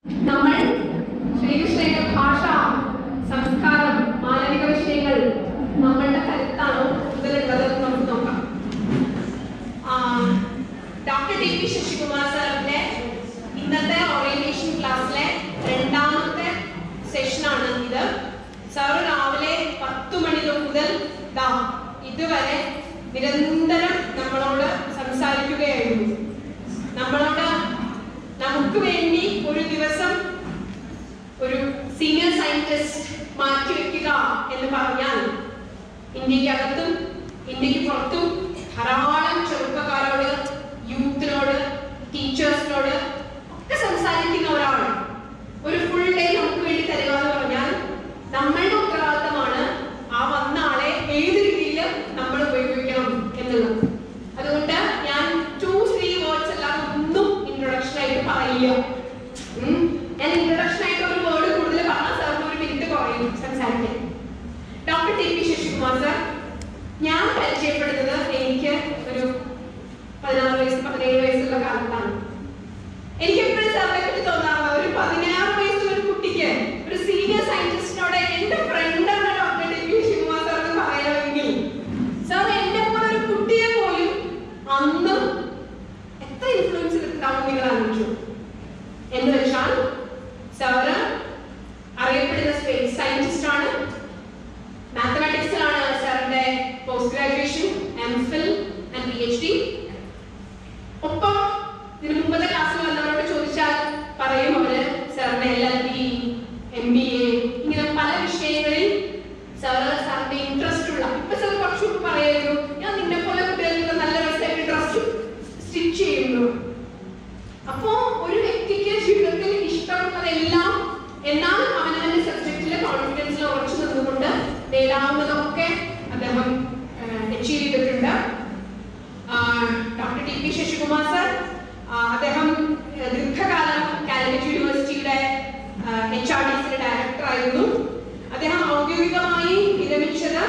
നമ്മൾ ശ്രീകൃഷ്ണന്റെ ഭാഷ സംസ്കാരം മാനവിക വിഷയങ്ങൾ നമ്മളുടെ കരുത്താണോ കൂടുതലുള്ളത് എന്ന് നമുക്ക് നോക്കാം ഡോക്ടർ ടി പി ശശികുമാർ സാറിന്റെ ഇന്നത്തെ ഓറിയന്റേഷൻ ക്ലാസ്സിലെ രണ്ടാമത്തെ സെഷനാണ് ഇത് സാറ് രാവിലെ പത്ത് മണി മുതൽ ദാ ഇതുവരെ നിരന്തരം നമ്മളോട് സംസാരിക്കുകയായിരുന്നു നമ്മളോട് നമുക്ക് വേണ്ടി ഒരു ദിവസം ഒരു സീനിയർ സയന്റിസ്റ്റ് മാറ്റിവെക്കുക എന്ന് പറഞ്ഞാൽ ഇന്ത്യക്കകത്തും ഇന്ത്യക്ക് പുറത്തും ധാരാളം ചെറുപ്പക്കാരോട് യൂത്തിനോട് ടീച്ചേഴ്സിനോട് ഒക്കെ സംസാരിക്കുന്ന ഒരാൾ ഒരു ഫുൾ ഡേ നമുക്ക് വേണ്ടി തരിക എന്ന് പറഞ്ഞാൽ നമ്മളുടെ ഉത്തരവാദിത്തമാണ് ആ വന്ന ആളെ ഏത് രീതിയിൽ നമ്മൾ ഉപയോഗിക്കണം എന്നുള്ളത് അതുകൊണ്ട് ഞാൻ ടു ത്രീ വേർഡ്സ് അല്ലാതെ ഒന്നും ഇൻട്രൊഡക്ഷൻ ആയിട്ട് പറയില്ല ഉം. ഞാൻ ഇൻട്രൊഡക്ഷൻ ആയിട്ട് ഒരു വേർഡ് കൂടുതൽ പറഞ്ഞാൽ സാറിന് ഒരു മിനിറ്റ് കുറയും സംസാരിക്കാൻ doctor T P Sasikumar sir ഞാൻ പരിചയപ്പെടുന്നത് എനിക്ക് ഒരു പതിനാറ് വയസ്സ് പതിനേഴ് വയസ്സുള്ള കാലത്താണ് എനിക്ക് എപ്പോഴും സാറിനെ പറ്റി തോന്നാറുള്ള ഒരു പതിനാറ് വയസ്സുള്ള ഒരു കുട്ടിക്ക് ഒരു സീനിയർ സയന്റിസ്റ്റിനോട് എന്റെ ഫ്രണ്ടാണ് doctor T P Sivakumar sir എന്ന് പറയണമെങ്കിൽ സാർ എന്നെ പോലെ ഒരു കുട്ടിയെ പോലും അന്ന് എത്ര ഇൻഫ്ലുവൻസ് ചെയ്തിട്ടുണ്ടാവും നിങ്ങൾ ആലോചിച്ചു എന്ന് വെച്ചാൽ സാറ് അറിയപ്പെടുന്ന സ്പേസ് സയന്റിസ്റ്റ് ആണ് മാത്തമാറ്റിക്സിലാണ് സാറിന്റെ post graduation M Phil and P H D ഒപ്പം ഇതിന് മുമ്പത്തെ ക്ലാസ്സിൽ വന്നവരോട് ചോദിച്ചാൽ പറയും അവര് സാറിന്റെ L L B M B A ഇങ്ങനെ പല വിഷയങ്ങളിൽ സാറ് സാറിന്റെ ഇൻട്രസ്റ്റ് ഉള്ള ഇപ്പൊ സാർ കുറച്ചു മുമ്പ് പറയായിരുന്നു ഞാൻ നിന്നെ പോലെ കുട്ടികൾക്ക് നല്ല രസമായിട്ട് ഡ്രസ് സ്റ്റിച്ച് ചെയ്യുന്നു അപ്പോ ഒരു വ്യക്തിക്ക് ജീവിതത്തിൽ ഇഷ്ടമുള്ളതെല്ലാം എന്നാൽ അവനവന്റെ സബ്ജക്റ്റിലെ കോൺഫിഡൻസിൽ ഉറച്ചു നിന്നുകൊണ്ട് നേടാവുന്നതൊക്കെ അദ്ദേഹം അച്ചീവ് ചെയ്തിട്ടുണ്ട് doctor T P Sasikumar sir അദ്ദേഹം ആ, ദീർഘകാലം കാലിക്കറ്റ് യൂണിവേഴ്സിറ്റിയുടെ എച്ച് ആർ ഡി സിയുടെ ഡയറക്ടർ ആയിരുന്നു അദ്ദേഹം ഔദ്യോഗികമായി വിരമിച്ചത്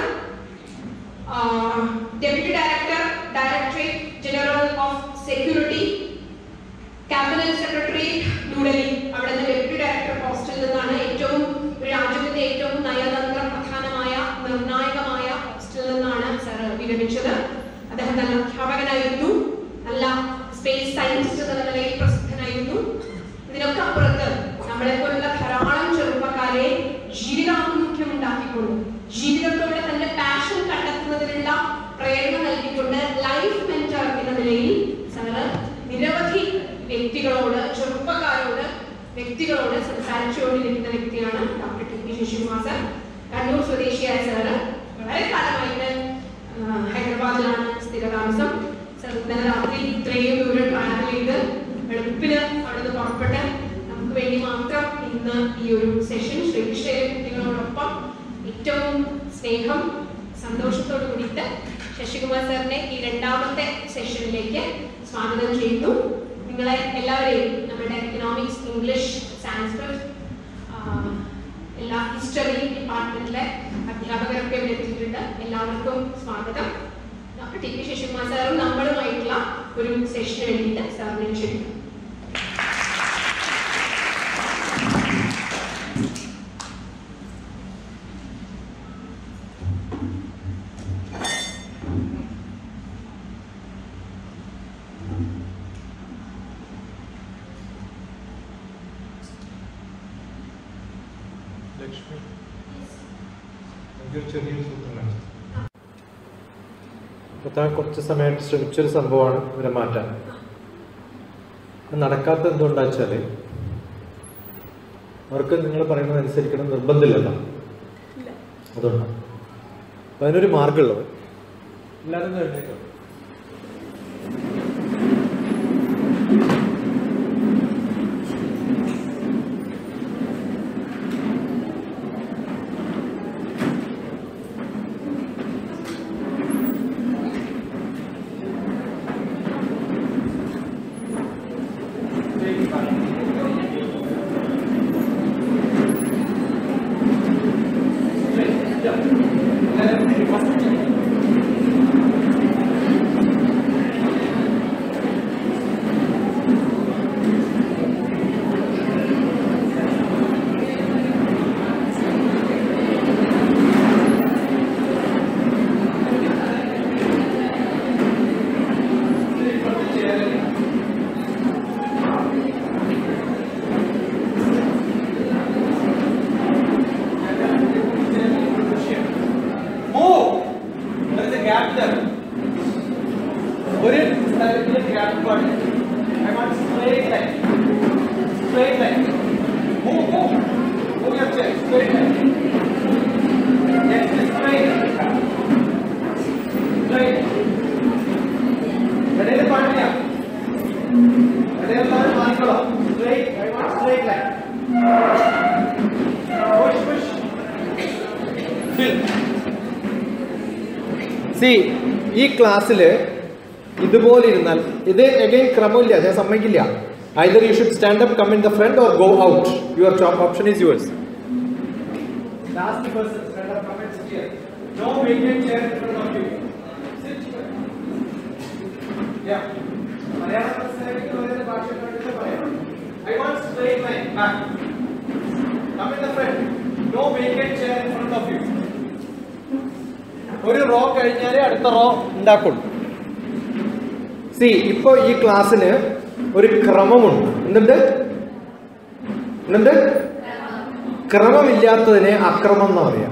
deputy director directorate general of security cabinet secretary New Delhi അവിടെ നിന്ന് ഡെപ്യൂട്ടി ഡയറക്ടർ പോസ്റ്റിൽ നിന്നാണ് ഏറ്റവും ഒരു രാജ്യത്തിന്റെ ഏറ്റവും നയതന്ത്ര പ്രധാനമായ നിർണായകമായ പോസ്റ്റിൽ നിന്നാണ് സർ വിരമിച്ചത് അദ്ദേഹം നല്ല അധ്യാപകനായിരുന്നു നല്ല സ്പേസ് സയന്റിസ്റ്റ് എന്ന നിലയിൽ പ്രസിദ്ധനായിരുന്നു ഇതിനൊക്കെ അപ്പുറത്ത് നമ്മളെ പോലുള്ള ധാരാളം ചെറുപ്പക്കാരെ ജീവിതാഭിമുഖ്യം ഉണ്ടാക്കിക്കൊണ്ട് ജീവിതത്തോട് തന്റെ പാഷൻ കണ്ടെത്തുന്നതിനുള്ള പ്രേരണ നൽകിക്കൊണ്ട് ലൈഫ് മെന്റർ എന്ന നിലയിൽ സാറ് നിരവധി വ്യക്തികളോട് ചെറുപ്പക്കാരോട് വ്യക്തികളോട് സംസാരിച്ചുകൊണ്ടിരിക്കുന്ന വ്യക്തിയാണ് doctor T P Sasikumar sir Kannur സ്വദേശിയായ സാറ് വളരെ കാലമായിട്ട് ആ, ഹൈദരാബാദിലാണ് സ്ഥിരതാമസം സർ ഇന്നലെ രാത്രി ഇത്രയും ദൂരം ട്രാവൽ ചെയ്ത് വെളുപ്പിന് അവിടെ നിന്ന് പുറപ്പെട്ട് നമുക്ക് വേണ്ടി മാത്രം ഇന്ന് ഈ ഒരു സെഷൻ ശ്രീകൃഷ്ണയിലെ കുട്ടികളോടൊപ്പം ഏറ്റവും സ്നേഹം സന്തോഷത്തോട് കൂടിയിട്ട് ശശികുമാർ സാറിനെ ഈ രണ്ടാമത്തെ സെഷനിലേക്ക് സ്വാഗതം ചെയ്യുന്നു നിങ്ങളെ എല്ലാവരെയും നമ്മുടെ എക്കണോമിക്സ് ഇംഗ്ലീഷ് സാൻസ്ക്രിറ്റ് എല്ലാ ഹിസ്റ്ററി ഡിപ്പാർട്ട്മെന്റിലെ അധ്യാപകരൊക്കെ ഇവിടെ എത്തിയിട്ടുണ്ട് എല്ലാവർക്കും സ്വാഗതം ഡോക്ടർ ടി പി ശശികുമാർ സാറും നമ്മളുമായിട്ടുള്ള ഒരു സെഷന് വേണ്ടിയിട്ട് സാറിനെ ക്ഷണിക്കും ലക്ഷ്മി എനിക്കൊരു ചെറിയൊരു സൂത്രം കാണിച്ചു അപ്പോൾ താൻ കുറച്ച് സമയമായിട്ട് ശ്രമിച്ചൊരു സംഭവമാണ് ഇവരെ മാറ്റാൻ അത് നടക്കാത്ത എന്തുകൊണ്ടാ വെച്ചാൽ അവർക്ക് നിങ്ങൾ പറയുന്നത് അനുസരിക്കണം നിർബന്ധമില്ലല്ലോ അതുകൊണ്ടാണ് അപ്പം അതിനൊരു മാർഗമുള്ളത് എല്ലാവരും ഒന്ന് എഴുന്നേൽക്കാം. straight line. Move, move. Move your chair. Straight line. Next is straight. Straight. ഇടയിൽ പാടില്ല ഇടയിൽ മാറിക്കോളോ straight I want straight line push push fill see ഈ ക്ലാസ്സിൽ ഇതുപോലെ ഇരുന്നാൽ ഇത് എഗൈൻ ക്രമമില്ല ഞാൻ സമ്മതിക്കില്ല either you should stand up come in the front or go out your option is yours Last person, stand up, come and sit here. No vacant chair in front of you. Sit. Yeah. Malayalam മനസ്സിലാക്കി പറയുന്ന ഭാഷ കണ്ടിട്ട് പറയാം I want straight line back come in the front no vacant chair in front of you ഒരു row കഴിഞ്ഞാലേ അടുത്ത raw ഉണ്ടാക്കുള്ളൂ C ഇപ്പൊ ഈ ക്ലാസ്സിന് ഒരു ക്രമമുണ്ട് എന്തുണ്ട് എന്തുണ്ട് ക്രമമില്ലാത്തതിനെ അക്രമം എന്ന് പറയാം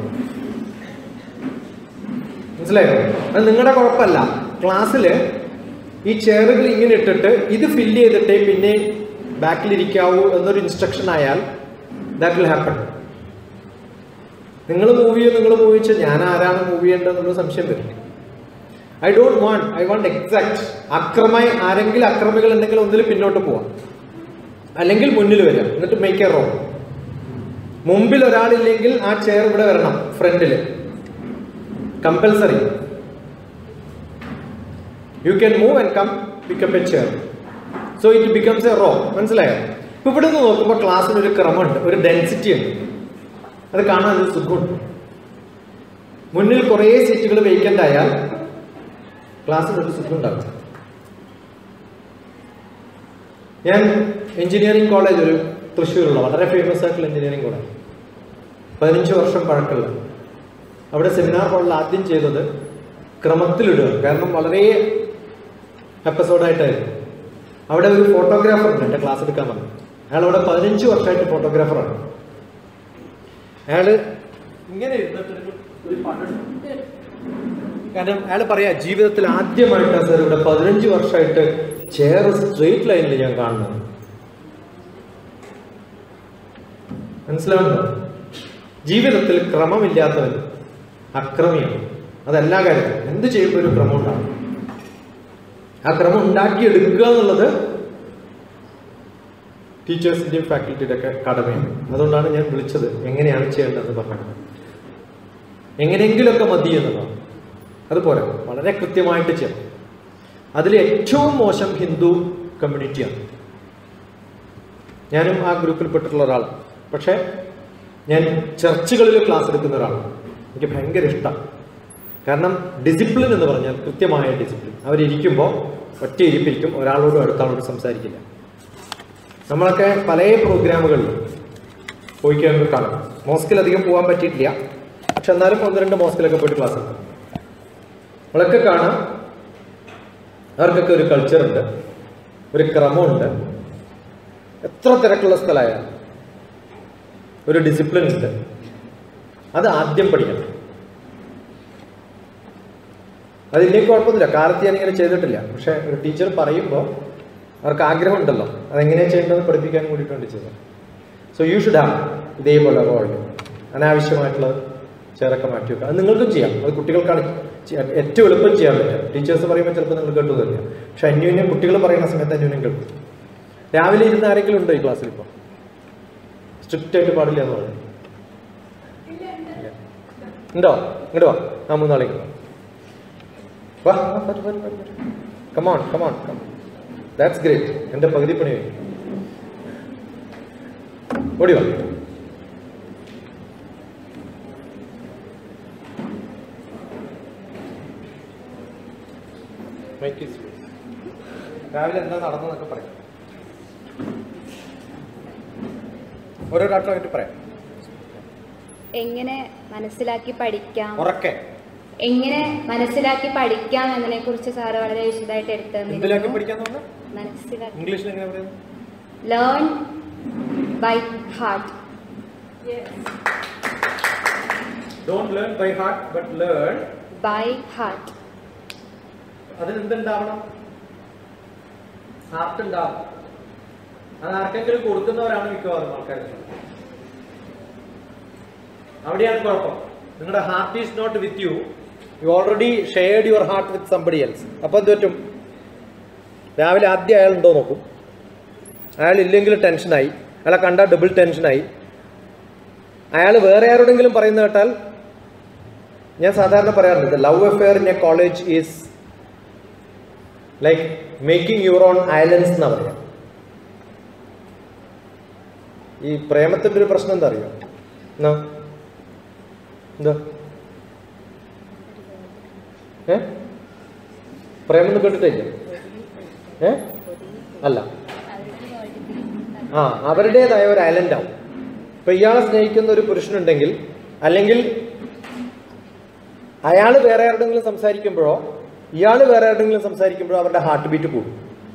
മനസ്സിലായോ അത് നിങ്ങളുടെ കുഴപ്പമല്ല ക്ലാസ്സിൽ ഈ ചെയറുകൾ ഇങ്ങനെ ഇട്ടിട്ട് ഇത് ഫില്ല് ചെയ്തിട്ടേ പിന്നെ ബാക്കിലിരിക്കാവൂ എന്നൊരു ഇൻസ്ട്രക്ഷൻ ആയാൽ ദാറ്റ് വിൽ ഹാപ്പൺ നിങ്ങൾ മൂവ് ചെയ്യോ നിങ്ങൾ മൂവ് വെച്ചാൽ ഞാൻ ആരാണ് മൂവ് ചെയ്യേണ്ടതെന്നുള്ള സംശയം വരും I don't want I want exact അക്രമായി ആരെങ്കിലും അക്രമികൾ ഉണ്ടെങ്കിൽ ഒന്നിൽ പിന്നോട്ട് പോവാം അല്ലെങ്കിൽ മുന്നിൽ വരാം എന്നിട്ട് മേക്ക് എ റോങ് മുമ്പിൽ ഒരാളില്ലെങ്കിൽ ആ ചെയർ ഇവിടെ വരണം ഫ്രണ്ടില് compulsory you can move and come pick up a chair so it becomes a row മനസ്സിലായോ ഇപ്പൊ ഇവിടെ നിന്ന് നോക്കുമ്പോൾ ക്ലാസ്സിന് ഒരു ക്രമമുണ്ട് ഒരു ഡെൻസിറ്റി ഉണ്ട് അത് കാണാൻ ഒരു സുഖമുണ്ട് മുന്നിൽ കുറേ സീറ്റുകൾ വേക്കൻ്റ് ആയാൽ ക്ലാസ്സിന് ഒരു സുഖം ഉണ്ടാവും ഞാൻ എഞ്ചിനീയറിംഗ് കോളേജ് ഒരു തൃശ്ശൂരുള്ള വളരെ ഫേമസ് ആയിട്ടുള്ള എഞ്ചിനീയറിംഗ് കോളേജ് പതിനഞ്ച് വർഷം പഴക്കമുള്ള അവിടെ സെമിനാർ ഹാളിൽ ആദ്യം ചെയ്തത് ക്രമത്തിലിടുക കാരണം വളരെ എപ്പിസോഡായിട്ടായിരുന്നു അവിടെ ഒരു ഫോട്ടോഗ്രാഫർ ഉണ്ട് എൻ്റെ ക്ലാസ് എടുക്കാൻ വന്നു അയാൾ അവിടെ പതിനഞ്ച് വർഷമായിട്ട് ഫോട്ടോഗ്രാഫറാണ് അയാള് ഇങ്ങനെ ഇരുന്നിട്ട് ഒരു- ഒരു പടം കാരണം അയാൾ പറയാ ജീവിതത്തിൽ ആദ്യമായിട്ടാണ് സാർ ഇവിടെ പതിനഞ്ച് വർഷമായിട്ട് ചെയർ സ്ട്രെയിറ്റ് ലൈനിൽ ഞാൻ കാണുന്നത് മനസ്സിലാവുന്നുണ്ടോ ജീവിതത്തിൽ ക്രമമില്ലാത്തവൻ അക്രമിയാണ് അതെല്ലാ കാര്യത്തിലും എന്ത് ചെയ്യുമ്പോൾ ഒരു ക്രമം ഉണ്ടാകും ആ ക്രമം ഉണ്ടാക്കിയെടുക്കുക എന്നുള്ളത് ടീച്ചേഴ്സിന്റെയും ഫാക്കൽറ്റിയുടെ ഒക്കെ കടമയാണ് അതുകൊണ്ടാണ് ഞാൻ വിളിച്ചത് എങ്ങനെയാണ് ചെയ്യേണ്ടതെന്ന് പറഞ്ഞത് എങ്ങനെയെങ്കിലുമൊക്കെ മതി എന്നുള്ളതാണ് അതുപോലെ വളരെ കൃത്യമായിട്ട് ചെയ്യണം അതിൽ ഏറ്റവും മോശം ഹിന്ദു കമ്മ്യൂണിറ്റിയാണ് ഞാനും ആ ഗ്രൂപ്പിൽപ്പെട്ടിട്ടുള്ള ഒരാളാണ് പക്ഷേ ഞാൻ ചർച്ചുകളിൽ ക്ലാസ് എടുക്കുന്ന ഒരാളാണ് എനിക്ക് ഭയങ്കര ഇഷ്ടം കാരണം ഡിസിപ്ലിൻ എന്ന് പറഞ്ഞാൽ കൃത്യമായ ഡിസിപ്ലിൻ അവരിയ്ക്കുമ്പോൾ ഒറ്റ ഇരിപ്പിരിക്കും ഒരാളോടും അടുത്താളോടും സംസാരിക്കില്ല നമ്മളൊക്കെ പല പ്രോഗ്രാമുകളിൽ പോയി കഴിയുമ്പോൾ കാണും മോസ്കിൽ അധികം പോകാൻ പറ്റിയിട്ടില്ല പക്ഷെ എന്നാലും ഒന്ന് രണ്ട് മോസ്കിലൊക്കെ പോയിട്ട് ക്ലാസ് ഉണ്ട് നമ്മളൊക്കെ കാണാം അവർക്കൊക്കെ ഒരു കൾച്ചറുണ്ട് ഒരു ക്രമമുണ്ട് എത്ര തിരക്കുള്ള സ്ഥലമായാൽ ഒരു ഡിസിപ്ലിൻ ഉണ്ട് അത് ആദ്യം പഠിക്കണം അതില്ലേ കുഴപ്പമൊന്നുമില്ല കാലത്ത് ഞാനിങ്ങനെ ചെയ്തിട്ടില്ല പക്ഷെ ഒരു ടീച്ചർ പറയുമ്പോൾ അവർക്ക് ആഗ്രഹമുണ്ടല്ലോ അതെങ്ങനെയാണ് ചെയ്യേണ്ടത് പഠിപ്പിക്കാൻ കൂടിയിട്ട് വേണ്ടി ചെയ്തത് സോ യു ഷുഡ് ഹാവ് ഇതേപോലെ റോൾഡ് അനാവശ്യമായിട്ടുള്ള ചേരൊക്കെ മാറ്റി വെക്കുക അത് നിങ്ങൾക്കും ചെയ്യാം അത് കുട്ടികൾക്കാണ് ചെയ്യാൻ- ഏറ്റവും എളുപ്പം ചെയ്യാൻ പറ്റുക ടീച്ചേഴ്സ് പറയുമ്പോൾ ചിലപ്പോൾ നിങ്ങൾ കേട്ടു തരില്ല പക്ഷെ അന്യോന്യം കുട്ടികൾ പറയുന്ന സമയത്ത് അന്യോന്യം കേൾക്കും രാവിലെ ഇരുന്ന് ആരെങ്കിലും ഉണ്ടോ ഈ ക്ലാസ്സിൽ ഇപ്പോൾ സ്ട്രിക്റ്റ് ആയിട്ട് പാടില്ല എന്ന് പറഞ്ഞു ഇല്ല. ഉണ്ടോ ഇങ്ങോട്ട് വാ ആ മൂന്നാളേക്ക് വാ കമോൺ കമോൺ ദാറ്റ്സ് ഗ്രേറ്റ് എൻ്റെ പകുതി പണി കഴിഞ്ഞു ഓടി വാ Make it sweet. രാവിലെ എന്താ നടന്നതൊക്കെ പറയാം ഓരോരാട്ടമായിട്ട് പറയാം എങ്ങനെ മനസ്സിലാക്കി പഠിക്കാം ഉറക്കെ എങ്ങനെ മനസ്സിലാക്കി പഠിക്കാം എന്നതിനെ കുറിച്ച് സാറ് വളരെ വിശദമായിട്ട് എടുത്തു എന്തിലാക്കി തന്നിരുന്നു പഠിക്കാൻ തോന്നുന്നു മനസ്സിലാക്കി ഇംഗ്ലീഷിൽ എങ്ങനെ പറയുന്നത് learn by heart don't learn by heart but learn by heart അതിന് എന്തുണ്ടാവണം ഹാർട്ട് ഉണ്ടാവും അത് ആർക്കെങ്കിലും കൊടുക്കുന്നവരാണ് മിക്കവാറും ആൾക്കാർ അവിടെയാണ് കുഴപ്പം നിങ്ങളുടെ heart is not with you you already shared your heart with somebody else അപ്പോൾ എന്ത് പറ്റും രാവിലെ ആദ്യം അയാൾ ഉണ്ടോ നോക്കും അയാൾ ഇല്ലെങ്കിൽ ടെൻഷനായി അയാളെ കണ്ടാൽ ഡബിൾ ടെൻഷനായി അയാൾ വേറെ ആരോടെങ്കിലും പറയുന്നത് കേട്ടാൽ ഞാൻ സാധാരണ പറയാറുണ്ട് love affair in a college is like making your own islands എന്നാ പറയാം ഈ പ്രേമത്തിന്റെ ഒരു പ്രശ്നം എന്താ അറിയോ എന്നാ എന്താ ഏ പ്രേമം എന്ന് കേട്ടിട്ടില്ല ഏ അല്ല ആ അവരുടേതായ ഒരു ഐലൻഡ് ആവും ഇപ്പൊ ഇയാളെ സ്നേഹിക്കുന്ന ഒരു പുരുഷനുണ്ടെങ്കിൽ അല്ലെങ്കിൽ അയാൾ വേറെ ആരുടെങ്കിലും സംസാരിക്കുമ്പോഴോ ഇയാൾ വേറെ ആരുടെങ്കിലും സംസാരിക്കുമ്പോഴോ അവരുടെ ഹാർട്ട് ബീറ്റ് കൂടും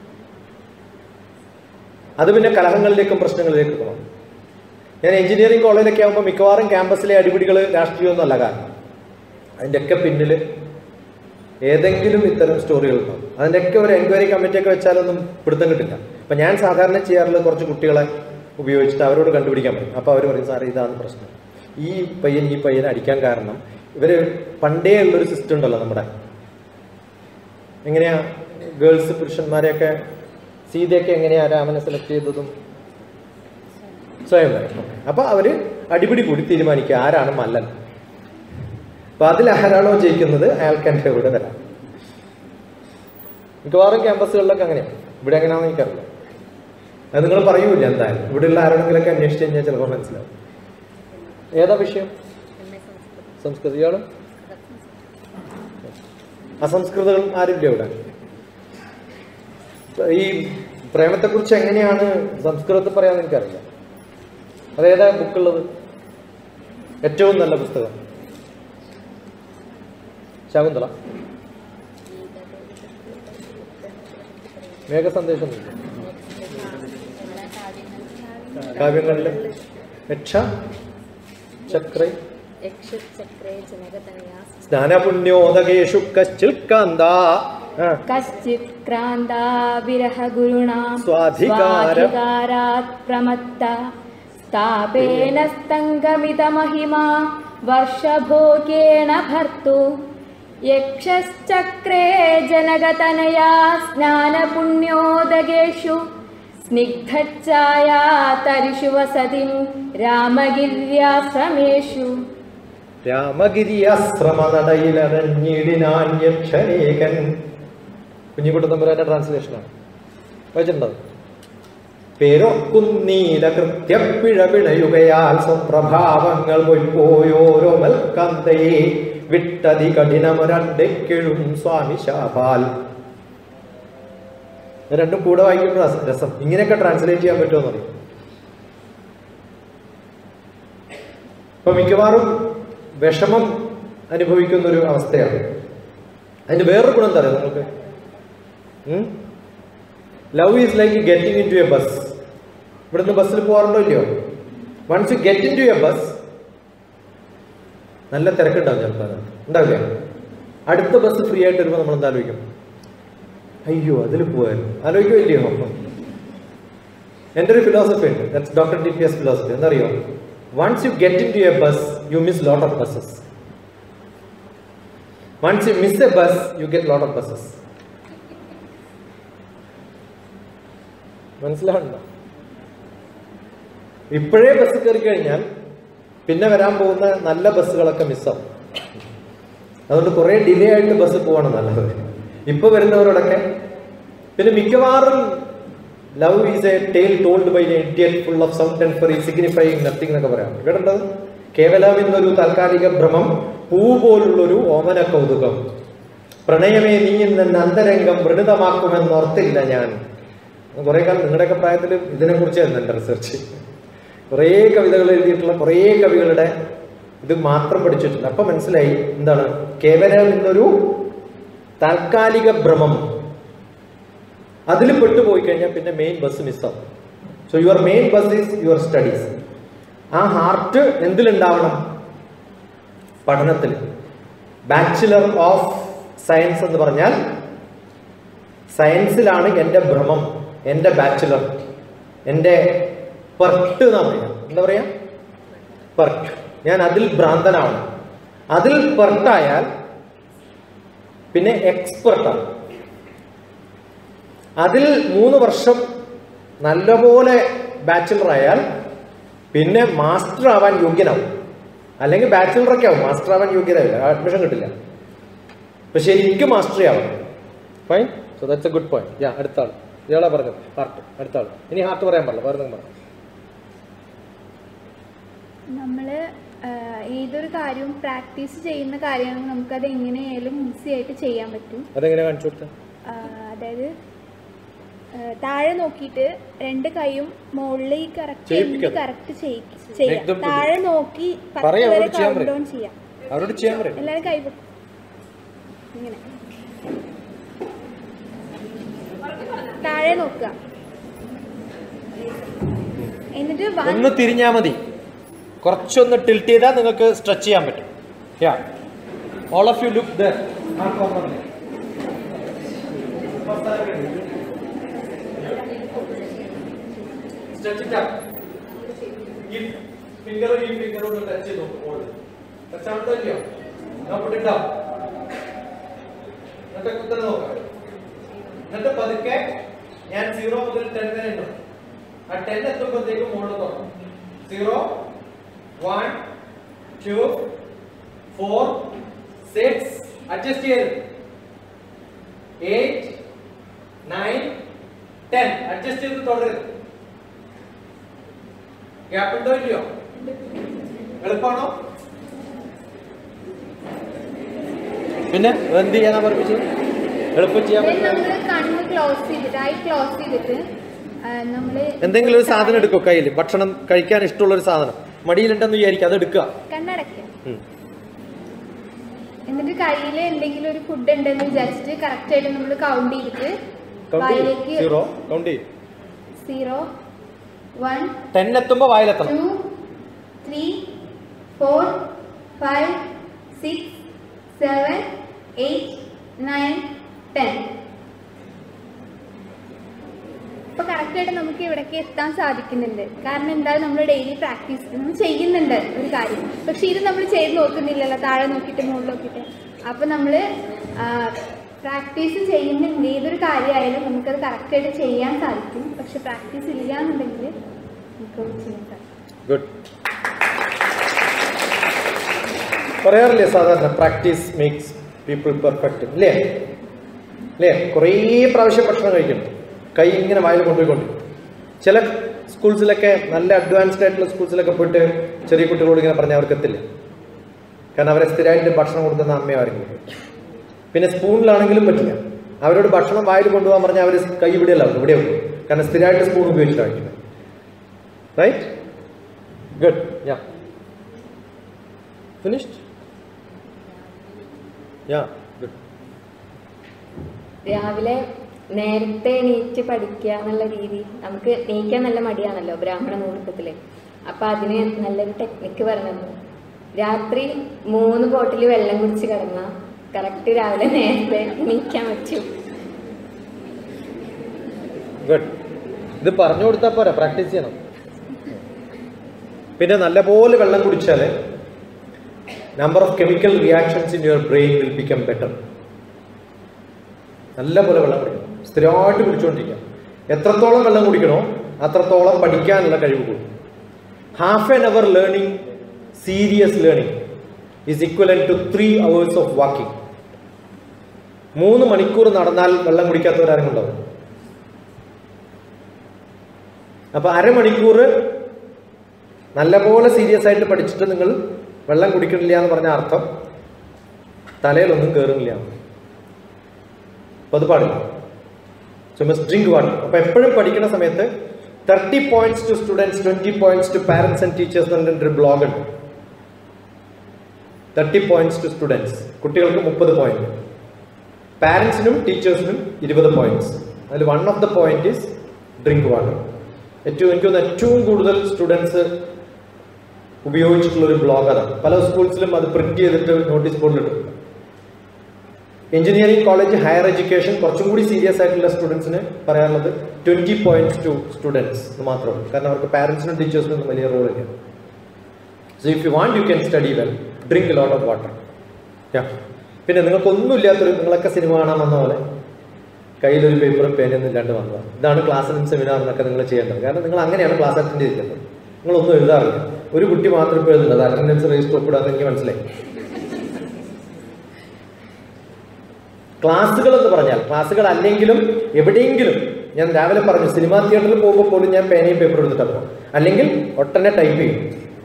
അത് പിന്നെ കലഹങ്ങളിലേക്കും പ്രശ്നങ്ങളിലേക്കും പോകണം ഞാൻ എഞ്ചിനീയറിംഗ് കോളേജിലൊക്കെ ആകുമ്പോൾ മിക്കവാറും ക്യാമ്പസിലെ അടിപിടികൾ രാഷ്ട്രീയമൊന്നുമല്ല കാരണം അതിൻ്റെയൊക്കെ പിന്നിൽ ഏതെങ്കിലും ഇത്തരം സ്റ്റോറികൾ ഉണ്ടാവും അതിൻ്റെയൊക്കെ ഒരു എൻക്വയറി കമ്മിറ്റിയൊക്കെ വെച്ചാലൊന്നും പിടുത്തം കിട്ടില്ല അപ്പം ഞാൻ സാധാരണ ചെയ്യാറുള്ളത് കുറച്ച് കുട്ടികളെ ഉപയോഗിച്ചിട്ട് അവരോട് കണ്ടുപിടിക്കാൻ പറയും അപ്പോൾ അവർ പറയും സാറേ ഇതാണ് പ്രശ്നം ഈ പയ്യൻ ഈ പയ്യനെ അടിക്കാൻ കാരണം ഇവർ പണ്ടേ ഉള്ളൊരു സിസ്റ്റം ഉണ്ടല്ലോ നമ്മുടെ എങ്ങനെയാ ഗേൾസ് പുരുഷന്മാരെയൊക്കെ സീതയൊക്കെ എങ്ങനെയാ രാമനെ സെലക്ട് ചെയ്തതും സ്വയംവരം അപ്പൊ അവര് അടിപിടി കൂടി തീരുമാനിക്കുക ആരാണ് മല്ലൻ അപ്പൊ അതിൽ ആരാണോ ജയിക്കുന്നത് അയാൾക്ക് എൻ്റെ കൂടെ വരാം മിക്കവാറും ക്യാമ്പസുകളിലൊക്കെ അങ്ങനെയാണ് ഇവിടെ എങ്ങനെയാണെന്ന് എനിക്കറിയില്ല അത് നിങ്ങൾ പറയൂല എന്തായാലും ഇവിടെയുള്ള ആരോടെങ്കിലൊക്കെ അന്വേഷിച്ച് കഴിഞ്ഞാൽ ചിലപ്പോൾ മനസ്സിലാവും ഏതാ വിഷയം സംസ്കൃതം ഇയാളും അസംസ്കൃതകൾ ആരില്ല ഇവിടെ ഈ പ്രേമത്തെക്കുറിച്ച് എങ്ങനെയാണ് സംസ്കൃതത്തിൽ പറയാന്ന് എനിക്കറിയില്ല അതേതാ ബുക്കുള്ളത് ഏറ്റവും നല്ല പുസ്തകം ശകുന്തള മേഘസന്ദേശം കാവ്യങ്ങളിലെ യക്ഷ ചക്രൈ യക്ഷചക്രേ ജനകതനയാ സ്നാനപുണ്യോദകേഷു കശ്ചിൽ കാന്ത ആ, കശ്ചിത് ക്രാന്താ വിരഹ ഗുരുണാം സ്വാധികാര- സ്വാധികാരാത് പ്രമത്ത സ്ഥാപേന സ്തംഗമിത മഹിമാ വർഷഭോഗേണ ഭർത്തു യക്ഷശ്ചക്രേ ജനകതനയാ സ്നാനപുണ്യോദകേഷു സ്നിഗ്ധച്ഛായാ തരിഷു വസതിം രാമഗിര്യാശ്രമേഷു രാമഗിരിയാശ്രമനടയിലരഞ്ഞിടിനാൻ യക്ഷനേകൻ കുഞ്ഞിക്കുട്ട തമ്പുരാന്റെ ട്രാൻസ്ലേഷനാണ് വായിച്ചിട്ടുണ്ടോ പേരൊക്കുന്നീല കൃത്യപ്പിഴ പിണയുകയാൽ സ്വപ്രഭാവങ്ങൾ പൊയ്പോയോരോ മൽക്കന്തയെ വിട്ടതി കഠിനമൊരണ്ടെക്കിഴും സ്വാമി ശാപാൽ ഇത് രണ്ടും കൂടെ വായിക്കുമ്പോൾ രസ- രസം ഇങ്ങനെയൊക്കെ ട്രാൻസ്ലേറ്റ് ചെയ്യാൻ പറ്റുമോ എന്നറിയാം ഇപ്പൊ മിക്കവാറും വിഷമം അനുഭവിക്കുന്ന ഒരു അവസ്ഥയാണ് അതിന്റെ വേറൊരു ഗുണം എന്താ പറയുക നമുക്ക് love is like getting into a bus ഇവിടുന്ന് ബസ്സിൽ പോകാറുണ്ടോ ഇല്ലയോ once you get into a bus നല്ല തിരക്കുണ്ടാവും ചിലപ്പോൾ അതിനകത്ത്. ഉണ്ടാവില്ല അടുത്ത ബസ് ഫ്രീ ആയിട്ട് വരുമ്പോൾ നമ്മൾ എന്താ ആലോചിക്കും അയ്യോ അതിൽ പോയാലും ആലോചിക്കോ ഇല്ലയോ എൻ്റെ ഒരു ഫിലോസഫി ഉണ്ട് that's doctor T P S philosophy എന്തറിയോ once you get into a bus you miss lot of buses once you miss a bus you get lot of buses മനസ്സിലാവുണ്ടോ ഇപ്പോഴേ ബസ് കയറി കഴിഞ്ഞാൽ പിന്നെ വരാൻ പോകുന്ന നല്ല ബസ്സുകളൊക്കെ മിസ്സാവും അതുകൊണ്ട് കുറെ ഡിലേ ആയിട്ട് ബസ് പോവാണ് നല്ലത് ഇപ്പൊ വരുന്നവരോടൊക്കെ പിന്നെ മിക്കവാറും love is a tale told by idiot full of sound and fury signifying nothing എന്നൊക്കെ പറയാം കേട്ടിട്ടത് കേവലം എന്നൊരു താൽക്കാലിക ഭ്രമം പൂ പോലുള്ളൊരു ഓമന കൗതുകം പ്രണയമേ നീ ഇന്ന് അന്തരംഗം വൃണിതമാക്കുമെന്ന് ഓർത്തില്ല ഞാൻ കുറെ കാലം നിങ്ങളുടെയൊക്കെ പ്രായത്തിൽ ഇതിനെ കുറിച്ചായിരുന്നു എൻ്റെ റിസർച്ച് കുറേ കവിതകൾ എഴുതിയിട്ടുള്ള കുറേ കവികളുടെ ഇത് മാത്രം പഠിച്ചിട്ടുണ്ട് അപ്പൊ മനസ്സിലായി എന്താണ് കേവലം എന്നൊരു താൽക്കാലിക ഭ്രമം അതിൽ പെട്ടുപോയി കഴിഞ്ഞാൽ പിന്നെ മെയിൻ ബസ് മിസ്സാവും so your main bus is your studies ആ ഹാർട്ട് എന്തിലുണ്ടാവണം പഠനത്തിൽ ബാച്ചിലർ ഓഫ് സയൻസ് എന്ന് പറഞ്ഞാൽ സയൻസിലാണ് എൻ്റെ ഭ്രമം എൻ്റെ ബാച്ചിലർ എൻ്റെ പെർട്ട് എന്നാ പറയാ എന്താ പറയാ പെർട്ട് ഞാൻ അതിൽ ഭ്രാന്തനാവണം അതിൽ പെർട്ടായാൽ പിന്നെ എക്സ്പെർട്ടാണ് അതിൽ മൂന്ന് വർഷം നല്ലപോലെ ബാച്ചിലർ ആയാൽ പിന്നെ മാസ്റ്റർ ആവാൻ യോഗ്യനാവും അല്ലെങ്കിൽ ബാച്ചിലറൊക്കെ ആവും മാസ്റ്റർ ആവാൻ യോഗ്യതയില്ല അഡ്മിഷൻ കിട്ടില്ല അപ്പൊ ശരിക്കും മാസ്റ്ററി ആവണം fine so that's a good point yeah അടുത്ത ആൾ ഇയാളാ പറഞ്ഞു ഹാർട്ട് അടുത്ത ആൾ ഇനി ഹാർട്ട് പറയാൻ പാടില്ല വേറെ പറഞ്ഞു നമ്മൾ ഏതൊരു കാര്യവും പ്രാക്ടീസ് ചെയ്യുന്ന കാര്യമാണെങ്കിൽ നമുക്കത് എങ്ങനെയായാലും ഈസി ആയിട്ട് ചെയ്യാൻ പറ്റും അതെങ്ങനെ കാണിച്ചു കൊടുത്ത ആ, അതായത് ആ, താഴെ നോക്കിയിട്ട് രണ്ട് കൈയും മുകളിൽ കറക്റ്റ് ചെയ്യിപ്പിക്കണം. കറക്റ്റ് ചെയ്യാം Make them do താഴെ നോക്കി പത്ത് പറയാം, വരെ അവരോട് ചെയ്യാൻ കൗണ്ട് പറയും. ഡൗൺ ചെയ്യാം അവരോട് ചെയ്യാൻ പറയും എല്ലാവരും കൈ വെക്കും ഇങ്ങനെ താഴെ നോക്കുക എന്നിട്ട് one- ഒന്ന് തിരിഞ്ഞാ മതി കുറച്ചൊന്ന് ടിൽറ്റ് ചെയ്താൽ നിങ്ങൾക്ക് സ്ട്രെച്ച് ചെയ്യാൻ പറ്റും yeah all of you look there stretch it up ഈ ഫിംഗർ ഈ ഫിംഗർ ഒന്ന് ടച്ച് ചെയ്തു മോള് ടച്ച് ആവുന്നില്ലയോ നോട്ട് ഇട്ട് ഡൗൺ എന്നിട്ട് കുത്തനെ നോക്കാം എന്നിട്ട് പതുക്കെ ഞാൻ സീറോ മുതൽ ടെൻ വരെ എണ്ണും ആ ടെൻ എത്തുമ്പോഴത്തേക്കും മുകളിൽ തുറക്കും zero one two four six adjust ചെയ്ത് എയ്റ്റ് നയൻ ടെൻ അഡ്ജസ്റ്റ് ചെയ്ത് തുടരുത് ഗ്യാപ്പ് ഉണ്ടോ ഇല്ലയോ എളുപ്പമാണോ പിന്നെ എന്ത് ചെയ്യാനാ പഠിപ്പിച്ചത് എളുപ്പം ചെയ്യാൻ then പറ്റുമോ നമ്മള് കണ്ണ് ക്ലോസ് ചെയ്തിട്ട് ഐ ക്ലോസ് ചെയ്തിട്ട് ആ, നമ്മള് എന്തെങ്കിലും ഒരു സാധനം എടുക്കോ കയ്യിൽ ഭക്ഷണം കഴിക്കാൻ ഇഷ്ടമുള്ള ഒരു സാധനം മടിയിലുണ്ടെന്ന് വിചാരിക്കുക അത് എടുക്കുക കണ്ണടയ്ക്കുക ഉം. എന്നിട്ട് കയ്യിൽ എന്തെങ്കിലും ഒരു ഫുഡ് ഉണ്ടെന്ന് വിചാരിച്ചിട്ട് കറക്റ്റ് ആയിട്ട് നമ്മൾ കൗണ്ട് ചെയ്തിട്ട് കൗണ്ട് വായിലേക്ക് സീറോ കൗണ്ട് ചെയ്യും സീറോ വൺ ടെൻ എത്തുമ്പോ വായിലെത്തണം two three four five six seven eight nine ten ഇപ്പൊ കറക്റ്റ് ആയിട്ട് നമുക്ക് ഇവിടേക്ക് എത്താൻ സാധിക്കുന്നുണ്ട് കാരണം എന്തായാലും നമ്മൾ ഡെയിലി പ്രാക്ടീസ് നമ്മൾ ചെയ്യുന്നുണ്ട് ഒരു കാര്യം പക്ഷെ ഇത് നമ്മൾ ചെയ്ത് നോക്കുന്നില്ലല്ലോ താഴെ നോക്കിയിട്ട് മുകളിൽ നോക്കിയിട്ട് അപ്പൊ നമ്മൾ പ്രാക്ടീസ് ചെയ്യുന്നുണ്ട് ഏതൊരു കാര്യമായാലും നമുക്കത് കറക്റ്റ് ആയിട്ട് ചെയ്യാൻ സാധിക്കും പക്ഷെ പ്രാക്ടീസ് ഇല്ല എന്നുണ്ടെങ്കിൽ നമുക്കത് ചെയ്യാൻ സാധിക്കും ഗുഡ് പറയാറില്ലേ സാധാരണ പ്രാക്ടീസ് മേക്സ് പീപ്പിൾ പെർഫെക്റ്റ് അല്ലേ അല്ലേ കുറേ പ്രാവശ്യം ഭക്ഷണം കഴിക്കണം കൈ ഇങ്ങനെ വായിൽ കൊണ്ടുപോയിക്കൊണ്ട് ചില സ്കൂൾസിലൊക്കെ നല്ല അഡ്വാൻസ്ഡ് ആയിട്ടുള്ള സ്കൂൾസിലൊക്കെ പോയിട്ട് ചെറിയ കുട്ടികളോട് ഇങ്ങനെ പറഞ്ഞാൽ അവർക്ക് എത്തില്ല കാരണം അവരെ സ്ഥിരമായിട്ട് ഭക്ഷണം കൊടുക്കുന്ന അമ്മയോ ആരെങ്കിലും പിന്നെ സ്പൂണിലാണെങ്കിലും പറ്റില്ല അവരോട് ഭക്ഷണം വായിൽ കൊണ്ടുപോകാൻ പറഞ്ഞാൽ അവർ കൈ ഇവിടെയല്ല ഇവിടെ വെക്കും കാരണം സ്ഥിരമായിട്ട് സ്പൂൺ ഉപയോഗിച്ചിട്ടാണ് കഴിക്കുന്നത് right good yeah finished yeah good രാവിലെ നേരത്തെ എണീറ്റ് പഠിക്കുക എന്നുള്ള രീതി നമുക്ക് എണീക്കാൻ നല്ല മടിയാണല്ലോ ബ്രാഹ്മണ മുഹൂർത്തത്തില് അപ്പൊ അതിന് നല്ലൊരു ടെക്നിക്ക് പറഞ്ഞത് രാത്രി മൂന്ന് ബോട്ടിൽ വെള്ളം കുടിച്ച് കിടന്ന കറക്റ്റ് രാവിലെ നേരത്തെ എണീക്കാൻ പറ്റും ഗുഡ് ഇത് പറഞ്ഞു കൊടുത്താൽ പോരാ പ്രാക്ടീസ് ചെയ്യണം പിന്നെ നല്ലപോലെ വെള്ളം കുടിച്ചാൽ number of chemical reactions in your brain will become better നല്ലപോലെ വെള്ളം കുടിക്കണം സ്ഥിരമായിട്ട് കുടിച്ചുകൊണ്ടിരിക്കാം എത്രത്തോളം വെള്ളം കുടിക്കണോ അത്രത്തോളം പഠിക്കാനുള്ള കഴിവ് കൂടും half an hour learning serious learning is equal to three hours of walking മൂന്ന് മണിക്കൂർ നടന്നാൽ വെള്ളം കുടിക്കാത്തവരാരും ഉണ്ടാവും അപ്പൊ അരമണിക്കൂർ നല്ലപോലെ സീരിയസ് ആയിട്ട് പഠിച്ചിട്ട് നിങ്ങൾ വെള്ളം കുടിക്കണില്ല എന്ന് പറഞ്ഞ അർത്ഥം തലയിലൊന്നും കയറുന്നില്ല അപ്പൊ അത് പാടില്ല സോ മസ്റ്റ് ഡ്രിങ്ക് വാട്ടർ അപ്പൊ എപ്പോഴും പഠിക്കുന്ന സമയത്ത് thirty points to students twenty points to parents and teachers എന്ന് പറഞ്ഞിട്ടൊരു ബ്ലോഗ് ഉണ്ട് തേർട്ടി പോയിന്റ്സ് ടു സ്റ്റുഡൻസ് കുട്ടികൾക്ക് മുപ്പത് പോയിന്റ് പാരന്റ്സിനും ടീച്ചേഴ്സിനും ഇരുപത് പോയിന്റ്സ് അതിൽ one of the point is drink water ഏറ്റവും എനിക്ക് തോന്നുന്നു ഏറ്റവും കൂടുതൽ സ്റ്റുഡൻസ് ഉപയോഗിച്ചിട്ടുള്ള ഒരു ബ്ലോഗ് അതാണ് പല സ്കൂൾസിലും അത് പ്രിന്റ് ചെയ്തിട്ട് നോട്ടീസ് ബോർഡിലിട്ടു എഞ്ചിനീയറിംഗ് കോളേജ് ഹയർ എഡ്യൂക്കേഷൻ കുറച്ചും കൂടി സീരിയസ് ആയിട്ടുള്ള സ്റ്റുഡൻസിന് പറയാനുള്ളത് ട്വന്റി പോയിന്റ്സ് ടു സ്റ്റുഡൻസ് എന്ന് മാത്രമേ കാരണം അവർക്ക് പാരന്റ്സിനും ടീച്ചേഴ്സിനും ഒന്നും വലിയ റോളില്ല so if you want you can study well drink lot of water പിന്നെ നിങ്ങൾക്കൊന്നുമില്ലാത്തൊരു നിങ്ങളൊക്കെ സിനിമ കാണാൻ വന്ന പോലെ കയ്യിലൊരു പേപ്പറും പേനൊന്നും ഇല്ലാണ്ട് വന്നതാണ് ഇതാണ് ക്ലാസ്സിനും സെമിനാറിനൊക്കെ നിങ്ങൾ ചെയ്യേണ്ടത് കാരണം നിങ്ങൾ അങ്ങനെയാണ് ക്ലാസ് അറ്റൻഡ് ചെയ്തിട്ടുള്ളത് നിങ്ങളൊന്നും എഴുതാറില്ല ഒരു കുട്ടി മാത്രം ഇപ്പോൾ എഴുതുന്നത് അറ്റൻഡൻസ് രജിസ്റ്റർ ഒപ്പിടാന്ന് എനിക്ക് മനസ്സിലായി ക്ലാസ്സുകൾ എന്ന് പറഞ്ഞാൽ ക്ലാസ്സുകൾ അല്ലെങ്കിലും എവിടെയെങ്കിലും ഞാൻ രാവിലെ പറഞ്ഞു സിനിമാ തിയേറ്ററിൽ പോകുമ്പോൾ പോലും ഞാൻ പേനയും പേപ്പർ എടുത്തിട്ടാണ് പോകും അല്ലെങ്കിൽ ഒട്ടനെ ടൈപ്പ് ചെയ്യും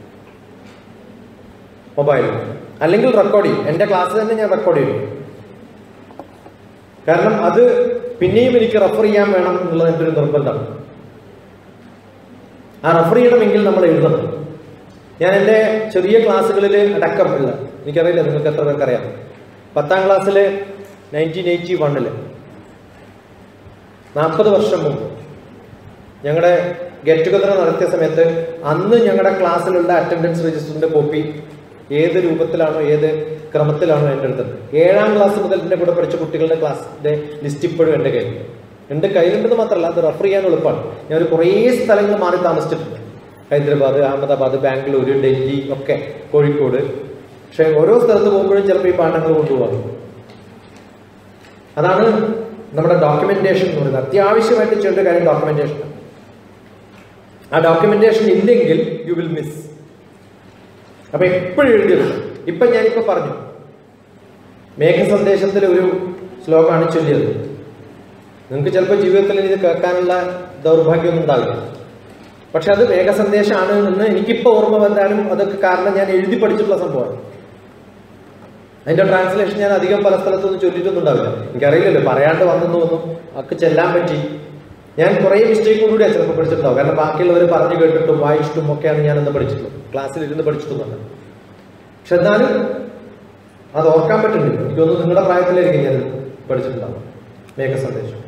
മൊബൈലിൽ അല്ലെങ്കിൽ റെക്കോർഡ് ചെയ്യും എൻ്റെ ക്ലാസ് തന്നെ ഞാൻ റെക്കോർഡ് ചെയ്യും കാരണം അത് പിന്നെയും എനിക്ക് റെഫർ ചെയ്യാൻ വേണം എന്നുള്ളത് എൻ്റെ ഒരു നിർബന്ധമാണ് ആ റെഫർ ചെയ്യണമെങ്കിൽ നമ്മൾ എഴുതണം ഞാൻ എൻ്റെ ചെറിയ ക്ലാസ്സുകളിൽ അടക്കം ഇല്ല എനിക്കറിയില്ല നിങ്ങൾക്ക് എത്ര പേർക്ക് അറിയാം പത്താം ക്ലാസ്സിൽ നയൻറ്റീൻ എയ്റ്റി വണ്ണിൽ നാൽപ്പത് വർഷം മുമ്പ് ഞങ്ങളുടെ ഗെറ്റ് ടുഗദർ നടത്തിയ സമയത്ത് അന്ന് ഞങ്ങളുടെ ക്ലാസ്സിലുള്ള അറ്റൻഡൻസ് രജിസ്റ്ററിന്റെ കോപ്പി ഏത് രൂപത്തിലാണോ ഏത് ക്രമത്തിലാണോ എൻ്റെ അടുത്തത് ഏഴാം ക്ലാസ് മുതൽ എൻ്റെ കൂടെ പഠിച്ച കുട്ടികളുടെ ക്ലാസ്സിന്റെ ലിസ്റ്റ് ഇപ്പോഴും എൻ്റെ കയ്യിൽ എൻ്റെ കയ്യിലുണ്ടെന്ന് മാത്രമല്ല അത് റെഫർ ചെയ്യാൻ എളുപ്പമാണ് ഞാൻ ഒരു കുറേ സ്ഥലങ്ങൾ മാറി താമസിച്ചിട്ടുണ്ട് ഹൈദരാബാദ് അഹമ്മദാബാദ് ബാംഗ്ലൂർ ഡൽഹി ഒക്കെ കോഴിക്കോട് പക്ഷെ ഓരോ സ്ഥലത്ത് പോകുമ്പോഴും ചിലപ്പോൾ ഈ പാഠങ്ങൾ കൊണ്ടുപോകാം അതാണ് നമ്മുടെ ഡോക്യുമെന്റേഷൻ എന്ന് പറയുന്നത് അത്യാവശ്യമായിട്ട് ചെയ്യേണ്ട കാര്യം ഡോക്യുമെന്റേഷൻ ആ ഡോക്യുമെന്റേഷൻ ഇല്ലെങ്കിൽ യു വിൽ മിസ് അപ്പൊ എപ്പോഴും എഴുതിയത് ഇപ്പൊ ഞാനിപ്പോ പറഞ്ഞു മേഘസന്ദേശത്തിൽ ഒരു ശ്ലോകമാണ് ചൊല്ലിയത് നിങ്ങൾക്ക് ചിലപ്പോൾ ജീവിതത്തിൽ ഇത് കേൾക്കാനുള്ള ദൗർഭാഗ്യമൊന്നും ഉണ്ടാവില്ല പക്ഷെ അത് മേഘസന്ദേശമാണ് എന്ന് എനിക്കിപ്പോ ഓർമ്മ വന്നാലും അതൊക്കെ കാരണം ഞാൻ എഴുതി പഠിച്ചിട്ടുള്ള സംഭവമാണ് അതിന്റെ ട്രാൻസ്ലേഷൻ ഞാൻ അധികം പല സ്ഥലത്തൊന്നും ചൊല്ലിയിട്ടൊന്നും ഉണ്ടാവില്ല എനിക്കറിയില്ലല്ലോ പറയാണ്ട് വന്നെന്ന് വന്നു ഒക്കെ ചെല്ലാൻ പറ്റി ഞാൻ കുറേ മിസ്റ്റേക്കോടുകൂടിയാണ് ചിലപ്പോൾ പഠിച്ചിട്ടുണ്ടാവും കാരണം ബാക്കിയുള്ളവർ പറഞ്ഞു കേട്ടിട്ടും വായിച്ചിട്ടും ഒക്കെയാണ് ഞാൻ ഇന്ന് പഠിച്ചിട്ടുള്ളത് ക്ലാസ്സിൽ ഇരുന്ന് പഠിച്ചിട്ടൊന്നുമല്ല പക്ഷെ എന്നാലും അത് ഓർക്കാൻ പറ്റുന്നില്ല എനിക്ക് തോന്നുന്നു നിങ്ങളുടെ പ്രായത്തിലായിരിക്കും ഞാൻ പഠിച്ചിട്ടുണ്ടാവും മേഘസന്ദേശം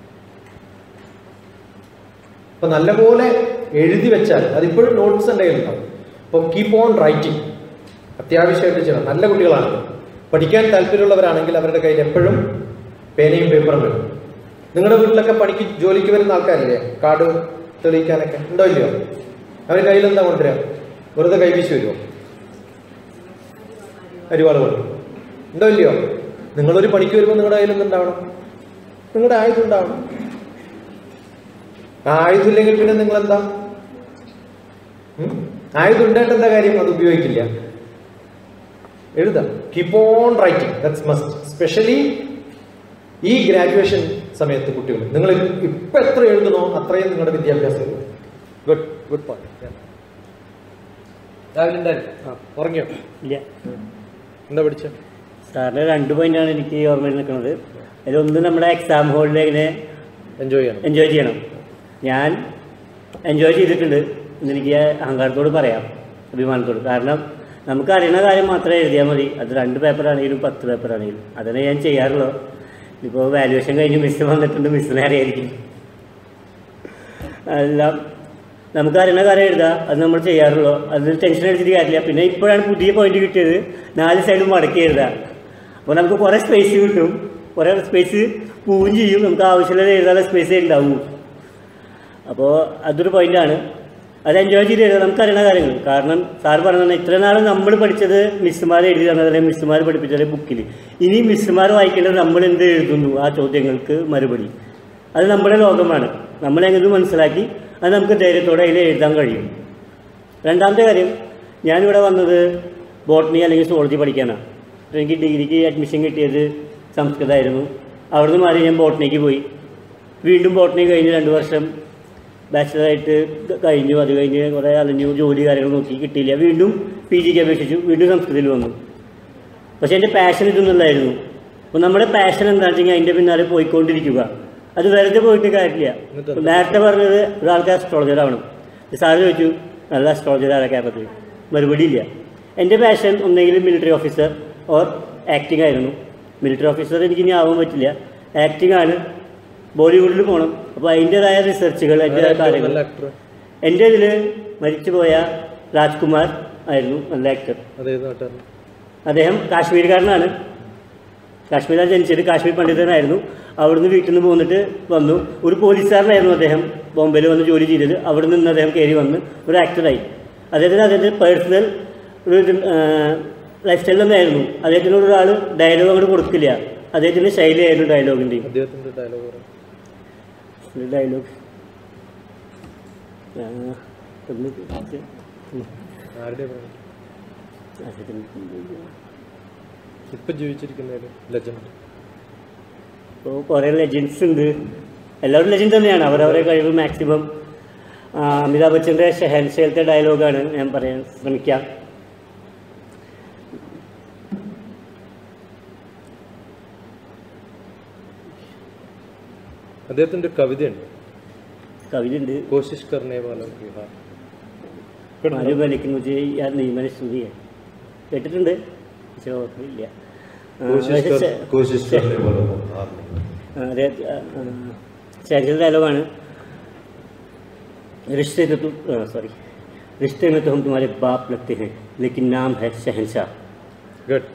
അപ്പൊ നല്ലപോലെ എഴുതി വെച്ചാൽ അതിപ്പോഴും നോട്ട്സ് എൻ്റെ കയ്യിലുണ്ടാവും അപ്പോൾ കീപ്പ് ഓൺ റൈറ്റിംഗ് അത്യാവശ്യമായിട്ട് ചെയ്യണം നല്ല കുട്ടികളാണ് പഠിക്കാൻ താല്പര്യമുള്ളവരാണെങ്കിൽ അവരുടെ കയ്യിൽ എപ്പോഴും പേനയും പേപ്പറും വേണം നിങ്ങളുടെ വീട്ടിലൊക്കെ പണിക്ക് ജോലിക്ക് വരുന്ന ആൾക്കാരില്ലേ കാർഡ് തെളിയിക്കാനൊക്കെ ഉണ്ടോ ഇല്ലയോ അവർ കയ്യിൽ എന്താ കൊണ്ടുവരിക വെറുതെ കൈവീശി വരുമോ അരിവാൾ കൊണ്ട് ഉണ്ടോ ഇല്ലയോ നിങ്ങളൊരു പണിക്ക് വരുമ്പോൾ നിങ്ങളുടെ കയ്യിൽ എന്തുണ്ടാവണം നിങ്ങളുടെ ആയുധം ഉണ്ടാവണം ആ ആയുധം ഇല്ലെങ്കിൽ പിന്നെ നിങ്ങൾ എന്താ ആയുധം ഉണ്ടായിട്ട് എന്താ കാര്യം അത് ഉപയോഗിക്കില്ല എഴുതാം keep on writing that's must specially ഈ ഗ്രാജുവേഷൻ സമയത്ത് കുട്ടികൾ നിങ്ങൾ ഇപ്പൊ എത്ര എഴുതുന്നോ അത്രയും നിങ്ങളുടെ വിദ്യാഭ്യാസം ഗുഡ് ഗുഡ് പോയിന്റ് രാവിലെ എന്തായാലും ആ ഉറങ്ങിയോ ഇല്ല എന്താ പഠിച്ച സാറിന് രണ്ട് പോയിന്റാണ് എനിക്ക് ഓർമ്മയിൽ നിൽക്കുന്നത് അതിലൊന്ന് നമ്മുടെ എക്സാം ഹോളിൽ എങ്ങനെ എൻജോയ് ചെയ്യണം എൻജോയ് ചെയ്യണം ഞാൻ എൻജോയ് ചെയ്തിട്ടുണ്ട് എന്ന് എനിക്ക് അഹങ്കാരത്തോട് പറയാം അഭിമാനത്തോട് കാരണം നമുക്ക് അറിയുന്ന കാര്യം മാത്രമേ എഴുതിയാൽ മതി അത് രണ്ട് പേപ്പറാണെങ്കിലും പത്ത് പേപ്പറാണെങ്കിലും അതന്നെ ഞാൻ ചെയ്യാറുള്ളൂ ഇപ്പോൾ വാല്യുവേഷൻ കഴിഞ്ഞ് മിസ് വന്നിട്ടുണ്ട് മിസ്സിനെ അറിയായിരിക്കും എല്ലാം നമുക്ക് അറിയുന്ന കാര്യം എഴുതാം അത് നമ്മൾ ചെയ്യാറുള്ളൂ അതിൽ ടെൻഷൻ അടിച്ചിട്ട് കാര്യമില്ല പിന്നെ ഇപ്പോഴാണ് പുതിയ പോയിന്റ് കിട്ടിയത് നാല് സൈഡും മടക്കി എഴുതാം അപ്പോൾ നമുക്ക് കുറേ സ്പേസ് കിട്ടും കുറേ സ്പേസ് പോവുകയും ചെയ്യും നമുക്ക് ആവശ്യമുള്ളത് എഴുതാനുള്ള സ്പേസേ ഉണ്ടാവൂ അപ്പോൾ അതൊരു പോയിന്റാണ് അത് എൻജോയ് ചെയ്ത് എഴുതാം നമുക്ക് അറിയുന്ന കാര്യങ്ങൾ കാരണം സാർ പറഞ്ഞത് ഇത്ര നാൾ നമ്മൾ പഠിച്ചത് മിസ്സുമാർ എഴുതി തന്നത് അല്ലെങ്കിൽ മിസ്സുമാർ പഠിപ്പിച്ചത് ബുക്കിൽ ഇനി മിസ്സുമാർ വായിക്കേണ്ടത് നമ്മൾ എന്ത് എഴുതുന്നു ആ ചോദ്യങ്ങൾക്ക് മറുപടി അത് നമ്മുടെ ലോകമാണ് നമ്മളെങ്ങനെ മനസ്സിലാക്കി അത് നമുക്ക് ധൈര്യത്തോടെ അതിൽ എഴുതാൻ കഴിയും രണ്ടാമത്തെ കാര്യം ഞാനിവിടെ വന്നത് ബോട്ടണി അല്ലെങ്കിൽ സോളജി പഠിക്കാനാണ് എനിക്ക് ഡിഗ്രിക്ക് അഡ്മിഷൻ കിട്ടിയത് സംസ്കൃതമായിരുന്നു അവിടുന്ന് മാറി ഞാൻ ബോട്ടണിക്ക് പോയി വീണ്ടും ബോട്ടണി കഴിഞ്ഞ് രണ്ട് വർഷം ബാച്ചിലറായിട്ട് കഴിഞ്ഞു അത് കഴിഞ്ഞ് കുറേ അലഞ്ഞു ജോലി കാര്യങ്ങൾ നോക്കി കിട്ടിയില്ല വീണ്ടും പി ജിക്ക് അപേക്ഷിച്ചു വീണ്ടും സംസ്കൃതത്തിൽ വന്നു പക്ഷേ എൻ്റെ പാഷൻ ഇതൊന്നുമില്ലായിരുന്നു അപ്പോൾ നമ്മുടെ പാഷൻ എന്താണെന്ന് വെച്ച് കഴിഞ്ഞാൽ അതിൻ്റെ പിന്നാലെ പോയിക്കൊണ്ടിരിക്കുക അത് വെറുതെ പോയിട്ട് കാര്യമില്ല എന്നിട്ട് നേരത്തെ പറഞ്ഞത് ഒരാൾക്ക് അസ്ട്രോളജർ ആവണം സാറ് ചോദിച്ചു നല്ല അസ്ട്രോളജർ ആരാ കേരളത്തിൽ മറുപടി ഇല്ല എൻ്റെ പാഷൻ ഒന്നെങ്കിലും മിലിറ്ററി ഓഫീസർ ഓർ ആക്ടിംഗ് ആയിരുന്നു മിലിറ്ററി ഓഫീസർ എനിക്ക് ഇനി ആവാൻ പറ്റില്ല ആക്ടിംഗ് ആണ് ബോളിവുഡിൽ പോകണം അപ്പോൾ അതിൻ്റെതായ റിസർച്ചുകൾ അതിൻ്റെതായ കാര്യങ്ങൾ നല്ല ആക്ടർ എൻ്റെ ഇതിൽ മരിച്ചുപോയ രാജ്കുമാർ ആയിരുന്നു നല്ല ആക്ടർ അതേത് നാട്ടുകാരൻ അദ്ദേഹം കാശ്മീർകാരനാണ് കാശ്മീരാണ് ജനിച്ചത് കാശ്മീർ പണ്ഡിതനായിരുന്നു അവിടുന്ന് വീട്ടിൽ നിന്ന് പോന്നിട്ട് വന്നു ഒരു പോലീസുകാരനായിരുന്നു അദ്ദേഹം ബോംബെയിൽ വന്ന് ജോലി ചെയ്തത് അവിടെ നിന്ന് അദ്ദേഹം കയറി വന്ന് ഒരു ആക്ടറായി അദ്ദേഹത്തിന് അദ്ദേഹത്തിൻ്റെ പേഴ്സണൽ ഒരു ലൈഫ് സ്റ്റൈൽ തന്നെയായിരുന്നു അദ്ദേഹത്തിനോട് ഒരാൾ ഡയലോഗ് അങ്ങോട്ട് കൊടുക്കില്ല അദ്ദേഹത്തിൻ്റെ ശൈലിയായിരുന്നു ഡയലോഗിൻ്റെയും അദ്ദേഹത്തിന്റെ ഡയലോഗ് ഡയലോഗ് ഒന്ന് ആരുടെ ഇപ്പൊ ജീവിച്ചിരിക്കുന്ന ലെജൻഡ് ഇപ്പോൾ കുറേ ലെജൻസ് ഉണ്ട് എല്ലാവരും ലെജൻഡ് തന്നെയാണ് അവരവരെ കഴിവ് മാക്സിമം അമിതാഭ് ബച്ചൻ്റെ ഷെഹൻഷേലത്തെ ഡയലോഗാണ് ഞാൻ പറയാൻ ശ്രമിക്കാം അദ്ദേഹത്തിന്റെ ഒരു കവിതയുണ്ട് കവിതയുണ്ട് കോശിഷ് കർണേ വാലം ബിഹാർ മാലു മലിക് മുജെ യാർ നീമനെ സ്തുതിയെ കേട്ടിട്ടുണ്ട് പക്ഷേ ഓർമ്മയില്ല ആ, കോശിഷ് കർ- പക്ഷേ കോശിഷ് കർണേ വാലം ബിഹാർ नहीं। अरे शहर डायलॉग ആണ് रिश्ते तो तुम सॉरी रिश्ते में तो हम तुम्हारे बाप लगते हैं लेकिन नाम है शहनशाह ഗുഡ്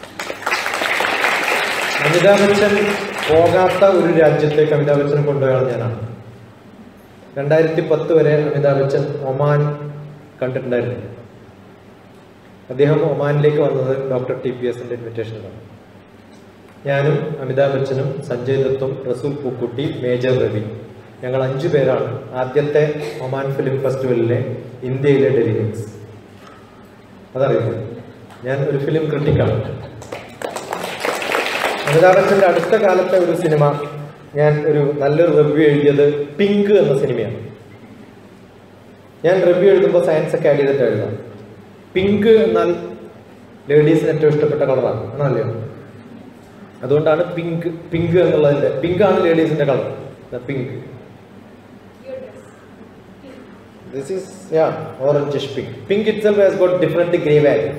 അമിതാഭ് ബച്ചൻ പോകാത്ത ഒരു രാജ്യത്തേക്ക് അമിതാഭ് ബച്ചനെ കൊണ്ടുപോയാൽ ഞാനാണ് രണ്ടായിരത്തി പത്ത് വരെ അമിതാഭ് ബച്ചൻ ഒമാൻ കണ്ടിട്ടുണ്ടായിരുന്നു അദ്ദേഹം ഒമാനിലേക്ക് വന്നത് ഡോക്ടർ ടി പി എസിന്റെ ഇൻവിറ്റേഷനിലാണ് ഞാനും അമിതാഭ് ബച്ചനും സഞ്ജയ് ദത്തും റസൂൽ പൂക്കുട്ടി മേജർ രവി ഞങ്ങൾ അഞ്ചു പേരാണ് ആദ്യത്തെ ഒമാൻ ഫിലിം ഫെസ്റ്റിവലിലെ ഇന്ത്യയിലെ ഡെലിഗേറ്റ്സ് അതറിയില്ല ഞാൻ ഒരു ഫിലിം ക്രിട്ടിക്കാണ് അമിതാഭ് ബച്ചന്റെ അടുത്ത കാലത്തെ ഒരു സിനിമ ഞാൻ ഒരു നല്ലൊരു റിവ്യൂ എഴുതിയത് പിങ്ക് എന്ന സിനിമയാണ് ഞാൻ റിവ്യൂ എഴുതുമ്പോൾ സയൻസ് ഒക്കെ ആഡ് ചെയ്തിട്ട് എഴുതാം പിങ്ക് എന്നാൽ ലേഡീസിന് ഏറ്റവും ഇഷ്ടപ്പെട്ട കളറാണ് ആണല്ലോ അതുകൊണ്ടാണ് പിങ്ക് പിങ്ക് എന്നുള്ളതിന്റെ പിങ്ക് ആണ് ലേഡീസിന്റെ colour pink this is yeah orange pink pink itself has got different grey value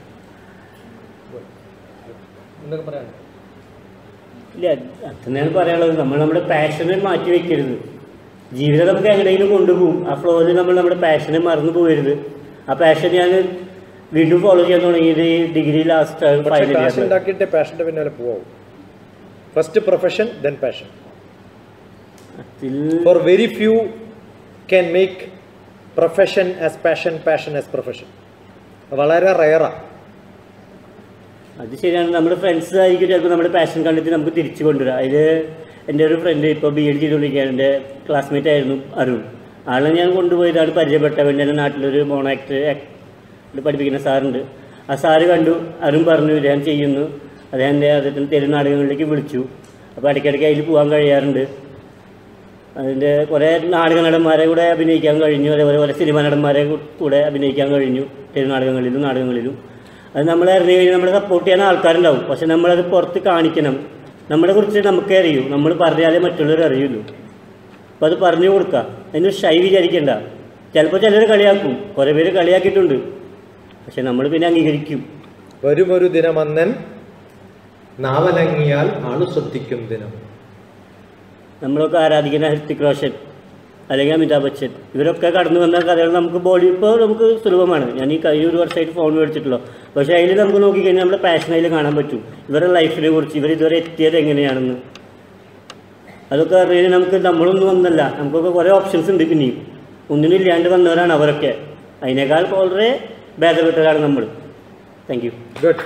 എന്തൊക്കെ പറയാൻ ഇല്ല അത് തന്നെയാണ് പറയാനുള്ളത് നമ്മൾ നമ്മുടെ പാഷനെ മാറ്റി വെക്കരുത് ജീവിതം നമുക്ക് എങ്ങനെയെങ്കിലും കൊണ്ടുപോകും ആ ഫ്ലോയിൽ നമ്മൾ നമ്മുടെ പാഷനെ മറന്നു പോകരുത് ആ പാഷൻ ഞാൻ വീണ്ടും ഫോളോ ചെയ്യാൻ തുടങ്ങിയത് ഈ ഡിഗ്രി ലാസ്റ്റ് പക്ഷെ ഫൈനൽ കാശ് ഇയർ ഉണ്ടാക്കിയിട്ട് പാഷന്റെ പിന്നാലെ പോവും ഫസ്റ്റ് പ്രൊഫഷൻ ദെൻ പാഷൻ അതിൽ for very few can make profession as passion passion as profession വളരെ റയറാ അത് ശരിയാണ് നമ്മുടെ ഫ്രണ്ട്സ് ആയിരിക്കും ചിലപ്പോൾ നമ്മുടെ പാഷൻ കണ്ടിട്ട് നമുക്ക് തിരിച്ചു കൊണ്ടുവരാം അതിൽ എൻ്റെ ഒരു ഫ്രണ്ട് ഇപ്പോൾ ബി എഡ് ചെയ്തുകൊണ്ടിരിക്കുകയാണ് എൻ്റെ ക്ലാസ്മേറ്റ് ആയിരുന്നു അരുൺ ആളെ ഞാൻ കൊണ്ടുപോയതാണ് പരിചയപ്പെട്ട വേണ്ടി എൻ്റെ നാട്ടിലൊരു മോണോ ആക്ട് പഠിപ്പിക്കുന്ന സാറുണ്ട് ആ സാറ് കണ്ടു അരുൺ പറഞ്ഞു ഞാൻ ചെയ്യുന്നു അദ്ദേഹം എൻ്റെ അദ്ദേഹത്തിന് തെരുനാടകങ്ങളിലേക്ക് വിളിച്ചു അപ്പോൾ ഇടയ്ക്കിടയ്ക്ക് അതിൽ പോകാൻ കഴിയാറുണ്ട് അതിൻ്റെ കുറേ നാടക നടന്മാരെ കൂടെ അഭിനയിക്കാൻ കഴിഞ്ഞു അതേപോലെ കുറേ സിനിമാ നടന്മാരെ കൂ- കൂടെ അഭിനയിക്കാൻ കഴിഞ്ഞു തെരുനാടകങ്ങളിലും നാടകങ്ങളിലും അത് നമ്മൾ അറിഞ്ഞു കഴിഞ്ഞാൽ നമ്മളെ സപ്പോർട്ട് ചെയ്യാൻ ആൾക്കാരുണ്ടാവും പക്ഷെ നമ്മളത് പുറത്ത് കാണിക്കണം നമ്മളെ കുറിച്ച് നമുക്കേ അറിയൂ നമ്മൾ പറഞ്ഞാലേ മറ്റുള്ളവർ അറിയുള്ളൂ അപ്പോൾ അത് പറഞ്ഞു കൊടുക്കുക അതിന് ഷൈ വിചാരിക്കണ്ട ചിലപ്പോൾ ചിലർ കളിയാക്കും കുറേ പേര് കളിയാക്കിയിട്ടുണ്ട് പക്ഷെ നമ്മൾ പിന്നെ അംഗീകരിക്കും വരുമൊരു ദിനമന്നൻ നാവലങ്ങിയാൽ ആളു ശ്രദ്ധിക്കും ദിനം നമ്മളൊക്കെ ആരാധിക്കുന്ന ഹൃത്തിക് റോഷൻ അല്ലെങ്കിൽ അമിതാഭ് ബച്ചൻ ഇവരൊക്കെ കടന്നു വന്ന കഥകൾ നമുക്ക് ബോഡി ഇപ്പോൾ നമുക്ക് സുലഭമാണ് ഞാൻ ഈ കഴിഞ്ഞ ഒരു വർഷമായിട്ട് ഫോൺ മേടിച്ചിട്ടുള്ളൂ പക്ഷേ അതിൽ നമുക്ക് നോക്കിക്കഴിഞ്ഞാൽ നമ്മുടെ പാഷൻ അതിൽ കാണാൻ പറ്റും ഇവരുടെ ലൈഫിനെ കുറിച്ച് ഇവർ ഇതുവരെ എത്തിയത് എങ്ങനെയാണെന്ന് അതൊക്കെ അറിയാൻ നമുക്ക് നമ്മളൊന്നും ഒന്നല്ല നമുക്കൊക്കെ കുറേ ഓപ്ഷൻസ് ഉണ്ട് പിന്നെയും ഒന്നിനും ഇല്ലാണ്ട് വന്നവരാണ് അവരൊക്കെ അതിനേക്കാൾ വളരെ ഭേദപ്പെട്ടവരാണ് നമ്മൾ താങ്ക് യു ഗുഡ്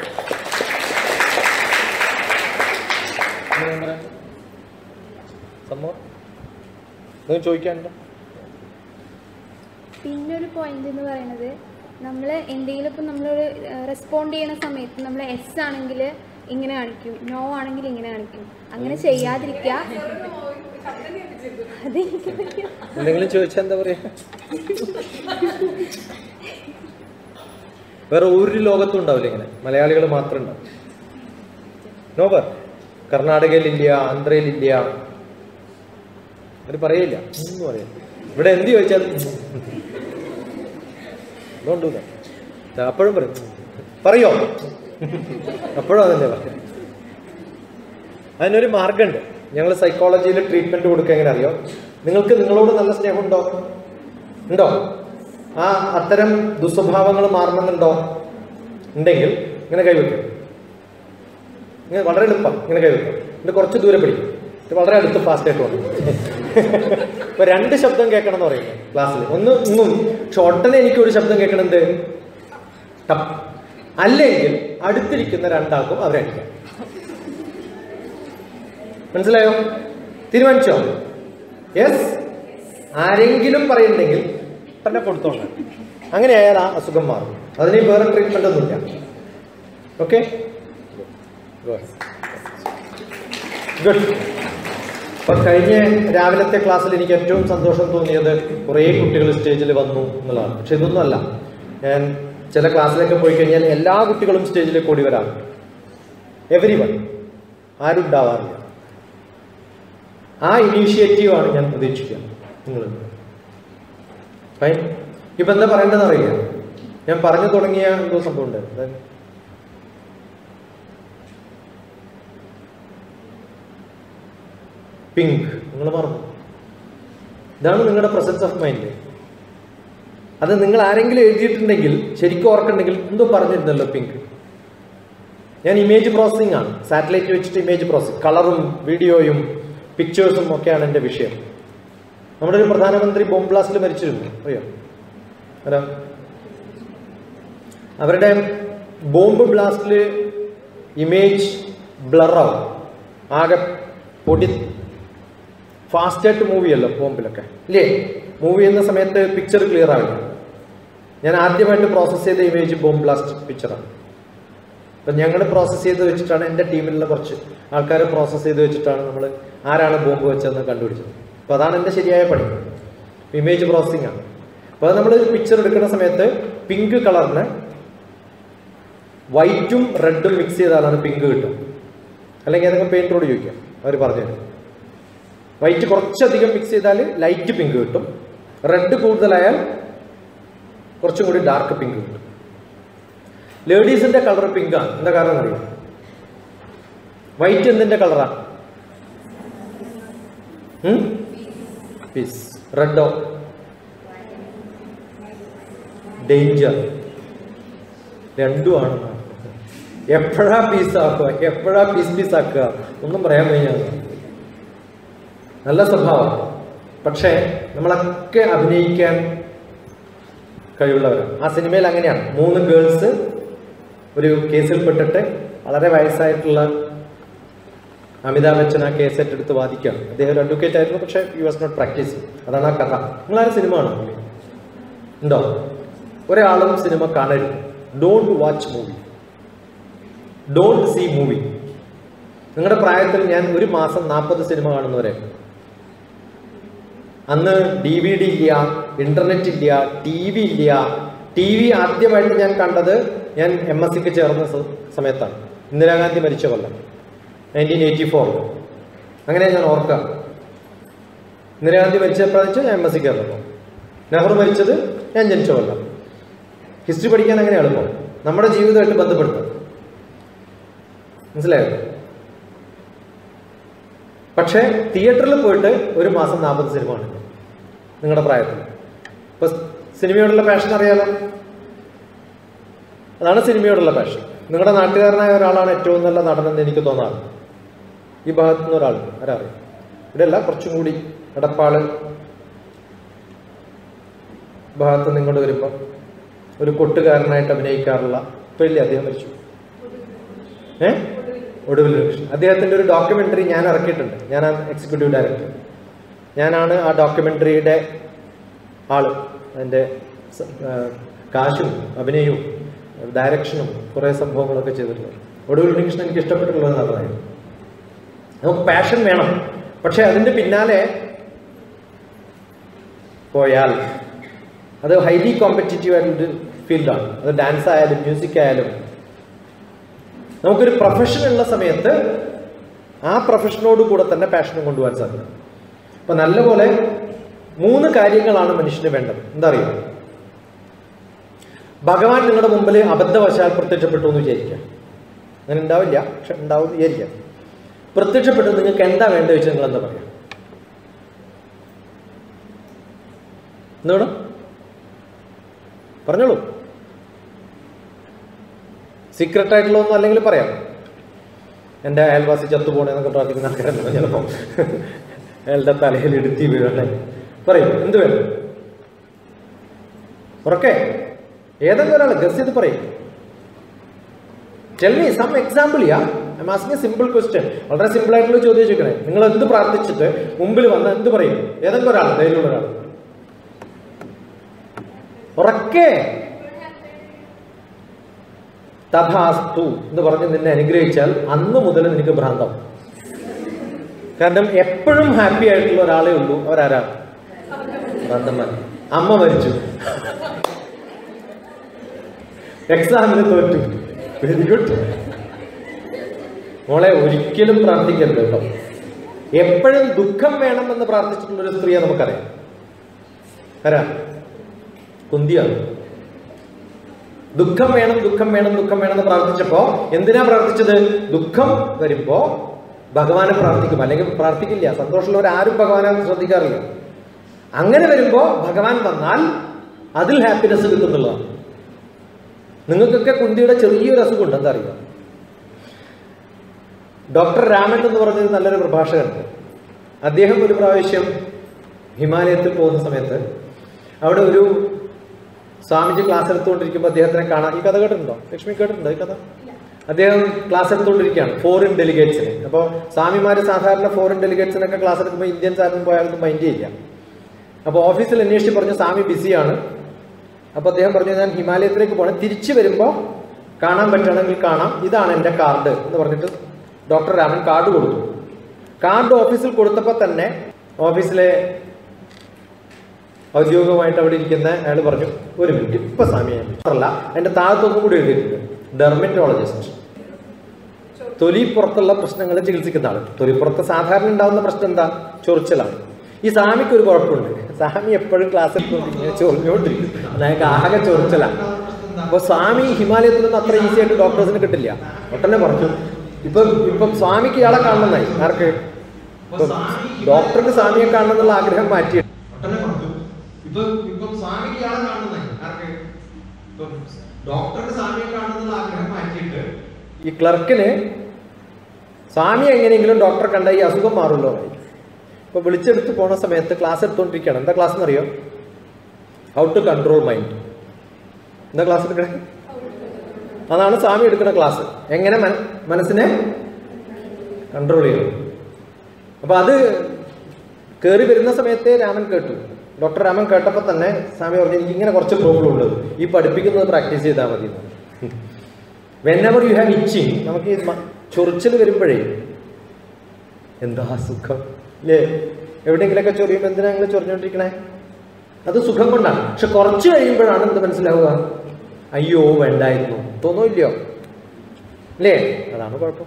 സംഭവം ചോദിക്കാനുണ്ടോ പിന്നെ ഒരു പോയിന്റ് എന്ന് പറയുന്നത് നമ്മൾ എന്തെങ്കിലും ഇപ്പം നമ്മളൊരു റെസ്പോണ്ട് ചെയ്യുന്ന സമയത്ത് നമ്മൾ എസ് ആണെങ്കിൽ ഇങ്ങനെ കാണിക്കും നോ ആണെങ്കിൽ ഇങ്ങനെ കാണിക്കും അങ്ങനെ ചെയ്യാതിരിക്കുക അതെനിക്ക് പറ്റിയ എന്തെങ്കിലും ചോദിച്ചാൽ എന്താ പറയാ വേറെ ഒരു ലോകത്തും ഉണ്ടാവില്ല ഇങ്ങനെ മലയാളികൾ മാത്രം ഉണ്ടാവും നോവർ കർണാടകയിലില്ല ആന്ധ്രയിലില്ല അവർ പറയില്ല ഒന്നും അറിയില്ല ഇവിടെ എന്ത് ചോദിച്ചാലും അതുകൊണ്ടില്ല അപ്പോഴും പറയും പറയോ അപ്പോഴും അതന്നെ പറയും അതിനൊരു മാർഗമുണ്ട് ഞങ്ങൾ സൈക്കോളജിയിൽ ട്രീറ്റ്മെന്റ് കൊടുക്കുക എങ്ങനെ അറിയോ നിങ്ങൾക്ക് നിങ്ങളോട് നല്ല സ്നേഹമുണ്ടോ ഉണ്ടോ ആ അത്തരം ദുസ്വഭാവങ്ങൾ മാറണമെന്നുണ്ടോ ഉണ്ടെങ്കിൽ ഇങ്ങനെ കൈവയ്ക്കും ഇങ്ങനെ വളരെ എളുപ്പം ഇങ്ങനെ കൈ വെക്കാം എന്നിട്ട് കുറച്ച് ദൂരെ പിടിക്കും ഇത് വളരെ അടുത്ത് ഫാസ്റ്റ് ആയിട്ട് വന്നു ഇപ്പൊ രണ്ട് ശബ്ദം കേൾക്കണം എന്ന് പറയുന്നത് ക്ലാസ്സിൽ ഒന്ന് ഇന്നും പക്ഷെ ഉടനെ എനിക്ക് ഒരു ശബ്ദം കേൾക്കണം എന്ത് ടപ്പ് അല്ലെങ്കിൽ അടുത്തിരിക്കുന്ന രണ്ടാൾക്കും അവരടിക്കാം മനസ്സിലായോ തീരുമാനിച്ചോ യെസ് ആരെങ്കിലും പറയുന്നുണ്ടെങ്കിൽ തന്നെ കൊടുത്തോണ്ട് അങ്ങനെയായാൽ ആ അസുഖം മാറും അതിന് വേറെ ട്രീറ്റ്മെന്റ് ഒന്നുമില്ല ഓക്കെ ഗുഡ് അപ്പൊ കഴിഞ്ഞ രാവിലത്തെ ക്ലാസ്സിൽ എനിക്ക് ഏറ്റവും സന്തോഷം തോന്നിയത് കുറേ കുട്ടികൾ സ്റ്റേജിൽ വന്നു എന്നുള്ളതാണ് പക്ഷെ ഇതൊന്നുമല്ല ഞാൻ ചില ക്ലാസ്സിലൊക്കെ പോയി കഴിഞ്ഞാൽ എല്ലാ കുട്ടികളും സ്റ്റേജിലേക്ക് ഓടി വരാം എവരി വൺ ആരും ഉണ്ടാവാറില്ല ആ ഇനീഷ്യേറ്റീവാണ് ഞാൻ പ്രതീക്ഷിക്കുക നിങ്ങൾ ഫൈൻ ഇപ്പൊ എന്താ പറയേണ്ടതെന്ന് അറിയില്ല ഞാൻ പറഞ്ഞു തുടങ്ങിയ എന്തോ സംഭവം ഉണ്ട് അതായത് പിങ്ക് നിങ്ങൾ മറന്നു ഇതാണ് നിങ്ങളുടെ പ്രസൻസ് ഓഫ് മൈൻഡ് അത് നിങ്ങൾ ആരെങ്കിലും എഴുതിയിട്ടുണ്ടെങ്കിൽ ശരിക്കും ഓർക്കുന്നുണ്ടെങ്കിൽ എന്തോ പറഞ്ഞിരുന്നല്ലോ പിങ്ക് ഞാൻ ഇമേജ് പ്രോസസ്സിംഗ് ആണ് സാറ്റലൈറ്റ് വെച്ചിട്ട് ഇമേജ് പ്രോസസ്സിംഗ് കളറും വീഡിയോയും പിക്ചേഴ്സും ഒക്കെയാണ് എൻ്റെ വിഷയം നമ്മുടെ ഒരു പ്രധാനമന്ത്രി ബോംബ് ബ്ലാസ്റ്റിൽ മരിച്ചിരുന്നു അറിയോ ആരാ അവരുടെ ബോംബ് ബ്ലാസ്റ്റിൽ ഇമേജ് ബ്ലറാവും ആകെ പൊടി ഫാസ്റ്റായിട്ട് മൂവ് ചെയ്യല്ലോ ബോംബിലൊക്കെ ഇല്ലേ മൂവ് ചെയ്യുന്ന സമയത്ത് പിക്ചർ ക്ലിയർ ആവില്ല ഞാൻ ആദ്യമായിട്ട് പ്രോസസ്സ് ചെയ്ത ഇമേജ് ബോംബ് ബ്ലാസ്റ്റ് പിക്ചറാണ് അപ്പം ഞങ്ങൾ പ്രോസസ്സ് ചെയ്ത് വെച്ചിട്ടാണ് എൻ്റെ ടീമിലുള്ള കുറച്ച് ആൾക്കാർ പ്രോസസ്സ് ചെയ്ത് വെച്ചിട്ടാണ് നമ്മൾ ആരാണ് ബോംബ് വെച്ചതെന്ന് കണ്ടുപിടിച്ചത് അപ്പോൾ അതാണ് എൻ്റെ ശരിയായ പണി ഇമേജ് പ്രോസസ്സിംഗ് ആണ് അപ്പോൾ അത് നമ്മൾ പിക്ചർ എടുക്കുന്ന സമയത്ത് പിങ്ക് കളറിന് വൈറ്റും റെഡും മിക്സ് ചെയ്താലാണ് പിങ്ക് കിട്ടുക അല്ലെങ്കിൽ ഏതെങ്കിലും പെയിൻറ്റോട് ചോദിക്കാം അവർ പറഞ്ഞു തരും വൈറ്റ് കുറച്ചധികം മിക്സ് ചെയ്താൽ ലൈറ്റ് പിങ്ക് കിട്ടും റെഡ് കൂടുതലായാൽ കുറച്ചും കൂടി ഡാർക്ക് പിങ്ക് കിട്ടും ലേഡീസിന്റെ കളർ പിങ്ക് ആണ് എന്താ കാരണം അറിയാം വൈറ്റ് എന്തിന്റെ കളറാ പീസ് റെഡോ ഡേഞ്ചർ രണ്ടുമാണ് എപ്പോഴാ പീസ് ആക്കുക എപ്പോഴാ പീസ് പീസ് ആക്കുക ഒന്നും പറയാൻ കഴിഞ്ഞാൽ നല്ല സ്വഭാവം പക്ഷേ നമ്മളൊക്കെ അഭിനയിക്കാൻ കഴിവുള്ളവരാണ് ആ സിനിമയിൽ അങ്ങനെയാണ് മൂന്ന് ഗേൾസ് ഒരു കേസിൽപ്പെട്ടിട്ട് വളരെ വയസ്സായിട്ടുള്ള അമിതാഭ് ബച്ചൻ ആ കേസ് ഏറ്റെടുത്ത് വാദിക്കുകയാണ് അദ്ദേഹം ഒരു അഡ്വക്കേറ്റ് ആയിരുന്നു പക്ഷേ യു വാസ് നോട്ട് പ്രാക്ടീസ് അതാണ് ആ കഥ നിങ്ങളാരും സിനിമ കാണും ഉണ്ടോ ഒരാളും സിനിമ കാണരുത് don't watch movie don't see movie നിങ്ങളുടെ പ്രായത്തിൽ ഞാൻ ഒരു മാസം നാൽപ്പത് സിനിമ കാണുന്നവരെ അന്ന് ഡി വി ഡി ഇല്ല ഇന്റർനെറ്റ് ഇല്ല ടി വി ഇല്ല ടി വി ആദ്യമായിട്ട് ഞാൻ കണ്ടത് ഞാൻ എം എസ് സിക്ക് ചേർന്ന സ- സമയത്താണ് ഇന്ദിരാഗാന്ധി മരിച്ച കൊല്ലം നയൻറ്റീൻ എയ്റ്റി ഫോർ അങ്ങനെ ഞാൻ ഓർക്കാം ഇന്ദിരാഗാന്ധി മരിച്ചപ്പോഴാണെന്ന് വെച്ചാൽ ഞാൻ എം എസ് സിക്ക് ചേർന്നപ്പോൾ നെഹ്റു മരിച്ചത് ഞാൻ ജനിച്ച കൊല്ലം ഹിസ്റ്ററി പഠിക്കാൻ അങ്ങനെ എളുപ്പം നമ്മുടെ ജീവിതമായിട്ട് ബന്ധപ്പെടുത്തുക മനസ്സിലായോ പക്ഷേ തിയേറ്ററിൽ പോയിട്ട് ഒരു മാസം നാൽപ്പത് സിനിമ കാണില്ല നിങ്ങളുടെ പ്രായത്തിൽ ഇപ്പൊ സിനിമയോടുള്ള പാഷൻ അറിയാലോ അതാണ് സിനിമയോടുള്ള പാഷൻ നിങ്ങളുടെ നാട്ടുകാരനായ ഒരാളാണ് ഏറ്റവും നല്ല നടനെന്ന് എനിക്ക് തോന്നാറ് ഈ ഭാഗത്തു നിന്ന് ഒരാൾ ആരറിയാം ഇവിടെ അല്ല കുറച്ചും കൂടി എടപ്പാള് ഭാഗത്ത് നിന്ന് ഇങ്ങോട്ട് വരുമ്പോൾ ഒരു കൊട്ടുകാരനായിട്ട് അഭിനയിക്കാറുള്ള ഇപ്പൊ ഇല്ലേ അദ്ദേഹം മരിച്ചു ഏ ഒടുവിൽ കൃഷ്ണൻ അദ്ദേഹത്തിന്റെ ഒരു ഡോക്യുമെന്ററി ഞാൻ ഇറക്കിയിട്ടുണ്ട് ഞാനാണ് എക്സിക്യൂട്ടീവ് ഡയറക്ടർ ഞാനാണ് ആ ഡോക്യുമെന്ററിയുടെ ആള് അതിന്റെ സ- ആ, കാശും അഭിനയവും ഡയറക്ഷനും കുറെ സംഭവങ്ങളൊക്കെ ചെയ്തിട്ടുള്ളത് ഒടുവിൽ കൃഷ്ണൻ എനിക്ക് ഇഷ്ടപ്പെട്ടിട്ടുള്ള ഒരു നടനായിരുന്നു നമുക്ക് പാഷൻ വേണം പക്ഷെ അതിന്റെ പിന്നാലെ പോയാൽ അത് ഹൈലി കോമ്പറ്റീറ്റീവ് ആയിട്ടൊരു ഫീൽഡാണ് അത് ഡാൻസ് ആയാലും മ്യൂസിക് ആയാലും നമുക്കൊരു പ്രൊഫഷൻ ഉള്ള സമയത്ത് ആ പ്രൊഫഷനോട് കൂടെ തന്നെ പാഷനും കൊണ്ടുപോകാൻ സാധിക്കും അപ്പൊ നല്ലപോലെ മൂന്ന് കാര്യങ്ങളാണ് മനുഷ്യന് വേണ്ടത് എന്താ അറിയുക ഭഗവാൻ നിങ്ങളുടെ മുമ്പിൽ അബദ്ധവശാൽ പ്രത്യക്ഷപ്പെട്ടു എന്ന് വിചാരിക്കുക അങ്ങനെ ഉണ്ടാവില്ല പക്ഷെ ഉണ്ടാവും എന്ന് വിചാരിക്കാം പ്രത്യക്ഷപ്പെട്ടു നിങ്ങൾക്ക് എന്താ വേണ്ടത് വെച്ചാൽ നിങ്ങൾ എന്താ പറയാം എന്താണ് പറഞ്ഞോളൂ സീക്രട്ട് ആയിട്ടുള്ള ഒന്നും അല്ലെങ്കിൽ പറയാം എൻ്റെ അയൽവാസി ചത്തുപോണേന്നൊക്കെ പ്രാർത്ഥിക്കുന്ന ആൾക്കാരുണ്ടല്ലോ ചിലപ്പോൾ അയാളുടെ തലയിൽ എടുത്തി വീഴട്ടെ പറയും എന്ത് വേണം ഉറക്കെ ഏതെങ്കിലും ഒരാൾ ഗസ് ചെയ്ത് പറയും tell me some example yeah I asking simple question വളരെ സിമ്പിൾ ആയിട്ടുള്ള ചോദ്യം ചോദിക്കണേ നിങ്ങൾ എന്ത് പ്രാർത്ഥിച്ചിട്ട് മുമ്പിൽ വന്ന് എന്ത് പറയും ഏതെങ്കിലും ഒരാൾ ധൈര്യമുള്ള ഒരാൾ ഉറക്കെ തഥാസ്തു എന്ന് പറഞ്ഞ് നിന്നെ അനുഗ്രഹിച്ചാൽ അന്ന് മുതൽ നിനക്ക് ഭ്രാന്തം കാരണം എപ്പോഴും ഹാപ്പി ആയിട്ടുള്ള ഒരാളേ ഉള്ളൂ അവരാരാ ഭ്രാന്തന്മാർ അമ്മ മരിച്ചു എക്സാമിന് തോറ്റു വെരി ഗുഡ് മോളെ ഒരിക്കലും പ്രാർത്ഥിക്കരുത് കേട്ടോ എപ്പോഴും ദുഃഖം വേണമെന്ന് പ്രാർത്ഥിച്ചിട്ടുള്ള ഒരു സ്ത്രീയെ നമുക്കറിയാം ആരാ കുന്തിയാണ് ദുഃഖം വേണം ദുഃഖം വേണം ദുഃഖം വേണം എന്ന് പ്രാർത്ഥിച്ചപ്പോ എന്തിനാ പ്രാർത്ഥിച്ചത് ദുഃഖം വരുമ്പോ ഭഗവാനെ പ്രാർത്ഥിക്കും അല്ലെങ്കിൽ പ്രാർത്ഥിക്കില്ല സന്തോഷമുള്ളവർ ആരും ഭഗവാനെ ശ്രദ്ധിക്കാറില്ല അങ്ങനെ വരുമ്പോ ഭഗവാൻ വന്നാൽ അതിൽ ഹാപ്പിനെസ് കിട്ടുന്നുള്ളതാണ് നിങ്ങൾക്കൊക്കെ കുന്തിയുടെ ചെറിയൊരു അസുഖമുണ്ട് എന്താ അറിയാം ഡോക്ടർ രാമൻ എന്ന് പറഞ്ഞൊരു നല്ലൊരു പ്രഭാഷകനുണ്ട് അദ്ദേഹം ഒരു പ്രാവശ്യം ഹിമാലയത്തിൽ പോകുന്ന സമയത്ത് അവിടെ ഒരു സ്വാമിജി ക്ലാസ് എടുത്തുകൊണ്ടിരിക്കുമ്പോൾ അദ്ദേഹത്തിനെ കാണാൻ ഈ കഥ കേട്ടിട്ടുണ്ടോ ലക്ഷ്മി കേട്ടിട്ടുണ്ടോ ഈ കഥ അദ്ദേഹം ക്ലാസ് എടുത്തുകൊണ്ടിരിക്കുകയാണ് ഫോറിൻ ഡെലിഗേറ്റ്സിന് അപ്പോൾ സ്വാമിമാർ സാധാരണ ഫോറിൻ ഡെലിഗേറ്റ്സിനൊക്കെ ക്ലാസ് എടുക്കുമ്പോൾ ഇന്ത്യൻസ് ആരും പോയാലും മൈൻഡ് ചെയ്യില്ല അപ്പോൾ ഓഫീസിൽ അന്വേഷിച്ച് പറഞ്ഞു സ്വാമി ബിസിയാണ് അപ്പോൾ അദ്ദേഹം പറഞ്ഞു ഞാൻ ഹിമാലയത്തിലേക്ക് പോകണം തിരിച്ചു വരുമ്പോൾ കാണാൻ പറ്റുകയാണെങ്കിൽ കാണാം ഇതാണ് എൻ്റെ കാർഡ് എന്ന് പറഞ്ഞിട്ട് ഡോക്ടർ രാമൻ കാർഡ് കൊടുത്തു കാർഡ് ഓഫീസിൽ കൊടുത്തപ്പോൾ തന്നെ ഓഫീസിലെ ഔദ്യോഗികമായിട്ട് അവിടെ ഇരിക്കുന്ന അയാൾ പറഞ്ഞു ഒരു മിനിറ്റ് ഇപ്പൊ സ്വാമിയെ അല്ല അതിന്റെ താഴത്തൊന്നും കൂടി എഴുതിയിട്ടുണ്ട് ഡെർമറ്റോളജിസ്റ്റ് തൊലിപ്പുറത്തുള്ള പ്രശ്നങ്ങൾ ചികിത്സിക്കുന്ന ആൾ തൊലിപ്പുറത്ത് സാധാരണ ഉണ്ടാവുന്ന പ്രശ്നം എന്താ ചൊറിച്ചലാണ് ഈ സ്വാമിക്ക് ഒരു കുഴപ്പമുണ്ട് സ്വാമി എപ്പോഴും ക്ലാസ് എടുത്തുകൊണ്ടിരിക്കുന്നത് ചൊറിഞ്ഞുകൊണ്ടിരിക്കും അതായത് ആകെ ചൊറിച്ചലാണ് അപ്പൊ സ്വാമി ഹിമാലയത്തിലൊന്നും അത്ര ഈസി ആയിട്ട് ഡോക്ടേഴ്സിന് കിട്ടില്ല ഒട്ടനെ പറഞ്ഞു ഇപ്പം ഇപ്പം സ്വാമിക്ക് ഇയാളെ കാണണമെന്നായി ആർക്ക് ഇപ്പം ഡോക്ടർക്ക് സ്വാമിയെ കാണണം എന്നുള്ള ആഗ്രഹം മാറ്റി ഒട്ടനെ പറഞ്ഞു ഇപ്പം ഇപ്പം സ്വാമിക്ക് ഇയാളെ കാണണമെന്നായി ആർക്ക് ഇപ്പം ഡോക്ടർക്ക് സ്വാമിയെ കാണണം എന്നുള്ള ആഗ്രഹം മാറ്റിയിട്ട് ഈ ക്ലർക്കിന് സ്വാമി എങ്ങനെയെങ്കിലും ഡോക്ടറെ കണ്ട ഈ അസുഖം മാറുമല്ലോ എന്നായി ഇപ്പൊ വിളിച്ചെടുത്ത് പോണ സമയത്ത് ക്ലാസ് എടുത്തുകൊണ്ടിരിക്കുകയാണ് എന്താ ക്ലാസ് എന്നറിയോ ഹൗ ടു കൺട്രോൾ മൈൻഡ് എന്താ ക്ലാസ് എടുക്കണേ അതാണ് സ്വാമി എടുക്കുന്ന ക്ലാസ് എങ്ങനെ മന- മനസ്സിനെ കൺട്രോൾ ചെയ്യണം അപ്പൊ അത് കയറി വരുന്ന സമയത്തെ രാമൻ കേട്ടു ഡോക്ടർ രാമൻ കേട്ടപ്പോൾ തന്നെ സ്വാമി പറഞ്ഞു എനിക്ക് ഇങ്ങനെ കുറച്ച് പ്രോബ്ലം ഉള്ളത് ഈ പഠിപ്പിക്കുന്നത് പ്രാക്ടീസ് ചെയ്താൽ മതി whenever you have itching നമുക്ക് ഈ മ- ചൊറിച്ചിൽ വരുമ്പോഴേ എന്താ സുഖം അല്ലേ എവിടെയെങ്കിലൊക്കെ ചൊറിയുമ്പോൾ എന്തിനാ നിങ്ങൾ ചൊറിഞ്ഞോണ്ടിരിക്കണേ അത് സുഖം കൊണ്ടാണ് പക്ഷെ കുറച്ച് കഴിയുമ്പോഴാണ് എന്ത് മനസ്സിലാവുക അയ്യോ വേണ്ടായിരുന്നു തോന്നൂല്ലയോ അല്ലേ അതാണ് കുഴപ്പം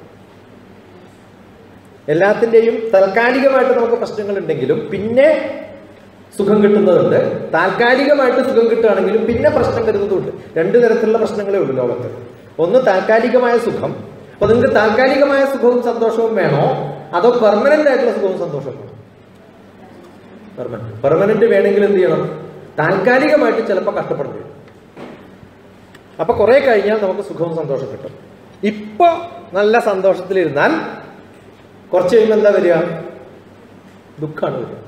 എല്ലാത്തിൻ്റെയും താൽക്കാലികമായിട്ട് നമുക്ക് പ്രശ്നങ്ങൾ ഉണ്ടെങ്കിലും പിന്നെ സുഖം കിട്ടുന്നതുണ്ട് താൽക്കാലികമായിട്ട് സുഖം കിട്ടുകയാണെങ്കിലും പിന്നെ പ്രശ്നം വരുന്നതുണ്ട് രണ്ട് തരത്തിലുള്ള പ്രശ്നങ്ങളേ ഉള്ളൂ ലോകത്ത് ഒന്ന് താൽക്കാലികമായ സുഖം അപ്പൊ നിങ്ങൾക്ക് താൽക്കാലികമായ സുഖവും സന്തോഷവും വേണോ അതോ പെർമനന്റ് ആയിട്ടുള്ള സുഖവും സന്തോഷവും വേണോ പെർമനന്റ് പെർമനന്റ് വേണമെങ്കിൽ എന്ത് ചെയ്യണം താൽക്കാലികമായിട്ട് ചിലപ്പോൾ കഷ്ടപ്പെടേണ്ടി വരും അപ്പൊ കുറെ കഴിഞ്ഞാൽ നമുക്ക് സുഖവും സന്തോഷം കിട്ടും ഇപ്പൊ നല്ല സന്തോഷത്തിലിരുന്നാൽ കുറച്ച് കഴിയുമ്പോൾ എന്താ വരിക ദുഃഖമാണ് വരിക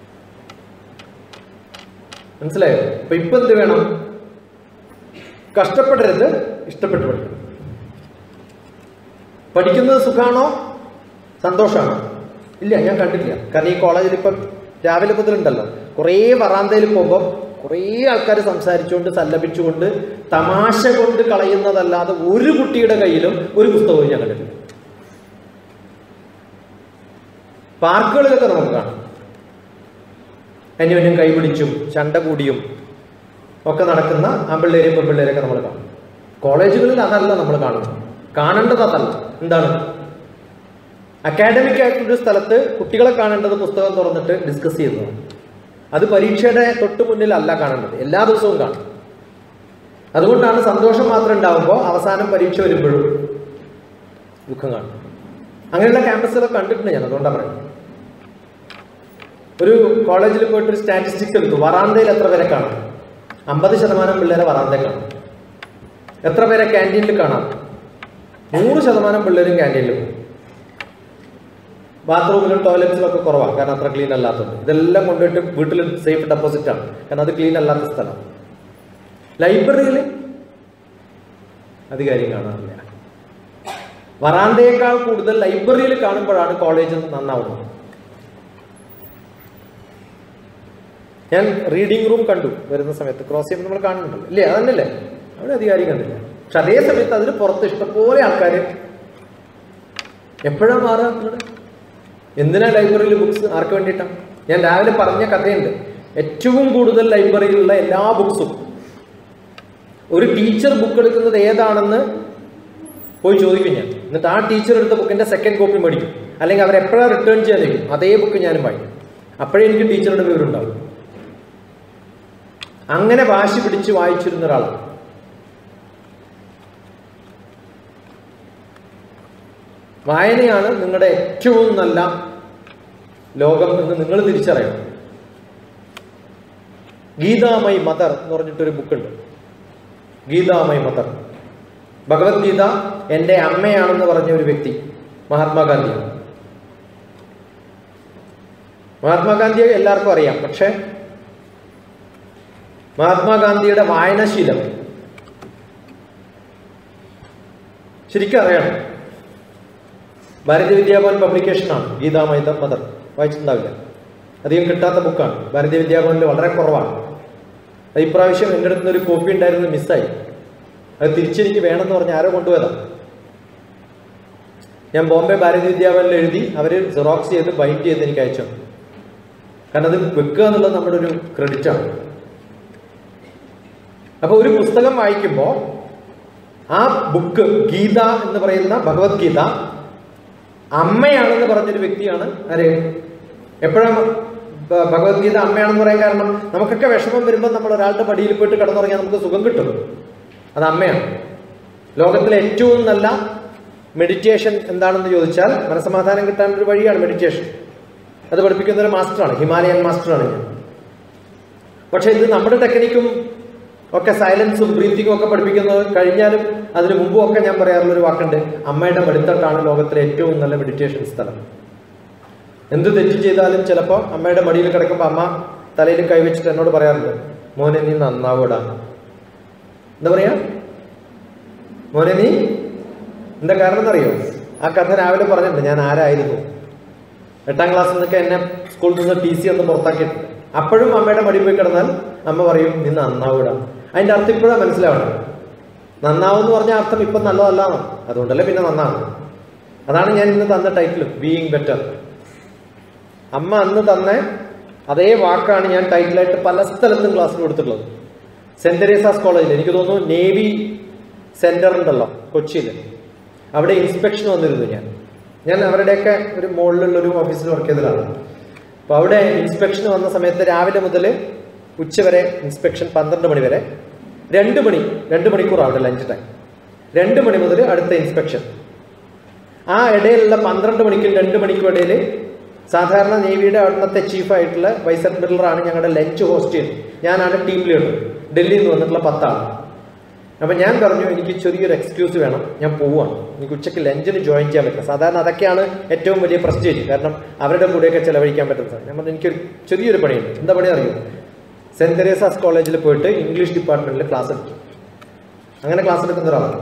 മനസ്സിലായോ അപ്പൊ ഇപ്പൊ എന്ത് വേണം കഷ്ടപ്പെടരുത് ഇഷ്ടപ്പെട്ട് പഠിക്കണം പഠിക്കുന്നത് സുഖാണോ സന്തോഷമാണോ ഇല്ല ഞാൻ കണ്ടിട്ടില്ല കാരണം ഈ കോളേജിൽ ഇപ്പം രാവിലെ മുതലുണ്ടല്ലോ കുറേ വറാന്തയിൽ പോകുമ്പോൾ കുറേ ആൾക്കാർ സംസാരിച്ചുകൊണ്ട് സല്ലപിച്ചുകൊണ്ട് തമാശ കൊണ്ട് കളയുന്നതല്ലാതെ ഒരു കുട്ടിയുടെ കയ്യിലും ഒരു പുസ്തകവും ഞാൻ കണ്ടിട്ടില്ല പാർക്കുകളിലൊക്കെ നമുക്ക് കാണാം അന്യോന്യം കൈപിടിച്ചും ചണ്ട കൂടിയും ഒക്കെ നടക്കുന്ന ആമ്പിള്ളേരെയും പെൺപിള്ളേരെയൊക്കെ നമ്മൾ കാണും കോളേജുകളിൽ അതല്ല നമ്മൾ കാണുന്നത് കാണേണ്ടത് അതല്ല എന്താണ് അക്കാഡമിക് ആയിട്ടൊരു സ്ഥലത്ത് കുട്ടികളെ കാണേണ്ടത് പുസ്തകം തുറന്നിട്ട് ഡിസ്കസ് ചെയ്യുന്നതാണ് അത് പരീക്ഷയുടെ തൊട്ട് മുന്നിലല്ല കാണേണ്ടത് എല്ലാ ദിവസവും കാണും അതുകൊണ്ടാണ് സന്തോഷം മാത്രം ഉണ്ടാകുമ്പോൾ അവസാനം പരീക്ഷ വരുമ്പോഴും ദുഃഖം കാണും അങ്ങനെയുള്ള ക്യാമ്പസുകളൊക്കെ കണ്ടിട്ടുണ്ട് ഞാൻ അതുകൊണ്ടാണ് പറയുന്നത് ഒരു കോളേജിൽ പോയിട്ട് ഒരു സ്റ്റാറ്റിസ്റ്റിക്സ് എടുത്തു വറാന്തയിൽ എത്ര പേരെ കാണാം അമ്പത് ശതമാനം പിള്ളേരെ വറാന്തയിൽ കാണാം എത്ര പേരെ ക്യാൻറ്റീനിൽ കാണാം നൂറ് ശതമാനം പിള്ളേരും ക്യാൻറ്റീനിൽ പോകും ബാത്റൂമിലും ടോയ്ലറ്റ്സിലും ഒക്കെ കുറവാണ് കാരണം അത്ര ക്ലീൻ അല്ലാത്തത് ഇതെല്ലാം കൊണ്ടുപോയിട്ട് വീട്ടിൽ സേഫ് ഡെപ്പോസിറ്റ് ആണ് കാരണം അത് ക്ലീൻ അല്ലാത്ത സ്ഥലം ലൈബ്രറിയിൽ അധികാര്യം കാണാറില്ല വറാന്തയേക്കാൾ കൂടുതൽ ലൈബ്രറിയിൽ കാണുമ്പോഴാണ് കോളേജ് നന്നാവുന്നത് ഞാൻ റീഡിംഗ് റൂം കണ്ടു വരുന്ന സമയത്ത് ക്രോസ് ചെയ്യുമ്പോൾ നമ്മൾ കാണുന്നുണ്ടല്ലോ ഇല്ലേ അതന്നല്ലേ അവിടെ അധികാരി കണ്ടില്ല പക്ഷെ അതേ സമയത്ത് അതിന് പുറത്ത് ഇഷ്ടംപോലെ ആൾക്കാർ എപ്പോഴാ മാറുക നിങ്ങള്? എന്തിനാ ലൈബ്രറിയിൽ ബുക്സ് ആർക്ക് വേണ്ടിയിട്ടാണ് ഞാൻ രാവിലെ പറഞ്ഞ കഥയുണ്ട് ഏറ്റവും കൂടുതൽ ലൈബ്രറിയിലുള്ള എല്ലാ ബുക്സും ഒരു ടീച്ചർ ബുക്ക് എടുക്കുന്നത് ഏതാണെന്ന് പോയി ചോദിക്കും ഞാൻ എന്നിട്ട് ആ ടീച്ചർ എടുത്ത ബുക്കിന്റെ സെക്കൻഡ് കോപ്പി മേടിക്കും അല്ലെങ്കിൽ അവർ എപ്പോഴാണ് റിട്ടേൺ ചെയ്യാൻ നിൽക്കും അതേ ബുക്ക് ഞാനും വായിക്കും അപ്പോഴേ എനിക്ക് ടീച്ചറുടെ വിവരം ഉണ്ടാവും അങ്ങനെ വാശി പിടിച്ച് വായിച്ചിരുന്ന ഒരാളാണ് വായനയാണ് നിങ്ങളുടെ ഏറ്റവും നല്ല ലോകം എന്ന് നിങ്ങൾ തിരിച്ചറിയണം ഗീതാമൈ മദർ എന്ന് പറഞ്ഞിട്ടൊരു ബുക്കുണ്ട് ഗീതാമൈ മദർ ഭഗവത്ഗീത എൻ്റെ അമ്മയാണെന്ന് പറഞ്ഞ ഒരു വ്യക്തി മഹാത്മാഗാന്ധിയാണ് മഹാത്മാഗാന്ധിയെ എല്ലാവർക്കും അറിയാം പക്ഷെ മഹാത്മാഗാന്ധിയുടെ വായനാശീലം ശരിക്കും അറിയണം ഭാരതീയ വിദ്യാഭവൻ പബ്ലിക്കേഷനാണ് ഗീതാമൈത മദർ വായിച്ചിട്ടുണ്ടാവില്ല അധികം കിട്ടാത്ത ബുക്കാണ് ഭാരതീയ വിദ്യാഭവനിൽ വളരെ കുറവാണ് അത് ഇപ്രാവശ്യം എൻ്റെ അടുത്ത് ഒരു കോപ്പി ഉണ്ടായിരുന്നത് മിസ്സായി അത് തിരിച്ചെനിക്ക് വേണമെന്ന് പറഞ്ഞ് ആരോ കൊണ്ടുപോയതാണ് ഞാൻ ബോംബെ ഭാരതീയ വിദ്യാഭവനിൽ എഴുതി അവർ സെറോക്സ് ചെയ്ത് ബൈൻഡ് ചെയ്ത് എനിക്ക് അയച്ചു തന്നു. കാരണം അത് വെക്കുക എന്നുള്ളത് നമ്മുടെ ഒരു ക്രെഡിറ്റാണ് അപ്പൊ ഒരു പുസ്തകം വായിക്കുമ്പോൾ ആ ബുക്ക് ഗീത എന്ന് പറയുന്ന ഭഗവത്ഗീത അമ്മയാണെന്ന് പറഞ്ഞൊരു വ്യക്തിയാണ് ആര് എപ്പോഴാണ് ഭ- ഭഗവത്ഗീത അമ്മയാണെന്ന് പറയാൻ കാരണം നമുക്കൊക്കെ വിഷമം വരുമ്പോൾ നമ്മൾ ഒരാളുടെ പടിയിൽ പോയിട്ട് കിടന്നുറങ്ങിയാൽ നമുക്ക് സുഖം കിട്ടും അത് അമ്മയാണ് ലോകത്തിലെ ഏറ്റവും നല്ല മെഡിറ്റേഷൻ എന്താണെന്ന് ചോദിച്ചാൽ മനസമാധാനം കിട്ടാൻ ഒരു വഴിയാണ് മെഡിറ്റേഷൻ അത് പഠിപ്പിക്കുന്ന ഒരു മാസ്റ്ററാണ് ഹിമാലയൻ മാസ്റ്ററാണ് ഞാൻ പക്ഷെ ഇത് നമ്മുടെ ടെക്നിക്കും ഒക്കെ സൈലൻസും ബ്രീത്തിങ്ങും ഒക്കെ പഠിപ്പിക്കുന്നത് കഴിഞ്ഞാലും അതിന് മുമ്പും ഒക്കെ ഞാൻ പറയാറുള്ള ഒരു വാക്കുണ്ട് അമ്മയുടെ മടിത്തട്ടാണ് ലോകത്തിലെ ഏറ്റവും നല്ല മെഡിറ്റേഷൻ സ്ഥലം എന്ത് തെറ്റ് ചെയ്താലും ചിലപ്പോൾ അമ്മയുടെ മടിയിൽ കിടക്കുമ്പോൾ അമ്മ തലയിൽ കൈവച്ചിട്ട് എന്നോട് പറയാറുണ്ട് മോനെ നീ നന്നാവൂടാ എന്താ പറയാ മോനെ നീ എന്താ കാരണം എന്നറിയോ ആ കഥ രാവിലെ പറഞ്ഞിട്ടുണ്ട് ഞാൻ ആരായിരുന്നു എട്ടാം ക്ലാസ്സിൽ നിന്നൊക്കെ എന്നെ സ്കൂളിൽ നിന്ന് ടി സി ഒന്ന് പുറത്താക്കിയിട്ടുണ്ട് അപ്പോഴും അമ്മയുടെ മടി പോയി കിടന്നാൽ അമ്മ പറയും നീ നന്നാവിടാം അതിന്റെ അർത്ഥം ഇപ്പോഴാണ് മനസ്സിലാവണം നന്നാവെന്ന് പറഞ്ഞ അർത്ഥം ഇപ്പം നല്ലതല്ലാന്ന് അതുകൊണ്ടല്ലേ പിന്നെ നന്നാണ് അതാണ് ഞാൻ ഇന്ന് തന്ന ടൈറ്റിൽ ബീയിങ് ബെറ്റർ അമ്മ അന്ന് തന്ന അതേ വാക്കാണ് ഞാൻ ടൈറ്റിലായിട്ട് പല സ്ഥലത്തും ക്ലാസ്സിൽ കൊടുത്തിട്ടുള്ളത് സെന്റ് തെരേസാസ് കോളേജിൽ എനിക്ക് തോന്നുന്നു നേവി സെന്റർ ഉണ്ടല്ലോ കൊച്ചിയിൽ അവിടെ ഇൻസ്പെക്ഷൻ വന്നിരുന്നു ഞാൻ ഞാൻ അവരുടെയൊക്കെ ഒരു മുകളിലുള്ള ഒരു ഓഫീസിൽ വർക്ക് ചെയ്തതാണ് അപ്പോൾ അവിടെ ഇൻസ്പെക്ഷൻ വന്ന സമയത്ത് രാവിലെ മുതൽ ഉച്ചവരെ ഇൻസ്പെക്ഷൻ പന്ത്രണ്ട് മണി വരെ രണ്ട് മണി രണ്ട് മണിക്കൂർ അവിടെ ലഞ്ച് ടൈം രണ്ട് മണി മുതൽ അടുത്ത ഇൻസ്പെക്ഷൻ ആ ഇടയിലുള്ള പന്ത്രണ്ട് മണിക്കും രണ്ട് മണിക്കും ഇടയിൽ സാധാരണ നേവിയുടെ അവിടുത്തെ ചീഫായിട്ടുള്ള വൈസ് അഡ്മിറലാണ് ഞങ്ങളുടെ ലഞ്ച് ഹോസ്റ്റ് ചെയ്യുന്നത് ഞാനാണ് ടീം ലീഡർ ഡൽഹിയിൽ നിന്ന് വന്നിട്ടുള്ള പത്താണ് അപ്പം ഞാൻ പറഞ്ഞു എനിക്ക് ചെറിയൊരു എക്സ്ക്യൂസ് വേണം ഞാൻ പോവാണ് എനിക്ക് ഉച്ചയ്ക്ക് ലഞ്ചിന് ജോയിൻ ചെയ്യാൻ പറ്റില്ല സാധാരണ അതൊക്കെയാണ് ഏറ്റവും വലിയ പ്രസ്റ്റേജ് കാരണം അവരുടെ കൂടെയൊക്കെ ചെലവഴിക്കാൻ പറ്റുന്നത് ഞാൻ പറഞ്ഞു എനിക്കൊരു ചെറിയൊരു പണിയുണ്ട് എന്താ പണി അറിയോ സെന്റ് തെരേസാസ് കോളേജിൽ പോയിട്ട് ഇംഗ്ലീഷ് ഡിപ്പാർട്ട്മെന്റിൽ ക്ലാസ് എടുത്തു അങ്ങനെ ക്ലാസ് എടുക്കുന്ന ഒരാളാണ്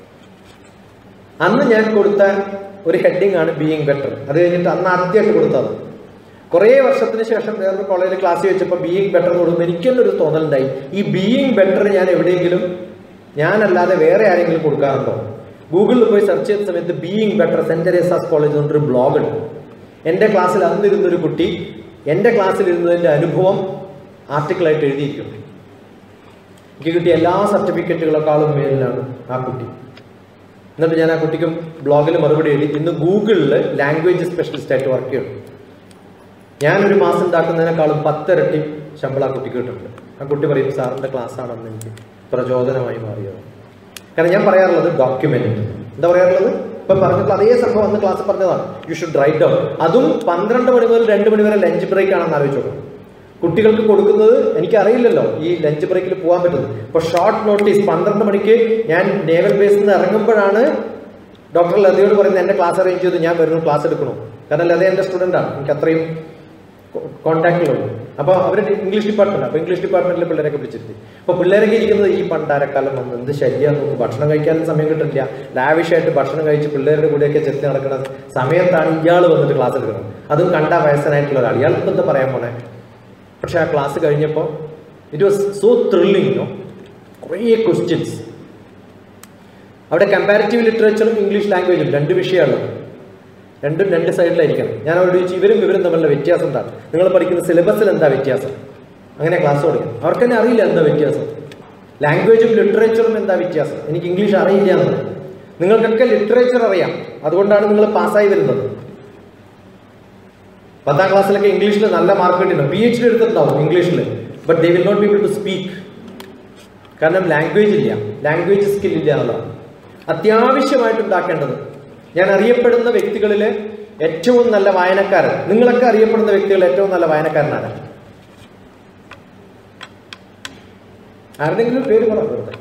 അന്ന് ഞാൻ കൊടുത്ത ഒരു ഹെഡിങ് ആണ് ബീയിങ് ബെറ്റർ അത് കഴിഞ്ഞിട്ട് അന്ന് ആദ്യമായിട്ട് കൊടുത്തത് കുറേ വർഷത്തിന് ശേഷം വേറൊരു കോളേജിൽ ക്ലാസ് വെച്ചപ്പോൾ ബീയിങ് ബെറ്റർ എന്ന് കൊടുക്കുമ്പോൾ എനിക്കെന്നെ ഒരു തോന്നലുണ്ടായി ഈ ബീയിങ് ബെറ്റർ ഞാൻ എവിടെയെങ്കിലും ഞാനല്ലാതെ വേറെ ആരെങ്കിലും കൊടുക്കാറുണ്ടോ ഗൂഗിളിൽ പോയി സെർച്ച് ചെയ്ത സമയത്ത് being better saint Teresa's college എന്നൊരു ബ്ലോഗ് ഉണ്ട് എൻ്റെ ക്ലാസ്സിൽ അന്നിരുന്നൊരു കുട്ടി എൻ്റെ ക്ലാസ്സിൽ ഇരുന്നതിൻ്റെ അനുഭവം ആർട്ടിക്കിളായിട്ട് എഴുതിയിരിക്കുന്നു എനിക്ക് കിട്ടിയ എല്ലാ സർട്ടിഫിക്കറ്റുകളെക്കാളും മേലിലാണ് ആ കുട്ടി എന്നിട്ട് ഞാൻ ആ കുട്ടിക്കും ബ്ലോഗിൽ മറുപടി എഴുതി ഇന്ന് ഗൂഗിളിൽ ലാംഗ്വേജ് സ്പെഷ്യലിസ്റ്റ് ആയിട്ട് വർക്ക് ചെയ്യുന്നു ഞാനൊരു മാസം ഉണ്ടാക്കുന്നതിനേക്കാളും പത്തിരട്ടി ശമ്പളം ആ കുട്ടിക്ക് കിട്ടുന്നുണ്ട് ആ കുട്ടി പറയും സാറിൻ്റെ ക്ലാസ് ആണെന്ന് എനിക്ക് പ്രചോദനമായി മാറിയത് കാരണം ഞാൻ പറയാറുള്ളത് ഡോക്യുമെന്റ് എന്താ പറയാറുള്ളത് ഇപ്പൊ പറഞ്ഞിട്ടുള്ള അതേ സംഭവം അന്ന് ക്ലാസ് പറഞ്ഞതാണ് യു ഷുഡ് റൈറ്റ് ഡൗൺ അതും പന്ത്രണ്ട് മണി മുതൽ രണ്ട് മണി വരെ ലഞ്ച് ബ്രേക്ക് ആണെന്ന് ആലോചിച്ചു നോക്കണം കുട്ടികൾക്ക് കൊടുക്കുന്നത് എനിക്കറിയില്ലല്ലോ ഈ ലഞ്ച് ബ്രേക്കിൽ പോകാൻ പറ്റുന്നത് ഇപ്പൊ ഷോർട്ട് നോട്ടീസ് പന്ത്രണ്ട് മണിക്ക് ഞാൻ നേവൽ ബേസിൽ നിന്ന് ഇറങ്ങുമ്പോഴാണ് ഡോക്ടർ ലതയോട് പറയുന്നത് എന്റെ ക്ലാസ് അറേഞ്ച് ചെയ്ത് ഞാൻ വരുന്നു ക്ലാസ് എടുക്കണോ കാരണം ലത എൻ്റെ സ്റ്റുഡൻ്റാണ് എനിക്ക് അത്രയും കോൺടാക്റ്റിലുണ്ട് അപ്പോൾ അവർ ഇംഗ്ലീഷ് ഡിപ്പാർട്ട്മെന്റ് അപ്പോൾ ഇംഗ്ലീഷ് ഡിപ്പാർട്ട്മെന്റിലെ പിള്ളേരൊക്കെ വിളിച്ചിരുത്തി അപ്പോൾ പിള്ളേരൊക്കെ ഇരിക്കുന്നത് ഈ പണ്ടാരക്കാലം വന്ന് എന്ത് ശല്യം നോക്കും ഭക്ഷണം കഴിക്കാനും സമയം കിട്ടില്ല ലാവിഷായിട്ട് ഭക്ഷണം കഴിച്ച് പിള്ളേരുടെ കൂടെയൊക്കെ ചെത്തി നടക്കുന്ന സമയത്താണ് ഇയാൾ വന്നിട്ട് ക്ലാസ് എടുക്കുന്നത് അതും കണ്ട വയസ്സനായിട്ടുള്ള ഒരാൾ ഇയാൾ ഇപ്പം എന്താ പറയാൻ പോണേ പക്ഷെ ആ ക്ലാസ് കഴിഞ്ഞപ്പോൾ it was so thrilling no കുറേ ക്വസ്റ്റ്യൻസ് അവിടെ കമ്പാരിറ്റീവ് ലിറ്ററേച്ചറും ഇംഗ്ലീഷ് ലാംഗ്വേജും രണ്ട് വിഷയമുള്ളത് രണ്ടും രണ്ട് സൈഡിലായിരിക്കണം ഞാൻ അവരോട് ചോദിച്ചു ഇവരും ഇവരും തമ്മിലുള്ള വ്യത്യാസം എന്താണ് നിങ്ങൾ പഠിക്കുന്ന സിലബസിൽ എന്താ വ്യത്യാസം അങ്ങനെ ക്ലാസ് തുടങ്ങി അവർക്ക് തന്നെ അറിയില്ല എന്താ വ്യത്യാസം ലാംഗ്വേജും ലിറ്ററേച്ചറും എന്താ വ്യത്യാസം എനിക്ക് ഇംഗ്ലീഷ് അറിയില്ല എന്ന് നിങ്ങൾക്കൊക്കെ ലിറ്ററേച്ചർ അറിയാം അതുകൊണ്ടാണ് നിങ്ങൾ പാസ്സായി വരുന്നത് പത്താം ക്ലാസ്സിലൊക്കെ ഇംഗ്ലീഷിൽ നല്ല മാർക്ക് കിട്ടിയിട്ടുണ്ടാവും പി എച്ച് ഡി എടുത്തിട്ടുണ്ടാവും ഇംഗ്ലീഷിൽ but they will not be able to speak കാരണം ലാംഗ്വേജ് ഇല്ല ലാംഗ്വേജ് സ്കിൽ ഇല്ല എന്നുള്ളതാണ് അത്യാവശ്യമായിട്ട് ഉണ്ടാക്കേണ്ടത് ഞാൻ അറിയപ്പെടുന്ന വ്യക്തികളിൽ ഏറ്റവും നല്ല വായനക്കാരൻ നിങ്ങളൊക്കെ അറിയപ്പെടുന്ന വ്യക്തികൾ ഏറ്റവും നല്ല വായനക്കാരനാണ് ആരുടെങ്കിലും പേര് പറ വെറുതെ.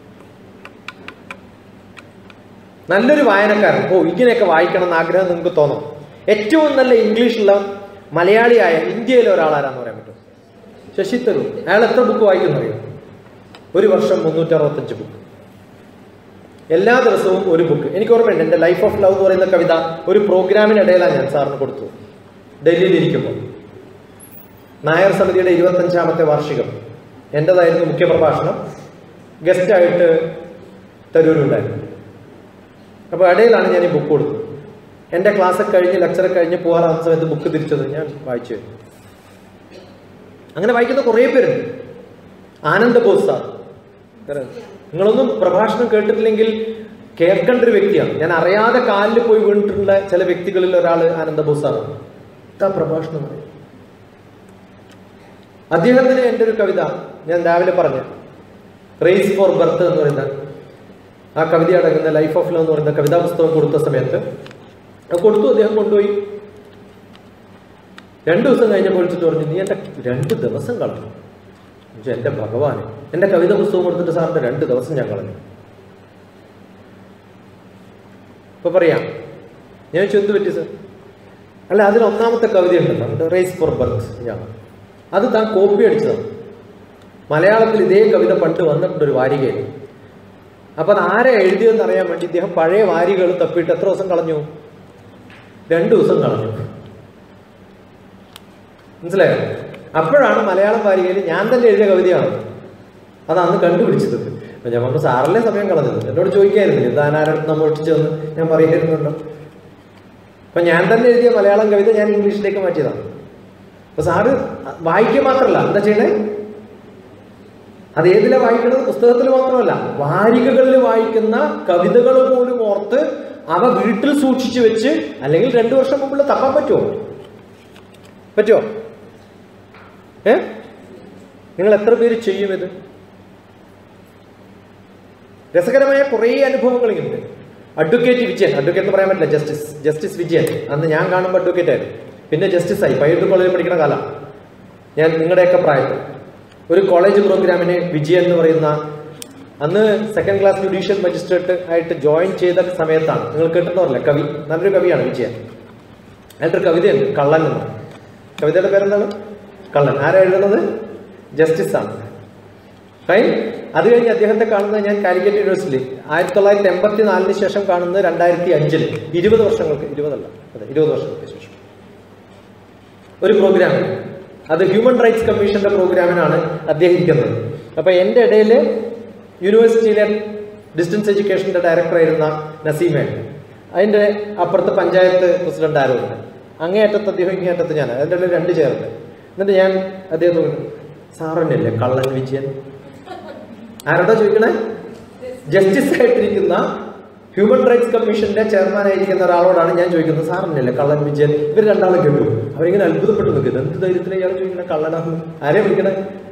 നല്ലൊരു വായനക്കാരൻ ഓ ഇങ്ങനെയൊക്കെ വായിക്കണം എന്ന് ആഗ്രഹം നിങ്ങൾക്ക് തോന്നും ഏറ്റവും നല്ല ഇംഗ്ലീഷുള്ള മലയാളിയായ ഇന്ത്യയിലെ ഒരാളാരാന്ന് പറയാൻ പറ്റും ശശി തരൂർ അയാൾ എത്ര ബുക്ക് വായിക്കുന്നു അറിയോ ഒരു വർഷം മുന്നൂറ്റി അറുപത്തഞ്ച് ബുക്ക് എല്ലാ ദിവസവും ഒരു ബുക്ക് എനിക്ക് ഓർമ്മയുണ്ട് എൻ്റെ ലൈഫ് ഓഫ് ലവ് എന്ന് പറയുന്ന കവിത ഒരു പ്രോഗ്രാമിനിടയിലാണ് ഞാൻ സാറിന് കൊടുത്തു ഡൽഹിയിൽ ഇരിക്കുമ്പോൾ നായർ സമിതിയുടെ ഇരുപത്തഞ്ചാമത്തെ വാർഷികം എൻ്റെതായിരുന്നു മുഖ്യപ്രഭാഷണം ഗസ്റ്റായിട്ട് തരൂരുണ്ടായിരുന്നു അപ്പോൾ ഇടയിലാണ് ഞാൻ ഈ ബുക്ക് കൊടുത്തത് എൻ്റെ ക്ലാസ് കഴിഞ്ഞ് ലെക്ചർ കഴിഞ്ഞ് പോകാറാകുന്ന സമയത്ത് ബുക്ക് തിരിച്ചത് ഞാൻ വായിച്ചു അങ്ങനെ വായിക്കുന്ന കുറേ പേരുണ്ട് ആനന്ദ ബോസ് സാർ നിങ്ങളൊന്നും പ്രഭാഷണം കേട്ടിട്ടില്ലെങ്കിൽ കേൾക്കേണ്ട ഒരു വ്യക്തിയാണ് ഞാൻ അറിയാതെ കാലിൽ പോയി വീണിട്ടുള്ള ചില വ്യക്തികളിൽ ഒരാൾ ആനന്ദ ബോസ് സാറാണ് എന്താ പ്രഭാഷണം പറയും അദ്ദേഹത്തിന് എൻ്റെ ഒരു കവിത ഞാൻ രാവിലെ പറഞ്ഞ റേസ് ഫോർ ബർത്ത് എന്ന് പറയുന്ന ആ കവിത അടങ്ങുന്ന ലൈഫ് ഓഫ് ലവ് എന്ന് പറയുന്ന കവിതാ പുസ്തകം കൊടുത്ത സമയത്ത് അത് കൊടുത്തു അദ്ദേഹം കൊണ്ടുപോയി രണ്ടു ദിവസം കഴിഞ്ഞപ്പോൾ വിളിച്ചിട്ട് പറഞ്ഞു നീ എൻ്റെ രണ്ട് ദിവസം കളഞ്ഞു പക്ഷെ എൻ്റെ ഭഗവാൻ എൻ്റെ കവിത പുസ്തകം കൊടുത്തിട്ട് സാറിൻ്റെ രണ്ട് ദിവസം ഞാൻ കളഞ്ഞു ഇപ്പൊ പറയാം ഞാൻ ചോദിച്ചു എന്ത് പറ്റി സർ അല്ല അതിൽ ഒന്നാമത്തെ കവിത ഉണ്ടല്ലോ റേസ് ഫോർ ബർത്ത് ഞാൻ അത് താൻ കോപ്പി അടിച്ചതാണ് മലയാളത്തിൽ ഇതേ കവിത പണ്ട് വന്നിട്ടുണ്ട് ഒരു വാരികയിൽ അപ്പൊ അത് ആരെ എഴുതിയതെന്ന് അറിയാൻ വേണ്ടി ഇദ്ദേഹം പഴയ വാരികൾ തപ്പിയിട്ട് എത്ര ദിവസം കളഞ്ഞു രണ്ടു ദിവസം കളഞ്ഞു മനസ്സിലായോ അപ്പോഴാണ് മലയാളം വാരികയിൽ ഞാൻ തന്നെ എഴുതിയ കവിതയാണ് അത് അന്ന് കണ്ടുപിടിച്ചത് അപ്പൊ ഞാൻ പറഞ്ഞു സാറല്ലേ സമയം കളഞ്ഞത് എന്നോട് ചോദിക്കായിരുന്നില്ല താൻ ആരുടെ നമ്മൾ ഒട്ടിച്ചു വന്ന് ഞാൻ പറയായിരുന്നുണ്ടോ അപ്പൊ ഞാൻ തന്നെ എഴുതിയ മലയാളം കവിത ഞാൻ ഇംഗ്ലീഷിലേക്ക് മാറ്റിയതാണ് അപ്പൊ സാറ് വായിക്കുക മാത്രമല്ല എന്താ ചെയ്യണേ അത് ഏതിലാ വായിക്കുന്നത് പുസ്തകത്തിൽ മാത്രമല്ല വാരികകളിൽ വായിക്കുന്ന കവിതകൾ പോലും ഓർത്ത് അവ വീട്ടിൽ സൂക്ഷിച്ചു വെച്ച് അല്ലെങ്കിൽ രണ്ടു വർഷം മുമ്പുള്ള തപ്പാൻ പറ്റുമോ പറ്റുമോ ഏ നിങ്ങൾ എത്ര പേര് ചെയ്യും ഇത് രസകരമായ കുറേ അനുഭവങ്ങൾ ഇങ്ങനെ അഡ്വക്കേറ്റ് വിജയൻ അഡ്വക്കേറ്റ് എന്ന് പറയാൻ പറ്റില്ല ജസ്റ്റിസ് ജസ്റ്റിസ് വിജയൻ അന്ന് ഞാൻ കാണുമ്പോൾ അഡ്വക്കേറ്റ് ആയിരുന്നു പിന്നെ ജസ്റ്റിസ് ആയി പയ്യന്നൂർ കോളേജിൽ പഠിക്കുന്ന കാലം ഞാൻ നിങ്ങളുടെയൊക്കെ പ്രായത്തിൽ ഒരു കോളേജ് പ്രോഗ്രാമിന് വിജയൻ എന്ന് പറയുന്ന അന്ന് സെക്കൻഡ് ക്ലാസ് ജുഡീഷ്യൽ മജിസ്ട്രേറ്റ് ആയിട്ട് ജോയിൻ ചെയ്ത സമയത്താണ് നിങ്ങൾ കേട്ടിട്ടുണ്ടല്ലേ കവി നല്ലൊരു കവിയാണ് വിജയൻ അതിൻ്റെ ഒരു കവിതയുണ്ട് കള്ളൻ എന്ന് കവിതയുടെ പേരെന്താണ് കള്ളൻ ആരാ എഴുതുന്നത് ജസ്റ്റിസ് ആണ് ഫൈൻ അത് കഴിഞ്ഞ് അദ്ദേഹത്തെ കാണുന്നത് ഞാൻ കാലിക്കറ്റ് യൂണിവേഴ്സിറ്റിയിൽ ആയിരത്തി തൊള്ളായിരത്തി എൺപത്തി നാലിന് ശേഷം കാണുന്നത് രണ്ടായിരത്തി അഞ്ചിൽ ഇരുപത് വർഷങ്ങൾക്ക് ഇരുപതല്ല അതെ ഇരുപത് വർഷങ്ങൾക്ക് ശേഷം ഒരു പ്രോഗ്രാം അത് ഹ്യൂമൻ റൈറ്റ്സ് കമ്മീഷന്റെ പ്രോഗ്രാമിനാണ് അദ്ദേഹം ഇരിക്കുന്നത് അപ്പൊ എൻ്റെ ഇടയിൽ യൂണിവേഴ്സിറ്റിയിലെ ഡിസ്റ്റൻസ് എഡ്യൂക്കേഷന്റെ ഡയറക്ടറായിരുന്ന നസീമ അതിന്റെ അപ്പുറത്ത് പഞ്ചായത്ത് പ്രസിഡന്റ് ആരുണ്ട് അങ്ങേയറ്റത്ത് അദ്ദേഹം ഇങ്ങേയറ്റത്ത് ഞാൻ അതിൻ്റെ ഇടയിൽ രണ്ട് ചേർന്ന് എന്നിട്ട് ഞാൻ അദ്ദേഹത്തോട് സാറന്നല്ലേ കള്ളൻ വിജയൻ ആരോടാ ചോദിക്കണേ ജസ്റ്റിസ് ആയിട്ടിരിക്കുന്ന ഹ്യൂമൻ റൈറ്റ്സ് കമ്മീഷന്റെ ചെയർമാൻ ആയിരിക്കുന്ന ഒരാളോടാണ് ഞാൻ ചോദിക്കുന്നത് സാറിനല്ലേ കള്ളൻ വിജയൻ ഇവർ രണ്ടാളും കേട്ടു അവരിങ്ങനെ അത്ഭുതപ്പെട്ടു നിൽക്കുന്നത് എന്ത് ധൈര്യത്തിലാണ് ഇയാൾ ചോദിക്കണേ കള്ളനാണ് ആരെ വിളിക്കണേ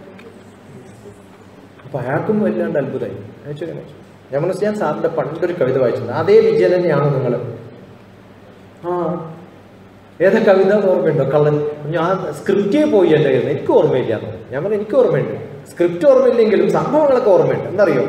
അപ്പൊ അയാൾക്കും വല്ലാണ്ട് അത്ഭുതമായി ഞാൻ ചോദിക്കണേ ഞാൻ മനസ്സിൽ ഞാൻ സാറിന്റെ പണ്ടൊരു കവിത വായിച്ചിട്ടുണ്ട് അതേ വിജയൻ തന്നെയാണോ നിങ്ങൾ ആ ഏതാ കവിത എന്ന് ഓർമ്മയുണ്ടോ കള്ളൻ ഞാൻ സ്ക്രിപ്റ്റേ പോയി എൻ്റെ കയ്യിൽ നിന്ന് എനിക്ക് ഓർമ്മയില്ല എന്ന് പറഞ്ഞു. ഞാൻ പറഞ്ഞു എനിക്ക് ഓർമ്മയുണ്ട് സ്ക്രിപ്റ്റ് ഓർമ്മയില്ലെങ്കിലും സംഭവങ്ങളൊക്കെ ഓർമ്മയുണ്ട് എന്തറിയോ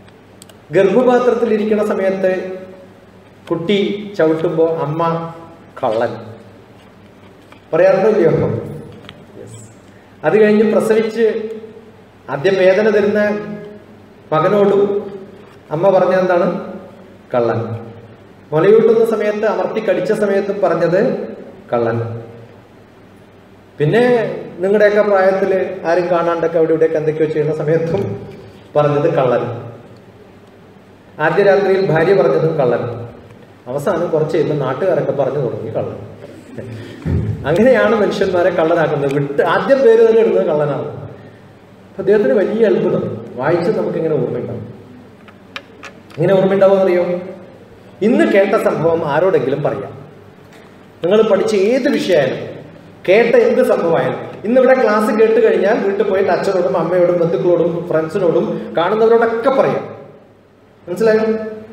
ഗർഭപാത്രത്തിൽ ഇരിക്കുന്ന സമയത്ത് കുട്ടി ചവിട്ടുമ്പോൾ അമ്മ കള്ളൻ പറയാറുണ്ടോ ഇല്ലയോ Yes. അത് കഴിഞ്ഞ് പ്രസവിച്ച് ആദ്യം വേദന തരുന്ന മകനോടും അമ്മ പറഞ്ഞത് എന്താണ് കള്ളൻ മുലയൂട്ടുന്ന സമയത്ത് അമർത്തി കടിച്ച സമയത്തും പറഞ്ഞത് കള്ളൻ പിന്നെ നിങ്ങളുടെയൊക്കെ പ്രായത്തിൽ ആരും കാണാണ്ടൊക്കെ അവിടെ ഇവിടെയൊക്കെ എന്തൊക്കെയോ ചെയ്യുന്ന സമയത്തും പറഞ്ഞത് കള്ളൻ ആദ്യ രാത്രിയിൽ ഭാര്യ പറഞ്ഞതും കള്ളൻ അവസാനം കുറച്ച് കഴിയുമ്പോൾ നാട്ടുകാരൊക്കെ പറഞ്ഞു തുടങ്ങി കള്ളൻ അങ്ങനെയാണ് മനുഷ്യന്മാരെ കള്ളനാക്കുന്നത് വിട്ട് ആദ്യം പേര് തന്നെ ഇടുന്നത് കള്ളനാണ് അപ്പൊ അദ്ദേഹത്തിന് വലിയ അത്ഭുതം വായിച്ച് നമുക്ക് ഇങ്ങനെ ഓർമ്മയുണ്ടാവും ഇങ്ങനെ ഓർമ്മയുണ്ടാവും അറിയോ ഇന്ന് കേട്ട സംഭവം ആരോടെങ്കിലും പറയാം നിങ്ങൾ പഠിച്ച ഏത് വിഷയമായാലും കേട്ട എന്ത് സംഭവമായാലും ഇന്ന് ഇവിടെ ക്ലാസ് കേട്ട് കഴിഞ്ഞാൽ വീട്ടിൽ പോയിട്ട് അച്ഛനോടും അമ്മയോടും ബന്ധുക്കളോടും ഫ്രണ്ട്സിനോടും കാണുന്നവരോടൊക്കെ പറയാം മനസ്സിലായോ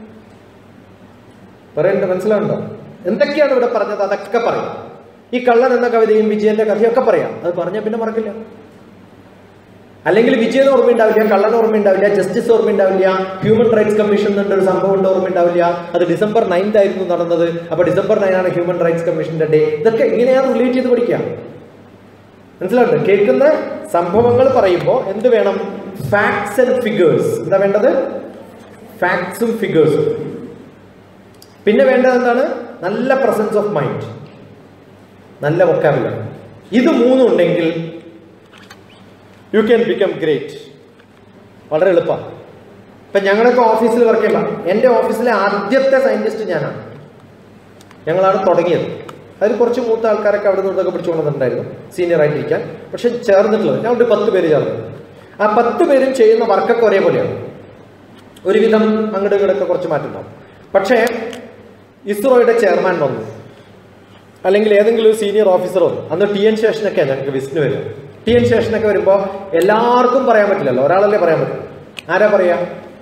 പറയണ്ട മനസ്സിലാവുണ്ടോ എന്തൊക്കെയാണ് ഇവിടെ പറഞ്ഞത് അതൊക്കെ പറയാം ഈ കള്ളൻ എന്ന കവിതയും വിജയന്റെ കഥയൊക്കെ പറയാം അത് പറഞ്ഞാൽ പിന്നെ മറക്കില്ല അല്ലെങ്കിൽ വിജയന് ഓർമ്മയുണ്ടാവില്ല കള്ളന് ഓർമ്മയുണ്ടാവില്ല ജസ്റ്റിസ് ഓർമ്മയുണ്ടാവില്ല ഹ്യൂമൻ റൈറ്റ്സ് കമ്മീഷൻ എന്നൊരു ഒരു സംഭവം ഉണ്ട് ഓർമ്മയുണ്ടാവില്ല അത് ഡിസംബർ നയൻത് ആയിരുന്നു നടന്നത് അപ്പൊ ഡിസംബർ നയൻ ആണ് ഹ്യൂമൻ റൈറ്റ്സ് കമ്മീഷന്റെ ഡേ ഇതൊക്കെ ഇങ്ങനെയാണ് റിലേറ്റ് ചെയ്ത് പഠിക്കുക മനസ്സിലാവുണ്ട് കേൾക്കുന്ന സംഭവങ്ങൾ പറയുമ്പോൾ എന്ത് വേണം ഫാക്ട്സ് ആൻഡ് ഫിഗേഴ്സ് എന്താ വേണ്ടത് ഫാക്ട്സും ഫിഗേഴ്സും പിന്നെ വേണ്ടത് എന്താണ് നല്ല പ്രസൻസ് ഓഫ് മൈൻഡ് നല്ല വൊക്കാബുലറി ഇത് മൂന്നും ഉണ്ടെങ്കിൽ യു ക്യാൻ ബിക്കം ഗ്രേറ്റ് വളരെ എളുപ്പമാണ് ഇപ്പം ഞങ്ങളൊക്കെ ഓഫീസിൽ വർക്ക് ചെയ്യുമ്പോൾ എൻ്റെ ഓഫീസിലെ ആദ്യത്തെ സയൻറ്റിസ്റ്റ് ഞാനാണ് ഞങ്ങളാണ് തുടങ്ങിയത് അതിൽ കുറച്ച് മൂത്ത ആൾക്കാരൊക്കെ അവിടെ നിന്നൊക്കെ പിടിച്ചുകൊണ്ടിട്ടുണ്ടായിരുന്നു സീനിയർ ആയിട്ടിരിക്കാൻ പക്ഷെ ചേർന്നിട്ടുള്ളത് ഞങ്ങളുടെ പത്ത് പേര് ചേർന്നു ആ പത്ത് പേരും ചെയ്യുന്ന വർക്കൊക്കെ ഒരേപോലെയാണ് ഒരുവിധം അങ്ങോട്ട് ഇങ്ങോട്ടൊക്കെ കുറച്ച് മാറ്റുണ്ടാവും പക്ഷേ ഇസ്രോയുടെ ചെയർമാൻ വന്നു അല്ലെങ്കിൽ ഏതെങ്കിലും ഒരു സീനിയർ ഓഫീസർ വന്നു അന്ന് ടി എൻ സ്റ്റേഷനൊക്കെ ഞങ്ങൾക്ക് വിസിന് വരും ടി എൻ സ്റ്റേഷനൊക്കെ വരുമ്പോൾ എല്ലാവർക്കും പറയാൻ പറ്റില്ലല്ലോ ഒരാളല്ലേ പറയാൻ പറ്റും ആരാ പറയാ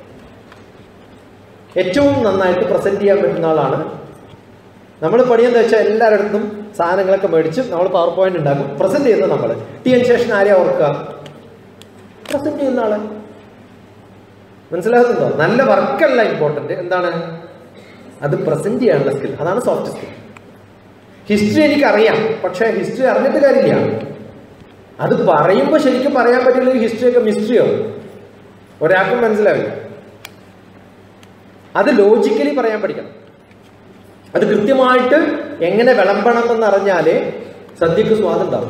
ഏറ്റവും നന്നായിട്ട് പ്രസന്റ് ചെയ്യാൻ പറ്റുന്ന ആളാണ് നമ്മൾ പണിയെന്ന് വെച്ചാൽ എല്ലാവരുടെ അടുത്തും സാധനങ്ങളൊക്കെ മേടിച്ച് നമ്മൾ പവർ പോയിന്റ് ഉണ്ടാക്കും പ്രസന്റ് ചെയ്യുന്നത് നമ്മൾ ടി എൻ സ്റ്റേഷൻ ആരെയാ ഓർക്കുക പ്രസന്റ് ചെയ്യുന്ന ആള് മനസ്സിലാകുന്നുണ്ടോ നല്ല വർക്കല്ല ഇമ്പോർട്ടന്റ് എന്താണ് അത് പ്രസന്റ് ചെയ്യാനുള്ള സ്കിൽ അതാണ് സോഫ്റ്റ് സ്കിൽ ഹിസ്റ്ററി എനിക്കറിയാം പക്ഷേ ഹിസ്റ്ററി അറിഞ്ഞിട്ട് കാര്യമില്ല അത് പറയുമ്പോൾ ശരിക്കും പറയാൻ പറ്റില്ലെങ്കിൽ ഹിസ്റ്ററി ഒക്കെ മിസ്റ്ററിയോ ഒരാൾക്കും മനസ്സിലാവില്ല അത് ലോജിക്കലി പറയാൻ പഠിക്കണം അത് കൃത്യമായിട്ട് എങ്ങനെ വിളമ്പണം എന്ന് അറിഞ്ഞാലേ സദ്യക്ക് സ്വാദം ഉണ്ടാവും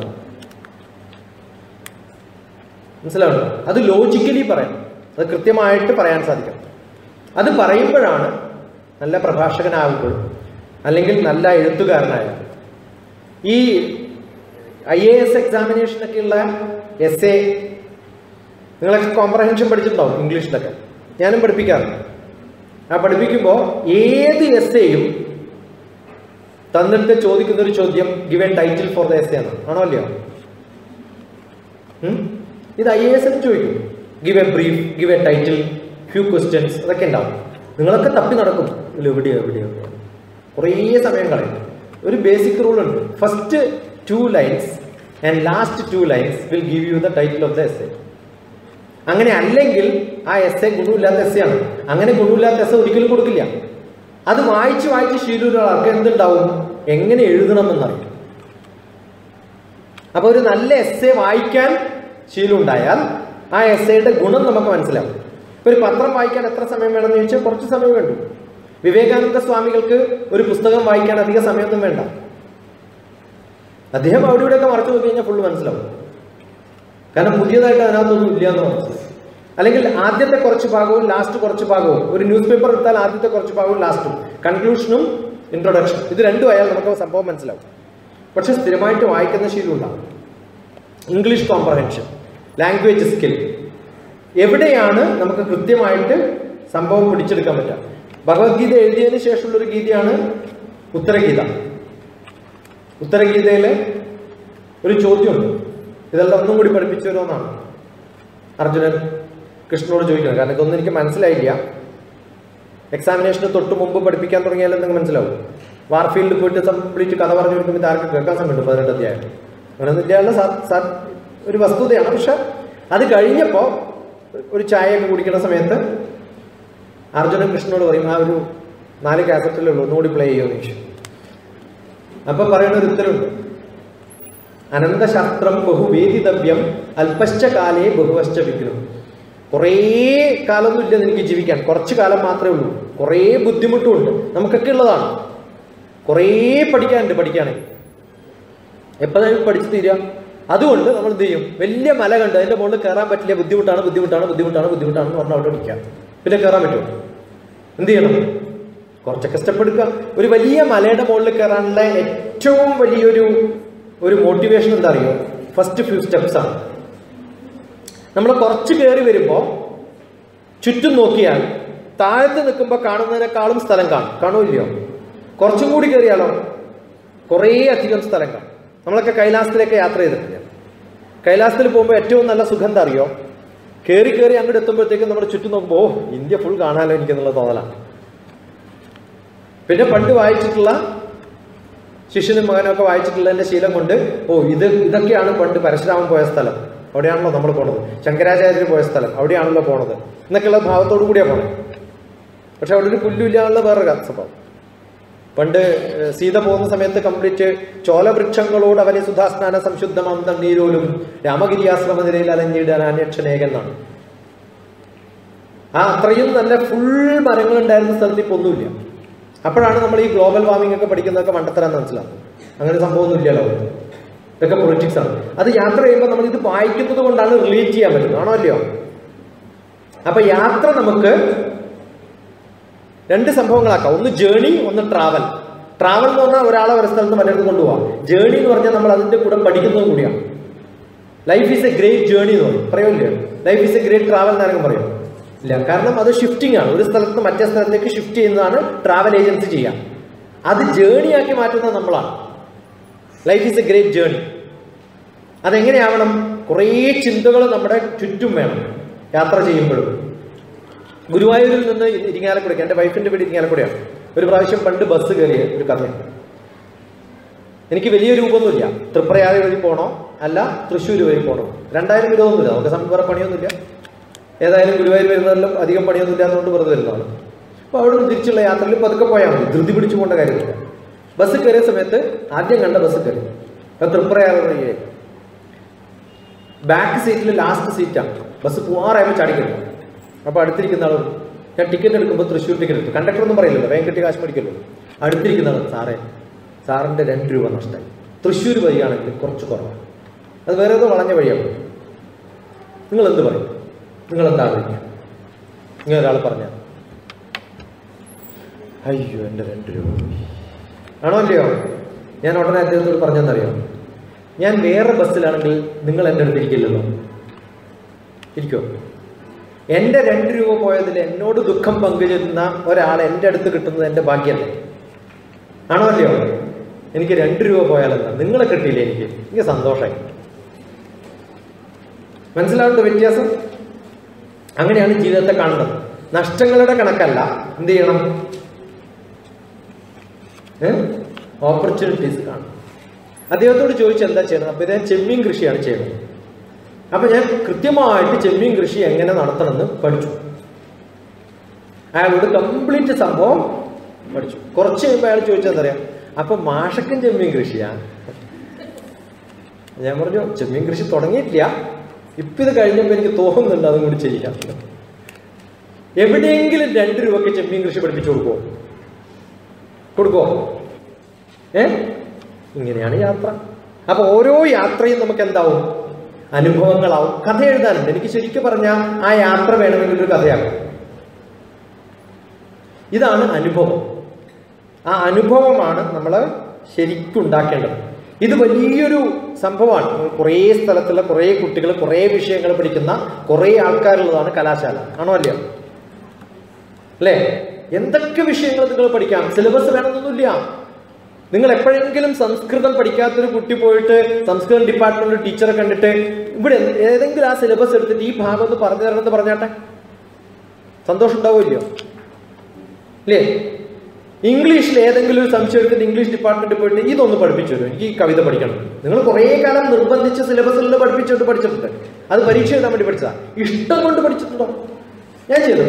മനസ്സിലാവുന്നു അത് ലോജിക്കലി പറയണം അത് കൃത്യമായിട്ട് പറയാൻ സാധിക്കണം അത് പറയുമ്പോഴാണ് നല്ല പ്രഭാഷകനാകുമ്പോഴും അല്ലെങ്കിൽ നല്ല എഴുത്തുകാരനായ ഈ ഐ എ എസ് എക്സാമിനേഷനൊക്കെയുള്ള എസ് എ നിങ്ങളൊക്കെ കോംപ്രഹെൻഷൻ പഠിച്ചിട്ടുണ്ടാവും ഇംഗ്ലീഷിലൊക്കെ ഞാനും പഠിപ്പിക്കാറുണ്ട് ആ പഠിപ്പിക്കുമ്പോൾ ഏത് എസ് എയും തന്നിട്ട് ചോദിക്കുന്ന ഒരു ചോദ്യം give a title for the essay എന്നാണ് ആണോ അല്ലയോ ഉം? ഇത് ഐ എ എസ് ചോദിക്കും give a brief give a title few questions അതൊക്കെ ഉണ്ടാവും നിങ്ങളൊക്കെ തപ്പി നടക്കും ഇല്ല എവിടെയോ എവിടെയോ എവിടെയോ കുറേ സമയം കളയും ഒരു ബേസിക് റൂൾ ഉണ്ട് first two lines and last two lines will give you the title of the essay അങ്ങനെ അല്ലെങ്കിൽ ആ എസ് എ ഗുണമില്ലാത്ത എസ് ആണ് അങ്ങനെ ഗുണമില്ലാത്ത എസ് ഒരിക്കലും കൊടുക്കില്ല അത് വായിച്ച് വായിച്ച് ശീലമുള്ള ആൾക്ക് എന്തുണ്ടാവും എങ്ങനെ എഴുതണം എന്നറിയാം അപ്പൊ ഒരു നല്ല എസ് എ വായിക്കാൻ ശീലം ഉണ്ടായാൽ ആ എസ് എയുടെ ഗുണം നമുക്ക് മനസ്സിലാവും ഇപ്പൊ ഒരു പത്രം വായിക്കാൻ എത്ര സമയം വേണമെന്ന് ചോദിച്ചാൽ കുറച്ച് സമയം വേണ്ടു വിവേകാനന്ദ സ്വാമികൾക്ക് ഒരു പുസ്തകം വായിക്കാൻ അധിക സമയമൊന്നും വേണ്ട അദ്ദേഹം അവിടെ ഇവിടെയൊക്കെ മറച്ചു നോക്കി കഴിഞ്ഞാൽ ഫുള്ള് മനസ്സിലാവും കാരണം പുതിയതായിട്ട് അതിനകത്തൊന്നും ഇല്ല എന്ന് മനസ്സിലാവും അല്ലെങ്കിൽ ആദ്യത്തെ കുറച്ച് ഭാഗവും ലാസ്റ്റ് കുറച്ച് ഭാഗവും ഒരു ന്യൂസ് പേപ്പർ എടുത്താൽ ആദ്യത്തെ കുറച്ച് ഭാഗവും ലാസ്റ്റും കൺക്ലൂഷനും ഇൻട്രൊഡക്ഷൻ ഇത് രണ്ടും ആയാൽ നമുക്ക് സംഭവം മനസ്സിലാവും പക്ഷെ സ്ഥിരമായിട്ട് വായിക്കുന്ന ശീലം ഉണ്ടാവും ഇംഗ്ലീഷ് കോംപ്രഹെൻഷൻ ലാംഗ്വേജ് സ്കിൽ എവിടെയാണ് നമുക്ക് കൃത്യമായിട്ട് സംഭവം പിടിച്ചെടുക്കാൻ പറ്റുക ഭഗവത്ഗീത എഴുതിയതിന് ശേഷമുള്ള ഒരു ഗീതയാണ് ഉത്തരഗീത ഉത്തരഗീതയിലെ ഒരു ചോദ്യമുണ്ട് ഇതെല്ലാം ഒന്നും കൂടി പഠിപ്പിച്ചു തരുമെന്നാണ് അർജുനൻ കൃഷ്ണനോട് ചോദിക്കുന്നത് കാരണം ഇതൊന്നും എനിക്ക് മനസ്സിലായില്ല എക്സാമിനേഷന് തൊട്ട് മുമ്പ് പഠിപ്പിക്കാൻ തുടങ്ങിയാലും നിങ്ങൾക്ക് മനസ്സിലാവും വാർഫീൽഡിൽ പോയിട്ട് കംപ്ലീറ്റ് കഥ പറഞ്ഞു കൊടുക്കുമ്പോൾ ഇത് ആർക്കും കേൾക്കാൻ സമയമുണ്ട് പതിനെട്ട് അധ്യായം അങ്ങനെയൊന്നും ഇല്ലാനുള്ള സ- സ- ഒരു വസ്തുതയാണ് പക്ഷെ അത് കഴിഞ്ഞപ്പോൾ ഒരു ചായയൊക്കെ കുടിക്കുന്ന സമയത്ത് അർജുനൻ കൃഷ്ണനോട് പറയും ആ ഒരു നാല് കാസറ്റിലേ ഉള്ളൂ ഒന്നുകൂടി പ്ലേ ചെയ്യുമെന്ന് ചോദിച്ചു അപ്പൊ പറയുന്ന ഒരു ഉത്തരവുണ്ട് അനന്തശാസ്ത്രം ബഹുവേദിതവ്യം അല്പശ്ച കാലേ ബഹുവശ്ച വിഘ്നം കുറേ കാലമൊന്നും ഇല്ല എനിക്ക് ജീവിക്കാൻ കുറച്ച് കാലം മാത്രമേ ഉള്ളൂ കുറേ ബുദ്ധിമുട്ടുമുണ്ട് നമുക്കൊക്കെ ഉള്ളതാണ് കുറേ പഠിക്കാനുണ്ട് പഠിക്കുകയാണെങ്കിൽ എപ്പോഴാണ് പഠിച്ചു തീരുക അതുകൊണ്ട് നമ്മൾ എന്ത് ചെയ്യും വലിയ മല കണ്ട് അതിന്റെ മുകളിൽ കയറാൻ പറ്റില്ല ബുദ്ധിമുട്ടാണ് ബുദ്ധിമുട്ടാണ് ബുദ്ധിമുട്ടാണ് ബുദ്ധിമുട്ടാണെന്ന് പറഞ്ഞാൽ അവിടെ നിൽക്കാം പിന്നെ കയറാൻ പറ്റുമോ എന്ത് ചെയ്യണം കുറച്ചൊക്കെ സ്റ്റെപ്പ് എടുക്കുക ഒരു വലിയ മലയുടെ മുകളിൽ കയറാനുള്ള ഏറ്റവും വലിയൊരു ഒരു മോട്ടിവേഷൻ എന്താ അറിയോ ഫസ്റ്റ് ഫ്യൂ സ്റ്റെപ്സ് ആണ് നമ്മൾ കുറച്ച് കയറി വരുമ്പോൾ ചുറ്റും നോക്കിയാൽ താഴത്ത് നിൽക്കുമ്പോൾ കാണുന്നതിനേക്കാളും സ്ഥലം കാണും കാണുമില്ലയോ കുറച്ചും കൂടി കയറിയാലോ കുറേ അധികം സ്ഥലം കാണും നമ്മളൊക്കെ കൈലാസത്തിലേക്ക് യാത്ര ചെയ്തിട്ടില്ല കൈലാസത്തിൽ പോകുമ്പോൾ ഏറ്റവും നല്ല സുഖം എന്താ അറിയോ കയറി കയറി അങ്ങോട്ട് എത്തുമ്പോഴത്തേക്കും നമ്മുടെ ചുറ്റും നോക്കുമ്പോൾ ഓ ഇന്ത്യ ഫുൾ കാണാലോ എനിക്കെന്നുള്ള തോന്നലാണ് പിന്നെ പണ്ട് വായിച്ചിട്ടുള്ള ശിഷ്യനും മകനും ഒക്കെ വായിച്ചിട്ടുള്ളതിന്റെ ശീലം കൊണ്ട് ഓ ഇത് ഇതൊക്കെയാണ് പണ്ട് പരശുരാമൻ പോയ സ്ഥലം അവിടെയാണല്ലോ നമ്മൾ പോണത് ശങ്കരാചാര്യർ പോയ സ്ഥലം അവിടെയാണല്ലോ പോണത് എന്നൊക്കെയുള്ള ഭാവത്തോടു കൂടിയാണ് പോണത് പക്ഷെ അവിടെ ഒരു പുല്ലുമില്ലാനുള്ള വേറൊരു സംഭവം പണ്ട് ഏഹ്, സീത പോകുന്ന സമയത്ത് കംപ്ലീറ്റ് ചോലവൃക്ഷങ്ങളോട് അവനെ സുധാസ്നാന സംശുദ്ധമാം തണ്ണീരോലും രാമഗിരിയാശ്രമ നിലയിൽ അലഞ്ഞിടാൻ അന്വേഷണേകെന്നാണ് ആ അത്രയും നല്ല ഫുൾ മരങ്ങൾ ഉണ്ടായിരുന്ന സ്ഥലത്ത് ഇപ്പൊ ഒന്നുമില്ല അപ്പോഴാണ് നമ്മൾ ഈ ഗ്ലോബൽ വാർമിംഗ് ഒക്കെ പഠിക്കുന്നതൊക്കെ മണ്ടത്തരാന്ന് മനസ്സിലാക്കുന്നത് അങ്ങനെ സംഭവമൊന്നും ഇല്ല ലോകത്ത് ഇതൊക്കെ പൊളിറ്റിക്സ് ആണ് അത് യാത്ര ചെയ്യുമ്പോൾ നമ്മൾ ഇത് വായിക്കുന്നത് കൊണ്ടാണ് റിലേറ്റ് ചെയ്യാൻ പറ്റുന്നത് ആണോ അല്ലയോ അപ്പൊ യാത്ര നമുക്ക് രണ്ട് സംഭവങ്ങളാക്കാം ഒന്ന് ജേണി ഒന്ന് ട്രാവൽ ട്രാവൽ എന്ന് പറഞ്ഞാൽ ഒരാളെ ഒരു സ്ഥലത്ത് നിന്ന് മറ്റൊരു കൊണ്ടുപോകാം ജേണി എന്ന് പറഞ്ഞാൽ നമ്മൾ അതിന്റെ കൂടെ പഠിക്കുന്നതും കൂടിയാണ് life is a great journey എന്ന് പറയും പറയൂല്ലേ life is a great travel എന്നാരെങ്കിലും പറയും ഇല്ല കാരണം അത് ഷിഫ്റ്റിംഗ് ആണ് ഒരു സ്ഥലത്ത് നിന്ന് മറ്റേ സ്ഥലത്തേക്ക് ഷിഫ്റ്റ് ചെയ്യുന്നതാണ് ട്രാവൽ ഏജൻസി ചെയ്യുക അത് ജേണിയാക്കി മാറ്റുന്നത് നമ്മളാണ് life is a great journey അതെങ്ങനെയാവണം കുറേ ചിന്തകൾ നമ്മുടെ ചുറ്റും വേണം യാത്ര ചെയ്യുമ്പോഴും ഗുരുവായൂരിൽ നിന്ന് ഇരിങ്ങാലക്കുടയ്ക്ക് എൻ്റെ വൈഫിൻ്റെ വീട് ഇരിങ്ങാലക്കുടയാണ് ഒരു പ്രാവശ്യം പണ്ട് ബസ് കയറിയ ഒരു കഥയുണ്ട് എനിക്ക് വലിയ രൂപമൊന്നുമില്ല തൃപ്രയാറി വഴി പോണോ അല്ല തൃശ്ശൂർ വഴി പോണോ രണ്ടായിരം വിധമൊന്നുമില്ല നമുക്ക് സം- വേറെ പണിയൊന്നുമില്ല ഏതായാലും ഗുരുവായൂർ വരുന്നതെല്ലാം അധികം പണിയൊന്നുമില്ല എന്നുകൊണ്ട് വെറുതെ വരുന്നതാണ് അപ്പോൾ അവിടെ നിന്ന് തിരിച്ചുള്ള യാത്രയിൽ പതുക്കെ പോയാൽ മതി ധൃതി പിടിച്ചു പോകേണ്ട കാര്യമില്ല ബസ് കയറിയ സമയത്ത് ആദ്യം കണ്ട ബസ് കയറി അപ്പം തൃപ്രയാറി വഴിയായി ബാക്ക് സീറ്റിൽ ലാസ്റ്റ് സീറ്റാണ് ബസ് പോവാറായപ്പോൾ ചാടിക്കുന്നു അപ്പോൾ അടുത്തിരിക്കുന്ന ആൾ പറഞ്ഞു, ഞാൻ ടിക്കറ്റ് എടുക്കുമ്പോൾ തൃശ്ശൂർ ടിക്കറ്റ് എടുത്തു കണ്ടക്ടർ ഒന്നും പറയില്ലല്ലോ വേഗം കിട്ടി കാശ് മേടിക്കല്ലോ അടുത്തിരിക്കുന്ന ആൾ സാറേ സാറിൻ്റെ രണ്ട് രൂപ നഷ്ടമായി തൃശ്ശൂർ വഴിയാണെങ്കിൽ കുറച്ച് കുറവാണ് അത് വേറെ ഏതോ വളഞ്ഞ വഴിയാണ് നിങ്ങൾ എന്ത് പറയും നിങ്ങൾ എന്താ ആഗ്രഹിക്കുക ഇങ്ങനെ ഒരാൾ പറഞ്ഞാൽ അയ്യോ എൻ്റെ രണ്ട് രൂപ പോയി. ആണോ അല്ലയോ ഞാൻ ഉടനെ അദ്ദേഹത്തോട് പറഞ്ഞെന്നറിയോ ഞാൻ വേറെ ബസ്സിലാണെങ്കിൽ നിങ്ങൾ എൻ്റെ അടുത്ത് ഇരിക്കില്ലല്ലോ ഇരിക്കോ എൻ്റെ രണ്ട് രൂപ പോയതിൽ എന്നോട് ദുഃഖം പങ്കുചേരുന്ന ഒരാൾ എൻ്റെ അടുത്ത് കിട്ടുന്നത് എൻ്റെ ഭാഗ്യമല്ലേ ആണോ അല്ലയോ എനിക്ക് രണ്ട് രൂപ പോയാലെന്താ നിങ്ങളെ കിട്ടിയില്ലേ എനിക്ക് എനിക്ക് സന്തോഷമായി മനസ്സിലാവുന്ന വ്യത്യാസം അങ്ങനെയാണ് ജീവിതത്തെ കാണുന്നത് നഷ്ടങ്ങളുടെ കണക്കല്ല എന്ത് ചെയ്യണം ഓപ്പർച്യൂണിറ്റീസ് കാണും അദ്ദേഹത്തോട് ചോദിച്ചു എന്താ ചെയ്യണം അപ്പൊ ഇദ്ദേഹം ചെമ്മീൻ കൃഷിയാണ് ചെയ്യുന്നത് അപ്പൊ ഞാൻ കൃത്യമായിട്ട് ചെമ്മീൻ കൃഷി എങ്ങനെ നടത്തണമെന്ന് പഠിച്ചു അയാളോട് കംപ്ലീറ്റ് സംഭവം പഠിച്ചു കുറച്ച് കഴിയുമ്പോൾ അയാൾ ചോദിച്ചെന്താ പറയാ അപ്പൊ മാഷക്കും ചെമ്മീൻ കൃഷിയാ ഞാൻ പറഞ്ഞു ചെമ്മീൻ കൃഷി തുടങ്ങിയിട്ടില്ല ഇപ്പൊ ഇത് കഴിഞ്ഞപ്പോൾ എനിക്ക് തോന്നുന്നുണ്ട് അതും കൂടി ചെയ്യാം എവിടെയെങ്കിലും രണ്ട് രൂപയ്ക്ക് ചെമ്മീൻ കൃഷി പഠിപ്പിച്ചു കൊടുക്കുമോ കൊടുക്കോ ഏ ഇങ്ങനെയാണ് യാത്ര അപ്പൊ ഓരോ യാത്രയും നമുക്ക് എന്താവും അനുഭവങ്ങളാവും കഥ എഴുതാനുണ്ട് എനിക്ക് ശരിക്കും പറഞ്ഞാൽ ആ യാത്ര വേണമെങ്കിൽ ഒരു കഥയാകും ഇതാണ് അനുഭവം ആ അനുഭവമാണ് നമ്മൾ ശരിക്കും ഉണ്ടാക്കേണ്ടത് ഇത് വലിയൊരു സംഭവമാണ് കുറേ സ്ഥലത്തുള്ള കുറേ കുട്ടികൾ കുറേ വിഷയങ്ങൾ പഠിക്കുന്ന കുറേ ആൾക്കാരുള്ളതാണ് കലാശാല ആണോ അല്ലയോ അല്ലേ എന്തൊക്കെ വിഷയങ്ങൾ നിങ്ങൾ പഠിക്കാം സിലബസ് വേണമെന്നൊന്നുമില്ല നിങ്ങൾ എപ്പോഴെങ്കിലും സംസ്കൃതം പഠിക്കാത്തൊരു കുട്ടി പോയിട്ട് സംസ്കൃതം ഡിപ്പാർട്ട്മെന്റ് ടീച്ചറെ കണ്ടിട്ട് ഇവിടെ ഏതെങ്കിലും ആ സിലബസ് എടുത്തിട്ട് ഈ ഭാഗം ഒന്ന് പറഞ്ഞു തരണമെന്ന് പറഞ്ഞാട്ടെ സന്തോഷം ഉണ്ടാവുമല്ലോ അല്ലേ ഇംഗ്ലീഷിൽ ഏതെങ്കിലും ഒരു സംശയം എടുത്തിട്ട് ഇംഗ്ലീഷ് ഡിപ്പാർട്ട്മെന്റിൽ പോയിട്ട് ഇതൊന്ന് പഠിപ്പിച്ചു തരും എനിക്ക് ഈ കവിത പഠിക്കണം നിങ്ങൾ കുറേ കാലം നിർബന്ധിച്ച് സിലബസിൽ പഠിപ്പിച്ചിട്ട് പഠിച്ചിട്ടുണ്ട് അത് പരീക്ഷ എഴുതാൻ വേണ്ടി പഠിച്ചതാ ഇഷ്ടം കൊണ്ട് പഠിച്ചിട്ടുണ്ടോ ഞാൻ ചെയ്തത്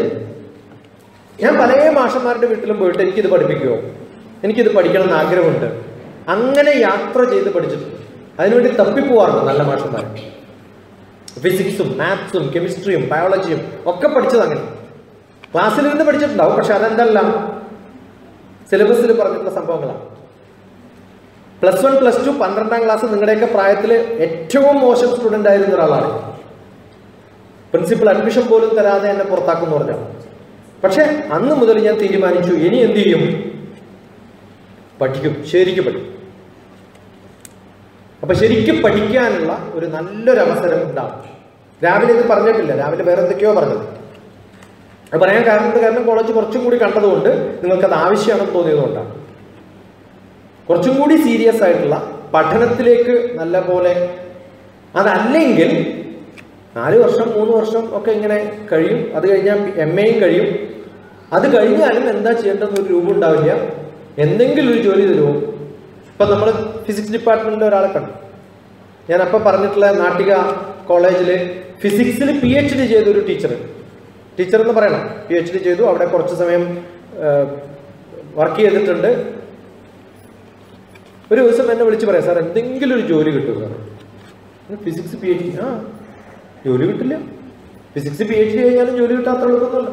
ഞാൻ പല മാഷന്മാരുടെ വീട്ടിലും പോയിട്ട് എനിക്കിത് പഠിപ്പിക്കുമോ എനിക്കിത് പഠിക്കണം എന്ന് ആഗ്രഹമുണ്ട് അങ്ങനെ യാത്ര ചെയ്ത് പഠിച്ചിട്ടുണ്ട് അതിനുവേണ്ടി തപ്പിപ്പോവാറുണ്ട് നല്ല മാഷന്മാർ ഫിസിക്സും മാത്സും കെമിസ്ട്രിയും ബയോളജിയും ഒക്കെ പഠിച്ചത് അങ്ങനെ ക്ലാസ്സിൽ നിന്ന് പഠിച്ചിട്ടുണ്ടാവും പക്ഷെ അതെന്തല്ല സിലബസിൽ പറഞ്ഞിട്ടുള്ള സംഭവങ്ങളാണ് പ്ലസ് വൺ പ്ലസ് ടു പന്ത്രണ്ടാം ക്ലാസ് നിങ്ങളുടെയൊക്കെ പ്രായത്തിൽ ഏറ്റവും മോശം സ്റ്റുഡൻ്റ് ആയിരുന്ന ഒരാളാണ് പ്രിൻസിപ്പൽ അഡ്മിഷൻ പോലും തരാതെ എന്നെ പുറത്താക്കും എന്ന് പറഞ്ഞാൽ പക്ഷെ അന്ന് മുതൽ ഞാൻ തീരുമാനിച്ചു ഇനി എന്ത് ചെയ്യും പഠിക്കും ശരിക്കും പഠിക്കും അപ്പൊ ശരിക്കും പഠിക്കാനുള്ള ഒരു നല്ലൊരു അവസരം ഉണ്ടാവും രാവിലെ ഇത് പറഞ്ഞിട്ടില്ല രാവിലെ വേറെ എന്തൊക്കെയോ പറഞ്ഞത് അത് പറയാൻ കാരണം കാരണം കോളേജ് കുറച്ചും കൂടി കണ്ടതുകൊണ്ട് നിങ്ങൾക്കത് ആവശ്യമാണെന്ന് തോന്നിയതുകൊണ്ടാണ് കുറച്ചും കൂടി സീരിയസ് ആയിട്ടുള്ള പഠനത്തിലേക്ക് നല്ല പോലെ അതല്ലെങ്കിൽ നാല് വർഷം മൂന്ന് വർഷം ഒക്കെ ഇങ്ങനെ കഴിയും അത് കഴിഞ്ഞാൽ എം എയും കഴിയും അത് കഴിഞ്ഞാലും എന്താ ചെയ്യേണ്ടതെന്ന് ഒരു രൂപം ഉണ്ടാവില്ല എന്തെങ്കിലും ഒരു ജോലി തരുമോ ഇപ്പൊ നമ്മൾ ഫിസിക്സ് ഡിപ്പാർട്ട്മെന്റിലെ ഒരാളെ കണ്ടു ഞാൻ അപ്പം പറഞ്ഞിട്ടുള്ള നാട്ടിക കോളേജിൽ ഫിസിക്സിൽ പി എച്ച് ഡി ചെയ്ത ഒരു ടീച്ചർ ടീച്ചർ എന്ന് പറയണം പി എച്ച് ഡി ചെയ്തു അവിടെ കുറച്ച് സമയം വർക്ക് ചെയ്തിട്ടുണ്ട് ഒരു ദിവസം എന്നെ വിളിച്ച് പറയാം സാർ എന്തെങ്കിലും ഒരു ജോലി കിട്ടും sir physics P H D ആ ജോലി കിട്ടില്ല ഫിസിക്സ് പി എച്ച് ഡി കഴിഞ്ഞാലും ജോലി കിട്ടാത്ത എളുപ്പമൊന്നുമല്ല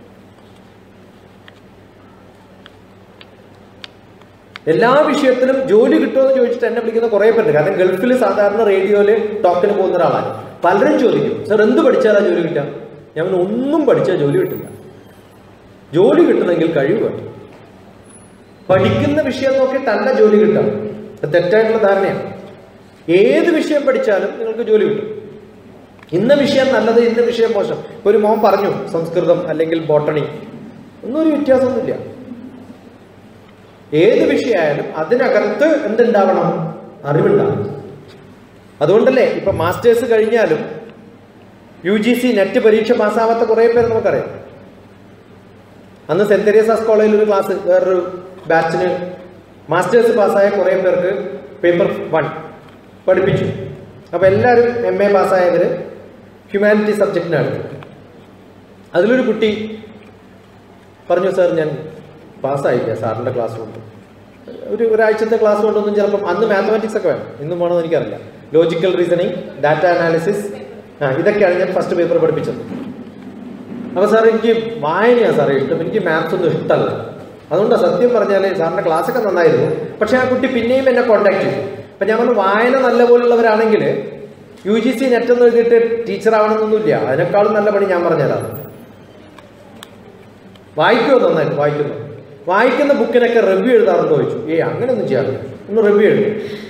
എല്ലാ വിഷയത്തിലും ജോലി കിട്ടുമെന്ന് ചോദിച്ചിട്ട് എന്നെ വിളിക്കുന്ന കുറേ പേരുണ്ട് കാരണം ഗൾഫിൽ സാധാരണ റേഡിയോയിൽ ടോക്കിന് പോകുന്ന ഒരാളാണ് പലരും ചോദിക്കും സാർ എന്ത് പഠിച്ചാലാ ജോലി കിട്ടുക ഞാൻ പറഞ്ഞു, ഒന്നും പഠിച്ചാൽ ജോലി കിട്ടില്ല ജോലി കിട്ടണമെങ്കിൽ കഴിവ് വേണം പഠിക്കുന്ന വിഷയം നോക്കിയിട്ടല്ല ജോലി കിട്ടുക അത് തെറ്റായിട്ടുള്ള ധാരണയാണ് ഏത് വിഷയം പഠിച്ചാലും നിങ്ങൾക്ക് ജോലി കിട്ടും ഇന്ന വിഷയം നല്ലത് ഇന്ന വിഷയം മോശം ഇപ്പൊ ഒരു മോൻ പറഞ്ഞു സംസ്കൃതം അല്ലെങ്കിൽ ബോട്ടണി ഒന്നും ഒരു വ്യത്യാസമൊന്നുമില്ല ഏത് വിഷയമായാലും അതിനകത്ത് എന്തുണ്ടാവണം അറിവുണ്ടാവണം അതുകൊണ്ടല്ലേ ഇപ്പൊ മാസ്റ്റേഴ്സ് കഴിഞ്ഞാലും യു ജി സി നെറ്റ് പരീക്ഷ പാസ്സാവാത്ത കുറേ പേര് നമുക്കറിയാം അന്ന് സെന്റ് തെരേസാസ് കോളേജിൽ ഒരു ക്ലാസ് വേറൊരു ബാച്ചിന് മാസ്റ്റേഴ്സ് പാസ്സായ കുറേ പേർക്ക് പേപ്പർ വൺ പഠിപ്പിച്ചു അപ്പോൾ എല്ലാവരും എം എ പാസ്സായവർ ഹ്യൂമാനിറ്റി സബ്ജക്റ്റിനാണ് അതിലൊരു കുട്ടി പറഞ്ഞു സാർ ഞാൻ പാസ്സായില്ല സാറിൻ്റെ ക്ലാസ് കൊണ്ട് ഒരു ഒരാഴ്ചത്തെ ക്ലാസ് കൊണ്ടൊന്നും ചിലപ്പം അന്ന് മാത്തമാറ്റിക്സ് ഒക്കെ വേണം ഇന്നും വേണമെന്ന് എനിക്കറിയില്ല ലോജിക്കൽ റീസണിങ് ഡാറ്റ അനാലിസിസ് ആ ഇതൊക്കെയാണ് ഞാൻ ഫസ്റ്റ് പേപ്പർ പഠിപ്പിച്ചത് അപ്പോൾ സാർ എനിക്ക് വായനയാണ് സാറേ ഇഷ്ടം എനിക്ക് മാത്സ് ഒന്നും ഇഷ്ടമല്ല അതുകൊണ്ടാണ് സത്യം പറഞ്ഞാൽ സാറിൻ്റെ ക്ലാസ് ഒക്കെ നന്നായിരുന്നു പക്ഷേ ആ കുട്ടി പിന്നെയും എന്നെ കോൺടാക്ട് ചെയ്തു അപ്പം ഞാൻ പറഞ്ഞു വായന നല്ല പോലുള്ളവരാണെങ്കിൽ യു ജി സി നെറ്റ് എന്ന് എഴുതിയിട്ട് ടീച്ചർ ആവണമെന്നൊന്നുമില്ല അതിനേക്കാളും നല്ല പണി ഞാൻ പറഞ്ഞുതരാം വായിക്കുമോ നന്നായിട്ട് വായിക്കുന്നു വായിക്കുന്ന ബുക്കിനൊക്കെ റിവ്യൂ എഴുതാറുണ്ടോ ചോദിച്ചു ഏ അങ്ങനെയൊന്നും ചെയ്യാറില്ല ഒന്ന് റിവ്യൂ എഴുതും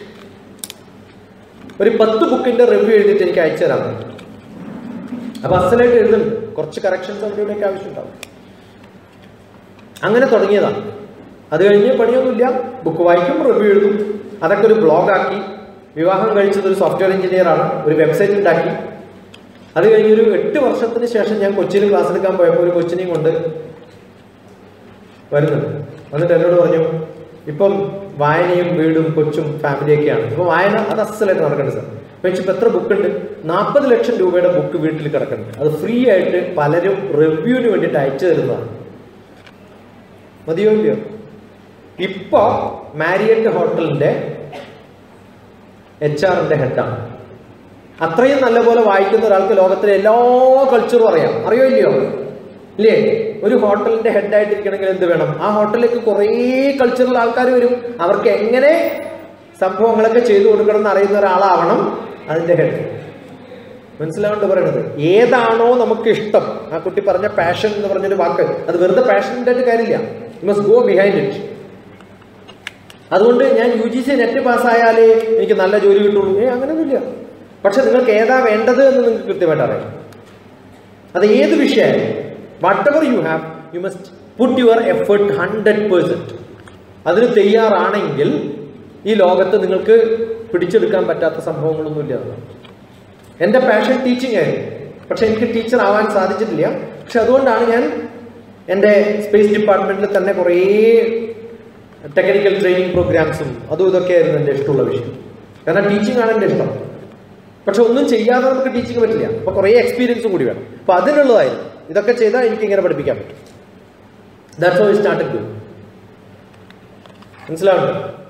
ഒരു പത്ത് ബുക്കിന്റെ റിവ്യൂ എഴുതിയിട്ട് എനിക്ക് അയച്ചു തരാൻ പറഞ്ഞു അപ്പൊ അസലായിട്ട് എഴുതുന്നുണ്ട് കുറച്ച് കറക്ഷൻസ് അവരുടെയൊക്കെ ആവശ്യമുണ്ടാവും അങ്ങനെ തുടങ്ങിയതാണ് അത് കഴിഞ്ഞ് പണിയൊന്നുമില്ല ബുക്ക് വായിക്കും റിവ്യൂ എഴുതും അതൊക്കെ ഒരു ബ്ലോഗാക്കി വിവാഹം കഴിച്ചത് ഒരു സോഫ്റ്റ്വെയർ എഞ്ചിനീയർ ആണ് ഒരു വെബ്സൈറ്റ് ഉണ്ടാക്കി അത് കഴിഞ്ഞ് ഒരു എട്ട് വർഷത്തിന് ശേഷം ഞാൻ കൊച്ചിയിൽ ക്ലാസ് എടുക്കാൻ പോയപ്പോൾ ഒരു കൊച്ചിനെയും കൊണ്ട് വരുന്നുണ്ട് എന്നിട്ട് എന്നോട് പറഞ്ഞു ഇപ്പം വായനയും വീടും കൊച്ചും ഫാമിലിയൊക്കെയാണ് ഇപ്പൊ വായന അത് അസലായിട്ട് നടക്കുന്നുണ്ട് സാർ അപ്പൊ ഇപ്പൊ എത്ര ബുക്ക് ഉണ്ട് നാൽപ്പത് ലക്ഷം രൂപയുടെ ബുക്ക് വീട്ടിൽ കിടക്കുന്നുണ്ട് അത് ഫ്രീ ആയിട്ട് പലരും റിവ്യൂവിന് വേണ്ടിയിട്ട് അയച്ചു തരുന്നതാണ് മതിയോ ഇല്ലയോ ഇപ്പൊ മാരിയറ്റ് ഹോട്ടലിന്റെ എച്ച് ആറിന്റെ ഹെഡാണ് അത്രയും നല്ലപോലെ വായിക്കുന്ന ഒരാൾക്ക് ലോകത്തിലെ എല്ലാ കൾച്ചറും അറിയാം അറിയോ ഇല്ലയോ ഇല്ലേ ഒരു ഹോട്ടലിന്റെ ഹെഡായിട്ടിരിക്കണമെങ്കിൽ എന്ത് വേണം ആ ഹോട്ടലിലേക്ക് കുറേ കൾച്ചറൽ ആൾക്കാർ വരും അവർക്ക് എങ്ങനെ സംഭവങ്ങളൊക്കെ ചെയ്തു കൊടുക്കണം എന്ന് അറിയുന്ന ഒരാളാവണം അതിന്റെ ഹെഡ് മനസ്സിലാവേണ്ട പറയണത് ഏതാണോ നമുക്ക് ഇഷ്ടം ആ കുട്ടി പറഞ്ഞ പാഷൻ എന്ന് പറഞ്ഞൊരു വാക്ക് അത് വെറുതെ പാഷൻ്റെ ആയിട്ട് കാര്യമില്ല you must go behind it അതുകൊണ്ട് ഞാൻ യു ജി സി നെറ്റ് പാസ്സായാലേ എനിക്ക് നല്ല ജോലി കിട്ടുള്ളൂ ഏ അങ്ങനെയൊന്നുമില്ല പക്ഷെ നിങ്ങൾക്ക് ഏതാ വേണ്ടത് എന്ന് നിങ്ങൾക്ക് കൃത്യമായിട്ട് അറിയാം അത് ഏത് വിഷയമായാലും whatever you have you must put your effort hundred percent അതിന് തയ്യാറാണെങ്കിൽ ഈ ലോകത്ത് നിങ്ങൾക്ക് പിടിച്ചെടുക്കാൻ പറ്റാത്ത സംഭവങ്ങളൊന്നുമില്ല എന്നാണ് എൻ്റെ പാഷൻ ടീച്ചിങ് ആയിരുന്നു പക്ഷെ എനിക്ക് ടീച്ചർ ആവാൻ സാധിച്ചിട്ടില്ല പക്ഷെ അതുകൊണ്ടാണ് ഞാൻ എൻ്റെ സ്പേസ് ഡിപ്പാർട്ട്മെന്റിൽ തന്നെ കുറേ ടെക്നിക്കൽ ട്രെയിനിങ് പ്രോഗ്രാംസും അതും ഇതൊക്കെയായിരുന്നു എൻ്റെ ഇഷ്ടമുള്ള വിഷയം കാരണം ടീച്ചിങ് ആണ് എൻ്റെ ഇഷ്ടം പക്ഷെ ഒന്നും ചെയ്യാതെ നമുക്ക് ടീച്ചിങ് പറ്റില്ല അപ്പൊ കുറേ എക്സ്പീരിയൻസും കൂടി വേണം അപ്പൊ അതിനുള്ളതായിരുന്നു ഇതൊക്കെ ചെയ്താൽ എനിക്ക് ഇങ്ങനെ പഠിപ്പിക്കാൻ പറ്റും ദാറ്റ്സ് ഹൗ സ്റ്റാർട്ടഡ് ഡു മനസ്സിലാവുന്നുണ്ടോ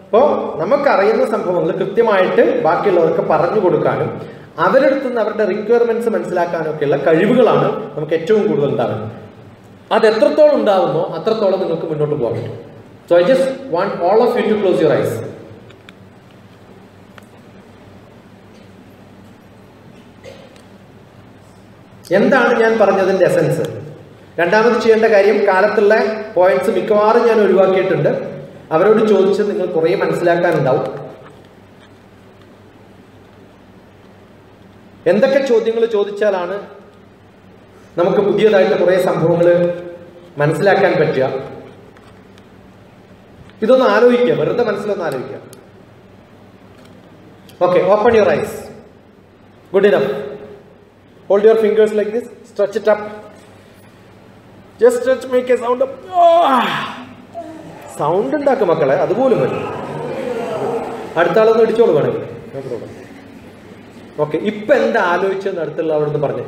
അപ്പോൾ നമുക്കറിയുന്ന സംഭവങ്ങൾ കൃത്യമായിട്ട് ബാക്കിയുള്ളവർക്ക് പറഞ്ഞു കൊടുക്കാനും അവരുടെ അടുത്ത് നിന്ന് അവരുടെ റിക്വയർമെന്റ്സ് മനസ്സിലാക്കാനും ഒക്കെയുള്ള കഴിവുകളാണ് നമുക്ക് ഏറ്റവും കൂടുതൽ ഉണ്ടാവുന്നത് അത് എത്രത്തോളം ഉണ്ടാവുമോ അത്രത്തോളം നിങ്ങൾക്ക് മുന്നോട്ട് പോകാൻ പറ്റും so I just want all of you to close your eyes എന്താണ് ഞാൻ പറഞ്ഞതിന്റെ എസൻസ് രണ്ടാമത് ചെയ്യേണ്ട കാര്യം കാലത്തുള്ള പോയിന്റ്സ് മിക്കവാറും ഞാൻ ഒഴിവാക്കിയിട്ടുണ്ട് അവരോട് ചോദിച്ച് നിങ്ങൾ കുറേ മനസ്സിലാക്കാനുണ്ടാവും എന്തൊക്കെ ചോദ്യങ്ങൾ ചോദിച്ചാലാണ് നമുക്ക് പുതിയതായിട്ട് കുറേ സംഭവങ്ങൾ മനസ്സിലാക്കാൻ പറ്റുക ഇതൊന്ന് ആലോചിക്കുക വെറുതെ മനസ്സിലൊന്ന് ആലോചിക്കുക okay open your eyes good enough hold your fingers like this stretch it up just stretch make a sound sound ഉണ്ടാക്കും മക്കളെ അതുപോലും മതി അടുത്ത ആളൊന്ന് ഇടിച്ചോളൂ വേണമെങ്കിൽ നോ പ്രോബ്ലം ഓക്കെ ഇപ്പൊ എന്താ ആലോചിച്ചെന്ന് അടുത്തുള്ള അവിടുന്ന് പറഞ്ഞേ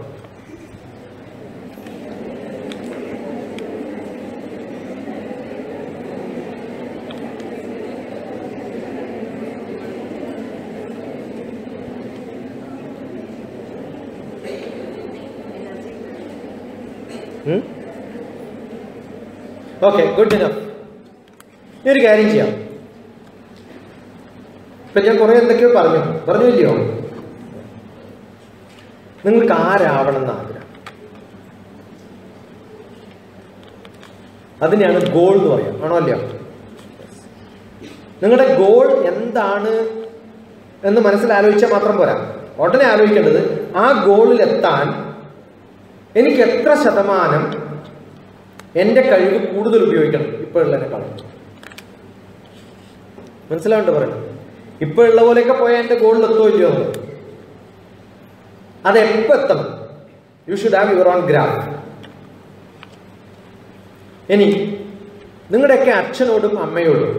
ഓക്കെ ഗുഡ് ഇനഫ് ഈ ഒരു കാര്യം ചെയ്യാം ഇപ്പൊ ഞാൻ കുറെ എന്തൊക്കെയോ പറഞ്ഞു പറഞ്ഞില്ലയോ നിങ്ങൾക്ക് ആരാവണം എന്ന് ആഗ്രഹം അതിനെയാണ് ഗോൾ എന്ന് പറയാം ആണോ അല്ലയോ നിങ്ങളുടെ ഗോൾ എന്താണ് എന്ന് മനസ്സിൽ ആലോചിച്ചാൽ മാത്രം പോരാ ഉടനെ ആലോചിക്കേണ്ടത് ആ ഗോളിൽ എത്താൻ എനിക്ക് എത്ര ശതമാനം എൻ്റെ കഴിവ് കൂടുതൽ ഉപയോഗിക്കണം ഇപ്പോഴുള്ളതിനേക്കാളും മനസ്സിലാവുണ്ട് പറയുന്നത് ഇപ്പോഴുള്ള പോലെയൊക്കെ പോയാൽ എൻ്റെ ഗോളിൽ എത്തോ ഇല്ലയോ എന്ന് അത് എപ്പോൾ എത്തണം you should have your own graph ഇനി നിങ്ങളുടെയൊക്കെ അച്ഛനോടും അമ്മയോടും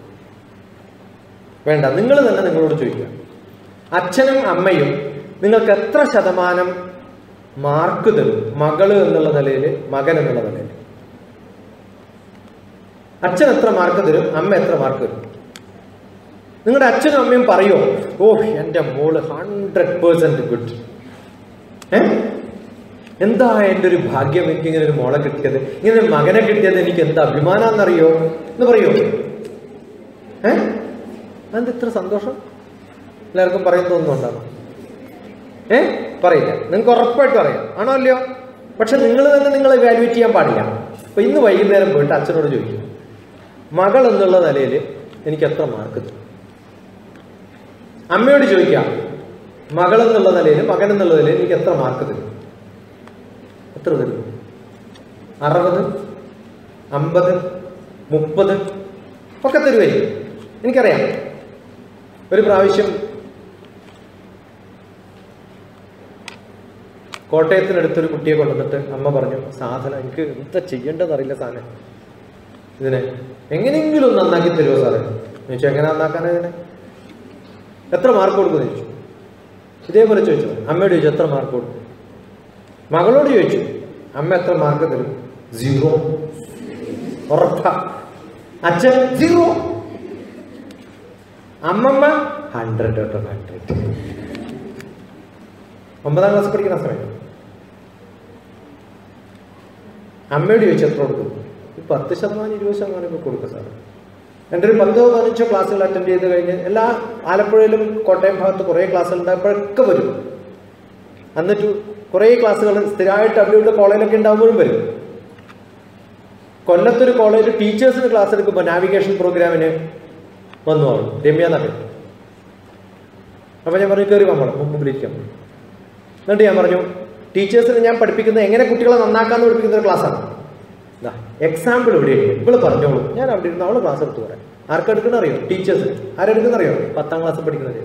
വേണ്ട നിങ്ങൾ തന്നെ നിങ്ങളോട് ചോദിക്കുക അച്ഛനും അമ്മയും നിങ്ങൾക്ക് എത്ര ശതമാനം മാർക്ക് തരും മകള് എന്നുള്ള നിലയിൽ മകൻ എന്നുള്ള നിലയിൽ അച്ഛൻ എത്ര മാർക്ക് തരും അമ്മ എത്ര മാർക്ക് തരും നിങ്ങളുടെ അച്ഛനും അമ്മയും പറയോ ഓ എൻ്റെ മോള് ഹൺഡ്രഡ് പേഴ്സെന്റ് ഗുഡ് ഏ എന്താ എൻ്റെ ഒരു ഭാഗ്യം എനിക്ക് ഇങ്ങനെ ഒരു മോളെ കിട്ടിയത് ഇങ്ങനെ ഒരു മകനെ കിട്ടിയത് എനിക്ക് എന്താ അഭിമാനാന്നറിയോ എന്ന് പറയോ ഏ അതെന്ത് ഇത്ര സന്തോഷം എല്ലാവർക്കും പറയാൻ തോന്നുന്നുണ്ടാണോ ഏ പറയില്ല നിങ്ങൾക്ക് ഉറപ്പായിട്ടും അറിയാം ആണോ അല്ലയോ പക്ഷെ നിങ്ങൾ തന്നെ നിങ്ങളെ വാലുവേറ്റ് ചെയ്യാൻ പാടില്ല അപ്പൊ ഇന്ന് വൈകുന്നേരം പോയിട്ട് അച്ഛനോട് ചോദിക്കും മകൾ എന്നുള്ള നിലയിൽ എനിക്ക് എത്ര മാർക്ക് തരും അമ്മയോട് ചോദിക്കാം മകൾ എന്നുള്ള നിലയിൽ മകൻ എന്നുള്ള നിലയിൽ എനിക്ക് എത്ര മാർക്ക് തരും എത്ര തരും അറുപത് അമ്പത് മുപ്പത് ഒക്കെ തരുമായിരിക്കും എനിക്കറിയാം ഒരു പ്രാവശ്യം കോട്ടയത്തിനടുത്തൊരു കുട്ടിയെ കൊണ്ടുവന്നിട്ട് അമ്മ പറഞ്ഞു സാധനം എനിക്ക് എന്താ ചെയ്യേണ്ടതെന്ന് അറിയില്ല സാധനം ഇതിനെ എങ്ങനെയെങ്കിലും ഒന്ന് നന്നാക്കി തരുമോ സാറേ ചോദിച്ചു എങ്ങനെ നന്നാക്കാനാ ഇതിനെ എത്ര മാർക്ക് കൊടുക്കുമെന്ന് ചോദിച്ചു ഇതേപോലെ ചോദിച്ചു അമ്മയോട് ചോദിച്ചു എത്ര മാർക്ക് കൊടുക്കും മകളോട് ചോദിച്ചു അമ്മ എത്ര മാർക്ക് തരും സീറോ ഉറപ്പാ അച്ഛൻ സീറോ അമ്മമ്മ ഹൺഡ്രഡ് ഔട്ട് ഓഫ് ഹൺഡ്രഡ് ഒമ്പതാം ക്ലാസ് പഠിക്കുന്ന സമയം അമ്മയോട് ചോദിച്ചു എത്ര കൊടുക്കും ഒരു പത്ത് ശതമാനം ഇരുപത് ശതമാനം ഒക്കെ കൊടുക്കും സാർ എൻ്റെ ഒരു പത്തോ പതിനഞ്ചോ ക്ലാസ്സുകൾ അറ്റൻഡ് ചെയ്ത് കഴിഞ്ഞ് എല്ലാ ആലപ്പുഴയിലും കോട്ടയം ഭാഗത്ത് കുറേ ക്ലാസ്സുകൾ ഉണ്ടായപ്പോഴൊക്കെ വരും എന്നിട്ട് കുറേ ക്ലാസ്സുകൾ സ്ഥിരമായിട്ട് അവിടെ ഇവിടെ കോളേജിലൊക്കെ ഉണ്ടാകുമ്പോഴും വരും കൊല്ലത്തൊരു കോളേജിൽ ടീച്ചേഴ്സിന് ക്ലാസ് എടുക്കുമ്പോൾ നാവിഗേഷൻ പ്രോഗ്രാമിന് വന്നു അവൾ രമ്യ നഗർ അപ്പം ഞാൻ പറഞ്ഞു കയറി വന്നോളാം മുമ്പിലിരിക്കാൻ പറഞ്ഞു എന്നിട്ട് ഞാൻ പറഞ്ഞു ടീച്ചേഴ്സിന് ഞാൻ പഠിപ്പിക്കുന്നത് എങ്ങനെ കുട്ടികളെ നന്നാക്കാന്ന് പഠിപ്പിക്കുന്ന ഒരു ക്ലാസ്സാണ് എക്സാമ്പിൾ ഇവിടെയുണ്ട് ഇവള് പറഞ്ഞോളൂ ഞാൻ അവിടെ ഇരുന്ന് അവള് ക്ലാസ് എടുത്തു പറയാം ആർക്കെടുക്കുന്ന അറിയോ ടീച്ചേഴ്സ് ആരെടുക്കുന്ന അറിയോ പത്താം ക്ലാസ് പഠിക്കുന്നത്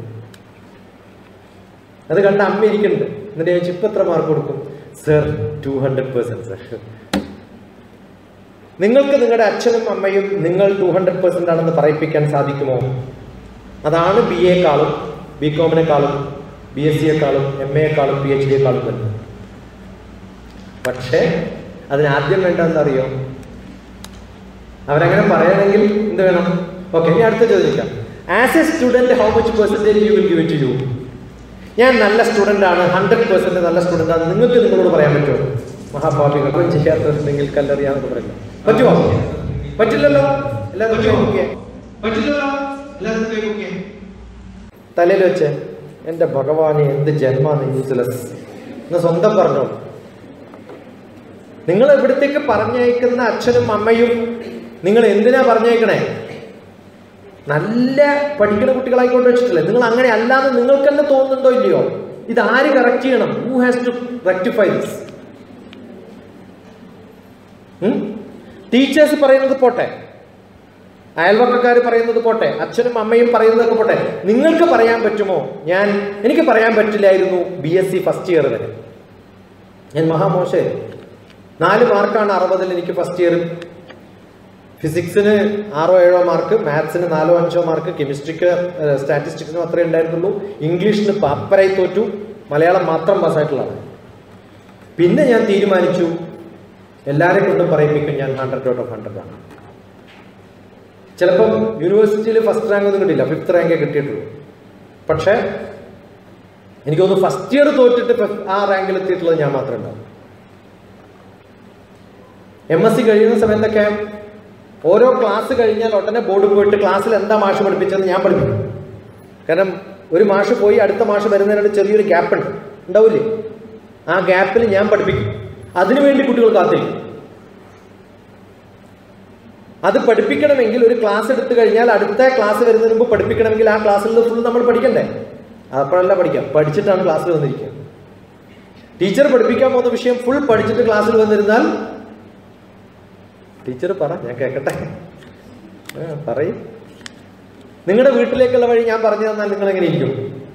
അത് കണ്ട അമ്മ ഇരിക്കുന്നുണ്ട് എന്നിട്ട് ചോദിച്ചു ഇപ്പൊ എത്ര മാർക്ക് കൊടുക്കും sir two hundred percent sir നിങ്ങൾക്ക് നിങ്ങളുടെ അച്ഛനും അമ്മയും നിങ്ങൾ ടു ഹൺഡ്രഡ് പേഴ്സെന്റ് ആണെന്ന് പറയിപ്പിക്കാൻ സാധിക്കുമോ അതാണ് ബി എക്കാളും ബി കോമിനെക്കാളും ബി എസ് സിയെക്കാളും എം എക്കാളും പി എച്ച് ഡിയെക്കാളും വരുന്നത് പക്ഷേ അതിനാദ്യം വേണ്ട എന്താ അറിയോ അവരങ്ങനെ പറയണമെങ്കിൽ എന്ത് വേണം ഓക്കെ ഇനി അടുത്ത ചോദിക്കാം as a student how much percentage you will give it you ഞാൻ നല്ല സ്റ്റുഡൻ്റ് ആണ് ഹൺഡ്രഡ് പെർസെൻറ്റ് നല്ല സ്റ്റുഡൻ്റ് ആണ് നിങ്ങൾക്ക് നിങ്ങളോട് പറയാൻ പറ്റുമോ മഹാഭാവികൾ ഒന്നും ചെയ്യാത്തവരുണ്ടെങ്കിൽ കല്ലെറിയാന്നൊക്കെ പറയില്ല പറ്റുമോ പറ്റില്ലല്ലോ എല്ലാവരും കൈ പൊക്കിയേ. പറ്റില്ലല്ലോ എല്ലാവരും കൈ പൊക്കിയേ. തലയിൽ വെച്ച് എൻ്റെ ഭഗവാനെ എന്ത് ജന്മാണ് യൂസ്ലെസ് എന്ന് സ്വന്തം പറഞ്ഞോ നിങ്ങൾ ഇവിടത്തേക്ക് പറഞ്ഞയക്കുന്ന അച്ഛനും അമ്മയും നിങ്ങൾ എന്തിനാ പറഞ്ഞയക്കണേ നല്ല പഠിക്കുന്ന കുട്ടികളായിക്കൊണ്ട് വെച്ചിട്ടില്ലേ നിങ്ങൾ അങ്ങനെ അല്ലാതെ നിങ്ങൾക്ക് തന്നെ തോന്നുന്നുണ്ടോ ഇല്ലയോ ഇത് ആര് കറക്റ്റ് ചെയ്യണം who has to rectify this teachers പറയുന്നത് പോട്ടെ അയൽവക്കക്കാർ പറയുന്നത് പോട്ടെ അച്ഛനും അമ്മയും പറയുന്നതൊക്കെ പോട്ടെ നിങ്ങൾക്ക് പറയാൻ പറ്റുമോ ഞാൻ എനിക്ക് പറയാൻ പറ്റില്ലായിരുന്നു B S C first year വരെ ഞാൻ മഹാമോശം നാല് മാർക്കാണ് അറുപതിൽ എനിക്ക് ഫസ്റ്റ് ഇയർ ഫിസിക്സിന് ആറോ ഏഴോ മാർക്ക് മാത്സിന് നാലോ അഞ്ചോ മാർക്ക് കെമിസ്ട്രിക്ക് സ്റ്റാറ്റിസ്റ്റിക്സിനും അത്രേ ഉണ്ടായിരുന്നുള്ളൂ ഇംഗ്ലീഷിന് പാപ്പരായി തോറ്റു മലയാളം മാത്രം പാസ്സായിട്ടുള്ളതാണ് പിന്നെ ഞാൻ തീരുമാനിച്ചു എല്ലാവരെ കൊണ്ടും പറയിപ്പിക്കും ഞാൻ ഹൺഡ്രഡ് ഔട്ട് ഓഫ് ഹൺഡ്രഡ് ആണ് ചിലപ്പം യൂണിവേഴ്സിറ്റിയിൽ ഫസ്റ്റ് റാങ്ക് ഒന്നും കിട്ടില്ല ഫിഫ്ത്ത് റാങ്കേ കിട്ടിയിട്ടുള്ളൂ പക്ഷേ എനിക്ക് തോന്നുന്നു ഫസ്റ്റ് ഇയർ തോറ്റിട്ട് ഫിഫ്- ആ റാങ്കിൽ എത്തിയിട്ടുള്ളത് ഞാൻ മാത്രമേ ഉണ്ടാവും എം എസ് സി കഴിയുന്ന സമയത്തൊക്കെ ഓരോ ക്ലാസ് കഴിഞ്ഞാൽ ഉടനെ ബോർഡ് പോയിട്ട് ക്ലാസ്സിൽ എന്താ മാഷ് പഠിപ്പിച്ചതെന്ന് ഞാൻ പഠിപ്പിക്കും കാരണം ഒരു മാഷ് പോയി അടുത്ത മാഷ് വരുന്നതിനോട് ചെറിയൊരു ഗ്യാപ്പ് ഉണ്ട് ഉണ്ടാവില്ലേ ആ ഗ്യാപ്പിൽ ഞാൻ പഠിപ്പിക്കും അതിനുവേണ്ടി കുട്ടികൾ കാത്തിരിക്കും അത് പഠിപ്പിക്കണമെങ്കിൽ ഒരു ക്ലാസ് എടുത്തു കഴിഞ്ഞാൽ അടുത്ത ക്ലാസ് വരുന്നതിന് മുമ്പ് പഠിപ്പിക്കണമെങ്കിൽ ആ ക്ലാസ്സിൽ ഫുൾ നമ്മൾ പഠിക്കണ്ടേ അപ്പോഴല്ല പഠിക്കാം പഠിച്ചിട്ടാണ് ക്ലാസ്സിൽ വന്നിരിക്കുക ടീച്ചർ പഠിപ്പിക്കാൻ പോകുന്ന വിഷയം ഫുൾ പഠിച്ചിട്ട് ക്ലാസ്സിൽ വന്നിരുന്നാൽ ടീച്ചർ പറ ഞാൻ കേൾക്കട്ടെ ആ, പറയ് നിങ്ങളുടെ വീട്ടിലേക്കുള്ള വഴി ഞാൻ പറഞ്ഞു തന്നാൽ നിങ്ങൾ എങ്ങനെ ഇരിക്കും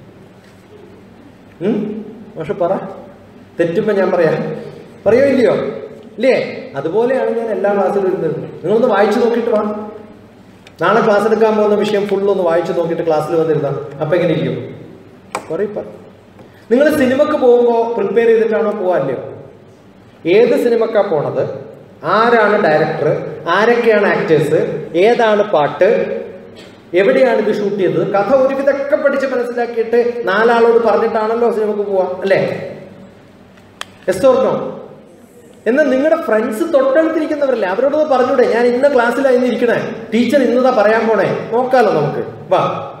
ഉം? പക്ഷെ പറ തെറ്റുമ്പോ ഞാൻ പറയാം പറയോ ഇല്ലയോ ഇല്ലേ അതുപോലെയാണ് ഞാൻ എല്ലാ ക്ലാസ്സിലും ഇരുന്നത് നിങ്ങളൊന്ന് വായിച്ചു നോക്കിയിട്ട് വാ നാളെ ക്ലാസ് എടുക്കാൻ പോകുന്ന വിഷയം ഫുൾ ഒന്ന് വായിച്ചു നോക്കിയിട്ട് ക്ലാസ്സിൽ വന്നിരുന്ന അപ്പൊ എങ്ങനെ ഇരിക്കും പറയ് പറ നിങ്ങൾ സിനിമക്ക് പോകുമ്പോൾ പ്രിപ്പയർ ചെയ്തിട്ടാണോ പോവാല്ലയോ ഏത് സിനിമക്കാ പോണത് ആരാണ് ഡയറക്ടർ ആരൊക്കെയാണ് ആക്ടേഴ്സ് ഏതാണ് പാട്ട് എവിടെയാണ് ഇത് ഷൂട്ട് ചെയ്തത് കഥ ഒരുവിധമൊക്കെ പഠിച്ച് മനസ്സിലാക്കിയിട്ട് നാലാളോട് പറഞ്ഞിട്ടാണല്ലോ സിനിമക്ക് പോവാ അല്ലേ എസ് ഓർണോ എന്നാൽ നിങ്ങളുടെ ഫ്രണ്ട്സ് തൊട്ടടുത്തിരിക്കുന്നവരല്ലേ അവരോട് പറഞ്ഞൂടെ ഞാൻ ഇന്ന ക്ലാസ്സിലാണ് ഇന്ന് ഇരിക്കണേ ടീച്ചർ ഇന്നതാ പറയാൻ പോണേ നോക്കാലോ നമുക്ക് വാ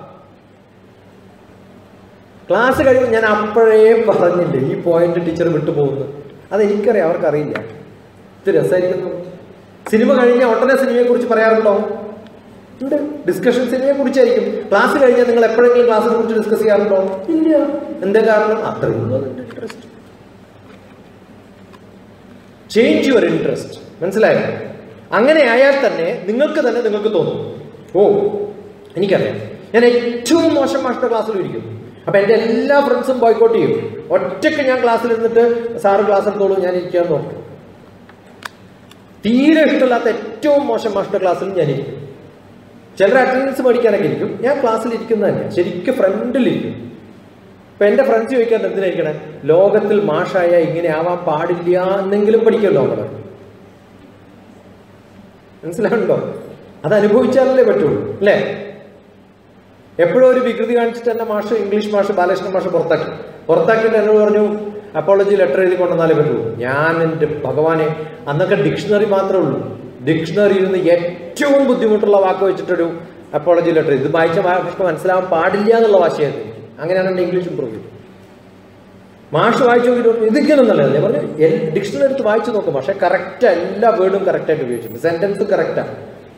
ക്ലാസ് കഴിയുമ്പോൾ ഞാൻ അപ്പോഴേ പറഞ്ഞില്ലേ ഈ പോയിന്റ് ടീച്ചർ വിട്ടുപോകുന്നു അതെനിക്കറിയാം അവർക്കറിയില്ല ഇത് രസമായിരിക്കുന്നു സിനിമ കഴിഞ്ഞാൽ ഉടനെ സിനിമയെ കുറിച്ച് പറയാറുണ്ടോ ഉണ്ട് ഡിസ്കഷൻ സിനിമയെ കുറിച്ചായിരിക്കും ക്ലാസ് കഴിഞ്ഞാൽ നിങ്ങൾ എപ്പോഴെങ്കിലും ക്ലാസ്സിനെ കുറിച്ച് ഡിസ്കസ് ചെയ്യാറുണ്ടോ ഇല്ല എന്താ കാരണം അത്രയേ ഉള്ളൂ അതിന്റെ ഇൻട്രസ്റ്റ് ചേഞ്ച് യുവർ ഇൻട്രസ്റ്റ് മനസ്സിലായോ അങ്ങനെ ആയാൽ തന്നെ നിങ്ങൾക്ക് തന്നെ നിങ്ങൾക്ക് തോന്നും ഓ എനിക്കറിയാം ഞാൻ ഏറ്റവും മോശം മാഷ്ട ക്ലാസ്സിൽ ഇരിക്കും അപ്പൊ എൻ്റെ എല്ലാ ഫ്രണ്ട്സും ബോയ്ക്കോട്ട് ചെയ്യും ഒറ്റയ്ക്ക് ഞാൻ ക്ലാസ്സിൽ ഇരുന്നിട്ട് സാറ് ക്ലാസ് എടുത്തോളൂ ഞാൻ ഇരിക്കാൻ നോക്കും തീരെ ഇഷ്ടമില്ലാത്ത ഏറ്റവും മോശം മാഷ്ട ക്ലാസ്സിൽ ഞാൻ ഇരിക്കും ചിലർ അറ്റൻഡൻസ് മേടിക്കാനൊക്കെ ഇരിക്കും ഞാൻ ക്ലാസ്സിൽ ഇരിക്കുന്നത് തന്നെ ശരിക്കും ഫ്രണ്ടിലിരിക്കും ഇപ്പൊ എന്റെ ഫ്രണ്ട്സ് ചോദിക്കാൻ എന്തിനായിരിക്കണേ ലോകത്തിൽ മാഷായ ഇങ്ങനെ ആവാൻ പാടില്ല എന്നെങ്കിലും പഠിക്കുമല്ലോ നമ്മള് മനസ്സിലാവുണ്ടോ അത് അനുഭവിച്ചാലല്ലേ പറ്റുള്ളൂ അല്ലേ എപ്പോഴും ഒരു വികൃതി കാണിച്ചിട്ട് എന്നെ മാഷ് ഇംഗ്ലീഷ് മാഷ് ബാലകൃഷ്ണൻ മാഷ് പുറത്താക്കി പുറത്താക്കിയിട്ട് എന്നോട് പറഞ്ഞു അപ്പോളജി ലെറ്റർ എഴുതി കൊണ്ടുവന്നാലേ പറ്റുള്ളൂ ഞാൻ എൻ്റെ ഭഗവാനെ അന്നൊക്കെ ഡിക്ഷണറി മാത്രമേ ഉള്ളൂ ഡിക്ഷണറിയിൽ നിന്ന് ഏറ്റവും ബുദ്ധിമുട്ടുള്ള വാക്ക് വെച്ചിട്ടൊരു അപ്പോളജി ലെറ്റർ ഇത് വായിച്ച മാഷ് മനസ്സിലാവാൻ പാടില്ല എന്നുള്ള വാശിയായിരുന്നു എനിക്ക്. അങ്ങനെയാണ് എൻ്റെ ഇംഗ്ലീഷ് ഇമ്പ്രൂവ് ചെയ്തത് മാഷ് വായിച്ചു നോക്കിയിട്ട് പറഞ്ഞു ഇതിങ്ങനൊന്നല്ല ഞാൻ പറഞ്ഞു ഡിക്ഷണറി എടുത്ത് വായിച്ചു നോക്കും പക്ഷെ കറക്റ്റ് എല്ലാ വേർഡും കറക്റ്റായിട്ട് ഉപയോഗിച്ചിട്ടുണ്ട് സെന്റൻസും കറക്റ്റാണ്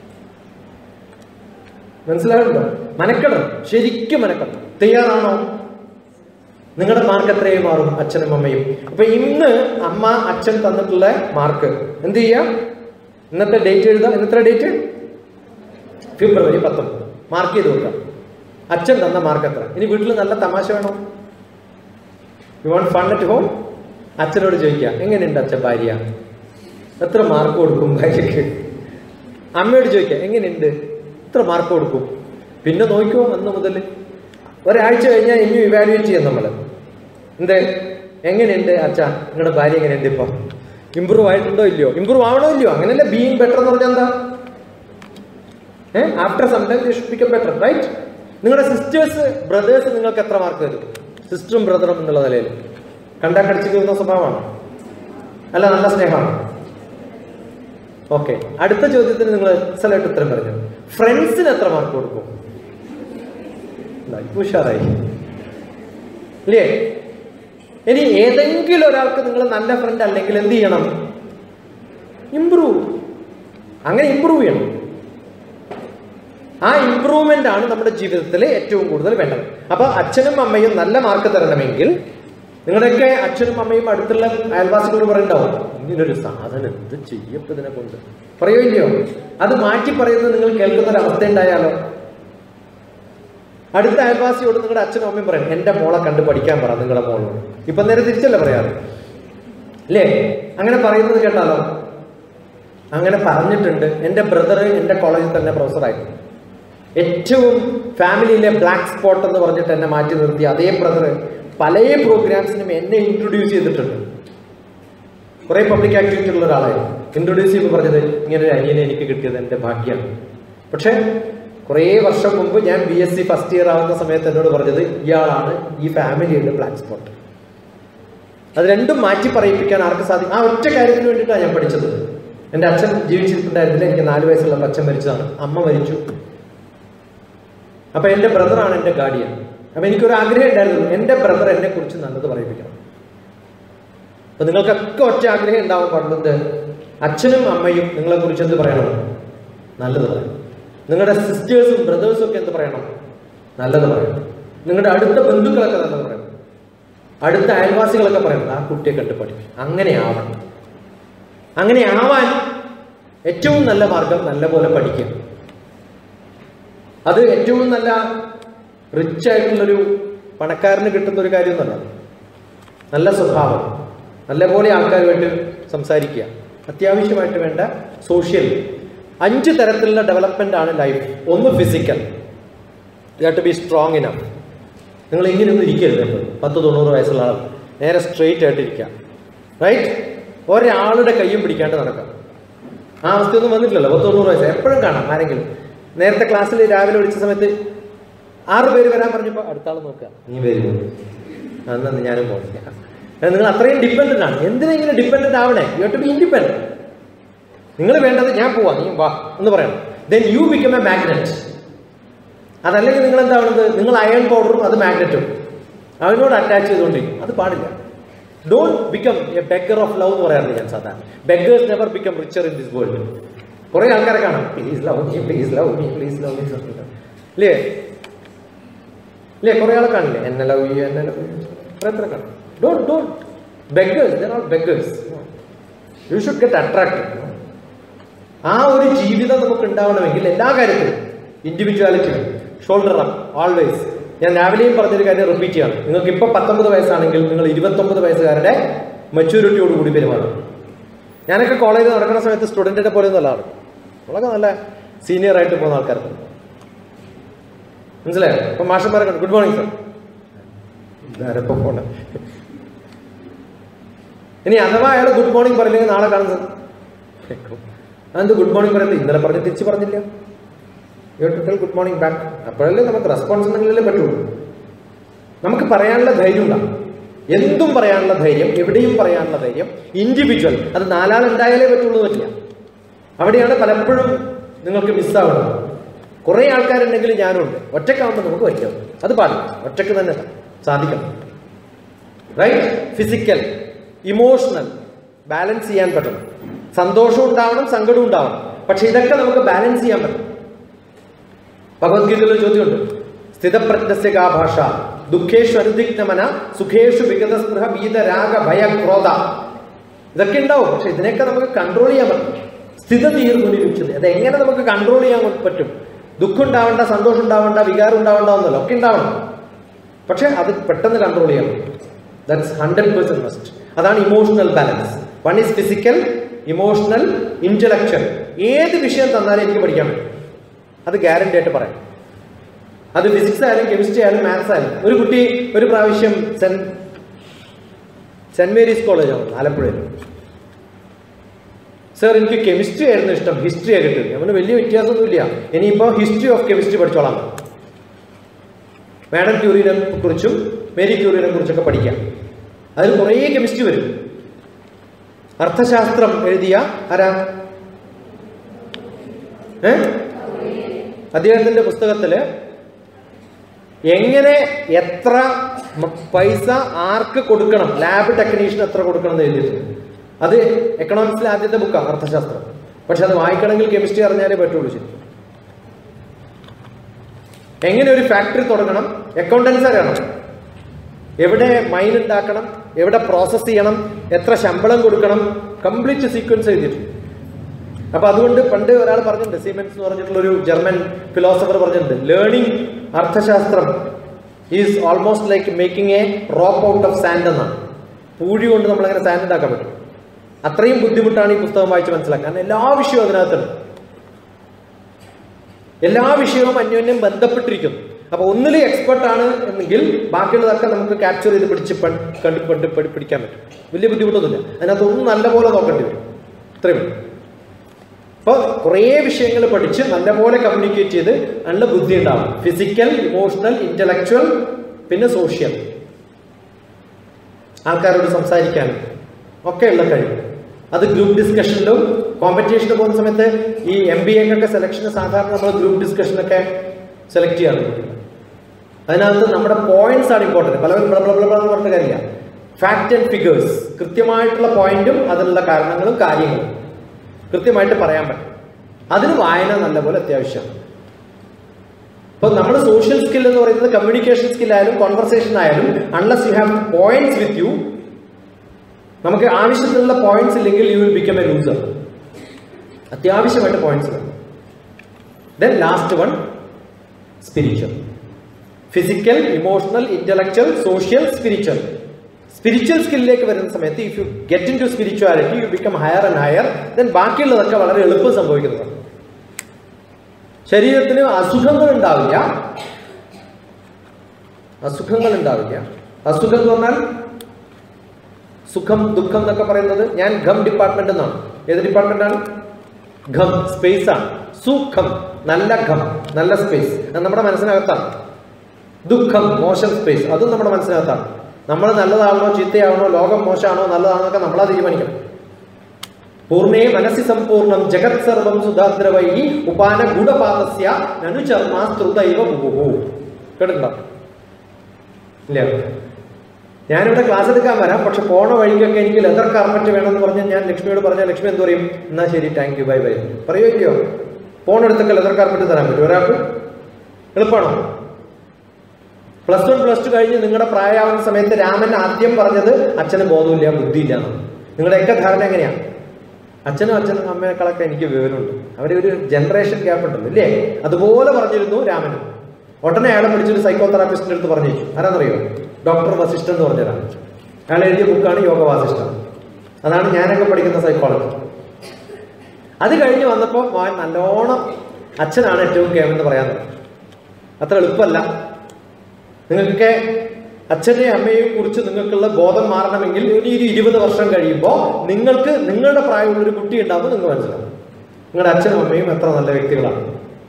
മനസ്സിലാവുന്നുണ്ടോ മനക്കണം ശരിക്കും മനക്കണം തയ്യാറാണോ നിങ്ങളുടെ മാർക്ക് എത്രയും മാറും അച്ഛനും അമ്മയും അപ്പൊ ഇന്ന് അമ്മ അച്ഛൻ തന്നിട്ടുള്ള മാർക്ക് എന്ത് ചെയ്യാം ഇന്നത്തെ ഡേറ്റ് എഴുതാം ഇന്നത്തെ ഡേറ്റ് ഫെബ്രുവരി പത്തൊമ്പത് മാർക്ക് ചെയ്ത് കൊടുക്കാം അച്ഛൻ തന്ന മാർക്ക് എത്ര ഇനി വീട്ടിൽ നല്ല തമാശ വേണോ you want fun at home അച്ഛനോട് ചോദിക്കാം എങ്ങനെയുണ്ട് അച്ഛൻ ഭാര്യ എത്ര മാർക്ക് കൊടുക്കും ഭാര്യയ്ക്ക് അമ്മയോട് ചോദിക്കാം എങ്ങനെയുണ്ട് എത്ര മാർക്ക് കൊടുക്കും പിന്നെ നോക്കിക്കോ അന്ന് മുതൽ ഒരാഴ്ച കഴിഞ്ഞാൽ ഇനിയും ഇവാലുവേറ്റ് ചെയ്യാം നമ്മൾ എന്തേ എങ്ങനെയുണ്ട് അച്ഛാ നിങ്ങളുടെ ഭാര്യ എങ്ങനെയുണ്ട് ഇപ്പൊ ഇമ്പ്രൂവ് ആയിട്ടുണ്ടോ ഇല്ലയോ ഇമ്പ്രൂവ് ആവണോ ഇല്ലയോ അങ്ങനെയല്ല ബീയിങ് ബെറ്റർ എന്ന് പറഞ്ഞാൽ എന്താ uh after some time should become better right നിങ്ങളുടെ സിസ്റ്റേഴ്സ് ബ്രദേഴ്സ് നിങ്ങൾക്ക് എത്ര മാർക്ക് തരും സിസ്റ്ററും ബ്രദറും എന്നുള്ള നിലയിൽ കണ്ടാൽ കടിച്ചു കയറുന്ന സ്വഭാവമാണ് അല്ല നല്ല സ്നേഹമാണ് ഓക്കെ അടുത്ത ചോദ്യത്തിന് നിങ്ങൾ എക്സലായിട്ട് ഉത്തരം പറഞ്ഞു ഫ്രണ്ട്സിന് എത്ര മാർക്ക് കൊടുക്കും ദാ, ഇപ്പൊ ഉഷാറായി ഇല്ലേ ഇനി ഏതെങ്കിലും ഒരാൾക്ക് നിങ്ങൾ നല്ല ഫ്രണ്ട് അല്ലെങ്കിൽ എന്ത് ചെയ്യണം ഇംപ്രൂവ് അങ്ങനെ ഇംപ്രൂവ് ചെയ്യണം ആ ഇംപ്രൂവ്മെന്റ് ആണ് നമ്മുടെ ജീവിതത്തിൽ ഏറ്റവും കൂടുതൽ വേണ്ടത് അപ്പൊ അച്ഛനും അമ്മയും നല്ല മാർക്ക് തരണമെങ്കിൽ നിങ്ങളുടെയൊക്കെ അച്ഛനും അമ്മയും അടുത്തുള്ള അയൽവാസികളോട് പറയണ്ടാവും ഇങ്ങനൊരു സാധനം എന്ത് ചെയ്യപ്പോ ഇതിനെ കൊണ്ട് പറയോ ഇല്ലയോ അത് മാറ്റി പറയുന്നത് നിങ്ങൾ കേൾക്കുന്ന ഒരു അവസ്ഥ ഉണ്ടായാലോ അടുത്ത അയൽവാസിയോട് നിങ്ങളുടെ അച്ഛനും അമ്മയും പറയും എന്റെ മോളെ കണ്ട് പഠിക്കാൻ പറ നിങ്ങളുടെ മോളോട് ഇപ്പൊ നേരെ തിരിച്ചല്ല പറയാറ് അല്ലേ അങ്ങനെ പറയുന്നത് കേട്ടാലോ അങ്ങനെ പറഞ്ഞിട്ടുണ്ട് എൻ്റെ ബ്രദർ എൻ്റെ കോളേജിൽ തന്നെ പ്രൊഫസറായിരുന്നു ഏറ്റവും ഫാമിലിയിലെ ബ്ലാക്ക് സ്പോട്ട് എന്ന് പറഞ്ഞിട്ട് എന്നെ മാറ്റി നിർത്തി അതേ ബ്രദർ പല പ്രോഗ്രാംസിനും എന്നെ ഇൻട്രൊഡ്യൂസ് ചെയ്തിട്ടുണ്ട് കുറെ പബ്ലിക് ആക്ടിവിറ്റി ഉള്ള ഒരാളായിരുന്നു ഇൻട്രൊഡ്യൂസ് ചെയ്യുമ്പോൾ പറഞ്ഞത് ഇങ്ങനെ ഒരു അനിയനെ എനിക്ക് കിട്ടിയത് എൻ്റെ ഭാഗ്യമാണ് പക്ഷേ കുറേ വർഷം മുമ്പ് ഞാൻ B S C first year ആവുന്ന സമയത്ത് എന്നോട് പറഞ്ഞത് ഇയാളാണ് ഈ ഫാമിലിയുടെ ബ്ലാക്ക് സ്പോട്ട് അത് രണ്ടും മാറ്റി പറയിപ്പിക്കാൻ ആർക്ക് സാധിക്കും ആ ഒറ്റ കാര്യത്തിന് വേണ്ടിയിട്ടാണ് ഞാൻ പഠിച്ചത് എൻ്റെ അച്ഛൻ ജീവിച്ചിട്ടുണ്ടായിരുന്നില്ല എനിക്ക് നാല് വയസ്സുള്ള അച്ഛൻ മരിച്ചതാണ് അമ്മ മരിച്ചു അപ്പൊ എൻ്റെ ബ്രദറാണ് എൻ്റെ ഗാർഡിയൻ അപ്പൊ എനിക്കൊരു ആഗ്രഹം ഉണ്ടായിരുന്നു എൻ്റെ ബ്രദർ എന്നെ കുറിച്ച് നല്ലത് പറയിപ്പിക്കണം അപ്പൊ നിങ്ങൾക്കൊക്കെ ഒറ്റ ആഗ്രഹം ഉണ്ടാവാൻ പാടുന്നത് അച്ഛനും അമ്മയും നിങ്ങളെ കുറിച്ച് എന്ത് പറയണം നല്ലത് പറയണം നിങ്ങളുടെ സിസ്റ്റേഴ്സും ബ്രദേഴ്സും ഒക്കെ എന്ത് പറയണം നല്ലത് പറയണം നിങ്ങളുടെ അടുത്ത ബന്ധുക്കളൊക്കെ നല്ലത് പറയണം അടുത്ത അയൽവാസികളൊക്കെ പറയണം ആ കുട്ടിയെ കണ്ട് പഠിക്കും അങ്ങനെ ആവണം അങ്ങനെ ആവാൻ ഏറ്റവും നല്ല മാർഗം നല്ലപോലെ പഠിക്കുക അത് ഏറ്റവും നല്ല റിച്ച് ആയിട്ടുള്ളൊരു പണക്കാരന് കിട്ടുന്ന ഒരു കാര്യമൊന്നുമല്ല നല്ല സ്വഭാവം നല്ലപോലെ ആൾക്കാരുമായിട്ട് സംസാരിക്കുക അത്യാവശ്യമായിട്ട് വേണ്ട സോഷ്യൽ അഞ്ച് തരത്തിലുള്ള ഡെവലപ്മെന്റ് ആണ് ലൈഫ് ഒന്ന് physical you to be strong enough നിങ്ങൾ ഇങ്ങനെ ഒന്നും ഇരിക്കരുത് എപ്പോഴും പത്ത് തൊണ്ണൂറ് വയസ്സുള്ള ആൾ നേരെ സ്ട്രെയിറ്റ് ആയിട്ട് ഇരിക്കുക റൈറ്റ് ഒരാളുടെ കയ്യും പിടിക്കാണ്ട് നടക്കാം ആ അവസ്ഥയൊന്നും വന്നിട്ടില്ലല്ലോ പത്ത് തൊണ്ണൂറ് വയസ്സ് എപ്പോഴും കാണാം ആരെങ്കിലും നേരത്തെ ക്ലാസ്സിൽ രാവിലെ വിളിച്ച സമയത്ത് ആറ് പേര് വരാൻ പറഞ്ഞപ്പോൾ അടുത്ത ആൾ നോക്കുക നീ വരുമോ അന്നു ഞാനും പോകുന്നില്ല അത് നിങ്ങൾ അത്രയും ഡിപ്പെൻഡന്റ് ആണ് എന്തിനാ ഇങ്ങനെ ഡിപ്പെൻഡന്റ് ആവണേ യു ടു ബി ഇൻഡിപെൻഡന്റ് നിങ്ങൾ വേണ്ടത് ഞാൻ പോവാ നീ വാ എന്ന് പറയണം then you become a magnet അതല്ലെങ്കിൽ നിങ്ങൾ എന്താവുന്നത് നിങ്ങൾ അയൺ പൗഡറും അത് മാഗ്നറ്റും അവനോട് അറ്റാച്ച് ചെയ്തുകൊണ്ടിരിക്കും അത് പാടില്ല don't become a beggar of love എന്ന് പറയാറുണ്ട് ഞാൻ സാധാരണ beggars never become richer in this world കുറെ ആൾക്കാരെ കാണാം please love me please love me please love me ഇല്ലേ ഇല്ലേ കുറെ ആളെ കാണില്ലേ എന്നെ ലവ് ചെയ്യൂ എന്നെ ലവ് ചെയ്യൂ എത്ര എത്ര കാണാം don't don't beggars there are beggars you should get attracted ആ ഒരു ജീവിതം നമുക്ക് ഉണ്ടാവണമെങ്കിൽ എല്ലാ കാര്യത്തിലും ഇൻഡിവിജ്വാലിറ്റി ഷോൾഡർ അപ്പ് ഓൾവേസ് ഞാൻ രാവിലെയും പറഞ്ഞൊരു കാര്യം റിപ്പീറ്റ് ചെയ്യണം നിങ്ങൾക്ക് ഇപ്പോൾ പത്തൊമ്പത് വയസ്സാണെങ്കിൽ നിങ്ങൾ ഇരുപത്തൊമ്പത് വയസ്സുകാരുടെ മെച്യൂരിറ്റിയോട് കൂടി പെരുമാറണം ഞാനൊക്കെ കോളേജിൽ നടക്കുന്ന സമയത്ത് സ്റ്റുഡൻറ്റിനെ പോലെ ഒന്നും അല്ല നമ്മളൊക്കെ നല്ല സീനിയർ ആയിട്ട് പോകുന്ന ആൾക്കാർക്ക് മനസ്സിലായോ അപ്പൊ മാഷന്മാരൊക്കെ ഗുഡ് മോർണിംഗ് സർ ഇതാരപ്പോ പോണ ഇനി അഥവാ അയാൾ ഗുഡ് മോർണിംഗ് പറഞ്ഞില്ലെങ്കിൽ നാളെ കാണുന്നത് അതെന്ത് ഗുഡ് മോർണിംഗ് പറയുന്നത് ഇന്നലെ പറഞ്ഞ് തിരിച്ച് പറഞ്ഞില്ല you tell good morning back അപ്പോഴല്ലേ നമുക്ക് റെസ്പോൺസ് ഉണ്ടെങ്കിലല്ലേ പറ്റുള്ളൂ നമുക്ക് പറയാനുള്ള ധൈര്യം ഉണ്ടാവും എന്തും പറയാനുള്ള ധൈര്യം എവിടെയും പറയാനുള്ള ധൈര്യം ഇൻഡിവിജ്വൽ അത് നാലാളുണ്ടായാലേ പറ്റുള്ളൂ പറ്റില്ല അവിടെയാണ് പലപ്പോഴും നിങ്ങൾക്ക് മിസ്സാവുന്നത് കുറേ ആൾക്കാരുണ്ടെങ്കിൽ ഞാനുണ്ട് ഒറ്റക്കാവുമ്പോൾ നമുക്ക് പറ്റും അത് പാടില്ല ഒറ്റക്ക് തന്നെ സാധിക്കണം റൈറ്റ് ഫിസിക്കൽ ഇമോഷണൽ ബാലൻസ് ചെയ്യാൻ പറ്റണം സന്തോഷം ഉണ്ടാവണം സങ്കടം ഉണ്ടാവണം പക്ഷെ ഇതൊക്കെ നമുക്ക് ബാലൻസ് ചെയ്യാൻ പറ്റും ഭഗവത്ഗീതയിൽ ഒരു ചോദ്യമുണ്ട് സ്ഥിതപ്രജ്ഞസ്യ കാ ഭാഷ ദുഃഖേഷു അനുദിഗ്നമന സുഖേഷു വിഗതസ്പൃഹ വീതരാഗ ഭയ ക്രോധ ഇതൊക്കെ ഉണ്ടാവും പക്ഷെ ഇതിനെയൊക്കെ നമുക്ക് കൺട്രോൾ ചെയ്യാൻ പറ്റും സ്ഥിത തീർന്നുനിരീക്ഷിച്ചത് അത് എങ്ങനെ നമുക്ക് കൺട്രോൾ ചെയ്യാൻ പറ്റും ദുഃഖം ഉണ്ടാവണ്ട സന്തോഷം ഉണ്ടാവണ്ട വികാരം ഉണ്ടാവണ്ട എന്നല്ല ഒക്കെ ഉണ്ടാവണം പക്ഷെ അത് പെട്ടെന്ന് കൺട്രോൾ ചെയ്യണം ദാറ്റ്സ് ഹൺഡ്രഡ് പെർസെന്റ് മസ്റ്റ് അതാണ് emotional balance one is physical emotional intellectual ഏത് വിഷയം തന്നാലും എനിക്ക് പഠിക്കാൻ പറ്റും അത് ഗ്യാരണ്ടി ആയിട്ട് പറയാം അത് ഫിസിക്സ് ആയാലും കെമിസ്ട്രി ആയാലും മാത്സ് ആയാലും ഒരു കുട്ടി ഒരു പ്രാവശ്യം സെന്റ് സെന്റ് മേരീസ് കോളേജാണ് ആലപ്പുഴയിൽ സർ എനിക്ക് കെമിസ്ട്രി ആയിരുന്നു ഇഷ്ടം ഹിസ്റ്ററി ആയിട്ട് അവന് വലിയ വ്യത്യാസമൊന്നുമില്ല ഇനിയിപ്പോൾ ഹിസ്റ്ററി ഓഫ് കെമിസ്ട്രി പഠിച്ചോളാം മാഡം ക്യൂറിനെ കുറിച്ചും മേരി ക്യൂറിനെ കുറിച്ചൊക്കെ പഠിക്കാം അതിൽ കുറേ കെമിസ്ട്രി വരും അർത്ഥശാസ്ത്രം എഴുതിയ ആരാ ഏ അദ്ദേഹത്തിന്റെ പുസ്തകത്തില് എങ്ങനെ എത്ര മ- പൈസ ആർക്ക് കൊടുക്കണം ലാബ് ടെക്നീഷ്യൻ എത്ര കൊടുക്കണം എന്ന് എഴുതിയിട്ടുണ്ട് അത് എക്കണോമിക്സിലെ ആദ്യത്തെ ബുക്കാണ് അർത്ഥശാസ്ത്രം പക്ഷെ അത് വായിക്കണമെങ്കിൽ കെമിസ്ട്രി അറിഞ്ഞാലേ പറ്റുള്ളൂ ശരി എങ്ങനെ ഒരു ഫാക്ടറി തുടങ്ങണം അക്കൗണ്ടൻസ് അറിയണം എവിടെ മൈൻ ഉണ്ടാക്കണം എവിടെ പ്രോസസ് ചെയ്യണം എത്ര ശമ്പളം കൊടുക്കണം കംപ്ലീറ്റ് സീക്വൻസ് എഴുതിയിട്ടുണ്ട് അപ്പൊ അതുകൊണ്ട് പണ്ട് ഒരാൾ പറഞ്ഞിട്ടുണ്ട് സീമെൻസ് എന്ന് പറഞ്ഞിട്ടുള്ള ഒരു ജർമ്മൻ ഫിലോസഫർ പറഞ്ഞിട്ടുണ്ട് ലേണിംഗ് അർത്ഥശാസ്ത്രം is almost like making a rope out of sand എന്നാണ് പൂഴി കൊണ്ട് നമ്മൾ അങ്ങനെ സാൻഡ് ഉണ്ടാക്കാൻ പറ്റും അത്രയും ബുദ്ധിമുട്ടാണ് ഈ പുസ്തകം വായിച്ച് മനസ്സിലാക്കാൻ കാരണം എല്ലാ വിഷയവും അതിനകത്തുണ്ട് എല്ലാ വിഷയവും അന്യോന്യം ബന്ധപ്പെട്ടിരിക്കുന്നു അപ്പൊ ഒന്നിലും എക്സ്പെർട്ട് ആണ് എന്നെങ്കിൽ ബാക്കിയുള്ളതൊക്കെ നമുക്ക് ക്യാപ്ചർ ചെയ്ത് പിടിച്ച് പ- കണ്ട് പണ്ട് പഠി- പിടിക്കാൻ പറ്റും വലിയ ബുദ്ധിമുട്ടൊന്നുമില്ല അതിനകത്തൊന്നും നല്ലപോലെ നോക്കേണ്ടി വരും ഇത്രയും വേണം അപ്പോൾ കുറേ വിഷയങ്ങൾ പഠിച്ച് നല്ലപോലെ കമ്മ്യൂണിക്കേറ്റ് ചെയ്ത് നല്ല ബുദ്ധി ഉണ്ടാവും ഫിസിക്കൽ ഇമോഷണൽ ഇന്റലക്ച്വൽ പിന്നെ സോഷ്യൽ ആൾക്കാരോട് സംസാരിക്കാൻ ഒക്കെയുള്ള കഴിവ് അത് ഗ്രൂപ്പ് ഡിസ്കഷനിലും കോമ്പറ്റീഷന് പോകുന്ന സമയത്ത് ഈ എം ബി എക്കൊക്കെ സെലക്ഷന് സാധാരണ നമ്മൾ ഗ്രൂപ്പ് ഡിസ്കഷനൊക്കെ സെലക്ട് ചെയ്യാറുണ്ട് അതിനകത്ത് നമ്മുടെ പോയിന്റ്സ് ആണ് ഇമ്പോർട്ടൻറ്റ് പലവരും ബ്ല ബ്ല ബ്ല ബ്ല എന്ന് പറഞ്ഞ കാര്യമില്ല ഫാക്ട് ആൻഡ് ഫിഗേഴ്സ് കൃത്യമായിട്ടുള്ള പോയിന്റും അതിനുള്ള കാരണങ്ങളും കാര്യങ്ങളും കൃത്യമായിട്ട് പറയാൻ പറ്റും അതിന് വായന നല്ലപോലെ അത്യാവശ്യമാണ് ഇപ്പൊ നമ്മൾ സോഷ്യൽ സ്കിൽ എന്ന് പറയുന്നത് കമ്മ്യൂണിക്കേഷൻ സ്കിൽ ആയാലും കോൺവെർസേഷൻ ആയാലും unless you have points with you നമുക്ക് ആവശ്യത്തിനുള്ള പോയിന്റ്സ് ഇല്ലെങ്കിൽ you will become a loser അത്യാവശ്യമായിട്ട് പോയിന്റ്സ് വേണം then last one spiritual physical emotional intellectual social spiritual spiritual സ്കില്ലിലേക്ക് വരുന്ന സമയത്ത് if you get into spirituality you become higher and higher then ബാക്കിയുള്ളതൊക്കെ വളരെ എളുപ്പം സംഭവിക്കുന്നതാണ് ശരീരത്തിന് അസുഖങ്ങൾ ഉണ്ടാവില്ല അസുഖങ്ങൾ ഉണ്ടാവില്ല അസുഖം എന്ന് പറഞ്ഞാൽ സുഖം ദുഃഖം എന്നൊക്കെ പറയുന്നത് ഞാൻ ഘം ഡിപ്പാർട്ട്മെന്റ് എന്നാണ് ഏത് ഡിപ്പാർട്ട്മെന്റാണ് ഘം സ്പേസ് ആണ് സുഖം നല്ല ഘം നല്ല സ്പേസ് അത് നമ്മുടെ മനസ്സിനകത്താണ് ദുഃഖം മോശം സ്പേസ് അതും നമ്മുടെ മനസ്സിനകത്താണ് നമ്മൾ നല്ലതാവണോ ചീത്തയാവണോ ലോകം മോശമാണോ നല്ലതാണോ എന്നൊക്കെ നമ്മളാ തീരുമാനിക്കണം പൂർണ്ണേ മനസ്സി സമ്പൂർണം ജഗത് സർവം സുധാദ്രവൈ ഉപാന ഗൂഢപാതസ്യ നനു ചർമാസ്തൃതൈവ മുഹു കേട്ടിട്ടുണ്ടോ ഇല്ല ഞാനിവിടെ ക്ലാസ് എടുക്കാൻ വരാം പക്ഷെ പോണ വഴിക്കൊക്കെ എനിക്ക് ലെതർ കാർപ്പറ്റ് വേണമെന്ന് പറഞ്ഞ് ഞാൻ ലക്ഷ്മിയോട് പറഞ്ഞാൽ ലക്ഷ്മി എന്ത് പറയും എന്നാ ശരി താങ്ക് യു ബൈ ബൈ പറയുമല്ലോ പോണെടുത്തൊക്കെ ലെതർ കാർപ്പറ്റ് തരാൻ പറ്റും ഒരാൾക്ക് എളുപ്പമാണോ പ്ലസ് വൺ പ്ലസ് ടു കഴിഞ്ഞ് നിങ്ങളുടെ പ്രായമാവുന്ന സമയത്ത് രാമൻ ആദ്യം പറഞ്ഞത് അച്ഛന് ബോധമില്ല ബുദ്ധിയില്ല എന്നാണ് നിങ്ങളുടെയൊക്കെ ധാരണ എങ്ങനെയാണ് അച്ഛനും അച്ഛനും അമ്മയെക്കാളൊക്കെ എനിക്ക് വിവരമുണ്ട് അവരെ ഒരു ജനറേഷൻ ഗ്യാപ്പ് ഉണ്ടല്ലോ ഇല്ലേ അതുപോലെ പറഞ്ഞിരുന്നു രാമനും ഉടനെ അയാളെ പിടിച്ചൊരു സൈക്കോ തെറാപ്പിസ്റ്റിന്റെ അടുത്ത് പറഞ്ഞു ആരാന്നറിയോ ഡോക്ടർ വസിഷ്ഠൻ എന്ന് പറഞ്ഞതാണ് അയാൾ എഴുതിയ ബുക്കാണ് യോഗ വാസിഷ്ഠ അതാണ് ഞാനൊക്കെ പഠിക്കുന്ന സൈക്കോളജി അത് കഴിഞ്ഞ് വന്നപ്പോൾ മോൻ നല്ലോണം അച്ഛനാണ് ഏറ്റവും കേമെന്ന് പറയാൻ തുടങ്ങി അത്ര എളുപ്പമല്ല നിങ്ങൾക്കൊക്കെ അച്ഛനെയും അമ്മയെയും കുറിച്ച് നിങ്ങൾക്കുള്ള ബോധം മാറണമെങ്കിൽ ഇനി ഒരു ഇരുപത് വർഷം കഴിയുമ്പോൾ നിങ്ങൾക്ക് നിങ്ങളുടെ പ്രായമുള്ള ഒരു കുട്ടി ഉണ്ടാവും നിങ്ങൾ മനസ്സിലാവും നിങ്ങളുടെ അച്ഛനും അമ്മയും എത്ര നല്ല വ്യക്തികളാണ്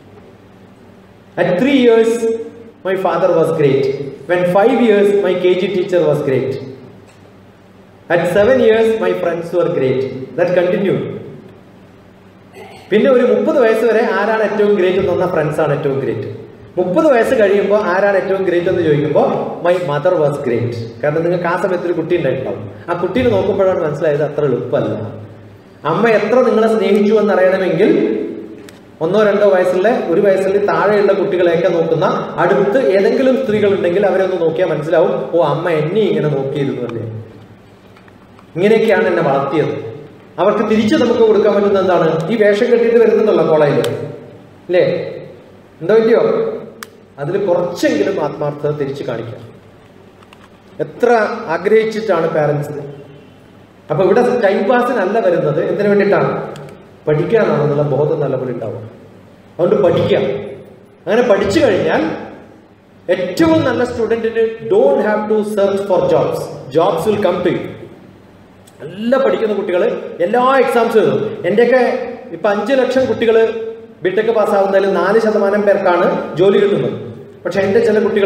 At three years, my father was great. When five years, my KG teacher was great. At seven years, my friends were great. That continued. പിന്നെ ഒരു മുപ്പത് വയസ്സ് വരെ ആരാണ് ഏറ്റവും ഗ്രേറ്റ് എന്ന് പറഞ്ഞാൽ ഫ്രണ്ട്സ് ആണ് ഏറ്റവും ഗ്രേറ്റ് മുപ്പത് വയസ്സ് കഴിയുമ്പോൾ ആരാണ് ഏറ്റവും ഗ്രേറ്റ് എന്ന് ചോദിക്കുമ്പോൾ മൈ മദർ വാസ് ഗ്രേറ്റ് കാരണം നിങ്ങൾക്ക് ആ സമയത്ത് ഒരു കുട്ടി ഉണ്ടായിട്ടുണ്ടാവും ആ കുട്ടീനെ നോക്കുമ്പോഴാണ് മനസ്സിലായത് അത്ര എളുപ്പമല്ല അമ്മ എത്ര നിങ്ങളെ സ്നേഹിച്ചു എന്ന് അറിയണമെങ്കിൽ ഒന്നോ രണ്ടോ വയസ്സിലെ ഒരു വയസ്സിൽ താഴെയുള്ള കുട്ടികളെയൊക്കെ നോക്കുന്ന അടുത്ത് ഏതെങ്കിലും സ്ത്രീകൾ ഉണ്ടെങ്കിൽ അവരെ ഒന്ന് നോക്കിയാൽ മനസ്സിലാവും ഓ അമ്മ എന്നെ ഇങ്ങനെ നോക്കിയിരുന്നു അല്ലേ ഇങ്ങനെയൊക്കെയാണ് എന്നെ വളർത്തിയത് അവർക്ക് തിരിച്ചു നമുക്ക് കൊടുക്കാൻ പറ്റുന്ന എന്താണ് ഈ വേഷം കെട്ടിയിട്ട് വരുന്നുണ്ടല്ലോ കോളേജിൽ അല്ലേ എന്തോ ഇല്ലയോ അതിൽ കുറച്ചെങ്കിലും ആത്മാർത്ഥത തിരിച്ചു കാണിക്കാം എത്ര ആഗ്രഹിച്ചിട്ടാണ് പാരൻസ് അപ്പൊ ഇവിടെ ടൈം പാസിനല്ല വരുന്നത് എന്തിനു വേണ്ടിയിട്ടാണ് പഠിക്കാനാണെന്നുള്ള ബോധം നല്ലപോലെ ഉണ്ടാവും അതുകൊണ്ട് പഠിക്കാം അങ്ങനെ പഠിച്ചു കഴിഞ്ഞാൽ ഏറ്റവും നല്ല സ്റ്റുഡൻറ്റിന് don't have to search for jobs jobs will come to you നല്ല പഠിക്കുന്ന കുട്ടികൾ എല്ലാ എക്സാംസും എഴുതും എൻ്റെയൊക്കെ ഇപ്പൊ അഞ്ച് ലക്ഷം കുട്ടികൾ ബിടെക് പാസ്സാവുന്നതിൽ നാല് ശതമാനം പേർക്കാണ് ജോലി കിട്ടുന്നത് പക്ഷെ എൻ്റെ ചില കുട്ടികളുണ്ട്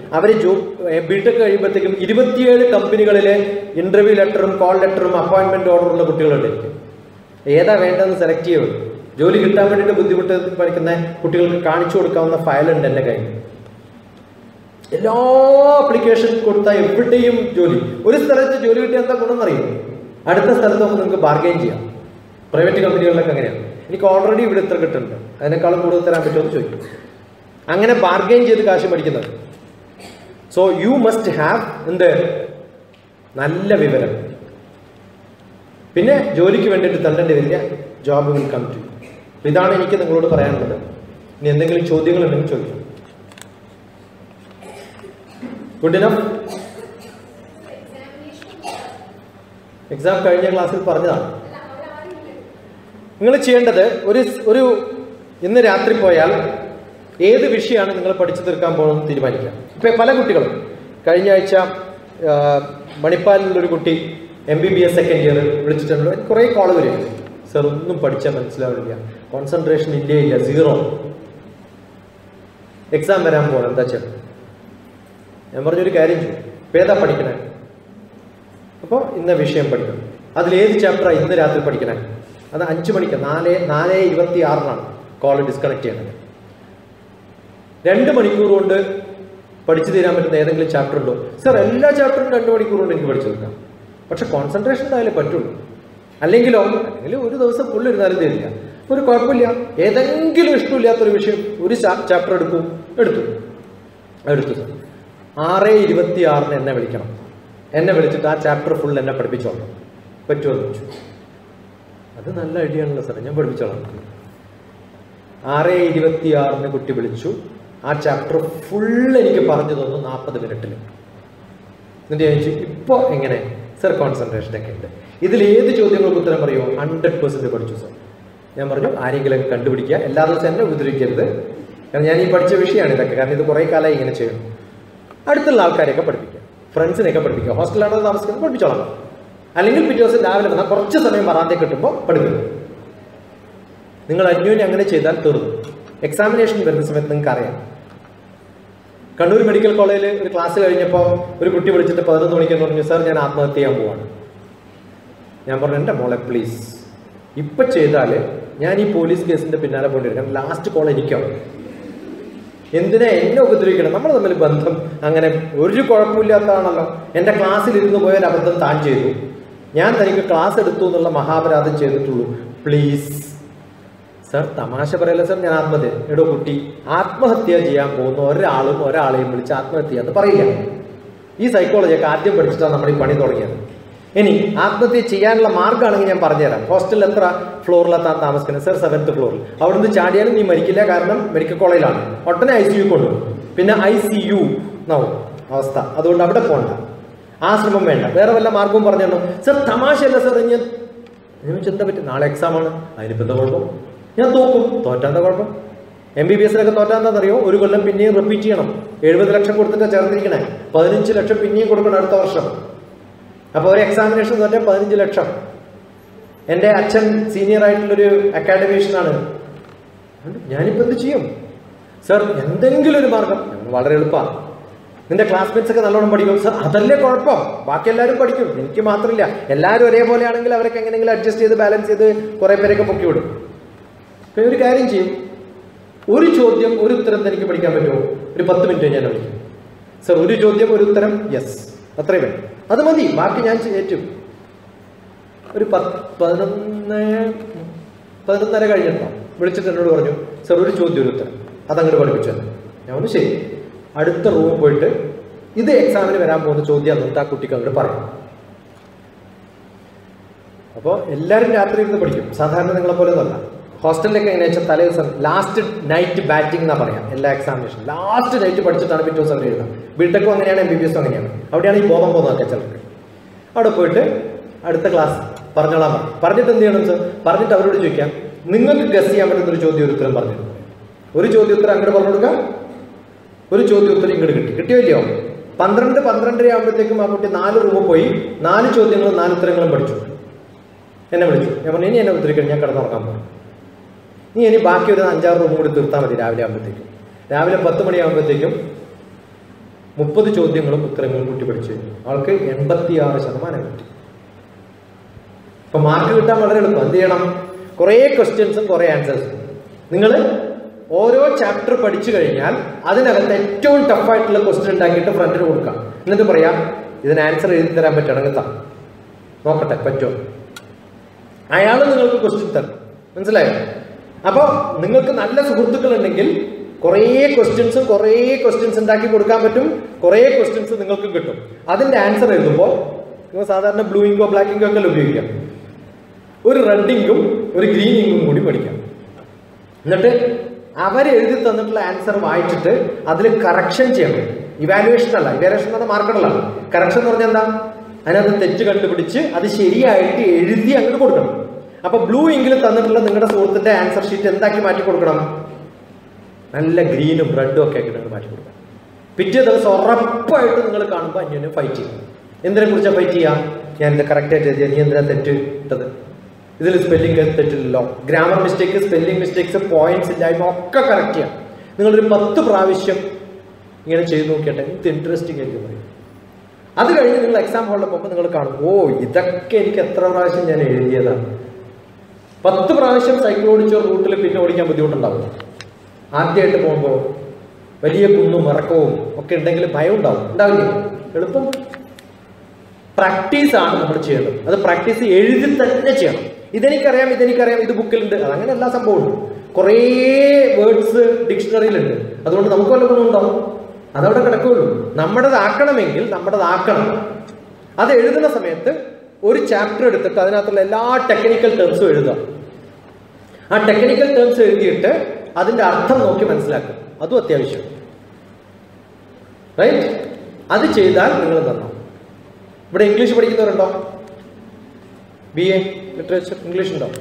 അവർ ജോ ബിടെക് കഴിയുമ്പോഴത്തേക്കും ഇരുപത്തിയേഴ് കമ്പനികളിലെ ഇന്റർവ്യൂ ലെറ്ററും കോൾ ലെറ്ററും അപ്പോയിന്റ്മെന്റ് ഓർഡറുള്ള കുട്ടികളുണ്ടായിരിക്കും ഏതാ വേണ്ടതെന്ന് സെലക്ട് ചെയ്യുള്ളൂ ജോലി കിട്ടാൻ വേണ്ടിയിട്ട് ബുദ്ധിമുട്ട് പഠിക്കുന്ന കുട്ടികൾക്ക് കാണിച്ചു കൊടുക്കാവുന്ന ഫയലുണ്ട് എൻ്റെ കയ്യിൽ എല്ലാ ആപ്ലിക്കേഷൻ കൊടുത്താൽ എവിടെയും ജോലി ഒരു സ്ഥലത്ത് ജോലി കിട്ടിയ എന്താ ഗുണം അറിയും അടുത്ത സ്ഥലത്ത് നമുക്ക് നിങ്ങൾക്ക് ബാർഗെയിൻ ചെയ്യാം പ്രൈവറ്റ് കമ്പനികളിലൊക്കെ അങ്ങനെയാണ് എനിക്ക് ഓൾറെഡി ഇവിടെ ഇത്ര കിട്ടുന്നുണ്ട് അതിനേക്കാളും കൂടുതൽ തരാൻ പറ്റുമോ എന്ന് ചോദിക്കും അങ്ങനെ ബാർഗെയിൻ ചെയ്ത് കാശ് പഠിക്കുന്നത് സോ യു മസ്റ്റ് ഹാവ് എന്ത് നല്ല വിവരം പിന്നെ ജോലിക്ക് വേണ്ടിയിട്ട് തണ്ടേണ്ടി വരില്ല ജോബ് വിൽ കം ടു ഇതാണ് എനിക്ക് നിങ്ങളോട് പറയാനുള്ളത് ഇനി എന്തെങ്കിലും ചോദ്യങ്ങൾ ഉണ്ടെങ്കിൽ ചോദിക്കും ഗുഡ് ഇനഫ് എക്സാം കഴിഞ്ഞ ക്ലാസ്സിൽ പറഞ്ഞതാണ് നിങ്ങൾ ചെയ്യേണ്ടത് ഒരു ഒരു ഇന്ന് രാത്രി പോയാൽ ഏത് വിഷയമാണ് നിങ്ങൾ പഠിച്ചു തീർക്കാൻ പോകുന്നത് തീരുമാനിക്കാം ഇപ്പം പല കുട്ടികളും കഴിഞ്ഞ ആഴ്ച ആ, മണിപ്പാലിലുള്ളൊരു കുട്ടി M B B S second year വിളിച്ചിട്ടുണ്ട് കുറേ കോൾ വരും സർ ഒന്നും പഠിച്ചാൽ മനസ്സിലാവില്ല കോൺസെൻട്രേഷൻ ഇല്ലേ ഇല്ല സീറോ എക്സാം വരാൻ പോകണം എന്താ ചെയ്യുക ഞാൻ പറഞ്ഞൊരു കാര്യം ചെയ്യും ഇപ്പം ഏതാ പഠിക്കണേ അപ്പോൾ ഇന്ന വിഷയം പഠിക്കണം അതിൽ ഏത് ചാപ്റ്ററാണ് ഇന്ന് രാത്രി പഠിക്കണേ അത് അഞ്ച് മണിക്ക് നാല് നാല് ഇരുപത്തി ആറിനാണ് കോൾ ഡിസ്കണക്ട് ചെയ്യണത് രണ്ട് മണിക്കൂർ കൊണ്ട് പഠിച്ചു തീരാൻ പറ്റുന്ന ഏതെങ്കിലും ചാപ്റ്റർ ഉണ്ടോ സർ എല്ലാ ചാപ്റ്ററും രണ്ട് മണിക്കൂർ കൊണ്ട് എനിക്ക് പഠിച്ചു തീർക്കാം പക്ഷെ കോൺസെൻട്രേഷൻ ഉണ്ടായാലേ പറ്റുള്ളൂ അല്ലെങ്കിലോ അല്ലെങ്കിൽ ഒരു ദിവസം ഫുള്ള് ഇരുന്നാലും തരില്ല ഒരു കുഴപ്പമില്ല ഏതെങ്കിലും ഇഷ്ടമില്ലാത്തൊരു വിഷയം ഒരു ചാപ്റ്റർ എടുക്കും എടുത്തു എടുത്തു സർ ആറ് ഇരുപത്തി ആറിന് എന്നെ വിളിക്കണം എന്നെ വിളിച്ചിട്ട് ആ ചാപ്റ്റർ ഫുൾ എന്നെ പഠിപ്പിച്ചോളാം പറ്റുമോ എന്ന് ചോദിച്ചു അത് നല്ല ഐഡിയ ആണല്ലോ സാറേ ഞാൻ പഠിപ്പിച്ചോളാം ആറ് ഇരുപത്തി ആറിന് കുട്ടി വിളിച്ചു ആ ചാപ്റ്റർ ഫുൾ എനിക്ക് പറഞ്ഞു തന്നു നാൽപ്പത് മിനിറ്റിൽ എന്നിട്ട് ഞാൻ ചോദിച്ചു ഇപ്പോൾ എങ്ങനെ സർ കോൺസെൻട്രേഷൻ ഒക്കെ ഉണ്ട് ഇതിൽ ഏത് ചോദ്യങ്ങൾക്ക് ഉത്തരം പറയുമോ ഹൺഡ്രഡ് പെർസെന്റ് പഠിച്ചു സർ ഞാൻ പറഞ്ഞു ആരെങ്കിലും കണ്ടുപിടിക്കുക എല്ലാ ദിവസവും എന്നെ ഉപദ്രവിക്കരുത് കാരണം ഞാൻ ഈ പഠിച്ച വിഷയമാണ് ഇതൊക്കെ കാരണം ഇത് കുറേ കാലമായി ഇങ്ങനെ ചെയ്യണം അടുത്തുള്ള ആൾക്കാരെയൊക്കെ പഠിപ്പിക്കുക ഫ്രണ്ട്സിനെയൊക്കെ പഠിപ്പിക്കുക ഹോസ്റ്റലാണോ താമസിക്കുന്നത് പഠിപ്പിച്ചോളാം അല്ലെങ്കിൽ പിറ്റേ ദിവസം രാവിലെ വന്നാൽ കുറച്ച് സമയം വരാന്തേ കിട്ടുമ്പോൾ പഠിപ്പിക്കും നിങ്ങൾ അന്യോന്യം അങ്ങനെ ചെയ്താൽ തീർന്നു എക്സാമിനേഷൻ വരുന്ന സമയത്ത് നിങ്ങൾക്ക് അറിയാം കണ്ണൂർ മെഡിക്കൽ കോളേജിൽ ഒരു ക്ലാസ് കഴിഞ്ഞപ്പോൾ ഒരു കുട്ടി വിളിച്ചിട്ട് പതിനൊന്ന് മണിക്ക് എന്ന് പറഞ്ഞു സാർ ഞാൻ ആത്മഹത്യ ചെയ്യാൻ പോവാണ് ഞാൻ പറഞ്ഞു എൻ്റെ മോളെ പ്ലീസ് ഇപ്പം ചെയ്താൽ ഞാൻ ഈ പോലീസ് കേസിന്റെ പിന്നാലെ പോകേണ്ടി വരും ലാസ്റ്റ് കോൾ എനിക്കാവും എന്തിനാ എന്നെ ഉപദ്രവിക്കണം നമ്മൾ തമ്മിൽ ബന്ധം അങ്ങനെ ഒരു കുഴപ്പമില്ലാത്തതാണല്ലോ എൻ്റെ ക്ലാസ്സിൽ ഇരുന്ന് പോയ ഒരു അബദ്ധം താൻ ചെയ്തു ഞാൻ തനിക്ക് ക്ലാസ് എടുത്തു എന്നുള്ള മഹാപരാധം ചെയ്തിട്ടുള്ളൂ പ്ലീസ് സർ തമാശ പറയല്ല സർ ഞാൻ ആത്മഹത്യ എടോ കുട്ടി ആത്മഹത്യ ചെയ്യാൻ പോകുന്ന ഒരാളും ഒരാളെയും വിളിച്ച് ആത്മഹത്യ എന്ന് പറയില്ല ഈ സൈക്കോളജിയൊക്കെ ആദ്യം പഠിച്ചിട്ടാണ് നമ്മൾ ഈ പണി തുടങ്ങിയത് ഇനി ആത്മഹത്യ ചെയ്യാനുള്ള മാർഗ്ഗമാണെങ്കിൽ ഞാൻ പറഞ്ഞുതരാം ഹോസ്റ്റലിൽ എത്ര ഫ്ലോറിലാണ് താൻ താമസിക്കുന്നത് സർ സെവൻത്ത് ഫ്ലോറിൽ അവിടുന്ന് ചാടിയാലും നീ മരിക്കില്ല കാരണം മെഡിക്കൽ കോളേജിലാണ് ഒട്ടനെ ഐ സി യു കൊണ്ടുപോകും പിന്നെ ഐ സി യു എന്നാവും അവസ്ഥ അതുകൊണ്ട് അവിടെ പോകണ്ട ആ ശ്രമം വേണ്ട വേറെ വല്ല മാർഗവും പറഞ്ഞു സർ തമാശയല്ല സർ ഞാൻ ഞാൻ ചോദിച്ചു, എന്താ പറ്റും നാളെ എക്സാം ആണ് അതിനിപ്പോൾ എന്താ കുഴപ്പം ഞാൻ തോക്കും തോറ്റാന്താ കുഴപ്പം എം ബി ബി എസിലൊക്കെ തോറ്റാന്താണെന്നറിയോ ഒരു കൊല്ലം പിന്നെയും റിപ്പീറ്റ് ചെയ്യണം എഴുപത് ലക്ഷം കൊടുത്തിട്ട് ചേർന്നിരിക്കണേ പതിനഞ്ച് ലക്ഷം പിന്നെയും കൊടുക്കണം അടുത്ത വർഷം അപ്പോൾ ഒരു എക്സാമിനേഷൻ തോറ്റാൽ പതിനഞ്ച് ലക്ഷം എൻ്റെ അച്ഛൻ സീനിയർ ആയിട്ടുള്ളൊരു അക്കാഡമീഷ്യനാണ് ഞാനിപ്പോൾ എന്ത് ചെയ്യും സർ എന്തെങ്കിലും ഒരു മാർഗം ഞങ്ങൾ വളരെ എളുപ്പമാണ് നിന്റെ ക്ലാസ്മേറ്റ്സ് ഒക്കെ നല്ലോണം പഠിക്കും സർ അതല്ലേ കുഴപ്പം ബാക്കി എല്ലാവരും പഠിക്കും എനിക്ക് മാത്രമില്ല എല്ലാവരും ഒരേപോലെ ആണെങ്കിൽ അവരൊക്കെ എങ്ങനെയെങ്കിലും അഡ്ജസ്റ്റ് ചെയ്ത് ബാലൻസ് ചെയ്ത് കുറേ പേരൊക്കെ പൊക്കി വിടും പിന്നെ ഒരു കാര്യം ചെയ്യും ഒരു ചോദ്യം ഒരു ഉത്തരം തനിക്ക് പഠിക്കാൻ പറ്റുമോ ഒരു പത്ത് മിനിറ്റ് ഞാൻ വിളിക്കും സർ ഒരു ചോദ്യം ഒരു ഉത്തരം യെസ് അത്രയും വേണം അത് മതി ബാക്കി ഞാൻ ഏറ്റവും ഒരു പത്ത് പതിനൊന്ന് പതിനൊന്നര കഴിഞ്ഞിട്ടോ വിളിച്ചിട്ട് എന്നോട് പറഞ്ഞു സർ ഒരു ചോദ്യം ഒരു ഉത്തരം അതങ്ങോട്ട് പഠിപ്പിച്ചു തന്നെ ഞാൻ പറഞ്ഞു ശരി അടുത്ത റൂമിൽ പോയിട്ട് ഇത് എക്സാമിന് വരാൻ പോകുന്ന ചോദ്യം എന്നിട്ട് ആ കുട്ടിക്ക് അങ്ങോട്ട് പറയും അപ്പോൾ എല്ലാവരും രാത്രി ഇരുന്ന് പഠിക്കും സാധാരണ നിങ്ങളെ പോലെ ഒന്നല്ല ഹോസ്റ്റലിലൊക്കെ എങ്ങനെയാ വെച്ചാൽ തലേ ദിവസം ലാസ്റ്റ് നൈറ്റ് ബാറ്റിംഗ് എന്നാ പറയാം എല്ലാ എക്സാമിനേഷൻ ലാസ്റ്റ് നൈറ്റ് പഠിച്ചിട്ടാണ് പിറ്റേ ദിവസം അവർ എഴുതാം ബിടെക്കും അങ്ങനെയാണ് എം ബി ബി എസും അങ്ങനെയാണ് അവിടെയാണ് ഈ ബോധം പോകുന്നതൊക്കെ ചിലർക്ക് അവിടെ പോയിട്ട് അടുത്ത ക്ലാസ് പറഞ്ഞോളാൻ പറയും പറഞ്ഞിട്ട് എന്ത് ചെയ്യണം സർ പറഞ്ഞിട്ട് അവരോട് ചോദിക്കാം നിങ്ങൾക്ക് ഗസ് ചെയ്യാൻ പറ്റുന്ന ഒരു ചോദ്യം ഒരു ഉത്തരം പറഞ്ഞു തരും. ഒരു ചോദ്യം ഉത്തരം അങ്ങോട്ട് പറഞ്ഞു കൊടുക്കാം ഒരു ചോദ്യം ഉത്തരം ഇങ്ങോട്ട് കിട്ടി കിട്ടിയോ ഇല്ലയോ പന്ത്രണ്ട് പന്ത്രണ്ടര ആകുമ്പോഴത്തേക്കും ആ കുട്ടി നാല് റൂമിൽ പോയി നാല് ചോദ്യങ്ങളും നാല് ഉത്തരങ്ങളും പഠിച്ചു എന്നെ വിളിച്ചു ഞാൻ പറഞ്ഞു ഇനി എന്നെ ഉത്തരിക്കണം ഞാൻ കിടന്നുറങ്ങാൻ പോകും നീ ഇനി ബാക്കി ഒരു അഞ്ചാറ് റൂം കൂടി തീർത്താൽ മതി രാവിലെ ആകുമ്പോഴത്തേക്കും രാവിലെ പത്ത് മണിയാകുമ്പോഴത്തേക്കും മുപ്പത് ചോദ്യങ്ങളും ഉത്തരങ്ങളും കുട്ടി പഠിച്ചു കഴിഞ്ഞു ആൾക്ക് എൺപത്തി ആറ് ശതമാനം കിട്ടി അപ്പൊ മാർക്ക് കിട്ടാൻ വളരെ എളുപ്പം എന്ത് ചെയ്യണം കുറേ ക്വസ്റ്റ്യൻസും കുറേ ആൻസേഴ്സും നിങ്ങൾ ഓരോ ചാപ്റ്റർ പഠിച്ചു കഴിഞ്ഞാൽ അതിനകത്ത് ഏറ്റവും ടഫായിട്ടുള്ള ക്വസ്റ്റ്യൻ ഉണ്ടാക്കിയിട്ട് ഫ്രണ്ടിന് കൊടുക്കാം എന്നിട്ട് പറയാം ഇതിന് ആൻസർ എഴുതി തരാൻ പറ്റുകയാണെങ്കിൽ താ നോക്കട്ടെ പറ്റുമോ അയാൾ നിങ്ങൾക്ക് ക്വസ്റ്റ്യൻ തരണം മനസ്സിലായോ അപ്പോൾ നിങ്ങൾക്ക് നല്ല സുഹൃത്തുക്കൾ ഉണ്ടെങ്കിൽ കുറേ ക്വസ്റ്റ്യൻസും കുറേ ക്വസ്റ്റ്യൻസ് ഉണ്ടാക്കി കൊടുക്കാൻ പറ്റും കുറേ ക്വസ്റ്റ്യൻസ് നിങ്ങൾക്ക് കിട്ടും അതിന്റെ ആൻസർ എഴുതുമ്പോൾ നിങ്ങൾ സാധാരണ ബ്ലൂ ഇങ്കോ ബ്ലാക്ക് ഇങ്കോ ഒക്കെ ഉപയോഗിക്കാം ഒരു റെഡ് ഇങ്കും ഒരു ഗ്രീൻ ഇങ്കും കൂടി പഠിക്കാം എന്നിട്ട് അവർ എഴുതി തന്നിട്ടുള്ള ആൻസർ വായിച്ചിട്ട് അതിൽ കറക്ഷൻ ചെയ്യണം ഇവാലുവേഷൻ അല്ല ഇവാലുവേഷൻ എന്ന് പറഞ്ഞാൽ മാർക്കടലാണ് കറക്ഷൻ എന്ന് പറഞ്ഞാൽ എന്താ അതിനകത്ത് തെറ്റ് കണ്ടുപിടിച്ച് അത് ശരിയായിട്ട് എഴുതി അങ്ങോട്ട് കൊടുക്കണം അപ്പൊ ബ്ലൂ ഇങ്കിൽ തന്നിട്ടുള്ള നിങ്ങളുടെ സുഹൃത്തിന്റെ ആൻസർ ഷീറ്റ് എന്താക്കി മാറ്റി കൊടുക്കണം നല്ല ഗ്രീനും റെഡും ഒക്കെ ആക്കി നിങ്ങൾ മാറ്റി കൊടുക്കണം പിറ്റേ ദിവസം ഉറപ്പായിട്ട് നിങ്ങൾ കാണുമ്പോൾ അന്യോന്യം ഫൈറ്റ് ചെയ്യും എന്തിനെ കുറിച്ചാണ് ഫൈറ്റ് ചെയ്യാം ഞാൻ ഇത് കറക്റ്റായിട്ട് എഴുതിയ നീ എന്തിനാ തെറ്റ് ഇട്ടത് ഇതിൽ സ്പെല്ലിംഗ് തെറ്റില്ലല്ലോ grammar mistake spelling mistakes points ഇല്ലായ്മ ഒക്കെ കറക്റ്റ് ചെയ്യാം നിങ്ങളൊരു പത്ത് പ്രാവശ്യം ഇങ്ങനെ ചെയ്ത് നോക്കിയിട്ട് ഇത് ഇൻട്രസ്റ്റിംഗ് ആയിരിക്കും പറയും അത് കഴിഞ്ഞ് നിങ്ങൾ എക്സാം ഹാളിൽ പോകുമ്പോൾ നിങ്ങൾ കാണും ഓ ഇതൊക്കെ എനിക്ക് എത്ര പ്രാവശ്യം ഞാൻ എഴുതിയതാണ് പത്ത് പ്രാവശ്യം സൈക്കിൾ ഓടിച്ച റൂട്ടിൽ പിന്നെ ഓടിക്കാൻ ബുദ്ധിമുട്ടുണ്ടാവും ആദ്യമായിട്ട് പോകുമ്പോൾ വലിയ കുന്നും ഇറക്കവും ഒക്കെ ഉണ്ടെങ്കിൽ ഭയം ഉണ്ടാവും ഉണ്ടാവില്ലേ എളുപ്പം പ്രാക്ടീസ് ആണ് നമ്മൾ ചെയ്യേണ്ടത് അത് പ്രാക്ടീസ് എഴുതി തന്നെ ചെയ്യണം ഇതെനിക്കറിയാം ഇതെനിക്കറിയാം ഇത് ബുക്കിലുണ്ട് അതങ്ങനെ എല്ലാ സംഭവമുണ്ട് കുറേ വേർഡ്സ് ഡിക്ഷണറിയിലുണ്ട് അതുകൊണ്ട് നമുക്ക് വല്ല ഗുണമുണ്ടാവും അതവിടെ കിടക്കുകയുള്ളൂ നമ്മുടേതാക്കണമെങ്കിൽ നമ്മുടേതാക്കണം അത് എഴുതുന്ന സമയത്ത് ഒരു ചാപ്റ്റർ എടുത്തിട്ട് അതിനകത്തുള്ള എല്ലാ ടെക്നിക്കൽ ടേംസും എഴുതുക ആ ടെക്നിക്കൽ ടേംസ് എഴുതിയിട്ട് അതിന്റെ അർത്ഥം നോക്കി മനസ്സിലാക്കുക അതും അത്യാവശ്യം റൈറ്റ് അത് ചെയ്താൽ നിങ്ങൾ നന്നാവും ഇവിടെ ഇംഗ്ലീഷ് പഠിക്കുന്നവരുണ്ടോ ബി എ ലിറ്ററേച്ചർ ഇംഗ്ലീഷ് ഉണ്ടോ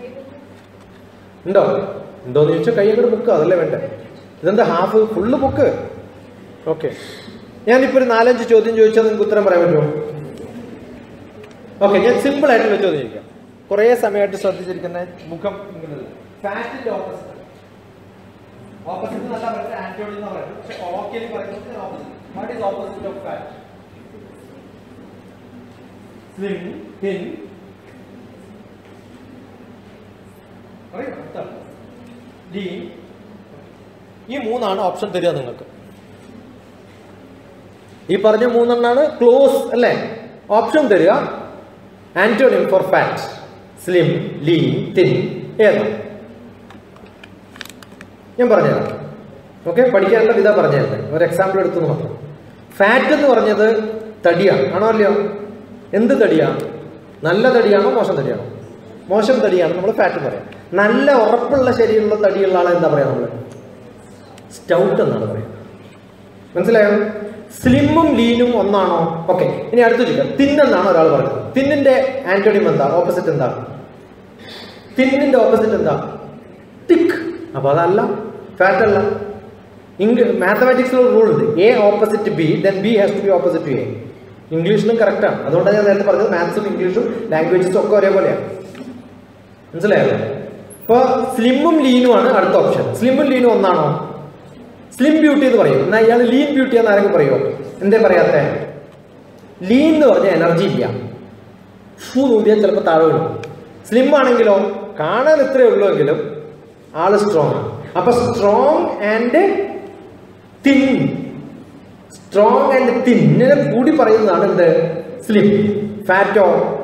ഉണ്ടോ ഉണ്ടോന്ന് ചോദിച്ചാൽ കൈ അങ്ങോട്ട് ബുക്ക് അതല്ലേ വേണ്ടേ ഇതെന്താ ഹാഫ് ഫുള്ള് ബുക്ക് ഓക്കെ ഞാനിപ്പോ ഒരു നാലഞ്ച് ചോദ്യം ചോദിച്ചാൽ നിങ്ങൾക്ക് ഉത്തരം പറയാൻ പറ്റുമോ ഓക്കെ ഞാൻ സിമ്പിൾ ആയിട്ടുള്ള ചോദ്യം ചോദിക്കാം കുറേ സമയമായിട്ട് ശ്രദ്ധിച്ചിരിക്കുന്ന മുഖം ഇങ്ങനെയല്ല ഫാറ്റിന്റെ ഓപ്പോസിറ്റ് ഓപ്പോസിറ്റ് എന്നല്ല പറയുന്നത് ആന്റിയോണി എന്ന് പറയുന്നത് പക്ഷെ ഓക്കെ പറയുന്നത് opposite what is opposite of fat slim thin lean ഈ മൂന്നാണ് ഓപ്ഷൻ തരിക നിങ്ങൾക്ക് ഈ പറഞ്ഞ മൂന്നെണ്ണാണ് ക്ലോസ് അല്ലേ ഓപ്ഷൻ തരിക antonym for fat slim lean thin ഏതാണ് ഞാൻ പറഞ്ഞുതരാം ഓക്കെ പഠിക്കാനുള്ള വിധ പറഞ്ഞുതരുന്നത് ഒരു എക്സാമ്പിൾ എടുത്തു മാത്രം ഫാറ്റ് എന്ന് പറഞ്ഞത് തടിയാണ് ആണോ അല്ലയോ എന്ത് തടിയാണ് നല്ല തടിയാണോ മോശം തടിയാണോ മോശം തടിയാണ് നമ്മൾ ഫാറ്റ് എന്ന് പറയാം നല്ല ഉറപ്പുള്ള ശരീരമുള്ള തടിയുള്ള ആളെ എന്താ പറയാ നമ്മൾ സ്റ്റൗട്ട് എന്നാണ് പറയുന്നത് മനസ്സിലായോ സ്ലിമ്മും ലീനും ഒന്നാണോ ഓക്കെ ഇനി അടുത്ത ചോദിക്കാം തിന്നെന്നാണ് ഒരാൾ പറഞ്ഞത് തിന്നിന്റെ ആന്റോണിയം എന്താ ഓപ്പോസിറ്റ് എന്താ തിന്നിന്റെ ഓപ്പോസിറ്റ് എന്താ തിക്ക് അപ്പൊ അതല്ല ഫാറ്റ് അല്ല ഇംഗ്ലീ മാത്തമാറ്റിക്സിൽ റൂൾ ഉണ്ട് A opposite B then B has to be opposite to A ഇംഗ്ലീഷിലും കറക്റ്റാണ് അതുകൊണ്ടാണ് ഞാൻ നേരത്തെ പറഞ്ഞത് മാത്സും ഇംഗ്ലീഷും ലാംഗ്വേജസും ഒക്കെ ഒരേപോലെയാണ് മനസ്സിലായോ അപ്പോൾ സ്ലിമ്മും ലീനും ആണ് അടുത്ത ഓപ്ഷൻ സ്ലിമ്മും ലീനും ഒന്നാണോ സ്ലിം ബ്യൂട്ടി എന്ന് പറയും എന്നാൽ ഇയാൾ ലീൻ ബ്യൂട്ടി എന്ന് ആരെങ്കിലും പറയുമോ എന്തേ പറയാത്തെ ലീൻ എന്ന് പറഞ്ഞാൽ എനർജി ഇല്ല ഫൂ നൂതിയാൽ ചിലപ്പോൾ താഴെ വീഴും സ്ലിം ആണെങ്കിലോ കാണാൻ ഇത്രയേ ഉള്ളൂ എങ്കിലും ആള് സ്ട്രോങ് ആണ് അപ്പൊ strong and thin strong and thin ഇങ്ങനെ കൂടി പറയുന്നതാണ് എന്ത് സ്ലിം ഫാറ്റോ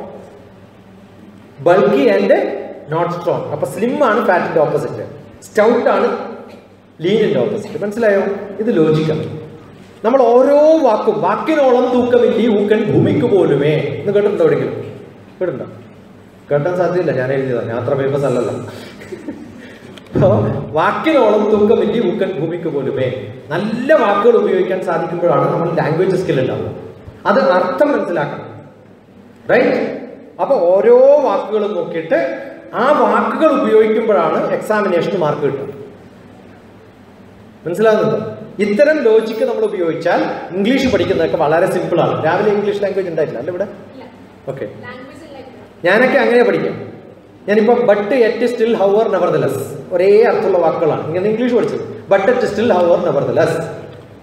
ബൾക്കി ആൻഡ് നോട്ട് സ്ട്രോങ് അപ്പൊ സ്ലിം ആണ് ഫാറ്റിന്റെ ഓപ്പോസിറ്റ് സ്റ്റൗട്ട് ആണ് ലീനിന്റെ ഓപ്പോസിറ്റ് മനസ്സിലായോ ഇത് ലോജിക്കാണ് നമ്മൾ ഓരോ വാക്കും വാക്കിനോളം തൂക്കമില്ലി ഊക്കൻ ഭൂമിക്ക് പോലുമേ എന്ന് കേട്ടിട്ടുണ്ടോ എവിടെയെങ്കിലും കേട്ടിട്ടുണ്ടോ കേട്ടാൻ സാധ്യതയില്ല ഞാൻ എഴുതിയതാണ് ഞാൻ അത്ര ഫേമസ് അല്ലല്ലോ അപ്പോ വാക്കിനോളം തൂക്കമില്ലി ഊക്കൻ ഭൂമിക്ക് പോലുമേ നല്ല വാക്കുകൾ ഉപയോഗിക്കാൻ സാധിക്കുമ്പോഴാണ് നമ്മൾ ലാംഗ്വേജ് സ്കിൽ ഉണ്ടാവുക അത് അർത്ഥം മനസ്സിലാക്കണം റൈറ്റ് അപ്പൊ ഓരോ വാക്കുകളും നോക്കിയിട്ട് ആ വാക്കുകൾ ഉപയോഗിക്കുമ്പോഴാണ് എക്സാമിനേഷന് മാർക്ക് കിട്ടുക മനസ്സിലാകുന്നുണ്ടോ ഇത്തരം ലോജിക്ക് നമ്മൾ ഉപയോഗിച്ചാൽ ഇംഗ്ലീഷ് പഠിക്കുന്നതൊക്കെ വളരെ സിമ്പിൾ ആണ് രാവിലെ ഇംഗ്ലീഷ് ലാംഗ്വേജ് ഉണ്ടായിട്ടില്ല അല്ല ഇവിടെ ഓക്കെ ഞാനൊക്കെ അങ്ങനെ പഠിക്കാം ഞാനിപ്പോ but yet still however nevertheless ഒരേ അർത്ഥമുള്ള വാക്കുകളാണ് ഇങ്ങനെ ഇംഗ്ലീഷ് പഠിച്ചത് but yet still however nevertheless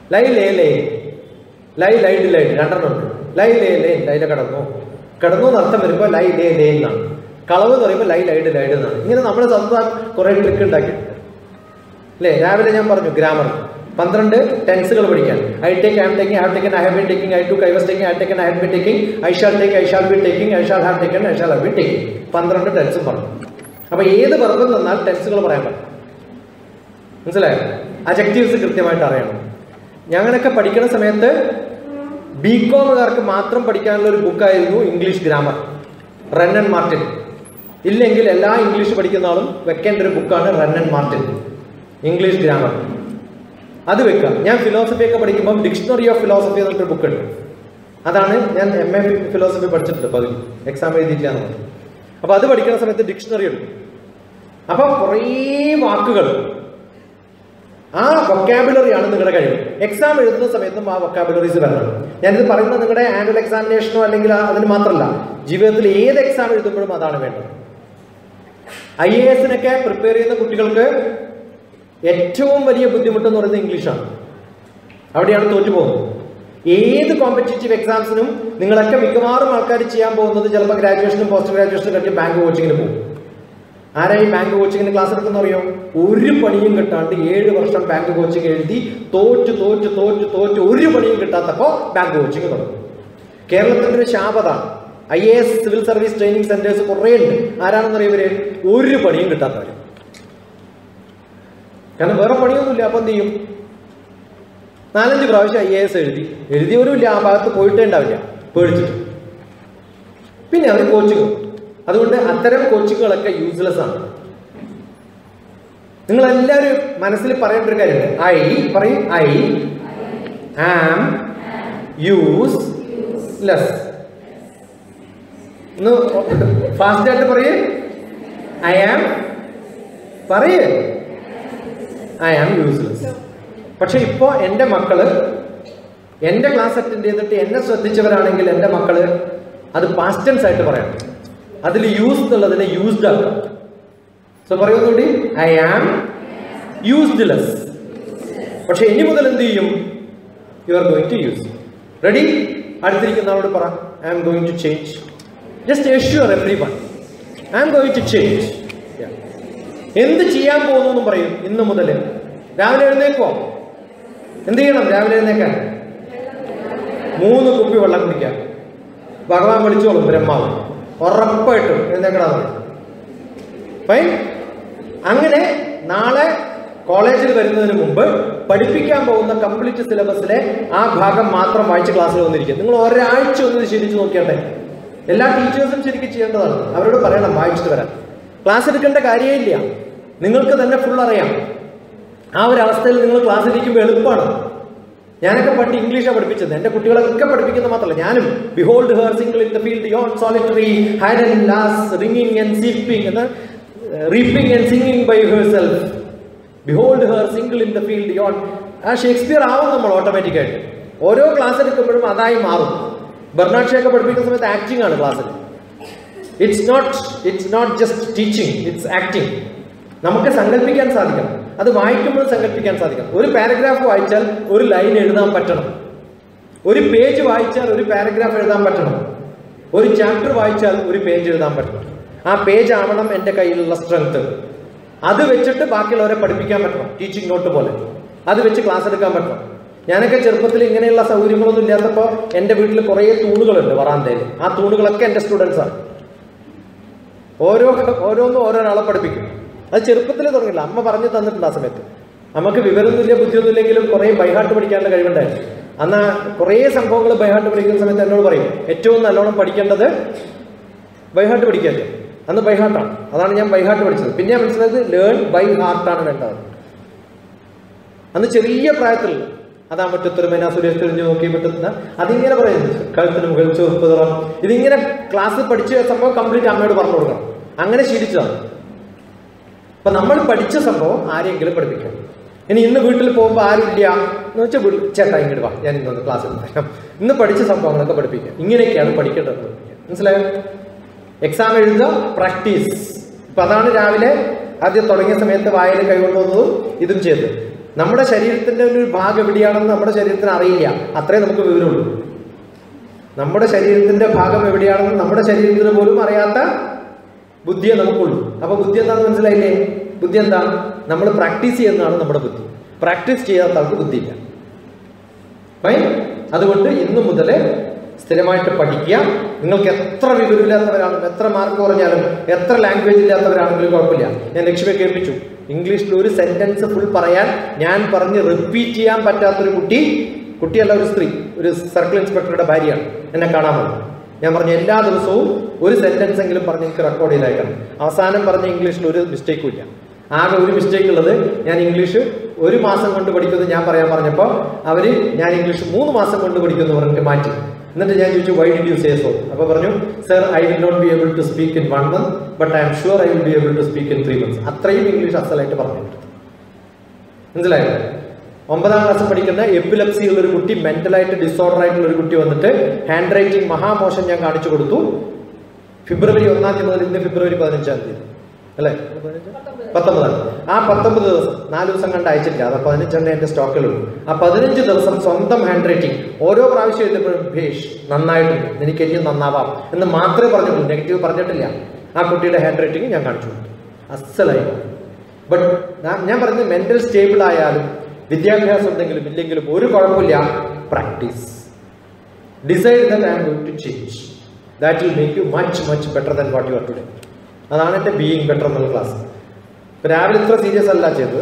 lie lay lay lie laid laid രണ്ടെണ്ണം ഉണ്ട് ലൈ ലേ ലേ ലൈല കടന്നു കടന്നു എന്ന് അർത്ഥം വരുമ്പോൾ ലൈ ലേ ലേ എന്നാണ് കളവ് എന്ന് പറയുമ്പോൾ ലൈ ലൈഡ് ലൈഡ് എന്നാണ് ഇങ്ങനെ നമ്മൾ സ്വന്തം കുറെ ട്രിക്ക് ഉണ്ടാക്കിയിട്ടുണ്ട് അല്ലേ രാവിലെ ഞാൻ പറഞ്ഞു ഗ്രാമർ പന്ത്രണ്ട് ടെൻസുകൾ പഠിക്കാൻ I take I am taking have taken I have been taking I took I was taking I taken I have been taking I shall take I shall be taking I shall have taken I shall have been taking പന്ത്രണ്ട് ടെൻസും പറഞ്ഞു അപ്പൊ ഏത് വെറുതെ തന്നാൽ ടെൻസുകൾ പറയാൻ പറ്റും മനസ്സിലായോ അജക്റ്റീവ്സ് കൃത്യമായിട്ട് അറിയണം ഞങ്ങളൊക്കെ പഠിക്കുന്ന സമയത്ത് ബി കോമുകാർക്ക് മാത്രം പഠിക്കാനുള്ള ഒരു ബുക്കായിരുന്നു English grammar Wren and Martin ഇല്ലെങ്കിൽ എല്ലാ ഇംഗ്ലീഷ് പഠിക്കുന്ന ആളും വെക്കേണ്ട ഒരു ബുക്കാണ് Wren and Martin English grammar അത് വെക്കുക ഞാൻ ഫിലോസഫി ഒക്കെ പഠിക്കുമ്പോൾ ഡിക്ഷണറി ഓഫ് ഫിലോസഫി എന്നൊരു ബുക്ക് ഉണ്ട് അതാണ് ഞാൻ എം എ ഫിലോസഫി പഠിച്ചിട്ടുണ്ട് പകുതി എക്സാം എഴുതിയില്ല എന്ന് പറഞ്ഞു അപ്പൊ അത് പഠിക്കുന്ന സമയത്ത് ഡിക്ഷണറി എടുക്കും അപ്പൊ കുറേ വാക്കുകൾ ആ വൊക്കാബുലറി ആണ് നിങ്ങളുടെ കഴിവ് എക്സാം എഴുതുന്ന സമയത്തും ആ വൊക്കാബുലറീസ് വരണം ഞാനിത് പറയുന്നത് നിങ്ങളുടെ ആനുവൽ എക്സാമിനേഷനോ അല്ലെങ്കിൽ ആ- അതിന് മാത്രമല്ല ജീവിതത്തിൽ ഏത് എക്സാം എഴുതുമ്പോഴും അതാണ് വേണ്ടത് ഐ എ എസിനൊക്കെ പ്രിപ്പയർ ചെയ്യുന്ന കുട്ടികൾക്ക് ഏറ്റവും വലിയ ബുദ്ധിമുട്ട് എന്ന് പറയുന്നത് ഇംഗ്ലീഷാണ് അവിടെയാണ് തോറ്റു പോകുന്നത് ഏത് കോമ്പറ്റേറ്റീവ് എക്സാംസിനും നിങ്ങളൊക്കെ മിക്കവാറും ആൾക്കാർ ചെയ്യാൻ പോകുന്നത് ചിലപ്പോൾ ഗ്രാജുവേഷനും പോസ്റ്റ് ഗ്രാജുവേഷനും കഴിഞ്ഞ് ബാങ്ക് കോച്ചിങ്ങിന് പോകും ആരായി ബാങ്ക് കോച്ചിങ്ങിന് ക്ലാസ് എടുക്കുന്ന അറിയോ ഒരു പണിയും കിട്ടാണ്ട് ഏഴ് വർഷം ബാങ്ക് കോച്ചിങ് എഴുതി തോറ്റ് തോറ്റ് തോറ്റ് തോറ്റ് ഒരു പണിയും കിട്ടാത്തപ്പോൾ ബാങ്ക് കോച്ചിങ് തുടങ്ങും കേരളത്തിന്റെ ഒരു ശാപതാണ് I A S civil service training centres കുറേ ഉണ്ട് ആരാണെന്ന് അറിയവര് ഒരു പണിയും കിട്ടാത്തവര് കാരണം വേറെ പണിയൊന്നുമില്ല അപ്പൊ എന്ത് ചെയ്യും നാലഞ്ച് പ്രാവശ്യം ഐ എ എസ് എഴുതി എഴുതിയവരുമില്ല ആ ഭാഗത്ത് പോയിട്ടേ ഉണ്ടാവില്ല പേടിച്ചിട്ട് പിന്നെ അവർ കോച്ചിങ് അതുകൊണ്ട് അത്തരം കോച്ചിങ്ങുകളൊക്കെ യൂസ്ലെസ് ആണ് നിങ്ങൾ എല്ലാവരും മനസ്സിൽ പറയേണ്ട ഒരു കാര്യമുണ്ട് ഐ പറയും ഐ ആം യൂസ് ലെസ് ഒന്ന് ഫാസ്റ്റ് ആയിട്ട് പറയേ ഐ ആം പറയേ ഐ ആം യൂസ്ലെസ് പക്ഷെ ഇപ്പോ എൻ്റെ മക്കള് എൻ്റെ ക്ലാസ് അറ്റൻഡ് ചെയ്തിട്ട് എന്നെ ശ്രദ്ധിച്ചവരാണെങ്കിൽ എൻ്റെ മക്കള് അത് പാസ്റ്റൻസ് ആയിട്ട് പറയണം അതിൽ യൂസ് എന്നുള്ളതിനെ യൂസ്ഡ് ആക്കാം സോ പറയുന്നൂടി ഐ ആം യൂസ്ഡ് ലെസ് പക്ഷെ ഇനി മുതൽ എന്ത് ചെയ്യും you are going to use ready അടുത്തിരിക്കുന്ന ആളോട് പറ I am going to change just assure everyone I am going to change എന്ത് ചെയ്യാൻ പോകുന്നു എന്നും പറയും ഇന്ന് മുതൽ രാവിലെ എഴുന്നേക്കോ എന്ത് ചെയ്യണം രാവിലെ എഴുന്നേക്കാൻ മൂന്ന് കുപ്പി വെള്ളം കുടിക്കാം ഭഗവാൻ വിളിച്ചോളും ബ്രഹ്മാവ് ഉറപ്പായിട്ടും എഴുന്നേക്കടാ ഫൈൻ അങ്ങനെ നാളെ കോളേജിൽ വരുന്നതിന് മുമ്പ് പഠിപ്പിക്കാൻ പോകുന്ന കംപ്ലീറ്റ് സിലബസിലെ ആ ഭാഗം മാത്രം വായിച്ച് ക്ലാസ്സിൽ വന്നിരിക്കും നിങ്ങൾ ഒരാഴ്ച ഒന്ന് ഇത് ശരിച്ചു നോക്കിയാട്ടെ എല്ലാ ടീച്ചേഴ്സും ശരിക്കും ചെയ്യേണ്ടതാണ് അവരോട് പറയണം വായിച്ചിട്ട് വരാൻ ക്ലാസ് എടുക്കേണ്ട കാര്യമേ ഇല്ല നിങ്ങൾക്ക് തന്നെ ഫുൾ അറിയാം ആ ഒരു അവസ്ഥയിൽ നിങ്ങൾ ക്ലാസ്സിൽ ഇരിക്കുമ്പോൾ എളുപ്പമാണ് ഞാനൊക്കെ പണ്ട് ഇംഗ്ലീഷാണ് പഠിപ്പിച്ചത് എന്റെ കുട്ടികളൊക്കെ പഠിപ്പിക്കുന്നത് മാത്രമല്ല ഞാനും behold her single in the field yon solitary ഹൈഡ് and lass ringing and seeping എന്ന് reaping and singing by herself behold her single in the field yon ആ ഷേക്സ്പിയർ ആവും നമ്മൾ ഓട്ടോമാറ്റിക് ആയിട്ട് ഓരോ ക്ലാസ് എടുക്കുമ്പോഴും അതായി മാറും ബെർണാഡ് ഷേയൊക്കെ പഠിപ്പിക്കുന്ന സമയത്ത് ആക്ടിംഗ് ആണ് ക്ലാസ്സിൽ it's not it's not just teaching it's acting നമുക്ക് സങ്കല്പിക്കാൻ സാധിക്കണം അത് വായിക്കുമ്പോൾ സങ്കല്പിക്കാൻ സാധിക്കണം ഒരു പാരഗ്രാഫ് വായിച്ചാൽ ഒരു ലൈൻ എഴുതാൻ പറ്റണം ഒരു പേജ് വായിച്ചാൽ ഒരു പാരഗ്രാഫ് എഴുതാൻ പറ്റണം ഒരു ചാപ്റ്റർ വായിച്ചാൽ ഒരു പേജ് എഴുതാൻ പറ്റണം ആ പേജ് ആവണം എൻ്റെ കയ്യിലുള്ള സ്ട്രെങ്ത് അത് വെച്ചിട്ട് ബാക്കിയുള്ളവരെ പഠിപ്പിക്കാൻ പറ്റണം ടീച്ചിങ് നോട്ട് പോലെ അത് വെച്ച് ക്ലാസ് എടുക്കാൻ പറ്റണം ഞാനൊക്കെ ചെറുപ്പത്തിൽ ഇങ്ങനെയുള്ള സൗകര്യങ്ങളൊന്നും ഇല്ലാത്തപ്പോൾ എൻ്റെ വീട്ടിൽ കുറേ തൂണുകളുണ്ട് വറാന്തയിൽ ആ തൂണുകളൊക്കെ എൻ്റെ സ്റ്റുഡൻസ് ആണ് ഓരോ ഓരോന്നും ഓരോരാളെ പഠിപ്പിക്കും അത് ചെറുപ്പത്തിൽ തുടങ്ങില്ല അമ്മ പറഞ്ഞു തന്നിട്ടുണ്ട് ആ സമയത്ത് നമുക്ക് വിവരമൊന്നുമില്ല ബുദ്ധിയൊന്നുമില്ലെങ്കിലും കുറേ ബൈഹാർട്ട് പഠിക്കാനുള്ള കഴിവുണ്ടായിരുന്നു അന്ന് കുറേ സംഭവങ്ങൾ ബൈഹാർട്ട് പഠിക്കുന്ന സമയത്ത് എന്നോട് പറയും ഏറ്റവും നല്ലോണം പഠിക്കേണ്ടത് ബൈഹാർട്ട് പഠിക്കല്ലേ അന്ന് ബൈഹാർട്ടാണ് അതാണ് ഞാൻ ബൈഹാർട്ട് പഠിച്ചത് പിന്നെ ഞാൻ മനസ്സിലായത് ലേൺ ബൈ ഹാർട്ടാണ് വേണ്ടത് അന്ന് ചെറിയ പ്രായത്തിൽ അതാ മുറ്റത്തൊരു മൈന സുരേഷ് തിരിഞ്ഞു നോക്കി പറ്റുന്ന അതിങ്ങനെ പറയുന്നു കഴുത്തിന് മുകളിൽ ചുവപ്പ് നിറം ഇതിങ്ങനെ ക്ലാസ് പഠിച്ച സംഭവം കംപ്ലീറ്റ് അമ്മയോട് പറഞ്ഞു കൊടുക്കണം അങ്ങനെ ശീലിച്ചതാണ് അപ്പൊ നമ്മൾ പഠിച്ച സംഭവം ആരെങ്കിലും പഠിപ്പിക്കണം ഇനി ഇന്ന് വീട്ടിൽ പോകുമ്പോൾ ആരും ഇല്ല എന്ന് വെച്ചാൽ വീട്ടിൽ ചേട്ടാ ഇങ്ങോട്ട് വാ ഞാൻ ഇന്നൊന്ന് ക്ലാസ് എടുത്തരാം ഇന്ന് പഠിച്ച സംഭവങ്ങളൊക്കെ പഠിപ്പിക്കാം ഇങ്ങനെയൊക്കെയാണ് പഠിക്കേണ്ടത് പഠിപ്പിക്കുക. മനസ്സിലായോ എക്സാം എഴുതുക പ്രാക്ടീസ് ഇപ്പൊ അതാണ് രാവിലെ ആദ്യം തുടങ്ങിയ സമയത്ത് വായന കൈകൊണ്ടുവന്നതും ഇതും ചെയ്തത് നമ്മുടെ ശരീരത്തിന്റെ ഒരു ഭാഗം എവിടെയാണെന്ന് നമ്മുടെ ശരീരത്തിന് അറിയില്ല അത്രേ നമുക്ക് വിവരമുള്ളൂ നമ്മുടെ ശരീരത്തിന്റെ ഭാഗം എവിടെയാണെന്ന് നമ്മുടെ ശരീരത്തിന് പോലും അറിയാത്ത ബുദ്ധിയെ നമുക്കുള്ളൂ അപ്പൊ ബുദ്ധി എന്താണെന്ന് മനസ്സിലായില്ലേ ബുദ്ധി എന്താ നമ്മൾ പ്രാക്ടീസ് ചെയ്യുന്നതാണ് നമ്മുടെ ബുദ്ധി പ്രാക്ടീസ് ചെയ്യാത്ത ആൾക്ക് ബുദ്ധിയില്ല ഫൈൻ അതുകൊണ്ട് ഇന്നു മുതൽ സ്ഥിരമായിട്ട് പഠിക്കുക നിങ്ങൾക്ക് എത്ര വിവരമില്ലാത്തവരാണെങ്കിലും എത്ര മാർക്ക് കുറഞ്ഞാലും എത്ര ലാംഗ്വേജ് ഇല്ലാത്തവരാണെങ്കിലും കുഴപ്പമില്ല ഞാൻ ലക്ഷ്മിയെ കേൾപ്പിച്ചു ഇംഗ്ലീഷിൽ ഒരു സെന്റൻസ് ഫുൾ പറയാൻ ഞാൻ പറഞ്ഞ് റിപ്പീറ്റ് ചെയ്യാൻ പറ്റാത്തൊരു കുട്ടി കുട്ടിയല്ല ഒരു സ്ത്രീ ഒരു സർക്കിൾ ഇൻസ്പെക്ടറുടെ ഭാര്യയാണ് എന്നെ കാണാൻ വന്നു ഞാൻ പറഞ്ഞ എല്ലാ ദിവസവും ഒരു സെന്റൻസ് എങ്കിലും പറഞ്ഞ് എനിക്ക് റെക്കോർഡ് ചെയ്ത് അയക്കണം അവസാനം പറഞ്ഞ ഇംഗ്ലീഷിൽ ഒരു മിസ്റ്റേക്കും ഇല്ല ആകെ ഒരു മിസ്റ്റേക്ക് ഉള്ളത് ഞാൻ ഇംഗ്ലീഷ് ഒരു മാസം കൊണ്ട് പഠിക്കുമെന്ന് ഞാൻ പറയാൻ പറഞ്ഞപ്പോൾ അവർ ഞാൻ ഇംഗ്ലീഷ് മൂന്ന് മാസം കൊണ്ട് പഠിക്കുമെന്ന് പറഞ്ഞിട്ട് മാറ്റി എന്നിട്ട് ഞാൻ ചോദിച്ചു why did you say so അപ്പോൾ പറഞ്ഞു sir I will not be able to speak in one month but I am sure I will be able to speak in three months അത്രയും ഇംഗ്ലീഷ് അസലായിട്ട് പറഞ്ഞു കൊടുത്തു മനസ്സിലായോ ഒമ്പതാം ക്ലാസ് പഠിക്കുന്ന epilepsy ഉള്ള ഒരു കുട്ടി മെന്റലായിട്ട് ഡിസോർഡർ ആയിട്ടുള്ള ഒരു കുട്ടി വന്നിട്ട് ഹാൻഡ് റൈറ്റിംഗ് മഹാമോശം ഞാൻ കാണിച്ചു കൊടുത്തു ഫെബ്രുവരി ഒന്നാം തീയതി മുതൽ ഇന്ന് ഫെബ്രുവരി പതിനഞ്ചാം തീയതി അല്ലേ പത്തൊമ്പതാണ് ആ പത്തൊമ്പത് ദിവസം നാല് ദിവസം കണ്ട് അയച്ചിട്ടില്ല അത് പതിനഞ്ചെണ്ണ എന്റെ സ്റ്റോക്കിലുള്ളൂ ആ പതിനഞ്ച് ദിവസം സ്വന്തം ഹാൻഡ് റൈറ്റിംഗ് ഓരോ പ്രാവശ്യം എഴുതുമ്പോഴും ഭേഷ് നന്നായിട്ടുണ്ട് എനിക്ക് ഇനിയും നന്നാവാം എന്ന് മാത്രമേ പറഞ്ഞുള്ളൂ നെഗറ്റീവ് പറഞ്ഞിട്ടില്ല ആ കുട്ടിയുടെ ഹാൻഡ് റൈറ്റിംഗ് ഞാൻ കാണിച്ചു കൊടുത്തു അസലായി ബട്ട് ഞാൻ പറയുന്നത് മെന്റൽ സ്റ്റേബിൾ ആയാലും വിദ്യാഭ്യാസം ഉണ്ടെങ്കിലും ഇല്ലെങ്കിലും ഒരു കുഴപ്പമില്ല practice decide that I am going to change that will make you much much better than what you are today അതാണ് എൻ്റെ ബീയിങ് ബെറ്റർ എന്നുള്ള ക്ലാസ് ഇപ്പൊ രാവിലെ ഇത്ര സീരിയസ് അല്ല ചെയ്തത്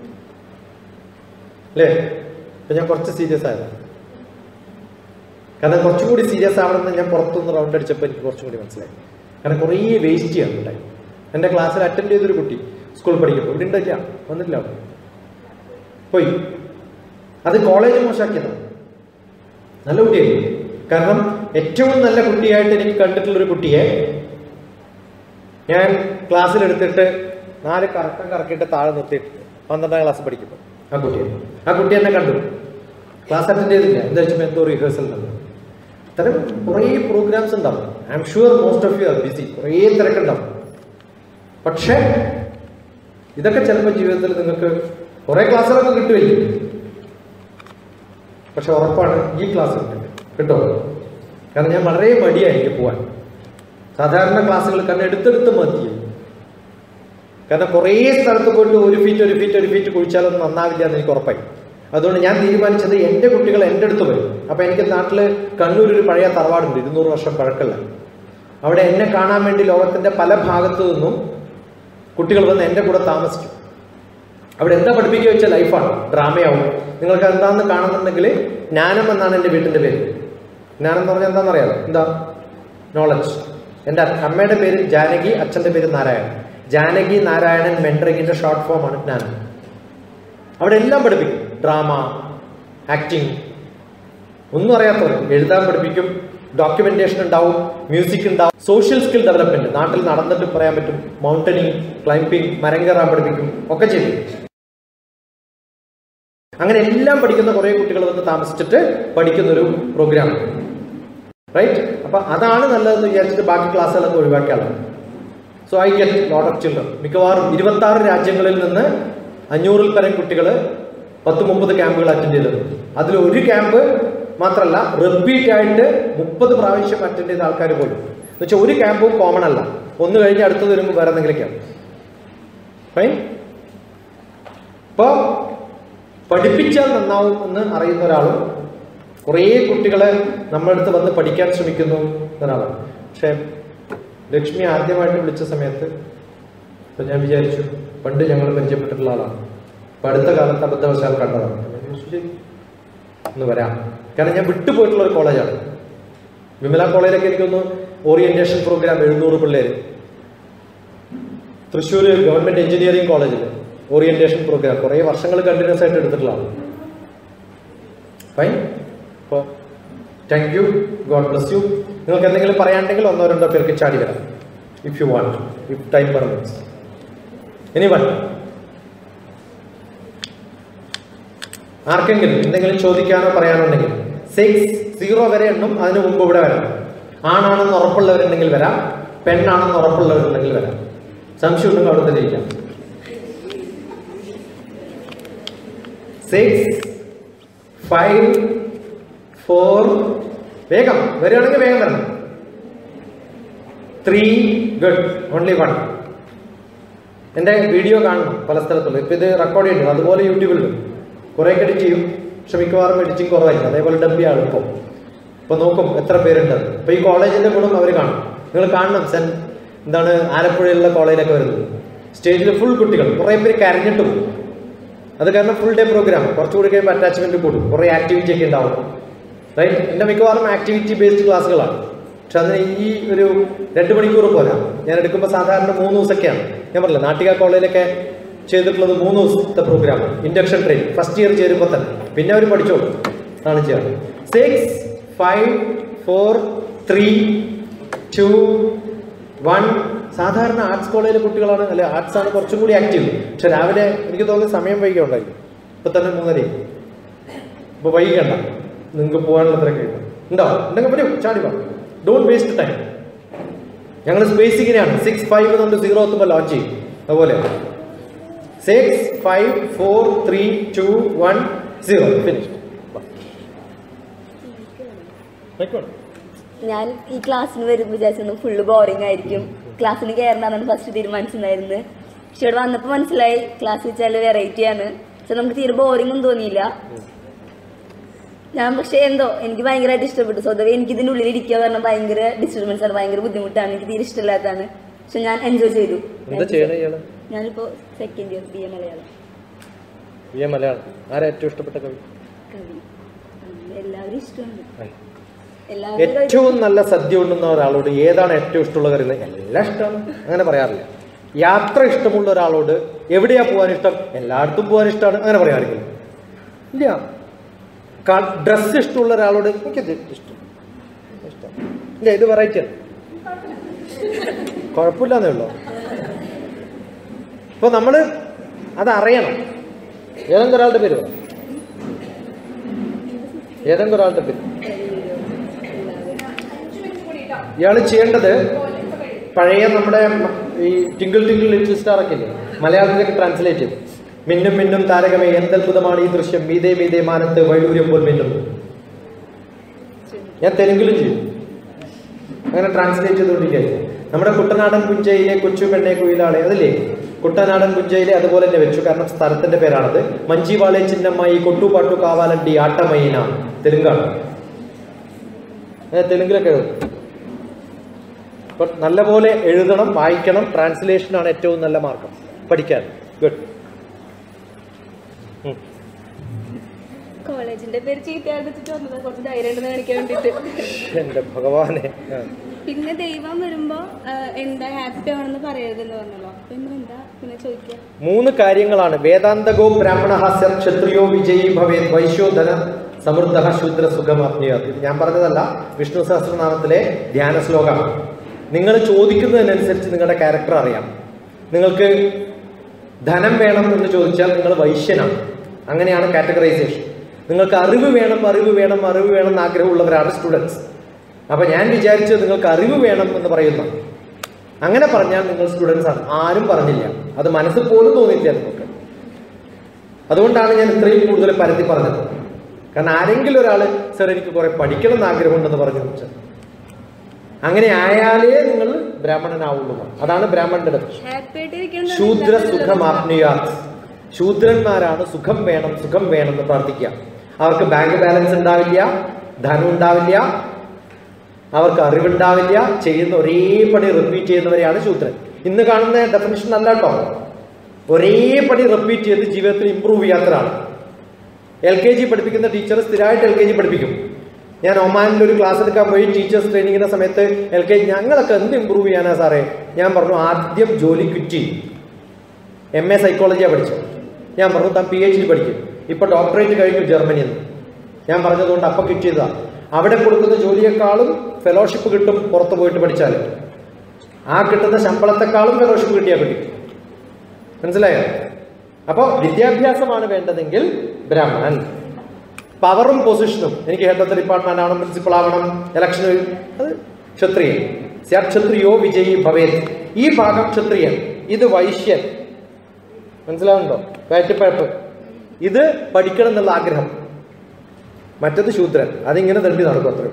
അല്ലേ ഇപ്പൊ ഞാൻ കുറച്ച് സീരിയസ് ആയതാണ് കാരണം കുറച്ചും കൂടി സീരിയസ് ആവണമെന്ന് ഞാൻ പുറത്തുനിന്ന് റൗണ്ട് അടിച്ചപ്പോൾ എനിക്ക് കുറച്ചും കൂടി മനസ്സിലായി കാരണം കുറേ വേസ്റ്റ് ചെയ്യാൻ ഉണ്ടായി എൻ്റെ ക്ലാസ്സിൽ അറ്റൻഡ് ചെയ്തൊരു കുട്ടി സ്കൂൾ പഠിക്കുമ്പോൾ ഇവിടെ ഉണ്ടായില്ല വന്നിട്ടില്ല അവിടെ പോയി അത് കോളേജ് മോശമാക്കിയതാണ് നല്ല കുട്ടിയായിരുന്നു കാരണം ഏറ്റവും നല്ല കുട്ടിയായിട്ട് എനിക്ക് കണ്ടിട്ടുള്ളൊരു കുട്ടിയെ ഞാൻ ക്ലാസ്സിൽ എടുത്തിട്ട് നാല് കറക്കം കറക്കിയിട്ട് താഴെ നിർത്തിയിട്ട് പന്ത്രണ്ടാം ക്ലാസ് പഠിക്കുമ്പോൾ ആ കുട്ടിയെ ആ കുട്ടി എന്നെ കണ്ടു ക്ലാസ് അറ്റൻഡ് ചെയ്തില്ല എന്താ വെച്ചപ്പോൾ എന്തോ റിഹേഴ്സൽ നടന്നു ഇത്തരം കുറേ പ്രോഗ്രാംസ് ഉണ്ടാവും I am sure most of you are busy കുറേ തിരക്കുണ്ടാവും പക്ഷേ ഇതൊക്കെ ചിലപ്പോൾ ജീവിതത്തിൽ നിങ്ങൾക്ക് കുറേ ക്ലാസ്സുകളൊക്കെ കിട്ടുമായിരിക്കും പക്ഷെ ഉറപ്പാണ് ഈ ക്ലാസ് കിട്ടില്ല കേട്ടോ കാരണം ഞാൻ വളരെ മടിയായി എനിക്ക് പോവാൻ സാധാരണ ക്ലാസ്സുകൾ കാരണം എടുത്തെടുത്ത് മതി കാരണം കുറേ സ്ഥലത്ത് പോയിട്ട് ഒരു ഫീറ്റ് ഒരു ഫീറ്റ് ഒരു ഫീറ്റ് കുഴിച്ചാലൊന്നും നന്നാവില്ല എന്ന് എനിക്ക് ഉറപ്പായി അതുകൊണ്ട് ഞാൻ തീരുമാനിച്ചത് എൻ്റെ കുട്ടികൾ എൻ്റെ അടുത്ത് വരും അപ്പം എനിക്ക് നാട്ടിൽ കണ്ണൂർ ഒരു പഴയ തറവാടുണ്ട് ഇരുന്നൂറ് വർഷം പഴക്കമുള്ള അവിടെ എന്നെ കാണാൻ വേണ്ടി ലോകത്തിൻ്റെ പല ഭാഗത്തു നിന്നും കുട്ടികൾ വന്ന് എൻ്റെ കൂടെ താമസിക്കും അവിടെ എന്താ പഠിപ്പിക്കുക വെച്ചാൽ ലൈഫാണ് ഡ്രാമയാവും നിങ്ങൾക്ക് എന്താണെന്ന് കാണുന്നുണ്ടെങ്കിൽ ജ്ഞാനം എന്നാണ് എൻ്റെ വീട്ടിൻ്റെ പേര് ജ്ഞാനം എന്ന് പറഞ്ഞാൽ എന്താണെന്നറിയാലോ എന്താ നോളജ് എൻ്റെ അമ്മയുടെ പേര് ജാനകി അച്ഛൻ്റെ പേര് നാരായണൻ ജാനകി നാരായണൻ മെൻഡറിങ്ങിൻ്റെ ഷോർട്ട് ഫോമാണ് ജ്ഞാനം അവിടെ എല്ലാം പഠിപ്പിക്കും ഡ്രാമ ആക്ടിങ് ഒന്നും അറിയാത്തവർ എഴുതാൻ പഠിപ്പിക്കും ഡോക്യുമെന്റേഷൻ ഉണ്ടാവും മ്യൂസിക് ഉണ്ടാവും സോഷ്യൽ സ്കിൽ ഡെവലപ്മെന്റ് നാട്ടിൽ നടന്നിട്ട് പറയാൻ പറ്റും മൗണ്ടനിങ് ക്ലൈംബിംഗ് മരം കയറാൻ പഠിപ്പിക്കും ഒക്കെ ചെയ്യും അങ്ങനെ എല്ലാം പഠിക്കുന്ന കുറെ കുട്ടികൾ വന്ന് താമസിച്ചിട്ട് പഠിക്കുന്ന ഒരു പ്രോഗ്രാം റൈറ്റ് അപ്പൊ അതാണ് നല്ലതെന്ന് വിചാരിച്ചിട്ട് ബാക്കി ക്ലാസ്സുകളൊക്കെ ഒഴിവാക്കിയാണ് so I get lot of children മിക്കവാറും ഇരുപത്തി ആറ് രാജ്യങ്ങളിൽ നിന്ന് അഞ്ഞൂറിൽ പരം കുട്ടികൾ പത്ത് മുപ്പത് ക്യാമ്പുകൾ അറ്റൻഡ് ചെയ്തിട്ടുണ്ട് അതിൽ ഒരു ക്യാമ്പ് മാത്രമല്ല റിപ്പീറ്റ് ആയിട്ട് മുപ്പത് പ്രാവശ്യം അറ്റൻഡ് ചെയ്ത ആൾക്കാർ പോലും എന്ന് വെച്ചാൽ ഒരു ക്യാമ്പും കോമൺ അല്ല ഒന്ന് കഴിഞ്ഞ് അടുത്തത് വരുമ്പോൾ വേറെ എന്തെങ്കിലും ക്യാമ്പ് ഫൈൻ ഇപ്പോൾ പഠിപ്പിച്ചാൽ നന്നാവും എന്ന് അറിയുന്ന ഒരാളും കുറേ കുട്ടികളെ നമ്മുടെ അടുത്ത് വന്ന് പഠിക്കാൻ ശ്രമിക്കുന്നു എന്നൊരാളാണ് പക്ഷേ ലക്ഷ്മി ആദ്യമായിട്ട് വിളിച്ച സമയത്ത് ഇപ്പം ഞാൻ വിചാരിച്ചു പണ്ട് ഞങ്ങൾ പരിചയപ്പെട്ടിട്ടുള്ള ആളാണ് ഇപ്പം അടുത്ത കാലത്ത് അബദ്ധവശാൽ കണ്ടതാണ് ഞാൻ വിചാരിച്ചു, ശരി, ഒന്ന് വരാം കാരണം ഞാൻ വിട്ടുപോയിട്ടുള്ള ഒരു കോളേജാണ് വിമല കോളേജിലൊക്കെ എനിക്കൊന്ന് ഓറിയന്റേഷൻ പ്രോഗ്രാം എഴുന്നൂറ് പിള്ളേര് തൃശ്ശൂർ ഗവൺമെന്റ് എഞ്ചിനീയറിംഗ് കോളേജിൽ ഓറിയന്റേഷൻ പ്രോഗ്രാം കുറേ വർഷങ്ങൾ കണ്ടിന്യൂസ് ആയിട്ട് എടുത്തിട്ടുള്ളതാണ് ഫൈൻ അപ്പോൾ thank you God bless you നിങ്ങൾക്ക് എന്തെങ്കിലും പറയാണ്ടെങ്കിൽ ഒന്നോ രണ്ടോ പേർക്ക് ചാടി വരാം if you want if time permits ഇനി വൺ ആർക്കെങ്കിലും എന്തെങ്കിലും ചോദിക്കാനോ പറയാനോ ഉണ്ടെങ്കിൽ സിക്സ് സീറോ വരെ എണ്ണും അതിന് മുമ്പ് ഇവിടെ വരാം ആണാണെന്ന് ഉറപ്പുള്ളവരുണ്ടെങ്കിൽ വരാം പെണ്ണാണെന്ന് ഉറപ്പുള്ളവരുണ്ടെങ്കിൽ വരാം സംശയം ഉണ്ടെങ്കിൽ അവിടെ തന്നെ ഇരിക്കാം സിക്സ് ഫൈവ് ഫോർ വേഗം വരികയാണെങ്കിൽ വേഗം വരണം ത്രീ ഗുഡ് ഓൺലി വൺ എൻ്റെ വീഡിയോ കാണണം പല സ്ഥലത്തുള്ള ഇപ്പം ഇത് റെക്കോർഡ് ചെയ്യുന്നു അതുപോലെ യൂട്യൂബിലുണ്ട് കുറേയൊക്കെ എഡിറ്റ് ചെയ്യും പക്ഷെ മിക്കവാറും എഡിറ്റിംഗ് കുറവായിരിക്കും അതേപോലെ ഡബ് ചെയ്യാണ് ഇപ്പം ഇപ്പൊ നോക്കും എത്ര പേരുണ്ട് ഇപ്പൊ ഈ കോളേജിന്റെ ഗുണം അവർ കാണും നിങ്ങൾ കാണണം സെൻ എന്താണ് ആലപ്പുഴയിലുള്ള കോളേജിലൊക്കെ വരുന്നത് സ്റ്റേജിൽ ഫുൾ കുട്ടികൾ കുറേ പേര് കരഞ്ഞിട്ട് പോകും അത് കാരണം ഫുൾ ഡേ പ്രോഗ്രാം കുറച്ചുകൂടി കഴിയുമ്പോൾ അറ്റാച്ച്മെന്റ് കൂടും കുറേ ആക്ടിവിറ്റി ഒക്കെ ഉണ്ടാവും റൈറ്റ് എൻ്റെ മിക്കവാറും ആക്ടിവിറ്റി ബേസ്ഡ് ക്ലാസ്സുകളാണ് പക്ഷെ അതിന് ഈ ഒരു രണ്ട് മണിക്കൂർ പോരാ ഞാൻ എടുക്കുമ്പോൾ സാധാരണ മൂന്ന് ദിവസമൊക്കെയാണ് ഞാൻ പറഞ്ഞില്ല നാട്ടിക കോളേജിലൊക്കെ ചെയ്തിട്ടുള്ളത് മൂന്ന് ദിവസത്തെ programme induction train first year ചേരുമ്പോൾ തന്നെ പിന്നെ അവർ പഠിച്ചോളും ആണ് ചെയ്യാറ് six five four three two one സാധാരണ ആർട്സ് കോളേജിലെ കുട്ടികളാണ് അല്ലെ ആർട്സ് ആണ് കുറച്ചും കൂടി ആക്റ്റീവ് പക്ഷെ രാവിലെ എനിക്ക് തോന്നുന്നു സമയം വൈകി ഉണ്ടായിരിക്കും ഇപ്പൊ തന്നെ മൂന്നരയും ഇപ്പൊ വൈകണ്ട നിങ്ങൾക്ക് പോകാനുള്ള തിരക്ക് ഉണ്ടോ ഉണ്ടെങ്കിൽ വരൂ ചാടി വാ ഡോണ്ട് വേസ്റ്റ് ടൈം ഞങ്ങൾ സ്പേസ് ഇങ്ങനെയാണ് സിക്സ് ഫൈവ് എന്നുണ്ട് സീറോ എത്തുമ്പോൾ ലോഞ്ച് ചെയ്യും അതുപോലെ six five four three two one zero finish ഞാൻ ഈ ക്ലാസ്സിന് വരുമ്പോൾ വിചാരിച്ചിരുന്നു ഫുള്ള് ബോറിംഗ് ആയിരിക്കും ക്ലാസ്സിന് കയറണമെന്നാണ് ഫസ്റ്റ് തീരുമാനിച്ചിട്ടുണ്ടായിരുന്നത് പക്ഷെ ഇവിടെ വന്നപ്പോൾ മനസ്സിലായി ക്ലാസ് വെച്ചാൽ വെറൈറ്റി ആണ് പക്ഷെ നമുക്ക് തീരെ ബോറിംഗ് ഒന്നും തോന്നിയില്ല ഞാൻ പക്ഷേ എന്തോ എനിക്ക് ഭയങ്കരമായിട്ട് ഇഷ്ടപ്പെട്ടു സ്വതവേ എനിക്ക് ഇതിൻ്റെ ഉള്ളിൽ ഇരിക്കുക പറഞ്ഞാൽ ഭയങ്കര ഡിസ്റ്റർബൻസ് ആണ് ഭയങ്കര ബുദ്ധിമുട്ടാണ് എനിക്ക് തീരെ ഇഷ്ടമില്ലാത്തതാണ് പക്ഷെ ഞാൻ എൻജോയ് ചെയ്തു എന്താ ചെയ്യണേ ഇയാള് ഞാനിപ്പോൾ second year B A Malayalam B A Malayalam ആരാ ഏറ്റവും ഇഷ്ടപ്പെട്ട കവി കവി അങ്ങനെ എല്ലാവരും ഇഷ്ടമുണ്ട് എല്ലാവരും ഏറ്റവും നല്ല സദ്യ ഉണ്ടെന്ന ഒരാളോട് ഏതാണ് ഏറ്റവും ഇഷ്ടമുള്ള കറി എന്ന് എല്ലാം ഇഷ്ടമാണ് അങ്ങനെ പറയാറില്ല യാത്ര ഇഷ്ടമുള്ള ഒരാളോട് എവിടെയാ പോകാൻ ഇഷ്ടം എല്ലായിടത്തും പോകാൻ ഇഷ്ടമാണ് അങ്ങനെ പറയാറില്ല ഇല്ല ഡ്രസ് ഇഷ്ടമുള്ള ഒരാളോട് എനിക്കത് ഇഷ്ടം ഇഷ്ടം ഇല്ല ഇത് വെറൈറ്റി ആണ് കുഴപ്പമില്ലെന്നേ ഉള്ളൂ ഇപ്പൊ നമ്മള് അത് അറിയണം ഏതെങ്കിലും ഒരാളുടെ പേര് പറ ഏതെങ്കിലും ഒരാളുടെ പേര് ഇയാൾ ചെയ്യേണ്ടത് പഴയ നമ്മുടെ മ- ഈ ടിങ്കിൾ ടിങ്കിൾ ലിറ്റിൽ സ്റ്റാർ ഒക്കെ ഇല്ലേ മലയാളത്തിലേക്ക് ട്രാൻസ്ലേറ്റ് ചെയ്തു മിന്നും മിന്നും താരകമേ എന്തത്ഭുതമാണ് ഈ ദൃശ്യം മീതേ മീതേ മാനത്ത് വൈഡൂര്യം പോൽ മിന്നും ഞാൻ തെലുങ്കിലും ചെയ്യും അങ്ങനെ ട്രാൻസ്ലേറ്റ് ചെയ്തുകൊണ്ടിരിക്കുകയായിരുന്നു നമ്മുടെ കുട്ടനാടൻ പുഞ്ചയിലെ കൊച്ചു പെണ്ണെ കുയിലാളെ അതല്ലേ കുട്ടനാടൻ പുഞ്ചയിലെ അതുപോലെ തന്നെ വെച്ചു കാരണം സ്ഥലത്തിന്റെ പേരാണത് മഞ്ചിവാളെ ചിന്നമ്മായി കൊട്ടുപാട്ടു കാവാലണ്ടി ആട്ടമൈന തെലുങ്കാണ് അങ്ങനെ തെലുങ്കിലൊക്കെ എഴുതും അപ്പൊ നല്ലപോലെ എഴുതണം വായിക്കണം ട്രാൻസ്ലേഷനാണ് ഏറ്റവും നല്ല മാർഗം പഠിക്കാൻ ഗുഡ് കോളേജിന്റെ പേര് ചീത്തയായിട്ട് വെച്ചിട്ട് വന്നത് കുറച്ച് ധൈര്യം ഉണ്ടെന്ന് കാണിക്കാൻ വേണ്ടിട്ട് എന്റെ ഭഗവാനെ ആ. പിന്നെ ദൈവം വരുമ്പോ ആ, എന്താ ഹാപ്പി ആണെന്ന് പറയരുതെന്ന് പറഞ്ഞല്ലോ അപ്പൊ ഇന്ന് എന്താ പിന്നെ ചോദിക്കുക മൂന്ന് കാര്യങ്ങളാണ് വേദാന്തകോ ബ്രാഹ്മണ ഹാസ്യ ക്ഷത്രിയോ വിജയീ ഭവേത് വൈശ്യോധന സമൃദ്ധ ശൂദ്ര സുഖമാത്മീയ ഞാൻ പറഞ്ഞതല്ല വിഷ്ണു സഹസ്രനാമത്തിലെ ധ്യാന ശ്ലോകമാണ് നിങ്ങൾ ചോദിക്കുന്നതിനനുസരിച്ച് നിങ്ങളുടെ ക്യാരക്ടർ അറിയാം നിങ്ങൾക്ക് ധനം വേണം എന്ന് ചോദിച്ചാൽ നിങ്ങൾ വൈശ്യനാണ് അങ്ങനെയാണ് കാറ്റഗറൈസേഷൻ നിങ്ങൾക്ക് അറിവ് വേണം അറിവ് വേണം അറിവ് വേണം എന്ന് ആഗ്രഹമുള്ളവരാണ് സ്റ്റുഡൻസ് അപ്പൊ ഞാൻ വിചാരിച്ചത് നിങ്ങൾക്ക് അറിവ് വേണം എന്ന് പറയുന്ന അങ്ങനെ പറഞ്ഞാൽ നിങ്ങൾ സ്റ്റുഡൻസ് ആണ് ആരും പറഞ്ഞില്ല അത് മനസ്സിൽ പോലും തോന്നിയില്ല നിങ്ങൾക്ക് അതുകൊണ്ടാണ് ഞാൻ ഇത്രയും കൂടുതൽ പരത്തി പറഞ്ഞത് കാരണം ആരെങ്കിലും ഒരാൾ സർ എനിക്ക് കുറെ പഠിക്കണം എന്ന് ആഗ്രഹമുണ്ടെന്ന് പറഞ്ഞു വെച്ചാൽ അങ്ങനെ ആയാലേ നിങ്ങൾ ബ്രാഹ്മണനാവുള്ളൂ അതാണ് ബ്രാഹ്മണന്റെ definition. ഹാപ്പി ആയിട്ടിരിക്കണം ശൂദ്ര സുഖമാപ്നുയാത് ശൂദ്രന്മാരാണ് സുഖം വേണം സുഖം വേണം എന്ന് പ്രാർത്ഥിക്കുക അവർക്ക് ബാങ്ക് ബാലൻസ് ഉണ്ടാവില്ല ധനം ഉണ്ടാവില്ല അവർക്ക് അറിവുണ്ടാവില്ല ചെയ്യുന്ന ഒരേ പണി റിപ്പീറ്റ് ചെയ്യുന്നവരെയാണ് ശൂദ്രൻ ഇന്ന് കാണുന്ന ഡെഫിനിഷൻ അല്ല കേട്ടോ ഒരേ പണി റിപ്പീറ്റ് ചെയ്ത് ജീവിതത്തിൽ ഇമ്പ്രൂവ് ചെയ്യാത്തതാണ് എൽ കെ ജി പഠിപ്പിക്കുന്ന ടീച്ചർ സ്ഥിരമായിട്ട് എൽ കെ ജി പഠിപ്പിക്കും ഞാൻ ഒമാനിൽ ഒരു ക്ലാസ് എടുക്കാൻ പോയി ടീച്ചേഴ്സ് ട്രെയിനിങ്ങിന്റെ സമയത്ത് എൽ കെ ജി ഞങ്ങളൊക്കെ എന്ത് ഇമ്പ്രൂവ് ചെയ്യാനാ സാറേ ഞാൻ പറഞ്ഞു ആദ്യം ജോലി ക്വിറ്റ് ചെയ്യും എം എ സൈക്കോളജിയാണ് പഠിച്ചത് ഞാൻ പറഞ്ഞു താൻ പി എച്ച് ഡി പഠിക്കും ഇപ്പൊ ഡോക്ടറേറ്റ് കഴിഞ്ഞു ജർമ്മനിയിൽ നിന്ന് ഞാൻ പറഞ്ഞതുകൊണ്ട് അപ്പം ക്വിറ്റ് ചെയ്താ അവിടെ കൊടുക്കുന്ന ജോലിയെക്കാളും ഫെലോഷിപ്പ് കിട്ടും പുറത്ത് പോയിട്ട് പഠിച്ചാൽ ആ കിട്ടുന്ന ശമ്പളത്തെക്കാളും ഫെലോഷിപ്പ് കിട്ടിയാൽ കിട്ടി മനസ്സിലായോ അപ്പോൾ വിദ്യാഭ്യാസമാണ് വേണ്ടതെങ്കിൽ ബ്രാഹ്മണൻ പവറും പൊസിഷനും എനിക്ക് ഹെഡ് ഓഫ് ദ ഡിപ്പാർട്ട്മെന്റ് ആവണം പ്രിൻസിപ്പൾ ആവണം ഇലക്ഷൻ അത് ക്ഷത്രിയൻ സ്യാ ക്ഷത്രിയോ വിജയി ഭവേത് ഈ ഭാഗം ക്ഷത്രിയൻ ഇത് വൈശ്യൻ മനസ്സിലാവുന്നുണ്ടോ വയറ്റിപ്പഴപ്പ് ഇത് പഠിക്കണം എന്നുള്ള ആഗ്രഹം മറ്റത് ശൂദ്രൻ അതിങ്ങനെ തണ്ടി നടക്കും അത്രേ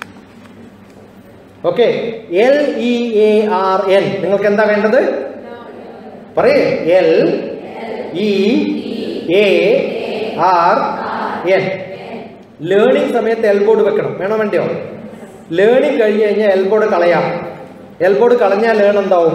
okay L E A R N നിങ്ങൾക്ക് എന്താ വേണ്ടത് പറയേ L E A R N learning സമയത്ത് എൽബോർഡ് വെക്കണം വേണോ വേണ്ടിയോ ലേണിംഗ് കഴിഞ്ഞ് കഴിഞ്ഞാൽ എൽബോർഡ് കളയാം എൽബോർഡ് കളഞ്ഞാൽ ലേൺ എന്താവും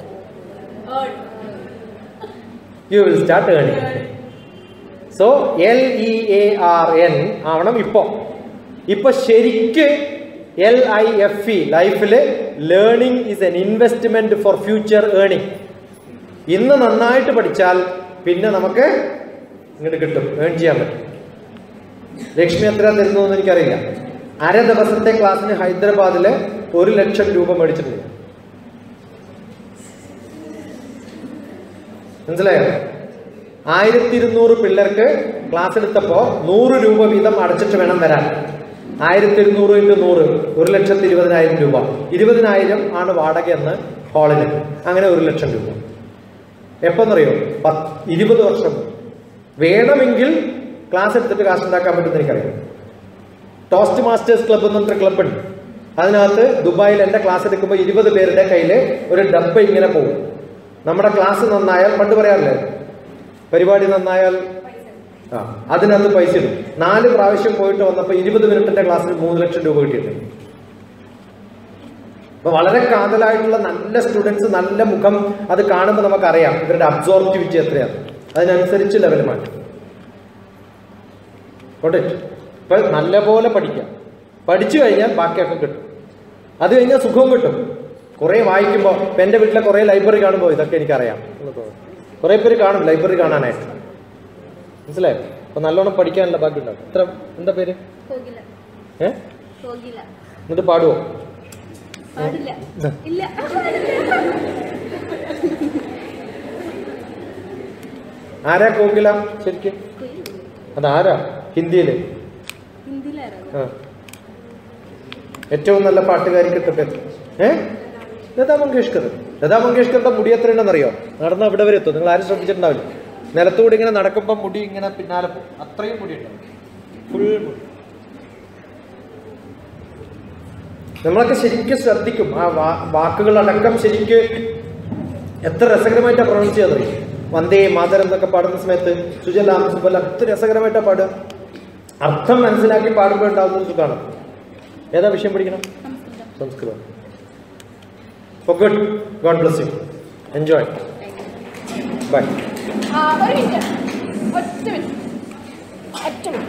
you will start earning so L E A R N ആവണം ഇപ്പോ ഇപ്പൊ ശരിക്ക് എൽ ഐ എഫ് ഇ ലൈഫില് learning is an investment for future earning ഇന്ന് നന്നായിട്ട് പഠിച്ചാൽ പിന്നെ നമുക്ക് ഇങ്ങോട്ട് കിട്ടും ഏൺ ചെയ്യാൻ പറ്റും ലക്ഷ്മി എത്ര തരുന്നു എന്ന് എനിക്കറിയില്ല അര ദിവസത്തെ ക്ലാസ്സിന് ഹൈദരാബാദില് ഒരു ലക്ഷം രൂപ മേടിച്ചിട്ടുണ്ട് മനസ്സിലായോ ആയിരത്തി ഇരുന്നൂറ് പിള്ളേർക്ക് ക്ലാസ് എടുത്തപ്പോ നൂറ് രൂപ വീതം അടച്ചിട്ട് വേണം വരാൻ ആയിരത്തി ഇരുന്നൂറ് ഇൻറ്റു നൂറ് ഒരു ലക്ഷത്തി ഇരുപതിനായിരം രൂപ ഇരുപതിനായിരം ആണ് വാടക എന്ന് ഹാളിന് അങ്ങനെ ഒരു ലക്ഷം രൂപ എപ്പോന്നറിയോ പത്ത് ഇരുപത് വർഷം വേണമെങ്കിൽ ക്ലാസ് എടുത്തിട്ട് കാശ് ഉണ്ടാക്കാൻ പറ്റുമെന്ന് എനിക്കറിയാം ടോസ്റ്റ് മാസ്റ്റേഴ്സ് ക്ലബ്ബ് എന്ന് പറഞ്ഞൊരു ക്ലബ്ബുണ്ട് അതിനകത്ത് ദുബായിൽ എൻ്റെ ക്ലാസ് എടുക്കുമ്പോൾ ഇരുപത് പേരുടെ കയ്യിൽ ഒരു ഡബ്ബ ഇങ്ങനെ പോകും നമ്മുടെ ക്ലാസ് നന്നായാൽ പണ്ട് പറയാറില്ലേ പരിപാടി നന്നായാൽ ആ അതിനകത്ത് പൈസ ഇടും നാല് പ്രാവശ്യം പോയിട്ട് വന്നപ്പോൾ ഇരുപത് മിനിറ്റിന്റെ ക്ലാസ്സിന് മൂന്ന് ലക്ഷം രൂപ കിട്ടിയിട്ടുണ്ട് അപ്പൊ വളരെ കാതലായിട്ടുള്ള നല്ല സ്റ്റുഡൻസ് നല്ല മുഖം അത് കാണുമ്പോൾ നമുക്കറിയാം ഇവരുടെ അബ്സോർപ്റ്റിവിറ്റി എത്രയാണ് അതിനനുസരിച്ച് ലെവൽ മാറ്റും Got it? അപ്പൊ നല്ലപോലെ പഠിക്കാം പഠിച്ചു കഴിഞ്ഞാൽ ബാക്കിയൊക്കെ കിട്ടും അത് കഴിഞ്ഞാൽ സുഖവും കിട്ടും കുറേ വായിക്കുമ്പോൾ ഇപ്പം എൻ്റെ വീട്ടിലെ കുറേ ലൈബ്രറി കാണുമ്പോൾ ഇതൊക്കെ എനിക്കറിയാം എന്ന് തോന്നും കുറേ പേര് കാണും ലൈബ്രറി കാണാനായിട്ട് മനസ്സിലായോ അപ്പൊ നല്ലോണം പഠിക്കാനുള്ള ബാക്കി ഉണ്ടാവും എത്ര എന്താ പേര് പോകില്ല ഏ പോകില്ല എന്നിട്ട് പാടുവോ പാടില്ല ഇല്ല ആരാ കോകില ശരിക്കും അതാരാ ഹിന്ദിയില് ഹിന്ദിയിലായിരുന്നു ആ ഏറ്റവും നല്ല പാട്ടുകാരിക്ക് കിട്ടട്ടെ ഏ ലതാ മങ്കേഷ്കർ ലതാ മങ്കേഷ്കറിന്റെ മുടി എത്ര ഉണ്ടെന്നറിയോ നടന്ന ഇവിടെ വരെ എത്തും നിങ്ങൾ ആരും ശ്രദ്ധിച്ചിട്ടുണ്ടാവില്ല നിലത്തൂടി ഇങ്ങനെ നടക്കുമ്പോൾ മുടി ഇങ്ങനെ പിന്നാലെ പോകും അത്രയും മുടി ഉണ്ടാവും ഫുൾ മുടി നമ്മളൊക്കെ ശരിക്കും ശ്രദ്ധിക്കും ആ വാ- വാക്കുകളടക്കം ശരിക്ക് എത്ര രസകരമായിട്ടാണ് പ്രൊണൗൺസ് ചെയ്യാതെ വന്ദേ മാതരം എന്നൊക്കെ പാടുന്ന സമയത്ത് സുജലാം സുബല എത്ര രസകരമായിട്ടാണ് പാടുക അർത്ഥം മനസ്സിലാക്കി പാടുമ്പോൾ ഉണ്ടാകുന്ന ഒരു സുഖമാണ് ഏതാ വിഷയം പഠിക്കണം Samskritam good God bless you enjoy bye ആ, ഒരു മിനിറ്റ് ഒറ്റ മിനിറ്റ് ഒറ്റ മിനിറ്റ്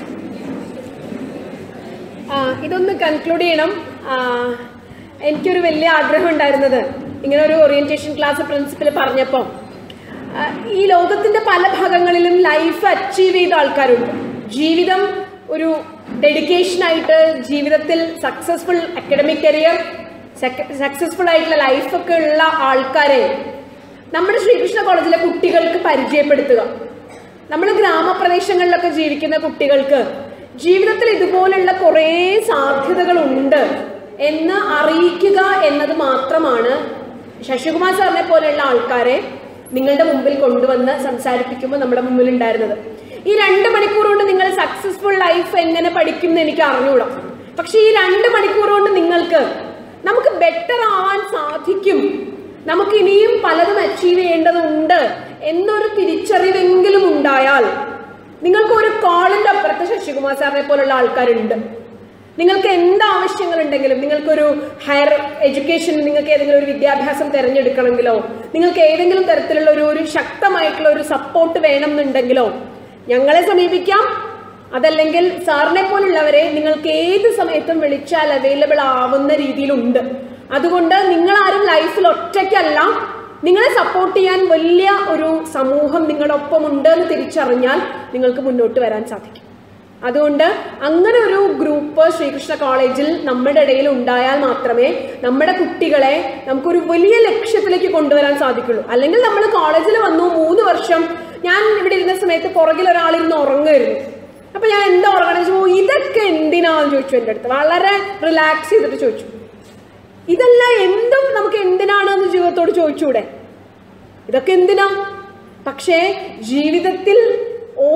ആ, ഇതൊന്ന് കൺക്ലൂഡ് ചെയ്യണം ആ, എനിക്കൊരു വലിയ ആഗ്രഹം ഉണ്ടായിരുന്നത് ഇങ്ങനെ ഒരു ഓറിയന്റേഷൻ ക്ലാസ് പ്രിൻസിപ്പൽ പറഞ്ഞപ്പോൾ ആ, ഈ ലോകത്തിന്റെ പല ഭാഗങ്ങളിലും ലൈഫ് അച്ചീവ് ചെയ്ത ആൾക്കാരുണ്ട് ജീവിതം ഒരു ഡെഡിക്കേഷനായിട്ട് ജീവിതത്തിൽ സക്സസ്ഫുൾ അക്കാഡമിക് കരിയർ സക്സസ്ഫുൾ ആയിട്ടുള്ള ലൈഫൊക്കെ ഉള്ള ആൾക്കാരെ നമ്മുടെ ശ്രീകൃഷ്ണ കോളേജിലെ കുട്ടികൾക്ക് പരിചയപ്പെടുത്തുക നമ്മൾ ഗ്രാമപ്രദേശങ്ങളിലൊക്കെ ജീവിക്കുന്ന കുട്ടികൾക്ക് ജീവിതത്തിൽ ഇതുപോലുള്ള കുറേ സാധ്യതകളുണ്ട് എന്ന് അറിയിക്കുക എന്നത് മാത്രമാണ് ശശികുമാർ സാറിനെ പോലെയുള്ള ആൾക്കാരെ നിങ്ങളുടെ മുമ്പിൽ കൊണ്ടുവന്ന് സംസാരിപ്പിക്കുമ്പോൾ നമ്മുടെ മുമ്പിൽ ഉണ്ടായിരുന്നത് ഈ രണ്ട് മണിക്കൂർ കൊണ്ട് നിങ്ങൾ സക്സസ്ഫുൾ ലൈഫ് എങ്ങനെ പഠിക്കും എന്ന് എനിക്ക് അറിഞ്ഞൂടാ പക്ഷെ ഈ രണ്ട് മണിക്കൂർ കൊണ്ട് നിങ്ങൾക്ക് നമുക്ക് ബെറ്റർ ആവാൻ സാധിക്കും നമുക്ക് ഇനിയും പലതും അച്ചീവ് ചെയ്യേണ്ടതുണ്ട് എന്നൊരു തിരിച്ചറിവെങ്കിലും ഉണ്ടായാൽ നിങ്ങൾക്ക് ഒരു കോളിന്റെ അപ്പുറത്ത് ശശികുമാർ സാറിനെ പോലുള്ള ആൾക്കാരുണ്ട് നിങ്ങൾക്ക് എന്ത് ആവശ്യങ്ങളുണ്ടെങ്കിലും നിങ്ങൾക്കൊരു ഹയർ എഡ്യൂക്കേഷൻ നിങ്ങൾക്ക് ഏതെങ്കിലും ഒരു വിദ്യാഭ്യാസം തിരഞ്ഞെടുക്കണമെങ്കിലോ നിങ്ങൾക്ക് ഏതെങ്കിലും തരത്തിലുള്ള ഒരു ഒരു ശക്തമായിട്ടുള്ള ഒരു സപ്പോർട്ട് വേണം എന്നുണ്ടെങ്കിലോ ഞങ്ങളെ സമീപിക്കാം അതല്ലെങ്കിൽ സാറിനെ പോലുള്ളവരെ നിങ്ങൾക്ക് ഏത് സമയത്തും വിളിച്ചാൽ അവൈലബിൾ ആവുന്ന രീതിയിലുണ്ട് അതുകൊണ്ട് നിങ്ങൾ ആരും ലൈഫിൽ ഒറ്റയ്ക്കല്ല നിങ്ങളെ സപ്പോർട്ട് ചെയ്യാൻ വലിയ ഒരു സമൂഹം നിങ്ങളുടെ ഒപ്പം ഉണ്ട് എന്ന് തിരിച്ചറിഞ്ഞാൽ നിങ്ങൾക്ക് മുന്നോട്ട് വരാൻ സാധിക്കും അതുകൊണ്ട് അങ്ങനെ ഒരു ഗ്രൂപ്പ് ശ്രീകൃഷ്ണ കോളേജിൽ നമ്മുടെ ഇടയിൽ ഉണ്ടായാൽ മാത്രമേ നമ്മുടെ കുട്ടികളെ നമുക്കൊരു വലിയ ലക്ഷ്യത്തിലേക്ക് കൊണ്ടുവരാൻ സാധിക്കുള്ളൂ അല്ലെങ്കിൽ നമ്മൾ കോളേജിൽ വന്നു മൂന്ന് വർഷം ഞാൻ ഇവിടെ ഇരുന്ന സമയത്ത് പുറകിൽ ഒരാളിരുന്ന് ഉറങ്ങുമായിരുന്നു അപ്പൊ ഞാൻ എന്താ ഉറങ്ങണം ചോദിച്ചു ഇതൊക്കെ എന്തിനാന്ന് ചോദിച്ചു എൻ്റെ അടുത്ത് വളരെ റിലാക്സ് ചെയ്തിട്ട് ചോദിച്ചു ഇതല്ല എന്തും നമുക്ക് എന്തിനാണെന്ന് ജീവിതത്തോട് ചോദിച്ചൂടെ ഇതൊക്കെ എന്തിനാ പക്ഷേ ജീവിതത്തിൽ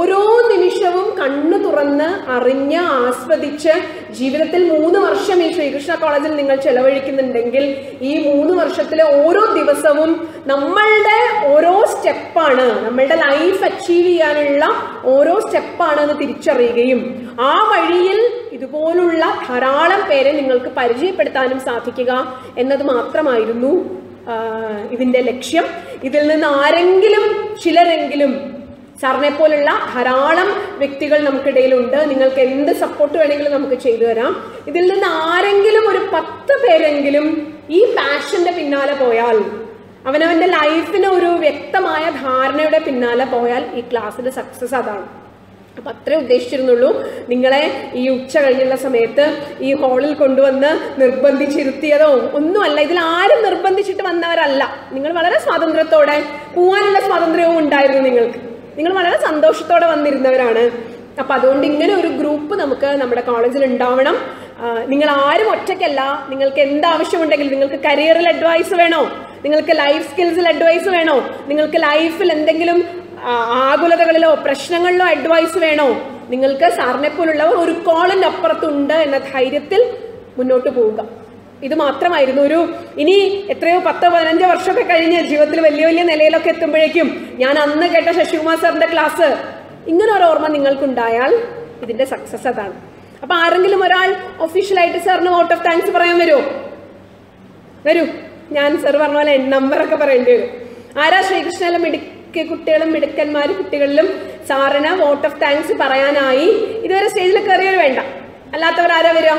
ഓരോ നിമിഷവും കണ്ണു തുറന്ന് അറിഞ്ഞ് ആസ്വദിച്ച് ജീവിതത്തിൽ മൂന്ന് വർഷം ഈ ശ്രീകൃഷ്ണ കോളേജിൽ നിങ്ങൾ ചെലവഴിക്കുന്നുണ്ടെങ്കിൽ ഈ മൂന്ന് വർഷത്തിലെ ഓരോ ദിവസവും നമ്മളുടെ ഓരോ സ്റ്റെപ്പാണ് നമ്മളുടെ ലൈഫ് അച്ചീവ് ചെയ്യാനുള്ള ഓരോ സ്റ്റെപ്പാണ് എന്ന് തിരിച്ചറിയുകയും ആ വഴിയിൽ ഇതുപോലുള്ള ധാരാളം പേരെ നിങ്ങൾക്ക് പരിചയപ്പെടുത്താനും സാധിക്കുക എന്നത് മാത്രമായിരുന്നു ആ, ഇതിന്റെ ലക്ഷ്യം ഇതിൽ നിന്ന് ആരെങ്കിലും ചിലരെങ്കിലും സാറിനെ പോലുള്ള ധാരാളം വ്യക്തികൾ നമുക്കിടയിലുണ്ട് നിങ്ങൾക്ക് എന്ത് സപ്പോർട്ട് വേണമെങ്കിലും നമുക്ക് ചെയ്തു തരാം ഇതിൽ നിന്ന് ആരെങ്കിലും ഒരു പത്ത് പേരെങ്കിലും ഈ പാഷന്റെ പിന്നാലെ പോയാൽ അവനവന്റെ ലൈഫിന് ഒരു വ്യക്തമായ ധാരണയുടെ പിന്നാലെ പോയാൽ ഈ ക്ലാസ്സിന്റെ സക്സസ് അതാണ് അപ്പൊ അത്രേ ഉദ്ദേശിച്ചിരുന്നുള്ളൂ നിങ്ങളെ ഈ ഉച്ച കഴിഞ്ഞുള്ള സമയത്ത് ഈ ഹാളിൽ കൊണ്ടുവന്ന് നിർബന്ധിച്ചിരുത്തിയതോ ഒന്നുമല്ല ഇതിൽ ആരും നിർബന്ധിച്ചിട്ട് വന്നവരല്ല നിങ്ങൾ വളരെ സ്വാതന്ത്ര്യത്തോടെ പോവാനുള്ള സ്വാതന്ത്ര്യവും ഉണ്ടായിരുന്നു നിങ്ങൾക്ക് നിങ്ങൾ വളരെ സന്തോഷത്തോടെ വന്നിരുന്നവരാണ് അപ്പൊ അതുകൊണ്ട് ഇങ്ങനെ ഒരു ഗ്രൂപ്പ് നമുക്ക് നമ്മുടെ കോളേജിൽ ഉണ്ടാവണം ആ, നിങ്ങൾ ആരും ഒറ്റയ്ക്കല്ല നിങ്ങൾക്ക് എന്ത് ആവശ്യമുണ്ടെങ്കിലും നിങ്ങൾക്ക് കരിയറിൽ അഡ്വൈസ് വേണോ നിങ്ങൾക്ക് ലൈഫ് സ്കിൽസിൽ അഡ്വൈസ് വേണോ നിങ്ങൾക്ക് ലൈഫിൽ എന്തെങ്കിലും ആ, ആകുലതകളിലോ പ്രശ്നങ്ങളിലോ അഡ്വൈസ് വേണോ നിങ്ങൾക്ക് സാറിനെ പോലുള്ളവർ ഒരു കോളിന്റെ അപ്പുറത്തുണ്ട് എന്ന ധൈര്യത്തിൽ മുന്നോട്ട് പോവുക ഇത് മാത്രമായിരുന്നു ഒരു ഇനി എത്രയോ പത്തോ പതിനഞ്ചോ വർഷമൊക്കെ കഴിഞ്ഞ് ജീവിതത്തിൽ വലിയ വലിയ നിലയിലൊക്കെ എത്തുമ്പോഴേക്കും ഞാൻ അന്ന് കേട്ട ശശികുമാർ സാറിന്റെ ക്ലാസ് ഇങ്ങനെ ഒരു ഓർമ്മ നിങ്ങൾക്കുണ്ടായാൽ ഇതിന്റെ സക്സസ് അതാണ് അപ്പൊ ആരെങ്കിലും ഒരാൾ ഒഫീഷ്യലായിട്ട് സാറിന് വോട്ട് ഓഫ് താങ്ക്സ് പറയാൻ വരുമോ വരൂ ഞാൻ സാർ പറഞ്ഞ പോലെ നമ്പറൊക്കെ പറയേണ്ടി വരും ആരാ ശ്രീകൃഷ്ണയിലെ മിടുക്ക് കുട്ടികളും മിടുക്കന്മാരും കുട്ടികളിലും സാറിന് വോട്ട് ഓഫ് താങ്ക്സ് പറയാനായി ഇതുവരെ സ്റ്റേജിൽ കയറിയവർ വേണ്ട അല്ലാത്തവർ ആരാ വരിക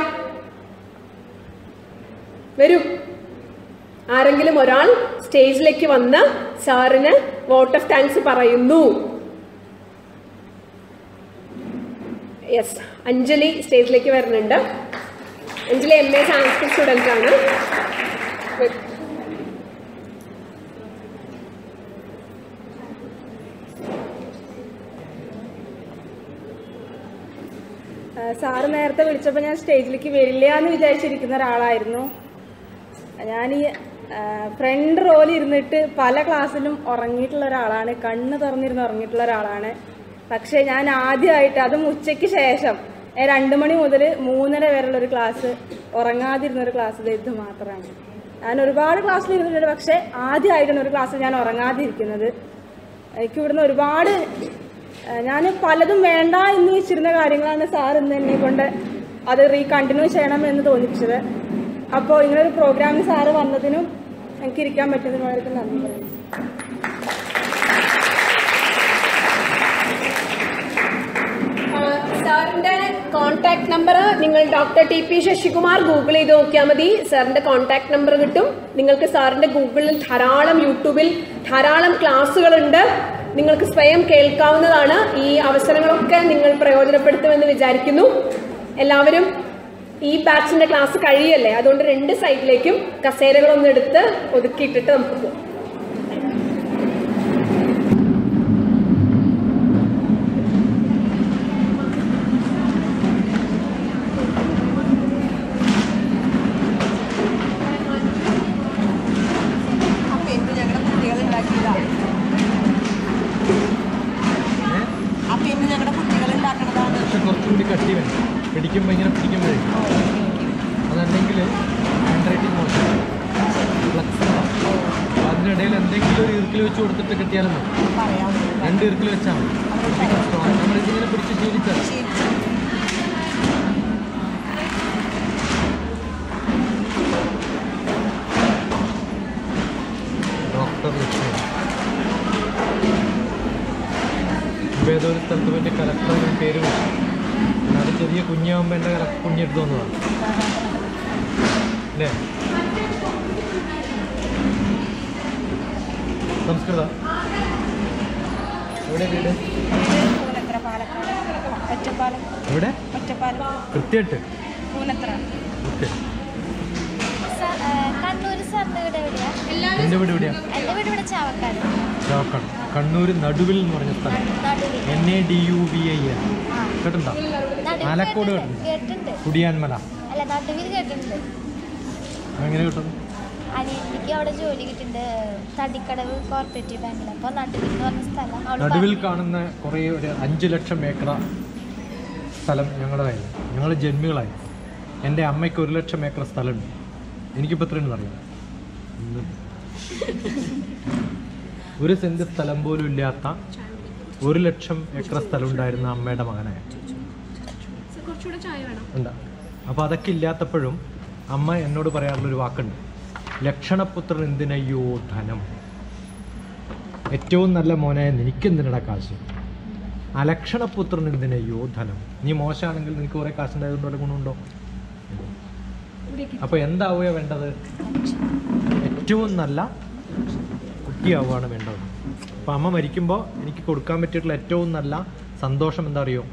വരൂ ആരെങ്കിലും ഒരാൾ സ്റ്റേജിലേക്ക് വന്ന് സാറിന് വോട്ട് ഓഫ് താങ്ക്സ് പറയുന്നു യെസ് അഞ്ജലി സ്റ്റേജിലേക്ക് വരുന്നുണ്ട് Anjali M A Sanskrit student ആണ് ആ, സാറ് നേരത്തെ വിളിച്ചപ്പോൾ ഞാൻ സ്റ്റേജിലേക്ക് വരില്ല എന്ന് വിചാരിച്ചിരിക്കുന്ന ഒരാളായിരുന്നു ഞാൻ ഈ ഫ്രണ്ട് റോയിൽ ഇരുന്നിട്ട് പല ക്ലാസ്സിലും ഉറങ്ങിയിട്ടുള്ള ഒരാളാണ് കണ്ണ് തുറന്നിരുന്ന് ഉറങ്ങിയിട്ടുള്ള ഒരാളാണ് പക്ഷേ ഞാൻ ആദ്യമായിട്ട് അതും ഉച്ചയ്ക്ക് ശേഷം ഏ, രണ്ട് മണി മുതൽ മൂന്നര വരെയുള്ള ഒരു ക്ലാസ് ഉറങ്ങാതിരുന്ന ഒരു ക്ലാസ് ഇത് ഇത് മാത്രമാണ് ഞാൻ ഒരുപാട് ക്ലാസ്സിൽ ഇരുന്നിട്ടുണ്ട് പക്ഷേ ആദ്യമായിട്ടാണ് ഒരു ക്ലാസ്സിൽ ഞാൻ ഉറങ്ങാതിരിക്കുന്നത് എനിക്ക് ഇവിടുന്ന് ഒരുപാട് ഞാൻ പലതും വേണ്ട എന്ന് വെച്ചിരുന്ന കാര്യങ്ങളാണ് സാർ ഇന്ന് എന്നെ കൊണ്ട് അത് റീ കണ്ടിന്യൂ ചെയ്യണം എന്ന് തോന്നിപ്പിച്ചത് അപ്പോൾ ഇങ്ങനൊരു പ്രോഗ്രാമിന് സാറ് വന്നതിനും എനിക്ക് ഇരിക്കാൻ പറ്റുന്നതിനും വളരെ നന്ദി പറയുന്നു സാറിന്റെ കോൺടാക്ട് നമ്പർ നിങ്ങൾ doctor T P Sasikumar Google ചെയ്ത് നോക്കിയാൽ മതി സാറിന്റെ കോൺടാക്ട് നമ്പർ കിട്ടും നിങ്ങൾക്ക് സാറിന്റെ ഗൂഗിളിൽ ധാരാളം യൂട്യൂബിൽ ധാരാളം ക്ലാസ്സുകളുണ്ട് നിങ്ങൾക്ക് സ്വയം കേൾക്കാവുന്നതാണ് ഈ അവസരങ്ങളൊക്കെ നിങ്ങൾ പ്രയോജനപ്പെടുത്തുമെന്ന് വിചാരിക്കുന്നു എല്ലാവരും ഈ ബാച്ചിന്റെ ക്ലാസ് കഴിയല്ലേ അതുകൊണ്ട് രണ്ട് സൈഡിലേക്കും കസേരകളൊന്നും എടുത്ത് ഒതുക്കിയിട്ടിട്ട് നമുക്ക് പോകാം പക്ഷെ കുറച്ചുകൂടി കട്ടി വേണം പിടിക്കുമ്പോൾ ഇങ്ങനെ പിടിക്കുമ്പോഴേ അതല്ലെങ്കിൽ ഹാൻഡ് റൈറ്റിംഗ് മോശം ഫ്ലക്സ് അപ്പോൾ അതിനിടയിൽ എന്തെങ്കിലും ഒരു ഇറുക്കിൽ വെച്ച് കൊടുത്തിട്ട് കിട്ടിയാലും മതി രണ്ട് ഇറുക്കിൽ വെച്ചാൽ മതി നമ്മളിതിങ്ങനെ പിടിച്ച് ശീലിച്ചാൽ ഡോക്ടർ ലക്ഷ്മി ഇപ്പോൾ ഏതോ ഒരു സ്ഥലത്ത് പോയിട്ട് കലക്ടർ ഇങ്ങനെ പേര് വിളിച്ചു എന്നാലും ചെറിയ കുഞ്ഞാകുമ്പോൾ എൻ്റെ കലക്ടർ കുഞ്ഞെടുത്ത് വന്നതാണ് അല്ലേ സംസ്കൃത എവിടെ വീട് എവിടെ കൃത്യമായിട്ട് ഓക്കെ കണ്ണൂർ സാറിന്റെ വീട് എവിടെയാ എൻ്റെ വീട് എവിടെയാ എന്റെ വീട് ഇവിടെ ചാവക്കാട് ചാവക്കാട് കണ്ണൂർ നടുവിൽ എന്ന് പറഞ്ഞ സ്ഥലം Naduvil N A D U B I N കേട്ടിട്ടുണ്ടോ നടുവിൽ ആലക്കോട് കേട്ടിട്ടുണ്ട്. കേട്ടിട്ടുണ്ട് കേട്ടിട്ടുണ്ട് കുടിയാൻമല അല്ല നടുവിൽ കേട്ടിട്ടുണ്ട് എങ്ങനെ കിട്ടും അനിയത്തിക്ക് അവിടെ ജോലി കിട്ടിയിട്ടുണ്ട് തടിക്കടവ് കോർപ്പറേറ്റീവ് ബാങ്കിൽ അപ്പോൾ നടുവിൽ എന്ന് പറഞ്ഞ സ്ഥലം അവള് നടുവിൽ പറഞ്ഞു. കാണുന്ന കുറേ ഒരു അഞ്ച് ലക്ഷം ഏക്കർ സ്ഥലം ഞങ്ങളുടെ കയ്യിൽ ഞങ്ങൾ ജന്മികളായി എൻ്റെ അമ്മയ്ക്ക് ഒരു ലക്ഷം ഏക്കർ സ്ഥലമുണ്ട് എനിക്കിപ്പോൾ എത്രയുണ്ടെന്ന് അറിയാം ഒന്ന്. ഒരു സെൻറ്റ് സ്ഥലം പോലും ഇല്ലാത്ത ഒരു ലക്ഷം ഏക്കർ സ്ഥലം ഉണ്ടായിരുന്ന അമ്മയുടെ മകനായ കുറച്ചുകൂടെ ചായ വേണം എന്താ അപ്പോൾ അതൊക്കെ ഇല്ലാത്തപ്പോഴും അമ്മ എന്നോട് പറയാറുള്ളൊരു വാക്കുണ്ട് ലക്ഷണപുത്രൻ എന്തിനയ്യോ ധനം ഏറ്റവും നല്ല മോനായ നിനക്കെന്തിനടാ കാശ് അലക്ഷണപുത്രൻ എന്തിനയ്യോ ധനം നീ മോശമാണെങ്കിൽ നിനക്ക് കുറേ കാശുണ്ടായതുകൊണ്ട് വല്ല ഗുണമുണ്ടോ അപ്പോൾ എന്താവുക വേണ്ടത് ഏറ്റവും നല്ല കുട്ടിയാവുകയാണ് വേണ്ടത് അപ്പോൾ അമ്മ മരിക്കുമ്പോൾ എനിക്ക് കൊടുക്കാൻ പറ്റിയിട്ടുള്ള ഏറ്റവും നല്ല സന്തോഷം എന്താ അറിയോ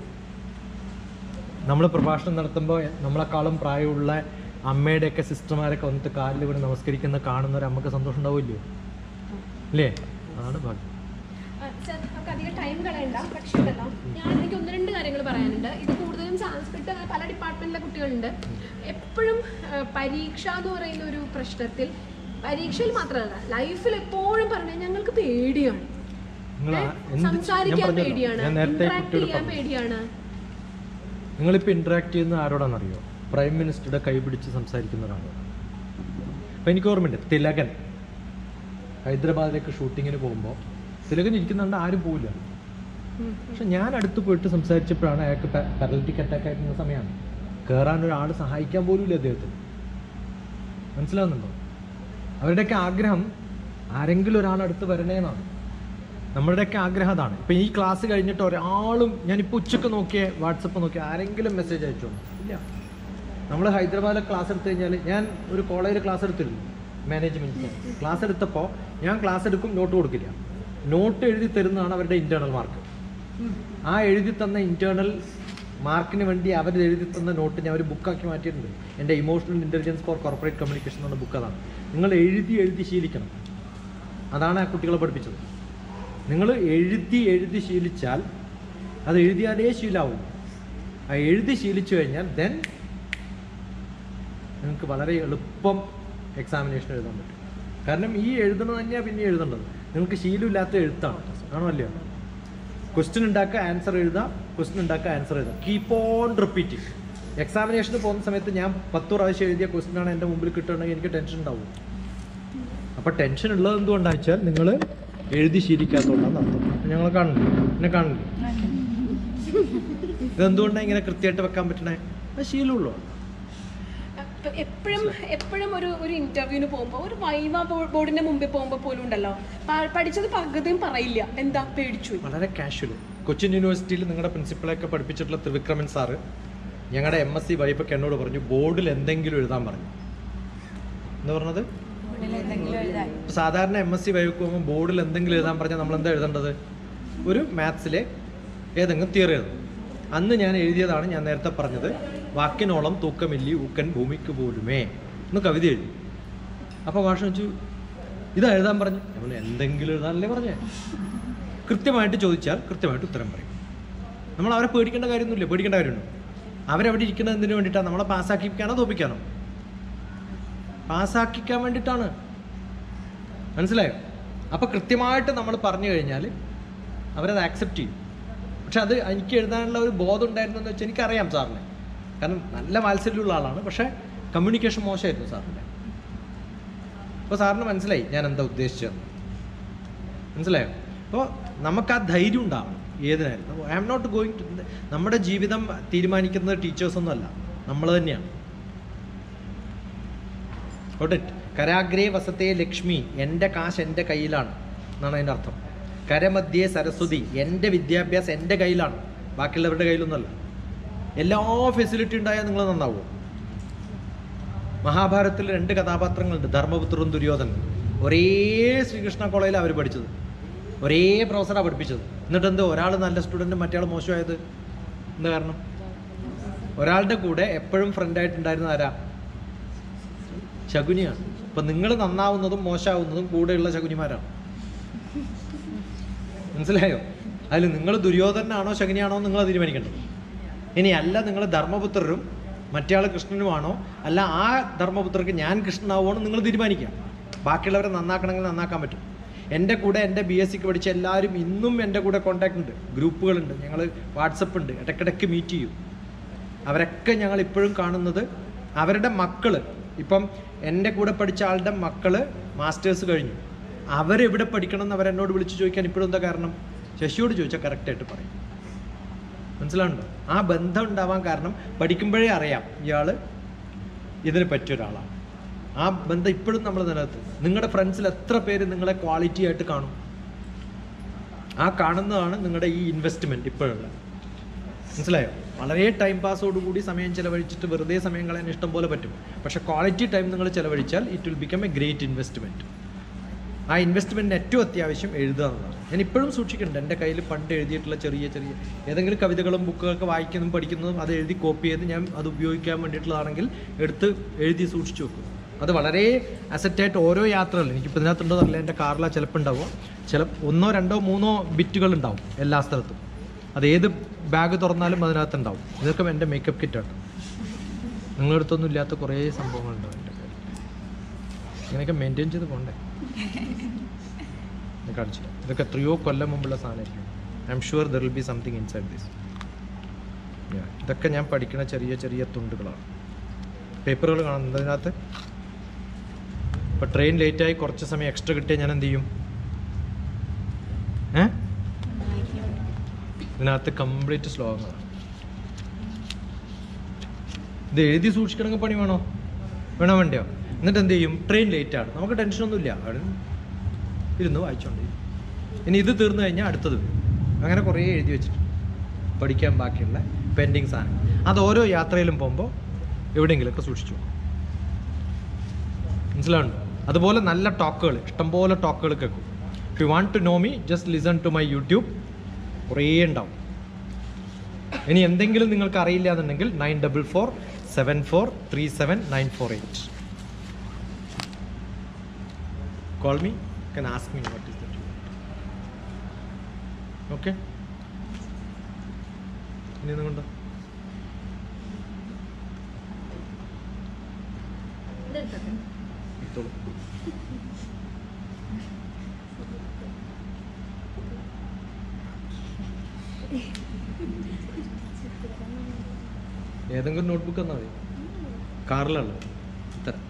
നമ്മൾ പ്രഭാഷണം നടത്തുമ്പോൾ നമ്മളെക്കാളും പ്രായമുള്ള അമ്മയുടെയൊക്കെ സിസ്റ്റർമാരൊക്കെ വന്നിട്ട് കാലിൽ വീണ് നമസ്കരിക്കുന്ന കാണുന്നവർ നമുക്ക് സന്തോഷം ഉണ്ടാവില്ലയോ അല്ലേ അതാണ് ഭാഗ്യം സർ നമുക്ക് അധികം ടൈം കളയണ്ട പക്ഷേ ഉണ്ടല്ലോ ഞാൻ എനിക്ക് ഒന്ന് രണ്ട് കാര്യങ്ങൾ പറയാനുണ്ട് ഇത് കൂടുതലും സാംസ്കൃത പല ഡിപ്പാർട്ട്മെന്റിലെ കുട്ടികളുണ്ട് എപ്പോഴും ആ, പരീക്ഷ എന്ന് പറയുന്ന ഒരു പ്രശ്നത്തിൽ പരീക്ഷയിൽ മാത്രമല്ല ലൈഫിൽ എപ്പോഴും പറഞ്ഞാൽ ഞങ്ങൾക്ക് പേടിയാണ് നിങ്ങൾ ഏ? എന്ത് ഞാൻ സംസാരിക്കാൻ പറഞ്ഞല്ലോ പേടിയാണ് ഞാൻ നേരത്തെ ഇന്ററാക്ട് കുട്ടിയോട് ചെയ്യാൻ പറഞ്ഞു പേടിയാണ് നിങ്ങളിപ്പോൾ ഇൻട്രാക്ട് ചെയ്യുന്ന ആരോടാണെന്നറിയോ പ്രൈം മിനിസ്റ്ററുടെ കൈ പിടിച്ച് സംസാരിക്കുന്ന ഒരാളാണ് അപ്പം എനിക്ക് ഓർമ്മയുണ്ട് തിലകൻ ഹൈദരാബാദിലേക്ക് ഷൂട്ടിങ്ങിന് പോകുമ്പോൾ തിലകൻ ഇരിക്കുന്നുണ്ട് ആരും പോവില്ല പക്ഷെ ഞാൻ അടുത്ത് പോയിട്ട് സംസാരിച്ചപ്പോഴാണ് അയാൾക്ക് പാരലിറ്റിക് അറ്റാക്ക് ആയിരുന്ന സമയമാണ് കയറാൻ ഒരാൾ സഹായിക്കാൻ പോലും ഇല്ല അദ്ദേഹത്തിന് മനസ്സിലാവുന്നുണ്ടോ അവരുടെയൊക്കെ ആഗ്രഹം ആരെങ്കിലും ഒരാൾ അടുത്ത് വരണേന്നാണ് നമ്മളുടെയൊക്കെ ആഗ്രഹം അതാണ് ഇപ്പം ഈ ക്ലാസ് കഴിഞ്ഞിട്ട് ഒരാളും ഞാനിപ്പോൾ ഉച്ചക്ക് നോക്കിയ വാട്സപ്പ് നോക്കിയ ആരെങ്കിലും മെസ്സേജ് അയച്ചോ ഇല്ല നമ്മൾ ഹൈദരാബാദിലെ ക്ലാസ് എടുത്തു കഴിഞ്ഞാൽ ഞാൻ ഒരു കോളേജിൽ ക്ലാസ് എടുത്തിരുന്നു മാനേജ്മെൻറ്റ് ക്ലാസ് എടുത്തപ്പോൾ ഞാൻ ക്ലാസ് എടുക്കും നോട്ട് കൊടുക്കില്ല നോട്ട് എഴുതി തരുന്നതാണ് അവരുടെ ഇൻറ്റേർണൽ മാർക്ക് ആ എഴുതി തന്ന ഇൻറ്റേർണൽ മാർക്കിന് വേണ്ടി അവർ എഴുതി തന്ന നോട്ട് ഞാൻ ഒരു ബുക്കാക്കി മാറ്റിയിട്ടുണ്ട് എൻ്റെ emotional intelligence for corporate communication എന്ന ബുക്ക് അതാണ് നിങ്ങൾ എഴുതി എഴുതി ശീലിക്കണം അതാണ് ആ കുട്ടികളെ പഠിപ്പിച്ചത് നിങ്ങൾ എഴുതി എഴുതി ശീലിച്ചാൽ അത് എഴുതിയാലേ ശീലാവും ആ എഴുതി ശീലിച്ചു കഴിഞ്ഞാൽ ദെൻ നിങ്ങൾക്ക് വളരെ എളുപ്പം എക്സാമിനേഷൻ എഴുതാൻ പറ്റും കാരണം ഈ എഴുതണത് തന്നെയാണ് പിന്നെ എഴുതേണ്ടത് നിങ്ങൾക്ക് ശീലമില്ലാത്ത എഴുത്താണ് ആണോ അല്ലയോ ക്വസ്റ്റ്യൻ ഉണ്ടാക്കുക ആൻസർ എഴുതുക ക്വസ്റ്റ്യൻ ഉണ്ടാക്കുക ആൻസർ എഴുതുക കീപ്പ് ഓൺ റിപ്പീറ്റിംഗ് എക്സാമിനേഷന് പോകുന്ന സമയത്ത് ഞാൻ പത്ത് പ്രാവശ്യം എഴുതിയ ക്വസ്റ്റ്യൻ ആണ് എൻ്റെ മുമ്പിൽ കിട്ടുകയാണെങ്കിൽ എനിക്ക് ടെൻഷൻ ഉണ്ടാവും അപ്പോൾ ടെൻഷൻ ഉള്ളത് എന്തുകൊണ്ടാണെന്ന് വെച്ചാൽ നിങ്ങൾ എഴുതി ശീലിക്കാത്തതുകൊണ്ടാണ് അർത്ഥം ഞങ്ങൾ കാണുന്നില്ല എന്നെ കാണില്ല ഇതെന്തുകൊണ്ടാണ് ഇങ്ങനെ കൃത്യമായിട്ട് വെക്കാൻ പറ്റണേ അത് ശീലമുള്ളൂ എപ്പോഴും എപ്പോഴും ഒരു ഒരു ഇന്റർവ്യൂവിന് പോകുമ്പോൾ ഒരു വൈവ ബോർഡിന്റെ മുമ്പിൽ പോകുമ്പോൾ പോലും ഉണ്ടല്ലോ പ- പഠിച്ചത് പകുതിയും പറയില്ല എന്താ പേടിച്ചു പോയി. വളരെ കാഷ്വൽ കൊച്ചിൻ യൂണിവേഴ്സിറ്റിയിൽ നിങ്ങളുടെ പ്രിൻസിപ്പളെയൊക്കെ പഠിപ്പിച്ചിട്ടുള്ള ത്രിവിക്രമൻ സാറ് ഞങ്ങളുടെ എം എസ് സി വൈഫൊക്കെ എന്നോട് പറഞ്ഞു ബോർഡിൽ എന്തെങ്കിലും എഴുതാൻ പറഞ്ഞു എന്താ പറഞ്ഞത് ഇപ്പൊ സാധാരണ എം എസ് സി വൈഫൊക്കെ പോകുമ്പോൾ ബോർഡിൽ എന്തെങ്കിലും എഴുതാൻ പറഞ്ഞാൽ നമ്മൾ എന്താ എഴുതേണ്ടത് ഒരു മാത്സിലെ ഏതെങ്കിലും തിയറി എഴുതും അന്ന് ഞാൻ എഴുതിയതാണ് ഞാൻ നേരത്തെ പറഞ്ഞത് വാക്കിനോളം തൂക്കമില്ലി ഊക്കൻ ഭൂമിക്ക് പോലുമേ എന്ന് കവിത എഴുതി അപ്പോൾ ഭാഷ വെച്ചു ഇതാ എഴുതാൻ പറഞ്ഞു നമ്മൾ എന്തെങ്കിലും എഴുതാനല്ലേ പറഞ്ഞേ കൃത്യമായിട്ട് ചോദിച്ചാൽ കൃത്യമായിട്ട് ഉത്തരം പറയും നമ്മൾ അവരെ പേടിക്കേണ്ട കാര്യമൊന്നുമില്ല പേടിക്കേണ്ട കാര്യമുണ്ടോ അവരവിടെ ഇരിക്കുന്നത് എന്തിനു വേണ്ടിയിട്ടാണ് നമ്മളെ പാസ്സാക്കിക്കാനോ തോപ്പിക്കാനോ പാസ്സാക്കിക്കാൻ വേണ്ടിയിട്ടാണ് മനസ്സിലായോ അപ്പോൾ കൃത്യമായിട്ട് നമ്മൾ പറഞ്ഞു കഴിഞ്ഞാൽ അവരത് ആക്സെപ്റ്റ് ചെയ്യും പക്ഷെ അത് എനിക്ക് എഴുതാനുള്ള ഒരു ബോധം ഉണ്ടായിരുന്നു എന്ന് വെച്ചാൽ എനിക്കറിയാം സാറിനെ കാരണം നല്ല വാത്സല്യമുള്ള ആളാണ് പക്ഷേ കമ്മ്യൂണിക്കേഷൻ മോശമായിരുന്നു സാറിൻ്റെ അപ്പോൾ സാറിന് മനസ്സിലായി ഞാൻ എന്താ ഉദ്ദേശിച്ചത് മനസ്സിലായോ അപ്പോൾ നമുക്ക് ആ ധൈര്യം ഉണ്ടാവണം ഏതിനായിരുന്നു I am not going to നമ്മുടെ ജീവിതം തീരുമാനിക്കുന്നത് ടീച്ചേഴ്സൊന്നും അല്ല നമ്മൾ തന്നെയാണ് Got it? കരാഗ്രേ വസത്തെ ലക്ഷ്മി എൻ്റെ കാശ് എൻ്റെ കയ്യിലാണ് എന്നാണ് അതിൻ്റെ അർത്ഥം കരമധ്യേ സരസ്വതി എൻ്റെ വിദ്യാഭ്യാസം എൻ്റെ കയ്യിലാണ് ബാക്കിയുള്ളവരുടെ കയ്യിലൊന്നുമല്ല എല്ലാ ഫെസിലിറ്റി ഉണ്ടായാൽ നിങ്ങൾ നന്നാവുമോ മഹാഭാരതത്തിൽ രണ്ട് കഥാപാത്രങ്ങളുണ്ട് ധർമ്മപുത്രനും ദുര്യോധനും ഒരേ ശ്രീകൃഷ്ണ കോളേജിൽ അവർ പഠിച്ചത് ഒരേ പ്രൊഫസറാണ് പഠിപ്പിച്ചത് എന്നിട്ട് എന്ത് ഒരാൾ നല്ല സ്റ്റുഡൻറ്റ് മറ്റേ മോശമായത് എന്താ കാരണം ഒരാളുടെ കൂടെ എപ്പോഴും ഫ്രണ്ടായിട്ടുണ്ടായിരുന്ന ആരാ ശകുനിയാണ് അപ്പം നിങ്ങൾ നന്നാവുന്നതും മോശമാവുന്നതും കൂടെയുള്ള ശകുനിമാരാണ് മനസ്സിലായോ അതിൽ നിങ്ങൾ ദുര്യോധനാണോ ശകുനിയാണോ എന്ന് നിങ്ങൾ തീരുമാനിക്കേണ്ടത് ഇനി അല്ല നിങ്ങൾ ധർമ്മപുത്രരും മറ്റേയാൾ കൃഷ്ണനുമാണോ അല്ല ആ ധർമ്മപുത്രർക്ക് ഞാൻ കൃഷ്ണനാവുമോ നിങ്ങൾ തീരുമാനിക്കുക ബാക്കിയുള്ളവരെ നന്നാക്കണമെങ്കിൽ നന്നാക്കാൻ പറ്റും എൻ്റെ കൂടെ എൻ്റെ ബി എസ് സിക്ക് പഠിച്ച എല്ലാവരും ഇന്നും എൻ്റെ കൂടെ കോൺടാക്ട് ഉണ്ട് ഗ്രൂപ്പുകളുണ്ട് ഞങ്ങൾ വാട്സപ്പ് ഉണ്ട് ഇടയ്ക്കിടയ്ക്ക് മീറ്റ് ചെയ്യും അവരൊക്കെ ഞങ്ങൾ ഇപ്പോഴും കാണുന്നത് അവരുടെ മക്കള് ഇപ്പം എൻ്റെ കൂടെ പഠിച്ച ആളുടെ മക്കള് മാസ്റ്റേഴ്സ് കഴിഞ്ഞു അവരെവിടെ പഠിക്കണം എന്ന് അവരെന്നോട് വിളിച്ച് ചോദിക്കാൻ ഇപ്പോഴും എന്താ കാരണം ശശിയോട് ചോദിച്ചാൽ കറക്റ്റായിട്ട് പറയും മനസ്സിലാവുണ്ടോ ആ ബന്ധം ഉണ്ടാവാൻ കാരണം പഠിക്കുമ്പോഴേ അറിയാം ഇയാൾ ഇതിന് പറ്റിയ ഒരാളാണ് ആ ബന്ധം ഇപ്പോഴും നമ്മൾ നിലനിർത്തും നിങ്ങളുടെ ഫ്രണ്ട്സിൽ എത്ര പേര് നിങ്ങളെ ക്വാളിറ്റി ആയിട്ട് കാണും ആ കാണുന്നതാണ് നിങ്ങളുടെ ഈ ഇൻവെസ്റ്റ്മെൻറ്റ് ഇപ്പോഴുള്ള മനസ്സിലായോ വളരെ ടൈം പാസോടുകൂടി സമയം ചിലവഴിച്ചിട്ട് വെറുതെ സമയം കളയാൻ ഇഷ്ടം പോലെ പറ്റും പക്ഷേ ക്വാളിറ്റി ടൈം നിങ്ങൾ ചിലവഴിച്ചാൽ it will become a great investment ആ ഇൻവെസ്റ്റ്മെൻറ്റിന് ഏറ്റവും അത്യാവശ്യം എഴുതുക എന്നതാണ് ഞാൻ ഇപ്പോഴും സൂക്ഷിക്കുന്നുണ്ട് എൻ്റെ കയ്യിൽ പണ്ട് എഴുതിയിട്ടുള്ള ചെറിയ ചെറിയ ഏതെങ്കിലും കവിതകളും ബുക്കുകളൊക്കെ വായിക്കുന്നതും പഠിക്കുന്നതും അത് എഴുതി കോപ്പി ചെയ്ത് ഞാൻ അത് ഉപയോഗിക്കാൻ വേണ്ടിയിട്ടുള്ളതാണെങ്കിൽ എടുത്ത് എഴുതി സൂക്ഷിച്ചു വെക്കും അത് വളരെ അസറ്റായിട്ട് ഓരോ യാത്രകളിലും എനിക്കിപ്പോൾ ഇതിനകത്തുണ്ടോ അറിയില്ല എൻ്റെ കാറിലാണ് ചിലപ്പോൾ ഉണ്ടാവുക ചില ഒന്നോ രണ്ടോ മൂന്നോ ബിറ്റുകൾ ഉണ്ടാവും എല്ലാ സ്ഥലത്തും അത് ഏത് ബാഗ് തുറന്നാലും അതിനകത്ത് ഉണ്ടാവും ഇതൊക്കെ എൻ്റെ മേക്കപ്പ് കിറ്റാണ് നിങ്ങളുടെ അടുത്തൊന്നും ഇല്ലാത്ത കുറേ സംഭവങ്ങളുണ്ടാവും എൻ്റെ കയ്യിൽ ഇങ്ങനെയൊക്കെ മെയിൻറ്റെയിൻ ചെയ്ത് പോകണ്ടേ ഞാൻ കാണിച്ചു തരാം. ഇതൊക്കെ എത്രയോ കൊല്ലം മുമ്പുള്ള സാധനമായിരിക്കും I am sure there will be something inside this ഇതൊക്കെ ഞാൻ പഠിക്കുന്ന ചെറിയ ചെറിയ തുണ്ടുകളാണ് പേപ്പറുകൾ കാണുന്നത് അതിനകത്ത് ഇപ്പോൾ ട്രെയിൻ ലേറ്റായി കുറച്ച് സമയം എക്സ്ട്രാ കിട്ടിയാൽ ഞാൻ എന്ത് ചെയ്യും ഏ ഇതിനകത്ത് കംപ്ലീറ്റ് ശ്ലോകങ്ങളാണ് ഇത് എഴുതി സൂക്ഷിക്കണമെങ്കിൽ പണി വേണോ വേണോ വേണ്ടയോ എന്നിട്ട് എന്ത് ചെയ്യും ട്രെയിൻ ലേറ്റ് ആണ് നമുക്ക് ടെൻഷനൊന്നുമില്ല അവിടെ ഇരുന്ന് വായിച്ചോണ്ട് ഇരി. ഇനി ഇത് തീർന്നു കഴിഞ്ഞാൽ അടുത്തത് വരും അങ്ങനെ കുറേ എഴുതി വെച്ചിട്ടുണ്ട് പഠിക്കാൻ ബാക്കിയുള്ള പെൻഡിങ് സാധനം അത് ഓരോ യാത്രയിലും പോകുമ്പോൾ എവിടെയെങ്കിലുമൊക്കെ സൂക്ഷിച്ചു വെക്കും. മനസ്സിലാവുന്നുണ്ടോ അതുപോലെ നല്ല ടോക്കുകൾ ഇഷ്ടംപോലെ ടോക്കുകൾ കേൾക്കും if you want to know me just listen to my YouTube കുറേ ഉണ്ടാവും ഇനി എന്തെങ്കിലും നിങ്ങൾക്ക് അറിയില്ല എന്നുണ്ടെങ്കിൽ nine double four seven four three seven nine four eight call me can ask me what is that okay ഇനി നിങ്ങളുണ്ടോ എടുത്തോളൂ ഏതെങ്കിലും നോട്ട്ബുക്ക് തന്നാൽ മതി കാറിലുള്ള തരാം